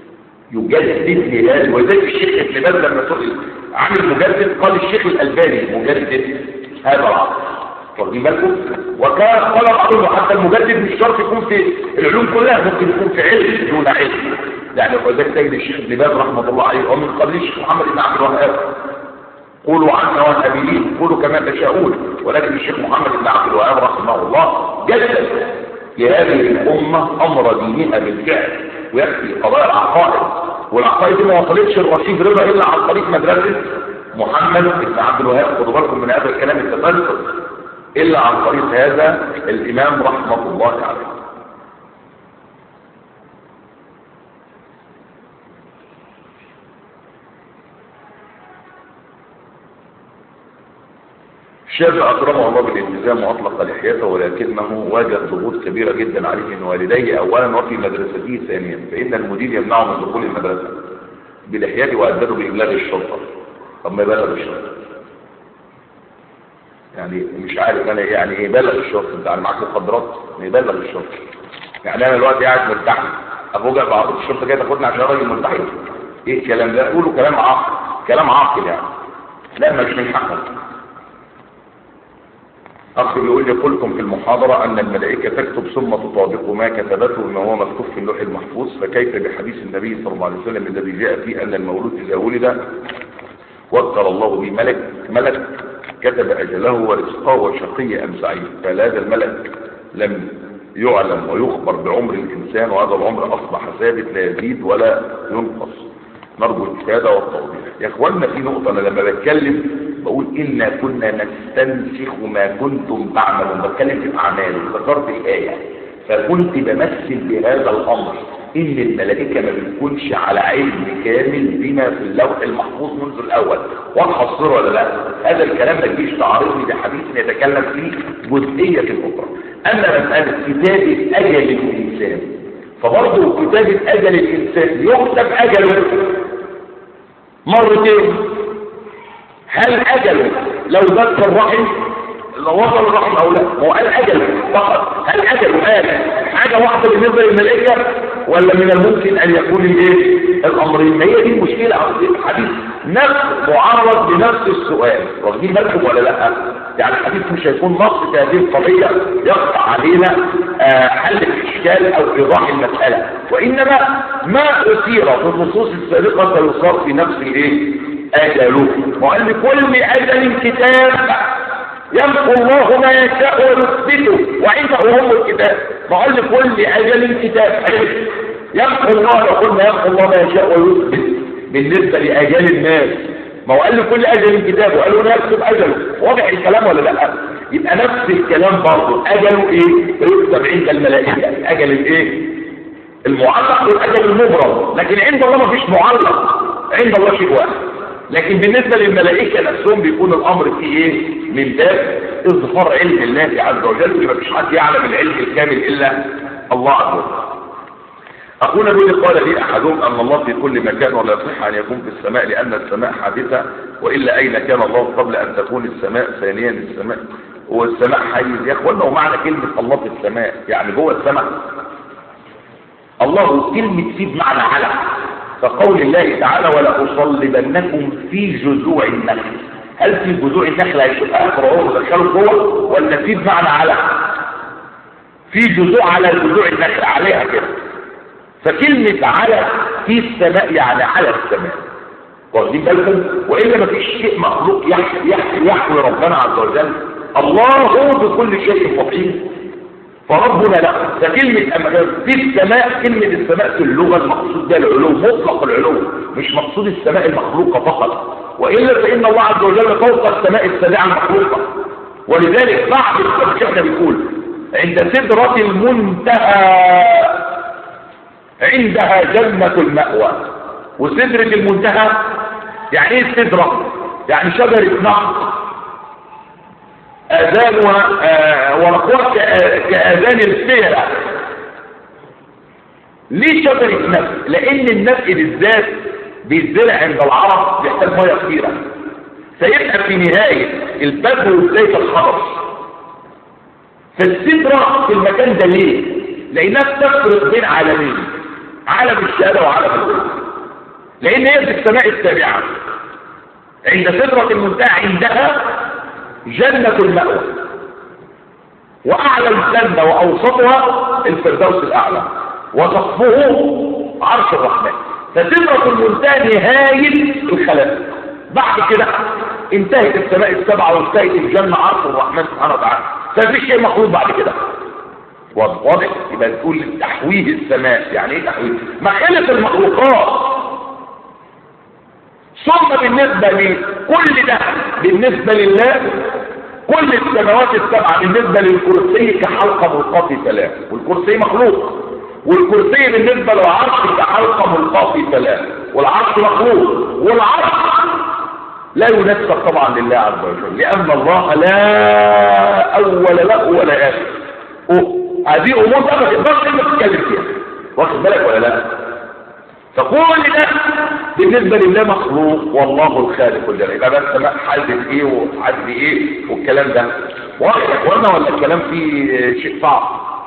يجدد لهذا وذلك الشيخ ابن باز لما سئل عن المجدد قال الشيخ الالباني مجدد هذا العصر واخدين بالكم وكان قال بعضهم حتى المجدد مش شرط يكون في العلوم كلها ممكن يكون في علم دون علم يعني وذلك تجد الشيخ ابن باز رحمه الله عليه ومن قبل الشيخ محمد بن عبد الوهاب قولوا عنا والنبيين قولوا كما تشاءون ولكن الشيخ محمد بن عبد الوهاب رحمه الله جدد لهذه الأمة أمر دينها بالفعل ويكفي قضايا العقائد والعقائد دي ما وصلتش الرشيد رضا إلا عن طريق مدرسة محمد بن عبد الوهاب خدوا بالكم من هذا الكلام التفلسف إلا عن طريق هذا الإمام رحمة الله عليه الشافعي أكرمه الله بالالتزام وأطلق لحيته ولكنه واجه ضغوط كبيرة جدا عليه من والديه أولا وفي مدرسته ثانيا فإن المدير يمنعه من دخول المدرسة بلحيته وأدبه بإبلاغ الشرطة طب ما يبلغ الشرطة يعني مش عارف أنا يعني إيه يبلغ الشرطة أنت يعني معاك مخدرات ما يبلغ الشرطة يعني أنا دلوقتي قاعد مرتاح أفوجئ بعض الشرطة جاية تاخدني عشان راجل مرتاح إيه الكلام ده؟ قولوا كلام عاقل كلام عاقل يعني لا مش من حقك أخ بيقول لي قلتم في المحاضرة أن الملائكة تكتب ثم تطابق ما كتبته بما هو مكتوب في اللوح المحفوظ فكيف بحديث النبي صلى الله عليه وسلم الذي جاء فيه أن المولود إذا ولد وكر الله به ملك ملك كتب أجله ورزقه وشقي أم سعيد فهذا الملك لم يعلم ويخبر بعمر الإنسان وهذا العمر أصبح ثابت لا يزيد ولا ينقص نرجو الإفادة والتوضيح يا إخواننا في نقطة أنا لما بتكلم بقول إنا كنا نستنسخ ما كنتم تعملون بتكلم في الأعمال ذكرت الآية فكنت بمثل بهذا الأمر إن الملائكة ما بتكونش على علم كامل بما في اللوح المحفوظ منذ الأول واضحة ولا لا هذا الكلام ما تجيش تعارضني بحديث يتكلم فيه جزئية الأخرى أما مسألة كتابة أجل الإنسان فبرضه كتابة أجل الإنسان يكتب أجله مرتين هل أجله لو ذات الرحم لو وصل الرحم أو لا هو قال أجله فقط هل أجله قال حاجة واحدة بالنسبة للملائكة ولا من الممكن أن يكون الايه الأمرين ما هي دي المشكلة في الحديث نفس معرض لنفس السؤال واخدين بالكم ولا لا يعني الحديث مش هيكون نص في هذه القضية يقطع علينا آه حل الإشكال أو إيضاح المسألة وإنما ما أثير في النصوص السابقة سيصار في نفس الايه أجله وقال لكل أجل كتاب يمحو الله ما يشاء ويثبته وعنده هم الكتاب وقال لكل أجل كتاب يمحو الله يقول ما يمحو الله ما يشاء ويثبت بالنسبة لأجل الناس ما هو قال لكل أجل كتاب وقال له نكتب أجله واضح الكلام ولا لا يبقى نفس الكلام برضه أجله إيه يكتب عند الملائكة أجل الإيه المعلق والأجل المبرم لكن عند الله ما فيش معلق عند الله شيء واحد لكن بالنسبة للملائكة نفسهم بيكون الأمر فيه إيه من باب إظهار علم الله عز وجل ما فيش حد يعلم العلم الكامل إلا الله عز وجل أخونا بيقول قال لي أحدهم أن الله في كل مكان ولا يصح أن يكون في السماء لأن السماء حادثة وإلا أين كان الله قبل أن تكون السماء ثانيا السماء والسماء حيز يا أخوانا ومعنى كلمة الله في السماء يعني جوه السماء الله كلمة في بمعنى على فقول الله تعالى ولا أصلبنكم في جذوع النخل هل في جذوع النخل هيشوف آخر هو مدخله جوه ولا في بمعنى على في جذوع على جذوع النخل عليها كده فكلمة على في السماء يعني على السماء واخدين بالكم والا ما فيش شيء مخلوق يحوي يحوي يحوي ربنا عز وجل الله بكل شيء محيط فربنا لا فكلمة في السماء كلمة السماء في اللغة المقصود ده العلو مطلق العلو مش مقصود السماء المخلوقة فقط وإلا فإن الله عز وجل فوق السماء السابعة المخلوقة ولذلك بعض الشيخنا بيقول عند سدرة المنتهى عندها جنة المأوى وسدرة المنتهى يعني ايه السدرة يعني شجرة نخل اذانها آه ورقوها كاذان الفيرة ليه شجرة نفس لان النفس بالذات بيتزرع عند العرب بيحتاج ميه كثيره فيبقى في نهايه البذر وبدايه الخرش فالسدره في المكان ده ليه لانها بتفرق بين عالمين عالم الشهاده وعالم الغيب لان هي في السماء السابعه عند سدره المنتهى عندها جنة المأوى وأعلى الجنة وأوسطها الفردوس الأعلى وسقفه عرش الرحمن فسدرة المنتهى نهاية الخلائق بعد كده انتهت السماء السبعة وانتهت الجنة عرش الرحمن سبحانه وتعالى فمفيش شيء مخلوق بعد كده واضح واضح؟ يبقى تقول تحويه السماء يعني ايه تحويه مخالف المخلوقات ثم بالنسبة لكل ده بالنسبة لله كل السماوات السبعة بالنسبة للكرسي كحلقة ملقاة في سلام والكرسي مخلوق والكرسي بالنسبة للعرش كحلقة ملقاة في سلام والعرش مخلوق والعرش لا ينسب طبعا لله عز وجل لأن الله لا أول له ولا آخر هذه أمور بقى ما تقدرش انك تتكلم فيها واخد بالك ولا لا فكل ده بالنسبة لله مخلوق والله الخالق الجليل يبقى بس بقى حد ايه وحد ايه والكلام ده واضح يا اخوانا ولا الكلام فيه شيء صعب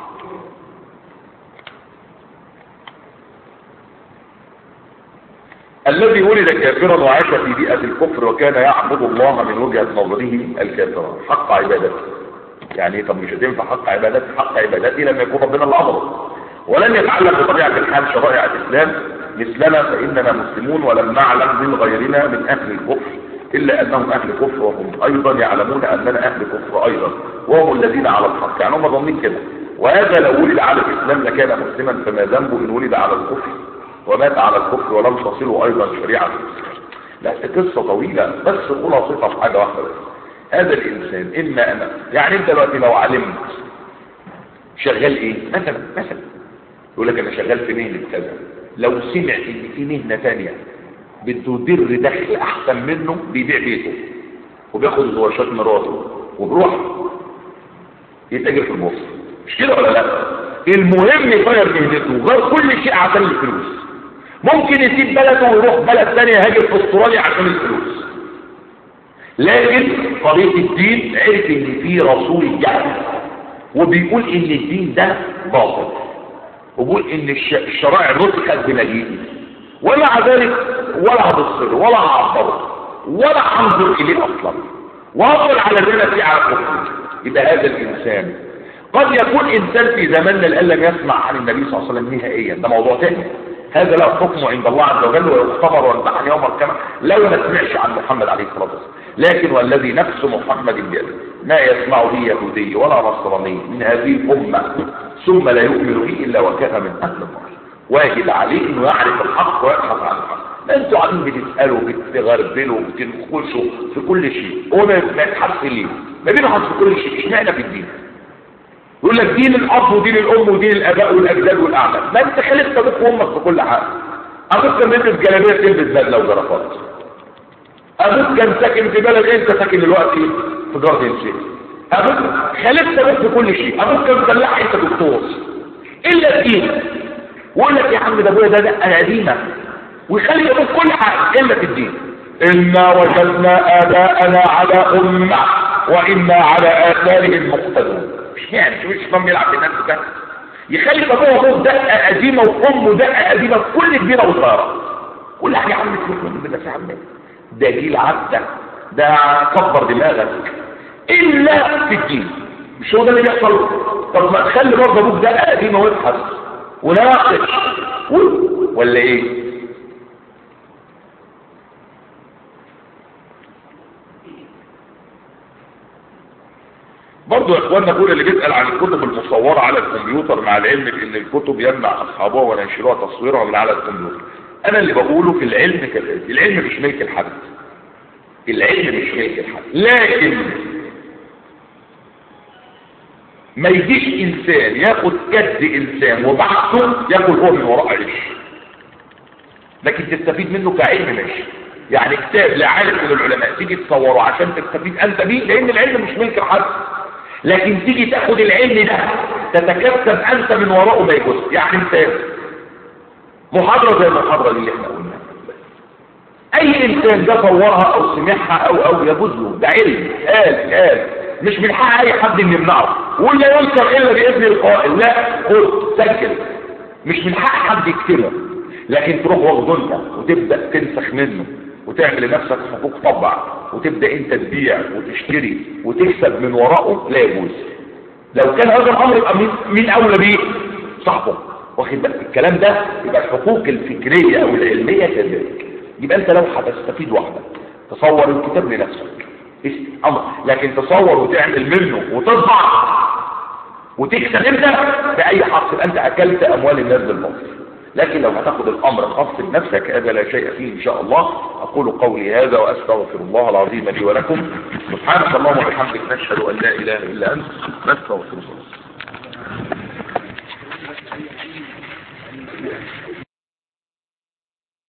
الذي ولد كافرا وعاش في بيئة الكفر وكان يعبد الله من وجهة نظره الكافرة حق عبادته يعني طب مش هتنفع حق عبادته حق عبادته لما يكون ربنا اللي امره ولم يتعلم بطبيعة الحال شرائع الإسلام مثلنا فإننا مسلمون ولم نعلم من غيرنا من أهل الكفر إلا أنهم أهل كفر وهم أيضا يعلمون أننا أهل كفر أيضا وهم الذين على الحق يعني هم ظنين كده وهذا لو ولد على الإسلام لكان مسلما فما ذنبه إن ولد على الكفر ومات على الكفر ولم تصله أيضا شريعة الإسلام لا قصة طويلة بس خلاصتها في حاجة واحدة بس هذا الإنسان إما أنا يعني أنت دلوقتي لو علمت شغال إيه مثلا مثلا يقول لك أنا شغال في مهنة كذا لو سمع ان في مهنة تانية بتدر دخل احسن منه بيبيع بيته وبياخد زواشات مراته وبيروح يتاجر في البورصه مش كده ولا لا المهم يغير مهنته غير كل شيء عشان الفلوس ممكن يسيب بلده ويروح بلد تانية يهاجر في استراليا عشان الفلوس لكن طريق الدين عرف ان في رسول جاء وبيقول ان الدين ده باطل وبقول ان الشرائع نسخت بنجيبه ومع ذلك ولا هبصر ولا هعبره ولا هنظر اليه اصلا وهفضل على ذلك فيه على كفر يبقى هذا الانسان قد يكون انسان في زماننا الان لم يسمع عن النبي صلى الله عليه وسلم نهائيا ده موضوع تاني هذا له حكمه عند الله عز وجل ويختبر ويمتحن يوم القيامه لو ما سمعش عن محمد عليه الصلاه والسلام لكن والذي نفس محمد بيده ما يسمع به يهودي ولا نصراني من هذه الامه ثم لا يؤمن به الا وكان من اهل النار واجب عليه انه يعرف الحق ويبحث عن الحق انتوا قاعدين بتسالوا بتغربلوا بتنخشوا في كل شيء هو ما يتحس ليه ما بيبحث في كل شيء اشمعنى في الدين يقول لك دين الاب ودين الام ودين الاباء والاجداد والاعمال ما انت خلفت ابوك وامك في كل حاجه ابوك كان بيلبس جلابيه تلبس بدله وجرافات ابوك كان ساكن في بلد انت ساكن دلوقتي في جاردن سيتي ابوك خلفت ابوك في كل شيء ابوك كان فلاح انت دكتور الا الدين ويقول لك يا عم ده ابويا ده دقه قديمه ويخلي ابوك كل حاجه الا في الدين انا وجدنا اباءنا على امه وانا على اثارهم مقتدون مش يعني مش فاهم يلعب بالناس ده يخلي ابوه وابوه دقه قديمه وامه دقه قديمه في كل كبيره وصغيره كل حاجه يا عم تفوت من بالله يا عم ده جيل عدى ده كبر دماغك الا في الدين مش هو ده اللي بيحصل طب ما تخلي برضه ابوك دقه قديمه وابحث وناقش ولا ايه برضه يا اخواننا كل اللي بيسأل عن الكتب المصورة على الكمبيوتر مع العلم بان الكتب يمنع اصحابها ولا ينشروها تصويرها من على الكمبيوتر انا اللي بقوله في العلم كالاتي العلم مش ملك الحد العلم مش ملك الحد لكن ما يجيش انسان ياخد كد انسان وبعثه ياكل هو من وراء عيش لكن تستفيد منه كعلم ماشي يعني كتاب لعالم من العلماء تيجي تصوره عشان تستفيد انت بيه لان العلم مش ملك حد لكن تيجي تاخد العلم ده تتكسب انت من وراءه ما يجوز يعني انت محاضرة زي المحاضرة دي اللي احنا قلناها اي انسان ده صورها او سمعها او او يجوز له ده علم قال قال مش من حق اي حد ان يمنعه ولا ينكر الا باذن القائل لا خد سجل مش من حق حد يكتبه لكن تروح واخده انت وتبدا تنسخ منه وتعمل لنفسك حقوق طبع وتبدا انت تبيع وتشتري وتكسب من وراءه لا يجوز لو كان هذا الامر يبقى مين, مين اولى بيه صاحبه واخد بالك الكلام ده يبقى الحقوق الفكريه او العلميه كذلك يبقى انت لو هتستفيد وحدك تصور الكتاب لنفسك امر لكن تصور وتعمل منه وتطبع وتكسب انت باي حق يبقى انت اكلت اموال الناس بالباطل لكن لو هتاخد الامر خاص بنفسك هذا لا شيء فيه ان شاء الله اقول قولي هذا واستغفر الله العظيم لي ولكم سبحانك اللهم وبحمدك نشهد ان لا اله الا انت نستغفرك